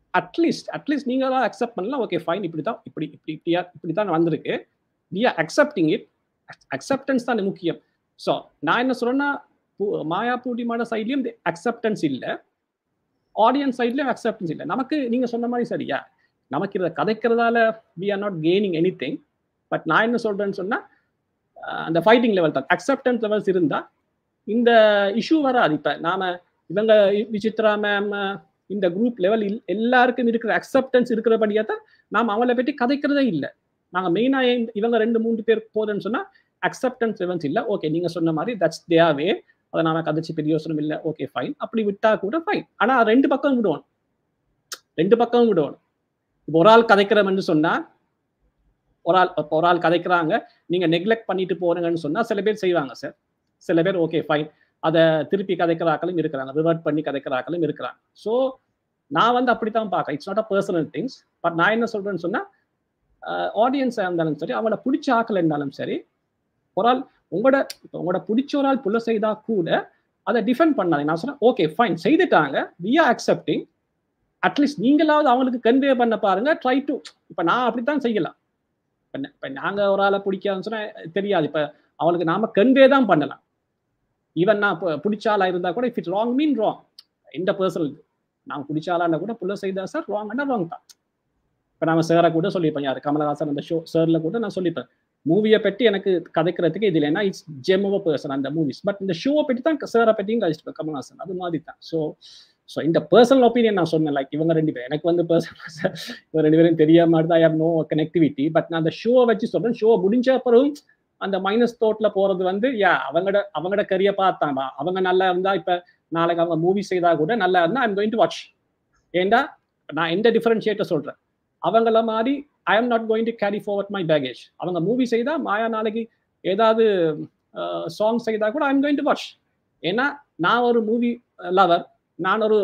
Speaker 6: அட்லீஸ்ட் அட்லீஸ்ட் நீங்க தான் அக்செப்ட் பண்ணலாம் ஓகே ஃபைன் இப்படி தான் இப்படி இப்படி இப்படியா இப்படி தான் வந்திருக்கு we are accepting it acceptance தான் முக்கியம் ஸோ நான் என்ன சொல்றேன்னா பூ- மாயா பூட்டிமான சைட்லயும் அக்செப்டன்ஸ் இல்லை ஆடியன்ஸ் சைட்லயும் அக்செப்டன்ஸ் இல்லை நமக்கு நீங்க சொன்ன மாதிரி சரியா நமக்கு இதை கதைக்கிறதால we are not gaining anything but நான் என்ன சொல்றேன்னு சொன்னா அஹ் அந்த ஃபைட்டிங் லெவல் தான் அக்செப்டன்ஸ் லெவல்ஸ் இருந்தா இந்த இஷ்யூ வராது இப்ப நாம இவங்க விசித்ரா மேம் இந்த குரூப் லெவல் எல்லாருக்கும் இருக்கிற அக்செப்டன்ஸ் இருக்கிறபடியா தான் நாம் அவங்கள பற்றி கதைக்கிறதே இல்லை நாங்க மெயினா இவங்க ரெண்டு மூணு பேர் போதுன்னு சொன்னா அக்செப்டன்ஸ் லெவல்ஸ் இல்லை ஓகே நீங்க சொன்ன மாதிரி தட்ஸ் தேவே அதை நாம கதைச்சு பெரிய யோசனை இல்லை ஓகே ஃபைன் அப்படி விட்டா கூட ஃபைன் ஆனா ரெண்டு பக்கம் விடுவோம் ரெண்டு பக்கம் விடுவோம் இப்போ ஒரு ஆள் கதைக்கிறோம்னு சொன்னா ஒரு ஆள் இப்போ ஒரு ஆள் கதைக்கிறாங்க நீங்க நெக்லெக்ட் பண்ணிட்டு போறீங்கன்னு சொன்னா சில பேர் செய்வாங்க சார் சில பேர் ஓகே ஃபைன் அதை திருப்பி கதைக்கிறாக்களும் இருக்கிறாங்க ரிவர்ட் பண்ணி கதைக்கிறாக்களும் இருக்கிறாங்க ஸோ நான் வந்து அப்படித்தான் பார்க்கறேன் it's not a personal things but நான் என்ன சொல்றேன்னு சொன்னா ஆடியன்ஸாக இருந்தாலும் சரி அவங்கள பிடிச்ச ஆக்கள் இருந்தாலும் சரி ஒரு ஆள் உங்களோட இப்போ உங்களோட பிடிச்ச ஒரு ஆள் புள்ள செய்தா கூட அதை டிஃபெண்ட் பண்ணாதீங்க நான் சொன்னேன் ஓகே ஃபைன் செய்துட்டாங்க வி ஆர் அக்செப்டிங் அட்லீஸ்ட் நீங்களாவது அவங்களுக்கு கன்வே பண்ண பாருங்க ட்ரை டு இப்போ நான் அப்படித்தான் செய்யலாம் இப்போ இப்போ நாங்கள் ஒரு ஆளை பிடிக்காதுன்னு சொன்னால் தெரியாது இப்போ அவளுக்கு நாம கன்வே தான் பண்ணலாம் ஈவன் நான் இப்போ பிடிச்ச ஆளாக இருந்தால் கூட if it's wrong mean wrong எந்த பர்சனல் நான் பிடிச்ச ஆளான கூட புள்ள செய்தா சார் ராங்னா ராங் தான் இப்போ நம்ம சேரை கூட சொல்லியிருப்பேன் யார் கமலஹாசன் அந்த ஷோ சேரில் கூட நான் சொல்லிப்பேன் மூவியை பற்றி எனக்கு கதைக்கிறதுக்கு இது இல்லைன்னா இட்ஸ் ஜெம் ஆஃப் பர்சன் அந்த மூவிஸ் பட் இந்த ஷோவை பற்றி தான் சேரை பற்றியும் கழிச்சிருப்பேன் கமல்ஹாசன் அது மாதிரி தான் ஸோ ஸோ இந்த பர்சனல் ஒப்பீனியன் நான் சொன்னேன் லைக் இவங்க ரெண்டு பேர் எனக்கு வந்து பர்சனல் இவங்க ரெண்டு பேரும் தெரியாம தான் I have no connectivity but நான் அந்த ஷோவை வச்சு சொல்றேன் ஷோ முடிஞ்ச அப்புறம் அந்த மைனஸ் தோட்ல போறது வந்து யா அவங்களோட அவங்களோட கரிய பார்த்தாங்க அவங்க நல்லா இருந்தா இப்ப நாளைக்கு அவங்க மூவி செய்தா கூட நல்லா இருந்தா ஐம் கோயிங் டு வாட்ச் ஏண்டா நான் எந்த டிஃபரன்ஷியேட்டர் சொல்றேன் அவங்கள மாதிரி I am not going to carry forward my baggage அவங்க மூவி செய்தா மாயா நாளைக்கு ஏதாவது சாங் செய்தா கூட I am going to watch ஏன்னா நான் ஒரு மூவி லவர் நான் ஒரு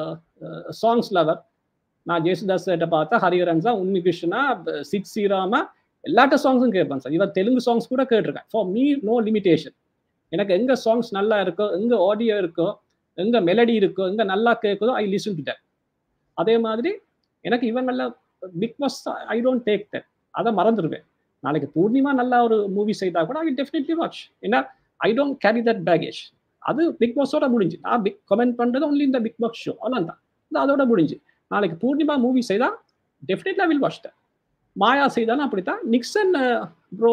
Speaker 6: சாங்ஸ் லவர் நான் ஜேசுதாஸ் கிட்ட பார்த்தா ஹரிஹரன்ஸா உன்னி கிருஷ்ணா சித் ஸ்ரீராமா எல்லாட்ட சாங்ஸும் கேட்பேன் சார் இவன் தெலுங்கு சாங்ஸ் கூட கேட்டிருக்கேன் ஃபார் மீ நோ லிமிடேஷன் எனக்கு எங்க சாங்ஸ் நல்லா இருக்கோ எங்க ஆடியோ இருக்கோ எங்க மெலடி இருக்கோ எங்க நல்லா கேட்குதோ ஐ லிசன் டு தட் அதே மாதிரி எனக்கு இவங்கள Bigg Boss I don't take that அதை மறந்துடுவேன் நாளைக்கு பூர்ணிமா நல்லா ஒரு மூவி செய்தா கூட ஐ டெஃபினெட்லி வாட்ச் ஏன்னா I don't carry that baggage அது பிக் பாஸோட முடிஞ்சு நான் பிக் கமெண்ட் பண்றது ஒன்லி இந்த பிக் பாஸ் ஷோ அவ்வளோதான் இது அதோட முடிஞ்சு நாளைக்கு பூர்ணிமா மூவி செய்தா definitely will watch that Maya செய்தாலும் அப்படித்தான் நிக்சன் ப்ரோ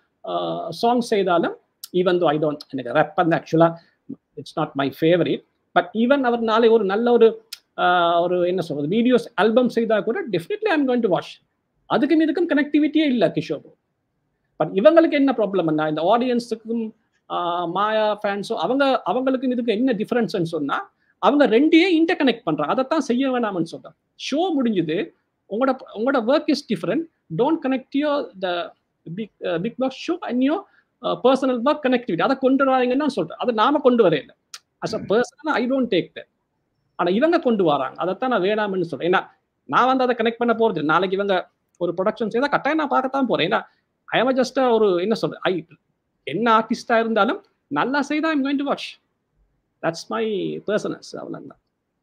Speaker 6: சாங் செய்தாலும் ஈவன் தோ ஐ டோன்ட் எனக்கு ரப் வந்து ஆக்சுவலாக it's not my favourite but even அவர் நாளை ஒரு நல்ல ஒரு ஒரு என்ன சொல்றது வீடியோஸ் ஆல்பம் செய்தா கூட definitely I'm going to watch அதுக்கும் இதுக்கும் கனெக்டிவிட்டியே இல்லை கிஷோர் பட் இவங்களுக்கு என்ன ப்ராப்ளம் என்ன இந்த ஆடியன்ஸுக்கும் மாயா ஃபேன்ஸும் அவங்க அவங்களுக்கும் இதுக்கு என்ன டிஃபரன்ஸ்னு சொன்னா அவங்க ரெண்டையும் இன்டர் கனெக்ட் பண்றாங்க அதைத்தான் செய்ய வேணாம்னு சொல்றேன் ஷோ முடிஞ்சுது உங்களோட உங்களோட work is different don't connect your the Bigg Bigg Boss show and your personal work connectivity அதை கொண்டு வராங்கன்னு நான் சொல்றேன் அதை நாம கொண்டு வர இல்லை as a personal I don't take that ஆனா இவங்க கொண்டு வராங்க அதைத்தான் நான் வேணாம்னு சொல்றேன் ஏன்னா நான் வந்து அதை கனெக்ட் பண்ண போறது நாளைக்கு இவங்க ஒரு ப்ரொடக்ஷன் செய்தா கட்டாயம் நான் பார்க்கத்தான் போறேன் ஏன்னா ஐ எம் ஜஸ்ட் ஒரு என்ன சொல்றது ஐ என்ன ஆர்டிஸ்டா இருந்தாலும் நல்லா செய்தா I'm going to watch that's my personals அவ்வளோதான்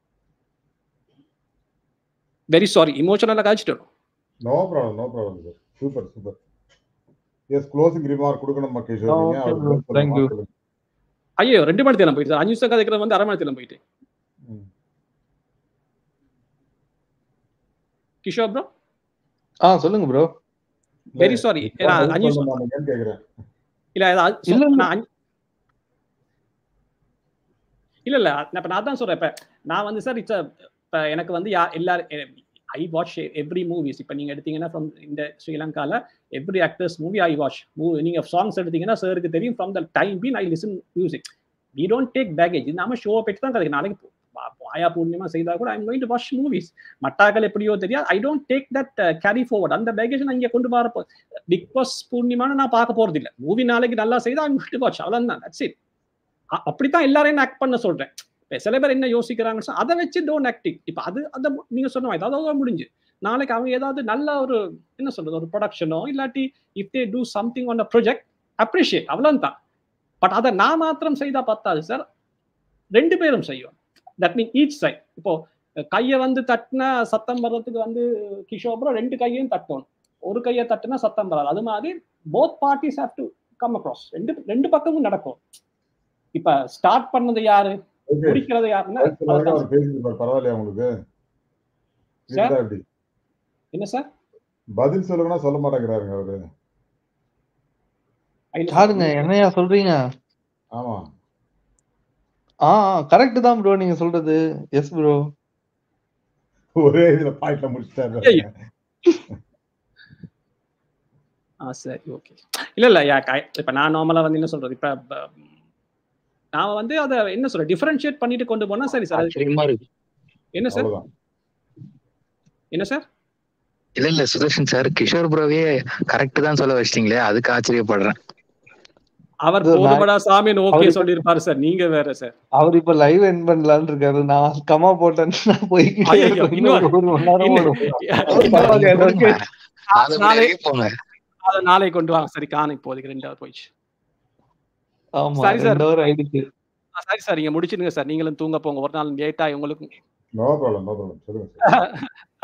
Speaker 6: வெரி சாரி இமோஷனலாக காய்ச்சிட்டோம்
Speaker 1: no problem no problem sir super super yes closing remark கொடுக்கணும் கிஷோர்
Speaker 3: thank you.
Speaker 6: ஐயோ ரெண்டு மணி தேரம் போயிட்டு அஞ்சு நிமிஷம் கதைக்கிறது வந்து அரை மணி தேரம் போயிட்டு கிஷோர் ப்ரோ
Speaker 3: ஆ சொல்லுங்க ப்ரோ
Speaker 6: வெரி சாரி அஞ்சு நிமிஷம்
Speaker 1: கேக்குறேன்
Speaker 6: இல்ல அது
Speaker 3: இல்ல, இல்ல.
Speaker 6: நான் அஞ்சு- இல்ல இல்ல இப்ப நான் தான் சொல்றேன் இப்ப நான் வந்து சார் இட்ஸ் இப்ப எனக்கு வந்து யா எல்லாரும் ஐ வாட்ச் எவ்ரி மூவிஸ் இப்ப நீங்க எடுத்தீங்கன்னா ஃப்ரம் இந்த ஸ்ரீலங்கால every actors movie I watch நீங்க சாங்ஸ் எடுத்தீங்கன்னா சாருக்கு தெரியும் from the time been I listen music we don't take baggage நாம ஷோ பெற்று தான் கதைக்கு நாளைக்கு ஆயா பூர்ணிமா செய்தா கூட I'm going to watch movies மட்டாக்கள் எப்படியோ தெரியாது I don't take that carry forward அந்த பேகேஜ் நான் இங்க கொண்டு வரப்போ பிக் பாஸ் பூர்ணிமான நான் பார்க்க போறது இல்ல மூவி நாளைக்கு நல்லா செய்தா ஐம் கோயிங் டு வாட்ச் அவ்வளவுதான் தட்ஸ் இட் அப்படித்தான் எல்லாரையும் ஆக்ட் பண்ண சொல்றேன் இப்ப சில பேர் என்ன யோசிக்கிறாங்க அதை வச்சு டோன்ட் ஆக்டிங் இப்ப அது அதை நீங்க சொன்ன மாதிரி அதாவது முடிஞ்சு நாளைக்கு அவங்க ஏதாவது நல்ல ஒரு என்ன சொல்றது ஒரு ப்ரொடக்ஷனோ இல்லாட்டி if they do something on a project appreciate அவ்வளவுதான் பட் அதை நான் மாத்திரம் செய்தா பத்தாது சார் ரெண்டு பேரும் செய்யும் தட் மீன் ஈச் சைட் இப்போ கையை வந்து தட்டினா சத்தம் வர்றதுக்கு வந்து கிஷோபுரம் ரெண்டு கையையும் தட்டணும் ஒரு கையை தட்டுனா சத்தம் வராது அது மாதிரி both parties have to come across ரெண்டு ரெண்டு பக்கமும் நடக்கும் இப்ப ஸ்டார்ட் பண்ணது யாரு
Speaker 1: Okay.
Speaker 6: முடிக்கிறது யாருன்னா
Speaker 1: பதில் சொல்றதுக்கு அவர் பேசிட்டு பரவாயில்லையா உங்களுக்கு
Speaker 6: சார்
Speaker 1: இருந்தா எப்படி
Speaker 6: என்ன சார்
Speaker 1: பதில் சொல்லுங்கன்னா சொல்ல மாட்டேங்கிறாருங்க அவரு
Speaker 3: யாருங்க என்னையா சொல்றீங்க
Speaker 1: ஆமா
Speaker 3: ஆ கரெக்ட் தான் ப்ரோ நீங்க சொல்றது எஸ் ப்ரோ
Speaker 1: ஒரே இதுல பாயிண்ட்ல முடிச்சிட்டாரு
Speaker 6: ஐயோ. ஆ சரி ஓகே இல்ல இல்ல யா கை- இப்ப நான் நார்மலா வந்து என்ன சொல்றது இப்ப ப- நான் வந்து அதை என்ன சொல்ற டிஃபரன்ஷியேட் பண்ணிட்டு கொண்டு போனா சரி சார் அது
Speaker 5: ஆச்சரியமா இருக்கு
Speaker 6: என்ன சார்
Speaker 1: அவ்வளவுதான்
Speaker 6: என்ன சார்
Speaker 5: இல்ல இல்ல சுதர்ஷன் சார் கிஷோர் ப்ரோவே கரெக்ட் தான் சொல்ல வச்சிட்டீங்களே அதுக்கு ஆச்சரியப்படுறேன்
Speaker 6: அவர்
Speaker 3: இது நான்-
Speaker 6: போதுமடா சாமின்னு ஓகே
Speaker 3: அவருக்கு-
Speaker 6: சொல்லியிருப்பாரு சார் நீங்க வேற சார்
Speaker 3: அவர் இப்ப லைவ் என் பண்ணலாம்னு இருக்காரு நான் கமா போட்டேன்னா போய்கிட்டே
Speaker 6: ஐயையோ,
Speaker 3: இருக்கும்.
Speaker 6: இன்னொரு-
Speaker 3: இன்னும் ஒரு மணி நேரம்
Speaker 6: இன்னும்
Speaker 3: ஓடும்.
Speaker 6: இன்னொரு
Speaker 3: எனக்கு
Speaker 5: அது
Speaker 6: நாளை-
Speaker 5: வெளியே போங்க
Speaker 6: அதை நாளை கொண்டு வாங்க சரி காண இப்போதைக்கு ரெண்டாவது போயிடுச்சு
Speaker 3: ஆமா
Speaker 6: சரி சார்.
Speaker 3: ரெண்டு ஹவர் ஆயிடுச்சு
Speaker 6: ஆ, சரி சார் நீங்க முடிச்சிடுங்க சார் நீங்களும் தூங்க போங்க ஒரு நாள் லேட்டா உங்களுக்கு
Speaker 1: நோ ப்ராப்ளம் நோ ப்ராப்ளம் சொல்லுங்க சார்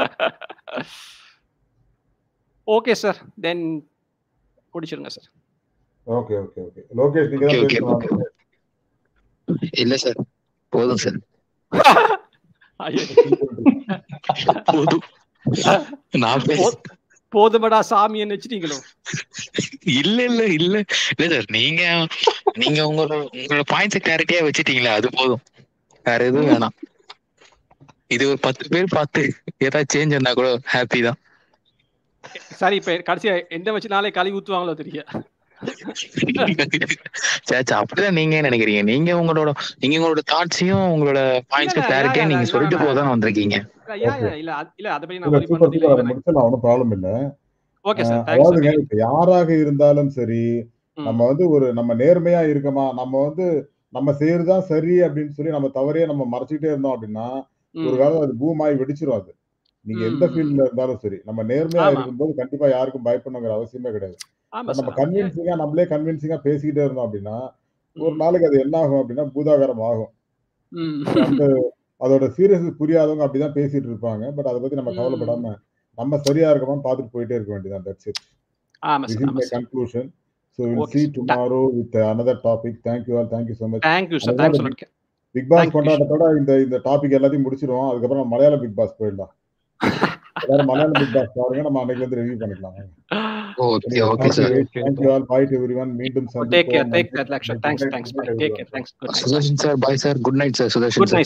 Speaker 6: ஓகே சார் தென் முடிச்சிருங்க sir
Speaker 1: okay okay okay Lokesh நீங்க தான்
Speaker 5: Okay, okay,
Speaker 1: பேசுவாங்க
Speaker 5: இல்ல சார் போதும் சார்
Speaker 6: ஐயோ,
Speaker 5: போதும் நான் பேச
Speaker 6: போ- போதுமடா சாமின்னு வச்சுட்டீங்களோ
Speaker 5: இல்ல இல்ல இல்ல இல்ல சார் நீங்க நீங்க உங்களோட உங்களோட பாயிண்ட்ஸ் கிளாரிட்டியா வச்சுட்டீங்களா அது போதும் வேற எதுவும் வேணாம் இது ஒரு பத்து பேர் பார்த்து ஏதாவது சேஞ்ச் இருந்தா கூட ஹாப்பி தான்
Speaker 6: சரி இப்ப கடைசியா எந்த வச்சு நாளை கழுவி ஊத்துவாங்களோ தெரியும்
Speaker 5: சேச்சா அப்படிதான் நீங்க என்ன நினைக்கிறீங்க நீங்க உங்களோட நீங்க உங்களோட தாட்ஸையும் உங்களோட பாயிண்ட்ஸ்
Speaker 6: இல்ல,
Speaker 5: கிளாரிட்டியா
Speaker 6: இல்ல,
Speaker 5: நீங்க
Speaker 6: இல்ல,
Speaker 5: சொல்லிட்டு
Speaker 6: இல்ல.
Speaker 5: போதான் வந்திருக்கீங்க
Speaker 6: ஐயா, ஐயா, இல்ல அது- இல்ல அதை பத்தி நான்
Speaker 1: இல்ல
Speaker 6: worry
Speaker 1: சூப்பர்
Speaker 6: பண்றது
Speaker 1: சூப்பர் அதை
Speaker 6: இல்ல
Speaker 1: முடிச்சிடலாம் ஒன்றும் ப்ராப்ளம் இல்ல
Speaker 6: ஓகே சார்
Speaker 1: அஹ்
Speaker 6: தேங்க்ஸ்
Speaker 1: அதாவதுங்க இப்ப யாராக இருந்தாலும் சரி
Speaker 6: ம்.
Speaker 1: நம்ம வந்து ஒரு நம்ம நேர்மையா இருக்கமா நம்ம வந்து நம்ம செய்யறதுதான் சரி அப்படின்னு சொல்லி நம்ம தவறையே நம்ம மறைச்சிக்கிட்டே இருந்தோம் அப்படின்னா ஒரு காலம் அது பூமாய் வெடிச்சிரும் அது நீங்க எந்த
Speaker 6: ம்.
Speaker 1: ஃபீல்ட்ல இருந்தாலும் சரி நம்ம நேர்மையா
Speaker 6: ஆமா.
Speaker 1: இருக்கும்போது கண்டிப்பா யாருக்கும் பயப்படணுங்கிற அவசியமே கிடையாது
Speaker 6: ஆமா
Speaker 1: But நம்ம
Speaker 6: சார்
Speaker 1: கன்வின்சிங்கா நம்மளே கன்வின்சிங்கா பேசிக்கிட்டே இருந்தோம் அப்படின்னா ஒரு
Speaker 6: ம்.
Speaker 1: நாளைக்கு அது என்ன ஆகும் அப்படின்னா பூதாகரம் ஆகும்
Speaker 6: ம்.
Speaker 1: அந்த அதோட சீரியஸ் புரியாதவங்க அப்படிதான் பேசிட்டு இருப்பாங்க பட் அதை பத்தி நம்ம
Speaker 6: ம்.
Speaker 1: கவலைப்படாம நம்ம சரியா இருக்கமா பார்த்துட்டு போயிட்டே இருக்க வேண்டியதான் தட்ஸ் இட்
Speaker 6: ஆமா
Speaker 1: this
Speaker 6: சார்
Speaker 1: is
Speaker 6: ஆமா
Speaker 1: my
Speaker 6: sir
Speaker 1: conclusion so we'll
Speaker 6: Okay,
Speaker 1: see
Speaker 6: sir.
Speaker 1: tomorrow with another topic thank you all thank you so much
Speaker 6: thank you sir
Speaker 1: அதுதான்
Speaker 6: தேங்க்ஸ்
Speaker 1: இந்த பிக் பாஸ்
Speaker 6: Thank you.
Speaker 1: கொண்டாட்டத்தோட இந்த இந்த topic எல்லாத்தையும் முடிச்சிருவோம் அதுக்கப்புறம் நம்ம மலையாள பிக் பாஸ் போயிடலாம் எல்லாரும் மலையாள பிக் பாஸ் பாருங்க நம்ம அன்னைக்கு வந்து ரிவ்யூ பண்ணிக்கலாம்
Speaker 5: okay okay sir
Speaker 1: thank you all bye to everyone மீண்டும்
Speaker 6: டேக் கேர்
Speaker 1: சந்திப்போம்
Speaker 6: டேக் கேர் லக்ஷர் thanks thanks bye take care thanks good
Speaker 5: Sudarshan sir bye sir good night sir Sudarshan
Speaker 6: good
Speaker 5: sir
Speaker 6: night